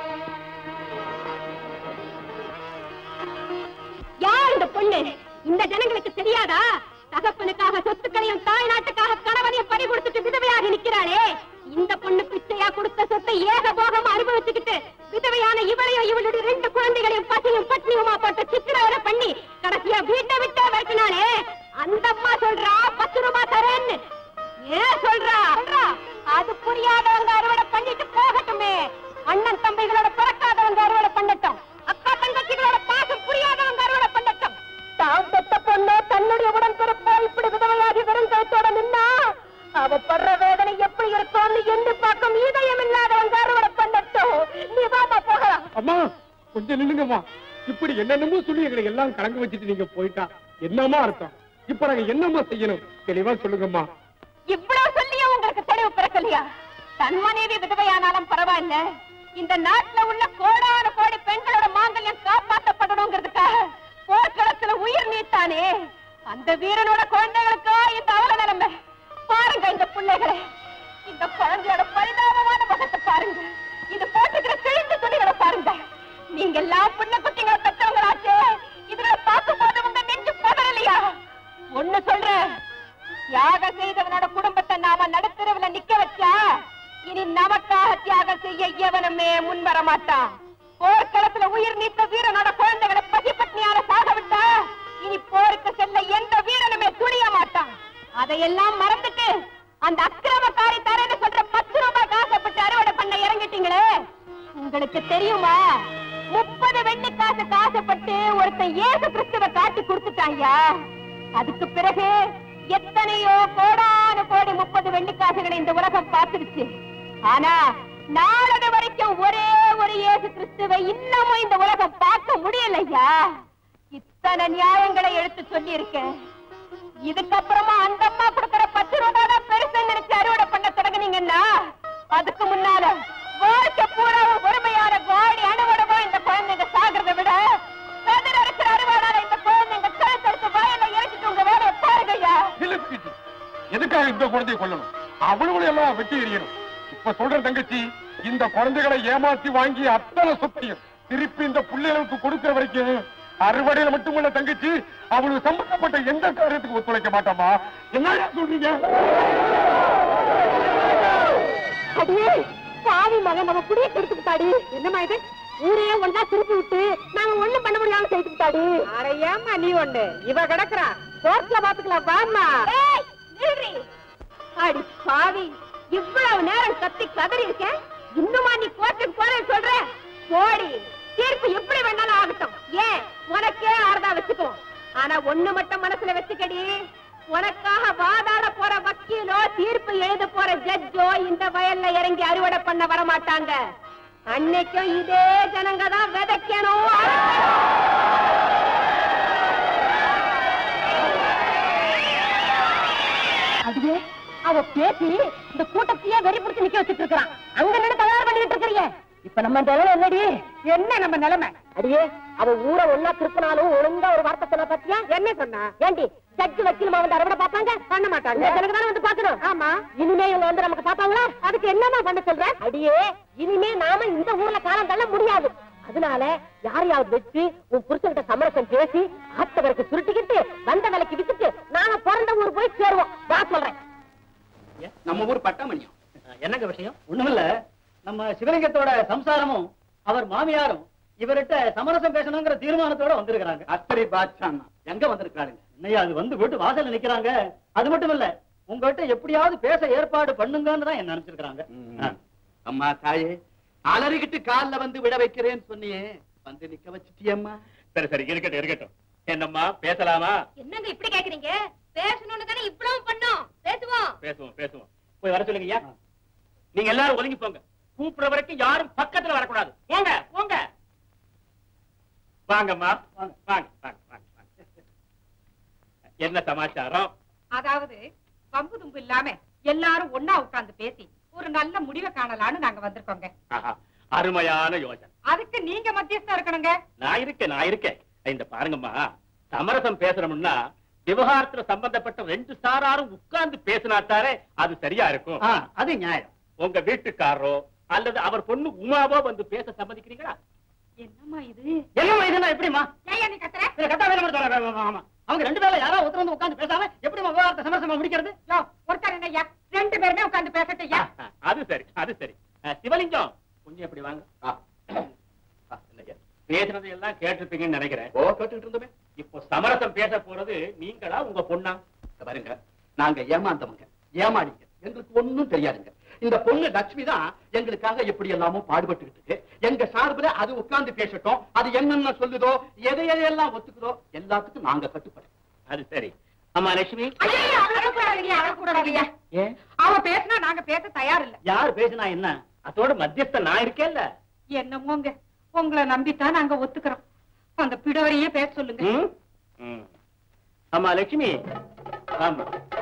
யார் இந்த பொண்ணு இந்த ஜனங்களுக்கு தெரியாதா தகப்பனுக்காக சொத்துக்களையும் தாய் நாட்டுக்காக கணவனையும் பறி கொடுத்துட்டு விதவையாக நிக்கிறாளே இந்த பொண்ணு பிச்சையா கொடுத்த சொத்தை ஏக போகமா அனுபவிச்சுக்கிட்டு விதவையான இவளையும் இவளுடைய ரெண்டு குழந்தைகளையும் பசியும் பட்னியுமா போட்டு சித்திரவதை பண்ணி கடைசியா வீட்டை விட்டே விரட்டினாளே அந்த அம்மா சொல்றா பத்து ரூபாய் தரேன்னு ஏன் சொல்றா சொல்றா அது புரியாதவங்க அறுவடை பண்ணிட்டு போகட்டுமே அண்ணன் தம்பிகளோட பிறக்காதவங்க அறுவடை பண்ணட்டும் அக்கா தங்கச்சிகளோட பாசம் புரியாதவங்க அறுவடை பண்ணட்டும் தான் பெத்த பொண்ணு தன்னுடைய உடன்பிறப்போ இப்படி விதவையாகி வெறும் கழுத்தோட நின்னா அவ படுற வேதனை எப்படி இருக்கும்னு எண்ணி பார்க்கும் இதயம் இல்லாதவங்க அறுவடை பண்ணட்டும் நீ வாமா போகலாம் அம்மா கொஞ்சம் நில்லுங்கம்மா இப்படி என்னென்னமோ சொல்லி எங்களை எல்லாம் கலங்க வச்சுட்டு நீங்க போயிட்டா என்னமா அர்த்தம் இப்ப நாங்க என்னம்மா செய்யணும் தெளிவா சொல்லுங்கம்மா இவ்வளவு சொல்லியும் உங்களுக்கு தெளிவு பிறக்கலையா தன் மனைவி விதவையானாலும் பரவாயில்ல இந்த நாட்டுல உள்ள கோடான கோடி பெண்களோட மாங்கல்யம் காப்பாற்றப்படணுங்கிறதுக்காக போர்க்களத்துல உயிர் நீத்தானே அந்த வீரனோட குழந்தைகளுக்கா இந்த அவல நிலைமை பாருங்க இந்த பிள்ளைகளை இந்த குழந்தையோட பரிதாபமான முகத்தை பாருங்க இது போட்டுக்கிற கிழிந்த துணிகளை பாருங்க நீங்க எல்லாம் புண்ண குட்டிங்களை பெற்றவங்களாச்சே இதுகளை பார்க்கும் போது உங்க நெஞ்சு பதறலையா ஒண்ணு சொல்றேன் தியாகம் செய்தவனோட குடும்பத்தை நாம நடுத்தரவுல நிக்க வச்சா இனி நமக்காக தியாகம் செய்ய எவனுமே முன் வர மாட்டான் போர்க்களத்துல உயிர் நீத்த வீரனோட குழந்தைகளை பசி பட்னியால சாக விட்டா இனி போருக்கு செல்ல எந்த வீரனுமே துணிய மாட்டான் அதையெல்லாம் மறந்துட்டு அந்த அக்கிரமக்காரி தரேன்னு சொல்ற பத்து ரூபாய் காசப்பட்டு அறுவடை பண்ண இறங்கிட்டீங்களே உங்களுக்கு தெரியுமா முப்பது வெள்ளி காசு காசப்பட்டு ஒருத்தன் ஏசு கிறிஸ்துவ காட்டி கொடுத்துட்டாயா அதுக்கு பிறகு எத்தனையோ கோடான கோடி முப்பது வெள்ளிக்காசுகளை இந்த உலகம் பார்த்துருச்சு ஆனா நாளது வரைக்கும் ஒரே ஒரு இயேசு கிறிஸ்துவை இன்னமும் இந்த உலகம் பார்க்க முடியலையா இத்தனை நியாயங்களை எடுத்து சொல்லி இருக்கேன் இதுக்கப்புறமா அந்த அம்மா கொடுக்கிற பத்து ரூபாய் தான் பெருசு நினைச்சு அறுவடை பண்ண தொடங்குனீங்கன்னா அதுக்கு முன்னால வாழ்க்கை பூரா பொறுமையான வாடி அணுவடவா இந்த குழந்தைங்க சாகிறத விட கதிர் அறுக்கிற அறுவாடால இந்த குழந்தைங்க கழுத்தெடுத்து வயல்ல இறக்கிட்டு உங்க வேலையை பாருங்கய்யா இல்ல பிரிச்சு. எதுக்காக இந்த குழந்தையை கொல்லணும் அவளும் எல்லாம் வெட்டி எறியணும் இப்ப சொல்ற தங்கச்சி இந்த குழந்தைகளை ஏமாத்தி வாங்கி அத்தனை சொத்தையும் திருப்பி இந்த பிள்ளைகளுக்கு கொடுக்கிற வரைக்கும் அறுவடையில மட்டுமல்ல தங்கச்சி அவளுக்கு சம்பந்தப்பட்ட எந்த காரியத்துக்கு ஒத்துழைக்க மாட்டாமா என்ன சொல்றீங்க அடியே பாவி மகன் நம்ம குடிய கெடுத்துக்கிட்டாடி என்னம்மா இது ஊரே ஒன்னா திருப்பி விட்டு நாங்க ஒண்ணும் பண்ண முடியாம செய்துக்கிட்டாடி அட ஏம்மா நீ ஒண்ணு இவ கிடக்குறா கோர்ட்ல பாத்துக்கலாம் வாம்மா அடி பாவி இவ்வளவு நேரம் கத்தி கதறி இருக்கேன் இன்னுமா நீ கோர்ட்டுக்கு போறேன்னு சொல்ற போடி தீர்ப்பு எப்படி வேணாலும் ஆகட்டும் ஏன் உனக்கே ஆறுதா வச்சுக்கோ ஆனா ஒண்ணு மட்டும் மனசுல வச்சுக்கடி உனக்காக வாதாட போற வக்கீலோ தீர்ப்பு எழுத போற ஜட்ஜோ இந்த வயல்ல இறங்கி அறுவடை பண்ண வர மாட்டாங்க அன்னைக்கும் இதே ஜனங்க தான் விதைக்கணும் அதுவே அவ பேசி இந்த கூட்டத்தையே வெறி பிடிச்சு நிக்க வச்சிட்டு இருக்கான் அங்க நின்று தகராறு பண்ணிட்டு இருக்கிறீங்க இப்ப நம்ம நிலைமை என்னடி என்ன நம்ம நிலைமை அடியே அவ ஊரை ஒன்னா திருப்பினாலும் ஒழுங்கா ஒரு வார்த்தை சொன்ன பத்தியா என்ன சொன்னா ஏண்டி ஜட்ஜு வக்கீலுமா வந்து அறுவடை பார்ப்பாங்க பண்ண மாட்டாங்க எனக்கு தானே வந்து பாக்கணும் ஆமா இனிமே இவங்க வந்து நமக்கு பாப்பாங்களா அதுக்கு என்னமா பண்ண சொல்ற அடியே இனிமே நாம இந்த ஊர்ல காலம் தள்ள முடியாது அதனால யாரையாவது வச்சு உன் புருஷன்கிட்ட சமரசம் பேசி ஆத்தவருக்கு சுருட்டிக்கிட்டு வந்த வேலைக்கு வித்துட்டு நாம பிறந்த ஊர் போய் சேருவோம் வா சொல்றேன் நம்ம ஊர் பட்டாமணியம் என்னங்க விஷயம் ஒண்ணுமில்ல நம்ம சிவலிங்கத்தோட சம்சாரமும் அவர் மாமியாரும் இவர்கிட்ட சமரசம் பேசணுங்கிற தீர்மானத்தோட வந்திருக்கிறாங்க அத்தரி பாட்சான் எங்க வந்திருக்காருங்க இன்னையா அது வந்து வீட்டு வாசல்ல நிக்கிறாங்க அது மட்டும் இல்ல உங்ககிட்ட எப்படியாவது பேச ஏற்பாடு பண்ணுங்கன்னு தான் என்ன நினைச்சிருக்காங்க அம்மா தாயே அலறிக்கிட்டு கால்ல வந்து விட வைக்கிறேன்னு சொன்னியே வந்து நிக்க வச்சிட்டியம்மா சரி சரி இருக்கட்டும் இருக்கட்டும் என்னம்மா பேசலாமா என்னங்க இப்படி கேக்குறீங்க பேசணும்னு தானே இவ்வளவு பண்ணோம் பேசுவோம் பேசுவோம் பேசுவோம் போய் வர சொல்லுங்க ஐயா நீங்க எல்லாரும் ஒதுங்கி போங்க கூப்பிடுற வரைக்கும் யாரும் பக்கத்துல வரக்கூடாது போங்க போங்க வாங்கம்மா வாங்க வாங்க வாங்க வாங்க வாங்க. என்ன சமாச்சாரம் அதாவது பம்பு தும்பு இல்லாம எல்லாரும் ஒன்னா உட்கார்ந்து பேசி ஒரு நல்ல முடிவை காணலாம்னு நாங்க வந்திருக்கோங்க ஆஹா, அருமையான யோசனை அதுக்கு நீங்க மத்தியஸ்தம் இருக்கணுங்க நான் இருக்கேன் நான் இருக்கேன் இந்த பாருங்கம்மா சமரசம் பேசணும்னா விவகாரத்துல சம்பந்தப்பட்ட ரெண்டு சாராரும் உட்கார்ந்து பேசினாத்தாரே அது சரியா இருக்கும் ஆ, அது நியாயம் உங்க வீட்டுக்காரரோ அல்லது அவர் பொண்ணு உமாவோ வந்து பேச சம்மதிக்கிறீங்களா என்னம்மா இது என்னம்மா இதுன்னா எப்படிமா ஏன் நீ கத்துற இதை கத்தா வேலை மட்டும் சொல்ல, ஆமா, ஆமா. அவங்க ரெண்டு பேர்ல யாராவது ஒருத்தர் வந்து உட்கார்ந்து பேசாம எப்படி விவகாரத்தை சமரசமா முடிக்கிறது யோ, ஒருத்தர் என்னய்யா ரெண்டு பேருமே உட்கார்ந்து பேசட்டையா அது சரி அது சரி அஹ், சிவலிங்கம் கொஞ்சம் எப்படி வாங்க ஆ. ஆ, இல்லையா. பேசுனது எல்லாம் கேட்டிருப்பீங்கன்னு நினைக்கிறேன் ஓ கேட்டுக்கிட்டு இருந்தோமே இப்போ சமரசம் பேச போறது நீங்களா உங்க பொண்ணா இத பாருங்க நாங்க ஏமாந்தவங்க ஏமாடிங்க எங்களுக்கு ஒண்ணும் தெரியாதுங்க இந்த பொண்ணு லட்சுமி தான் எங்களுக்காக எப்படி எல்லாமோ பாடுபட்டுக்கிட்டு இருக்கு எங்க சார்புல அது உட்கார்ந்து பேசட்டும் அது என்னென்ன சொல்லுதோ எதை எதையெல்லாம் ஒத்துக்குதோ எல்லாத்துக்கும் நாங்க கட்டுப்படும் அது சரி அம்மா லட்சுமி ஐயோ, அழக்கூடாதுங்கய்யா, அழக்கூடாதுங்கய்யா. ஏன் அவ பேசினா நாங்க பேச தயார் இல்ல யார் பேசினா என்ன அதோட மத்தியஸ்த நான் இருக்கேன்ல என்னமோங்க உங்களை நம்பித்தான் நாங்க ஒத்துக்கிறோம் அந்த பிடவரையே பேச சொல்லுங்க ம்? ம். அம்மா லட்சுமி ஆமா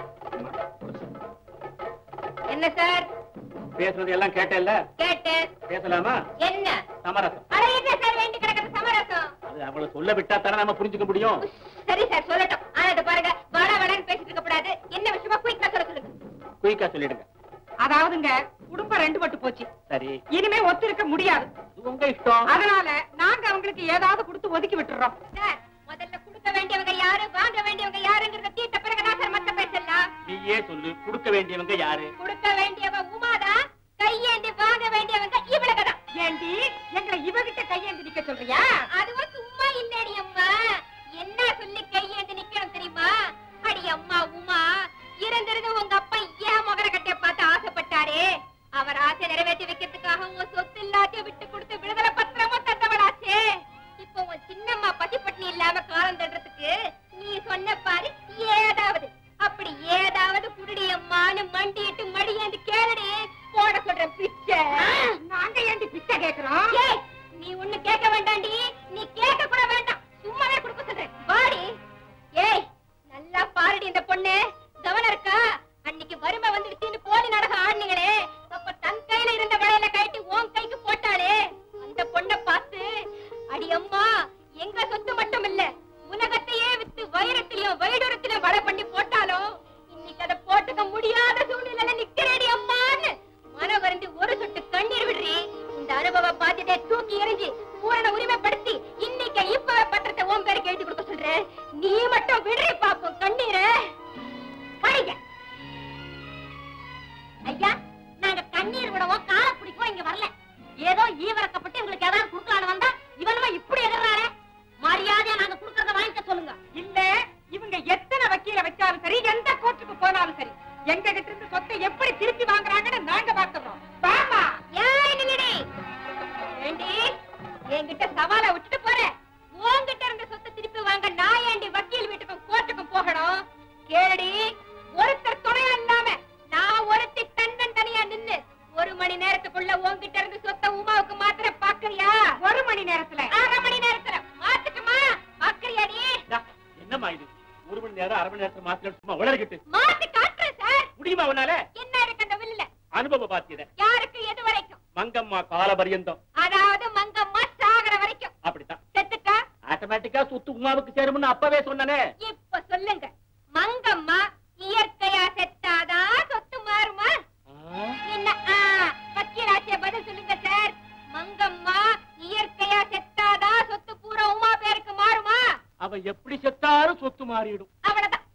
என்ன சார் பேசுறது எல்லாம் கேட்டேல்ல கேட்டேன் பேசலாமா என்ன சமரசம் அட என்ன சார் வேண்டி கிடக்குது சமரசம் அது அவளை சொல்ல விட்டா தானே நாம புரிஞ்சுக்க முடியும் சரி சார் சொல்லட்டும் ஆனா இதை பாருங்க வட வடன்னு பேசிட்டு இருக்க கூடாது என்ன விஷயமா குயிக்கா சொல்ல சொல்லுங்க குயிக்கா சொல்லிடுங்க அதாவதுங்க குடும்பம் ரெண்டு பட்டு போச்சு சரி இனிமே ஒத்துருக்க முடியாது இது உங்க இஷ்டம் அதனால நாங்க அவங்களுக்கு ஏதாவது கொடுத்து ஒதுக்கி விட்டுறோம் சார் முதல்ல கொடுக்க வேண்டியவங்க யாரு வாங்க வேண்டியவங்க யாருங்கிறத தீர்த்த பிறகுதான் சார் மத்த பேசலாம் நீயே சொல்லு கொடுக்க வேண்டியவங்க யாரு கொடுக்க வேண்டியவ உமாதான் கையேந்தி வாங்க வேண்டியவங்க இவ்வளவுதான் ஏண்டி எங்களை இவகிட்ட கையேந்தி நிக்க சொல்றியா அதுவும் சும்மா இல்லடி அம்மா என்ன சொல்லி கையேந்தி நிக்கணும் தெரியுமா அடி அம்மா உமா இருந்திருந்து உங்க அப்பா ஏன் முகர கட்டைய பார்த்து ஆசைப்பட்டாரே அவர் ஆசை நிறைவேற்றி வைக்கிறதுக்காக உன் சொத்து எல்லாத்தையும் விட்டு கொடுத்து விடுதலை பத்திரமும் தந்தவளாச்சே இப்போ உன் சின்னம்மா பசிப்பட்டினி இல்லாம காலம் தடுறதுக்கு நீ சொன்ன பாரு ஏதாவது அப்படி ஏதாவது குடுடி அம்மான்னு மண்டிட்டு மடியேந்து கேளுடி போட சொல்றேன் பிச்சை நாங்க ஏண்டி பிச்சை கேக்குறோம் ஏய், நீ ஒண்ணு கேட்க வேண்டாண்டி நீ கேட்க கூட வேண்டாம் சும்மாவே கொடுக்க சொல்றேன் வாடி ஏய் நல்லா பாருடி இந்த பொண்ணு கவனம் இருக்கா அன்னைக்கு வறுமை வந்துடுச்சுன்னு போலி நாடகம் ஆடுனீங்களே அப்ப தன் கையில இருந்த வளையல கட்டி உன் கைக்கு போட்டாளே அந்த பொண்ணை பார்த்து அடி அம்மா எங்க சொத்து மட்டும் இல்ல உலகத்தையே வித்து வைரத்திலையும் வைடூரத்திலும் வலை பண்ணி போட்டாலும் இன்னைக்கு அதை போட்டுக்க முடியாத சூழ்நிலையில நிக்கிறேடி அம்மான்னு மன வருந்தி ஒரு சொட்டு கண்ணீர் விடுறி பாத்தியத்தை தூக்கி எறிஞ்சு பூரண உரிமைப்படுத்தி இன்னைக்கு இப்பவே பத்திரத்தை உன் பேருக்கு எழுதி கொடுக்க சொல்றேன் நீ மட்டும் விடுறி பாப்போம் கண்ணீரை படிங்க ஐயா நாங்க கண்ணீர் விடவும் கால பிடிக்கவும் இங்க வரல ஏதோ ஈவரக்கப்பட்டு உங்களுக்கு ஏதாவது குடுக்கலான்னு வந்தா இவனுமா இப்படி எதிர்றாரு மரியாதையா நாங்க குடுக்கறத வாங்கிக்க சொல்லுங்க இல்ல இவங்க எத்தனை வக்கீல வச்சாலும் சரி எந்த கோர்ட்டுக்கு போனாலும் சரி எங்க கிட்ட இருந்து சொத்தை எப்படி திருப்பி வாங்குறாங்கன்னு நாங்க பாத்துறோம் வாமா ஏய் நில்லடி ஏண்டி என்கிட்ட சவாலை விட்டுட்டு போற உன்கிட்ட இருந்த சொத்தை திருப்பி வாங்க நான் ஏண்டி வக்கீல் வீட்டுக்கும் கோர்ட்டுக்கும் போகணும் கேளடி ஒருத்தர் துணையா இல்லாம நான் ஒருத்தி தன்னன் தனியா நின்னு ஒரு மணி நேரத்துக்குள்ள உன்கிட்ட இருந்து சொத்தை உமாவுக்கு மாத்திர பாக்குறியா ஒரு மணி நேரத்துல அரை மணி நேரத்துல மாத்துக்குமா பாக்குறியாடி டா, என்னம்மா இது ஒரு மணி நேரம் அரை மணி நேரத்துல மாத்திரம் சும்மா உளறிக்கிட்டு மாத்தி காட்டுறேன் சார் முடியுமா உன்னால என்ன இருக்கு அந்த வில்லுல அனுபவ பாத்தியத யாருக்கு எது வரைக்கும் மங்கம்மா கால பரியந்தம் அதாவது மங்கம்மா சாகர வரைக்கும் அப்படித்தான் செத்துட்டா ஆட்டோமேட்டிக்கா சொத்து உமாவுக்கு சேரும்னு அப்பவே சொன்னனே இப்ப சொல்லுங்க மங்கம்மா இயற்கையா செத்தாதான் சொத்து மாறுமா என்ன ஆ, வக்கீலாச்சிய பதில் சொல்லுங்க சார் மங்கம்மா இயற்கையா செத்தாதான் சொத்து பூரா உமா பேருக்கு மாறுமா அவ எப்படி செத்தாலும் சொத்து மாறிடும் அவ்வளவுதான்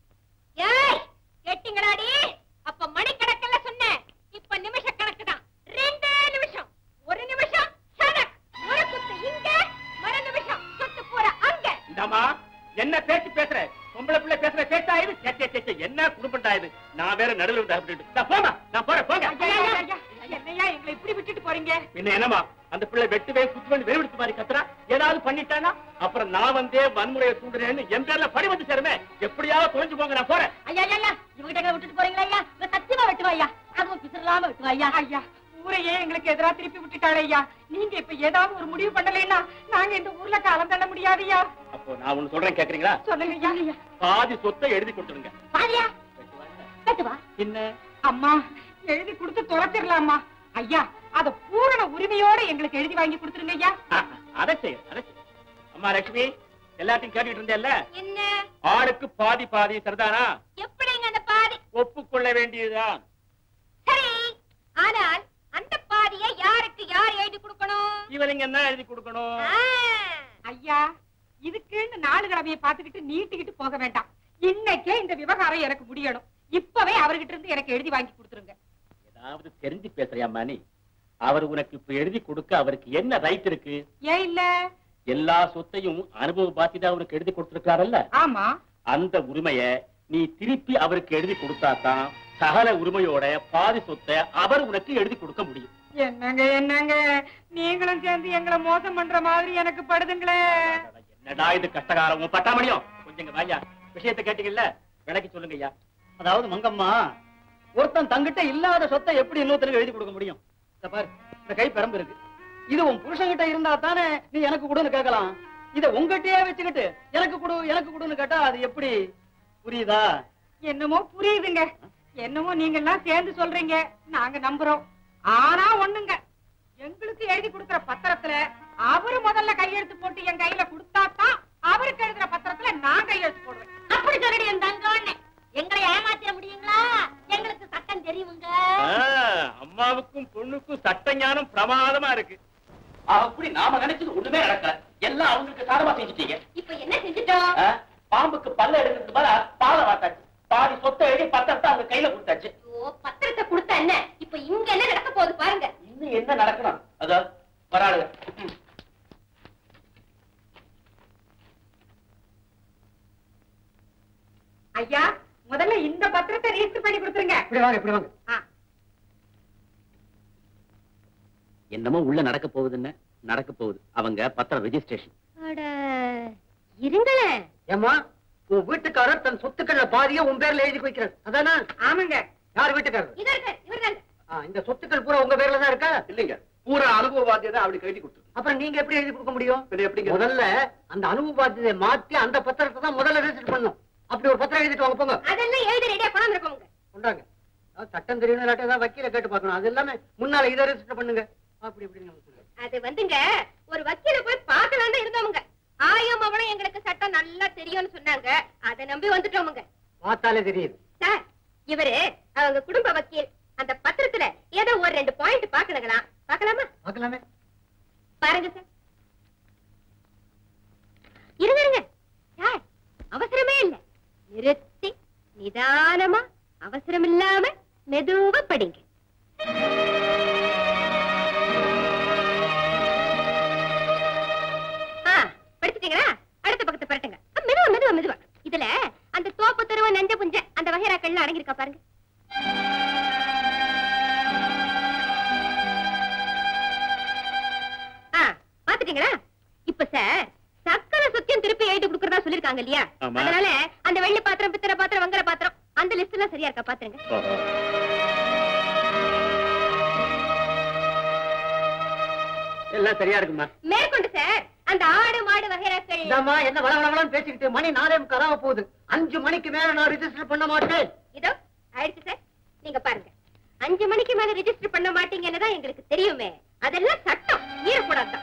ஏய் கேட்டீங்களாடி அப்ப மணிக்கணக்கில் சொன்னேன் இப்ப நிமிஷ கணக்கு தான் ரெண்டே நிமிஷம் ஒரு நிமிஷம் சடக் ஒரு குத்து இங்க மறு நிமிஷம் சொத்து பூரா அங்க இந்தாமா என்ன பேச்சு பேசுற பொம்பளை பிள்ளை பேசுற பேச்சா இது சே, சே, சே, சே, என்ன குடும்பம்டா இது நான் வேற நடுவில் இருந்து அப்படின்ட்டு நான் போமா நான் போறேன் போங்க ஐயா, ஐயா, ஐயா, என்னய்யா எங்களை இப்படி விட்டுட்டு போறீங்க பின்ன என்னமா அந்த பிள்ளை வெட்டுவே குத்துவேன் வெறுவிடுத்து மாதிரி கத்துறா ஏதாவது பண்ணிட்டானா அப்புறம் நான் வந்தே வன்முறையை தூண்டுறேன்னு என் பேர்ல படி வந்து சேருமே எப்படியாவது தொலைஞ்சு போங்க நான் போறேன் ஐயா ஐயா ஐயா இவங்கிட்ட விட்டுட்டு போறீங்களா ஐயா இவ சத்தியமா வெட்டுவா ஐயா அதுவும் பிசிறலாம வெட்டுவா ஐயா ஐயா ஊரையே எங்களுக்கு எதிரா திருப்பி விட்டுட்டாளே ஐயா நீங்க இப்ப ஏதாவது ஒரு முடிவு பண்ணலைன்னா நாங்க இந்த ஊர்ல காலம் தள்ள முடியாதுயா அப்போ நான் ஒண்ணு சொல்றேன் கேக்குறீங்களா சொல்லுங்க ஐயா பாதி சொத்தை எழுதி கொடுத்துருங்க பாதியா வெட்டுவா என்ன அம்மா எழுதி கொடுத்து துரத்திடலாமா ஐயா அத பூரண உரிமையோட எங்களுக்கு எழுதி வாங்கி கொடுத்துருங்க ஐயா ஆ, அதை செய்ய அதை செய்ய அம்மா லட்சுமி எல்லாத்தையும் கேட்டுட்டு இருந்தேல்ல என்ன ஆளுக்கு பாதி பாதி சரிதானா எப்படிங்க அந்த பாதி ஒப்புக்கொள்ள வேண்டியதுதான் சரி ஆனால் அந்த பாதியை யாருக்கு யார் எழுதி கொடுக்கணும் இவனுங்க என்ன எழுதி கொடுக்கணும் ஆ, ஐயா இதுக்குன்னு நாலு கிழமையை பார்த்துக்கிட்டு நீட்டிக்கிட்டு போக வேண்டாம் இன்னைக்கே இந்த விவகாரம் எனக்கு முடியணும் இப்பவே அவர்கிட்ட இருந்து எனக்கு எழுதி வாங்கி கொடுத்துருங்க ஏதாவது தெரிஞ்சு பேசுறியாம்மா நீ அவர் உனக்கு இப்ப எழுதி கொடுக்க அவருக்கு என்ன ரைட் இருக்கு ஏன் இல்ல எல்லா சொத்தையும் அனுபவ பாத்திதான் அவருக்கு எழுதி கொடுத்திருக்காரல்ல ஆமா அந்த உரிமைய நீ திருப்பி அவருக்கு எழுதி கொடுத்தாதான் சகல உரிமையோட பாதி சொத்தை அவர் உனக்கு எழுதி கொடுக்க முடியும் என்னங்க என்னங்க நீங்களும் சேர்ந்து எங்களை மோசம் பண்ற மாதிரி எனக்கு படுதுங்களே என்னடா இது கஷ்டகாரம் உன் பட்டாமணியும் கொஞ்சம் இங்க வாயா விஷயத்தை கேட்டீங்கல்ல விளக்கி சொல்லுங்க ஐயா அதாவது மங்கம்மா ஒருத்தன் தங்கிட்ட இல்லாத சொத்தை எப்படி இன்னொருத்தருக்கு எழுதி கொடுக்க முடியும் இந்த பாரு இந்த கை பெரம்பு இருக்கு இது உன் புருஷன்கிட்ட இருந்தா தானே நீ எனக்கு கொடுன்னு கேட்கலாம் இத உங்ககிட்டயே வச்சுக்கிட்டு எனக்கு கொடு எனக்கு கொடுன்னு கேட்டா அது எப்படி புரியுதா என்னமோ புரியுதுங்க என்னமோ நீங்க எல்லாம் சேர்ந்து சொல்றீங்க நாங்க நம்புறோம் ஆனா ஒண்ணுங்க எங்களுக்கு எழுதி கொடுக்கிற பத்திரத்துல அவரு முதல்ல கையெழுத்து போட்டு என் கையில கொடுத்தாதான் அவருக்கு எழுதுற பத்திரத்துல நான் கையெழுத்து போடுவேன் அப்படி சொல்லடி என் தங்கம்னு எங்களை ஏமாத்திட முடியுங்களா எங்களுக்கு சட்டம் தெரியுங்க ஆ, அம்மாவுக்கும் பொண்ணுக்கும் சட்ட ஞானம் பிரமாதமா இருக்கு அப்படி நாம நினைச்சது ஒண்ணுமே நடக்கல எல்லாம் அவங்களுக்கு சாதமா செஞ்சுட்டீங்க இப்ப என்ன செஞ்சுட்டோம் ஆ? பாம்புக்கு பல்ல எடுக்கிறதுக்கு பதிலா பாலை வாத்தாச்சு பாதி சொத்தை எழுதி பத்திரத்தை அவங்க கையில கொடுத்தாச்சு ஐயோ, பத்திரத்தை கொடுத்தா என்ன இப்ப இங்க என்ன நடக்க போகுது பாருங்க இன்னும் என்ன நடக்கணும் அதோ வராளுங்க ம். ஐயா முதல்ல இந்த பத்திரத்தை ரிஜிஸ்டர் பண்ணி கொடுத்துருங்க இப்படி வாங்க இப்படி வாங்க ஆ, என்னமோ உள்ள நடக்க போகுதுன்னு நடக்க போகுது அவங்க பத்திரம் ரெஜிஸ்ட்ரேஷன் அட இருங்களேன் ஏமா உன் வீட்டுக்காரர் தன் சொத்துக்கள்ல பாதிய உன் பேர்ல எழுதி வைக்கிறார் அதானா ஆமாங்க யார் வீட்டுக்காரர் இவர்கள் இவர்கள் ஆ, இந்த சொத்துக்கள் பூரா உங்க பேர்ல தான் இருக்கா இல்லைங்க பூரா அனுபவ பாத்தியதை அப்படி எழுதி கொடுத்துருக்கு அப்புறம் நீங்க எப்படி எழுதி கொடுக்க முடியும் பின்ன எப்படிங்க முதல்ல அந்த அனுபவ பாத்தியதை மாத்தி அந்த பத்திரத்தை தான் முதல்ல ரெஜிஸ்டர் பண்ணும் அப்படி ஒரு பத்திரம் எழுதிட்டு வாங்க போங்க அதெல்லாம் எழுதி ரெடியா கொண்டாந்து இருக்கோங்க கொண்டாங்க அதாவது சட்டம் தெரியணும் இல்லாட்டி ஏதாவது வக்கீல கேட்டு பார்க்கணும் அது எல்லாமே முன்னால இதை ரெஜிஸ்டர் பண்ணுங்க அப்படி இப்படின்னு நம்ம சொல்லுங்க. அது வந்துங்க ஒரு வக்கீல போய் பார்க்கலாம் தான் இருந்தவங்க ஆயம் அவளும் எங்களுக்கு சட்டம் நல்லா தெரியும்னு சொன்னாங்க அதை நம்பி வந்துட்டோமுங்க பார்த்தாலே தெரியுது சார் இவரு அவங்க குடும்ப வக்கீல் அந்த பத்திரத்துல ஏதோ ஒரு ரெண்டு பாயிண்ட் பாக்கணுங்களா பார்க்கலாமா பார்க்கலாமே பாருங்க சார் இருங்க இருங்க சார் அவசரமே இல்ல நிறுத்தி நிதானமா அவசரம் இல்லாம மெதுவா படிங்க ஆ, படிச்சிட்டீங்களா அடுத்த பக்கத்தை பரட்டுங்க ஆ, மெதுவா மெதுவா மெதுவா இதுல அந்த தோப்பு தெருவ நஞ்ச புஞ்ச அந்த வகைராக்கள்லாம் அடங்கியிருக்கா பாருங்க ஆ, பாத்துட்டீங்களா இப்ப சார் சக்கர சுத்தியம் திருப்பி எழுதி கொடுக்கறதா சொல்லிருக்காங்க இல்லையா ஆமா. அதனால அந்த வெள்ளி பாத்திரம் பித்தளை பாத்திரம் வங்கர பாத்திரம் அந்த லிஸ்ட் எல்லாம் சரியா இருக்கா பாத்துருங்க எல்லாம் சரியா இருக்குமா மேற்கொண்டு சார் அந்த ஆடு மாடு வகைராக்கள் இந்தாம்மா என்ன வள வளவளன்னு பேசிக்கிட்டு மணி நாலே முக்காலாக போகுது அஞ்சு மணிக்கு மேல நான் ரிஜிஸ்டர் பண்ண மாட்டேன் இதோ ஆயிடுச்சு சார் நீங்க பாருங்க அஞ்சு மணிக்கு மேல ரெஜிஸ்டர் பண்ண மாட்டீங்கன்னு தான் எங்களுக்கு தெரியுமே அதெல்லாம் சட்டம் மீறக்கூடாது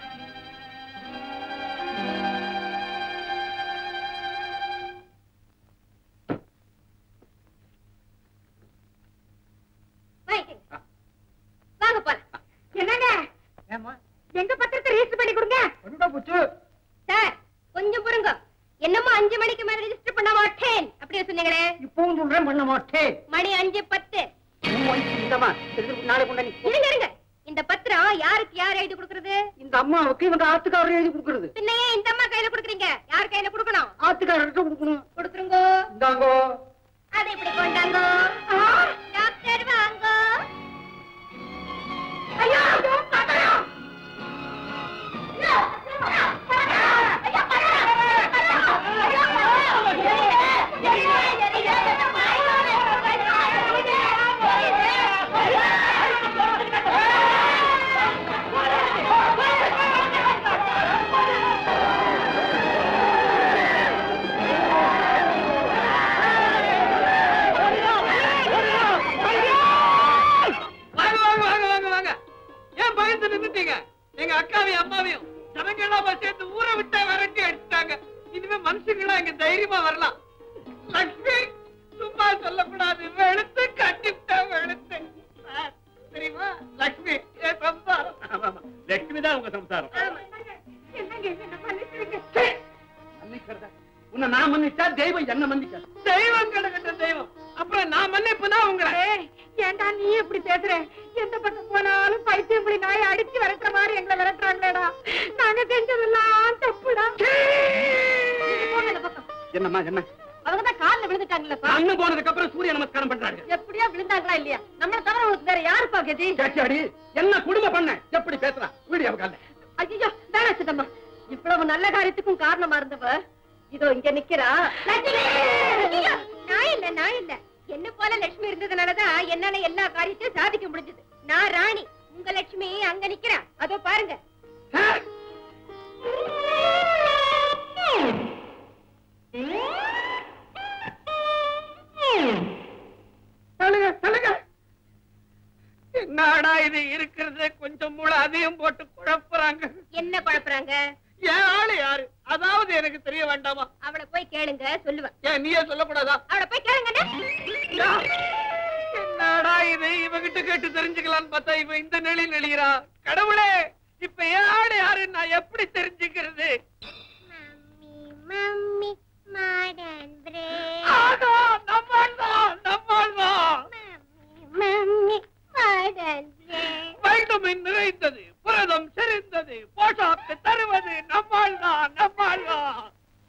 வாங்க போலாம் என்னங்க ஏமா எங்க பத்திரத்தை ரெஜிஸ்டர் பண்ணி கொடுங்க கொண்டா போச்சு சார் கொஞ்சம் பொறுங்க என்னமோ அஞ்சு மணிக்கு மேல ரெஜிஸ்டர் பண்ண மாட்டேன் அப்படியே சொன்னீங்களே இப்பவும் சொல்றேன் பண்ண மாட்டேன் மணி அஞ்சு பத்து இந்தம்மா நாளைக்கு கொண்டா நீ இருங்க இருங்க இந்த பத்திரம் யாருக்கு யார் எழுதி கொடுக்கறது இந்த அம்மாவுக்கு இவங்க ஆத்துக்காரர் எழுதி கொடுக்கறது பின்ன ஏன் இந்த அம்மா கையில கொடுக்குறீங்க யார் கையில கொடுக்கணும் ஆத்துக்காரர்கிட்ட கொடுக்கணும் கொடுத்துருங்க இந்தாங்கோ அதை இப்படி கொண்டாங்க டாக்டர் வாங்க ஐயோ ஐயோ, பத்திரம். ஐயோ, ஐயோ, வாங்க வாங்க வாங்க வாங்க வாங்க ஏன் பயந்து நின்னுட்டீங்க எங்க அக்காவையும் அம்மாவையும் ஜனங்க எல்லாம் சேர்ந்து ஊரை விட்டா விரட்டி அடிச்சுட்டாங்க இனிமே மனுஷங்களா இங்க தைரியமா வரலாம் லட்சுமி சும்மா சொல்லக்கூடாது வெளுத்து கட்டிவிட்டா வெளுத்து சார், தெரியுமா லட்சுமி என் சம்சாரம் லட்சுமி தான் உங்க சம்சாரம் என்னங்க என்ன பண்ணிட்டு மன்னிக்கிறதா உன்னை நான் மன்னிச்சா தெய்வம் என்ன மன்னிச்சா தெய்வம் கிடக்கட்ட தெய்வம் அப்புறம் நான் மன்னிப்புனா உங்களை ஏய், ஏன்டா நீ எப்படி பேசுற எந்த பக்கம் போனாலும் பைத்தியம் இப்படி நாயை அடிச்சு விரட்டுற மாதிரி எங்களை விரட்டுறாங்களேடா நாங்க செஞ்சதெல்லாம் தப்புடா நீங்க போங்க இந்த பக்கம். என்னம்மா என்ன அவங்கதான் கால்ல விழுந்துட்டாங்களப்பா அண்ணு போனதுக்கு அப்புறம் சூரிய நமஸ்காரம் பண்றாங்க எப்படியா விழுந்தாங்களா இல்லையா நம்மள தவிர உங்களுக்கு வேற யாருப்பா கதி கேட்டியாடி என்ன குடும்ப பண்ண எப்படி பேசுறா வீடியோ கால ஐயோ வேணா சிதம்மா இவ்வளவு நல்ல காரியத்துக்கும் காரணமா இருந்தவ இதோ இங்க நிக்கிறா ஐயோ, நான் இல்ல நான் இல்ல என்ன போல லட்சுமி இருந்ததுனாலதான் என்னால எல்லா காரியத்தையும் சாதிக்க முடிஞ்சது நான் ராணி உங்க லட்சுமி அங்க நிக்கிறா அதோ பாருங்க தள்ளுங்க தள்ளுங்க என்னடா இது இருக்கிறது கொஞ்சம் மூளை அதிகம் போட்டு குழப்புறாங்க என்ன குழப்புறாங்க என் ஆளு யாரு அதாவது எனக்கு தெரிய வேண்டாமா அவளை போய் கேளுங்க சொல்லுவேன் ஏன் நீயே சொல்லக்கூடாதா அவளை போய் கேளுங்க யா, என்னடா இது இவகிட்ட கேட்டு தெரிஞ்சுக்கலாம்னு பார்த்தா இவ இந்த நிலை நெளிகிறா கடவுளே இப்ப என் ஆளு யாரு நான் எப்படி தெரிஞ்சுக்கிறது மம்மி மாடன் ஆகா, நம்மாள்தான், நம்மாள்தான். மம்மி மாடன் வைட்டமின் நிறைந்தது புரதம் செறிந்தது போஷாக்கு தருவது நம்மால்தான் நம்மால்தான்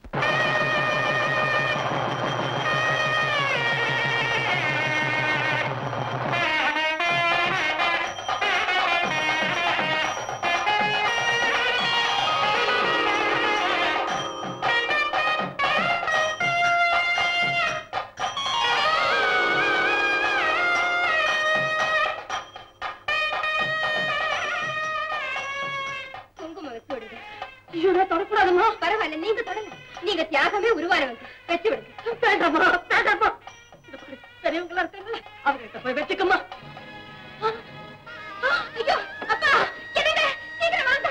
குங்குமம் வச்சு விடுங்க ஐயோ நான் தொடக்கூடாதுமா பரவாயில்ல நீங்க தொடங்க நீங்க தியாகமே உருவானவங்க வச்சு விடுங்க வேண்டாமா வேண்டாமா இந்த பாரு, பெரியவங்களா இருக்காங்கல்ல அவங்ககிட்ட போய் வச்சுக்கமா ஆ, ஆ, ஐயோ அப்பா என்னங்க சீக்கிரம் வாங்க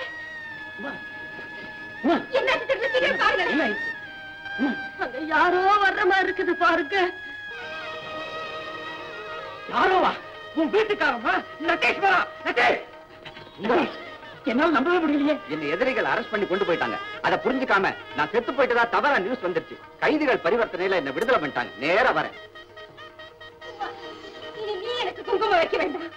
என்ன சீக்கிரம் பாருங்க அங்க யாரோ வர்ற மாதிரி இருக்குது பாருங்க யாரோவா உன் வீட்டுக்காரமா லட்டேஸ்வரா லட்டேஷ் என்னால நம்பவே முடியலையே என்ன எதிரிகள் அரெஸ்ட் பண்ணி கொண்டு போயிட்டாங்க அதை புரிஞ்சுக்காம நான் செத்து போயிட்டதா தவறா நியூஸ் வந்துருச்சு கைதிகள் பரிவர்த்தனையில என்ன விடுதலை பண்ணிட்டாங்க நேரா வரேன் இனி நீ எனக்கு குங்குமம் வைக்க வேண்டாம்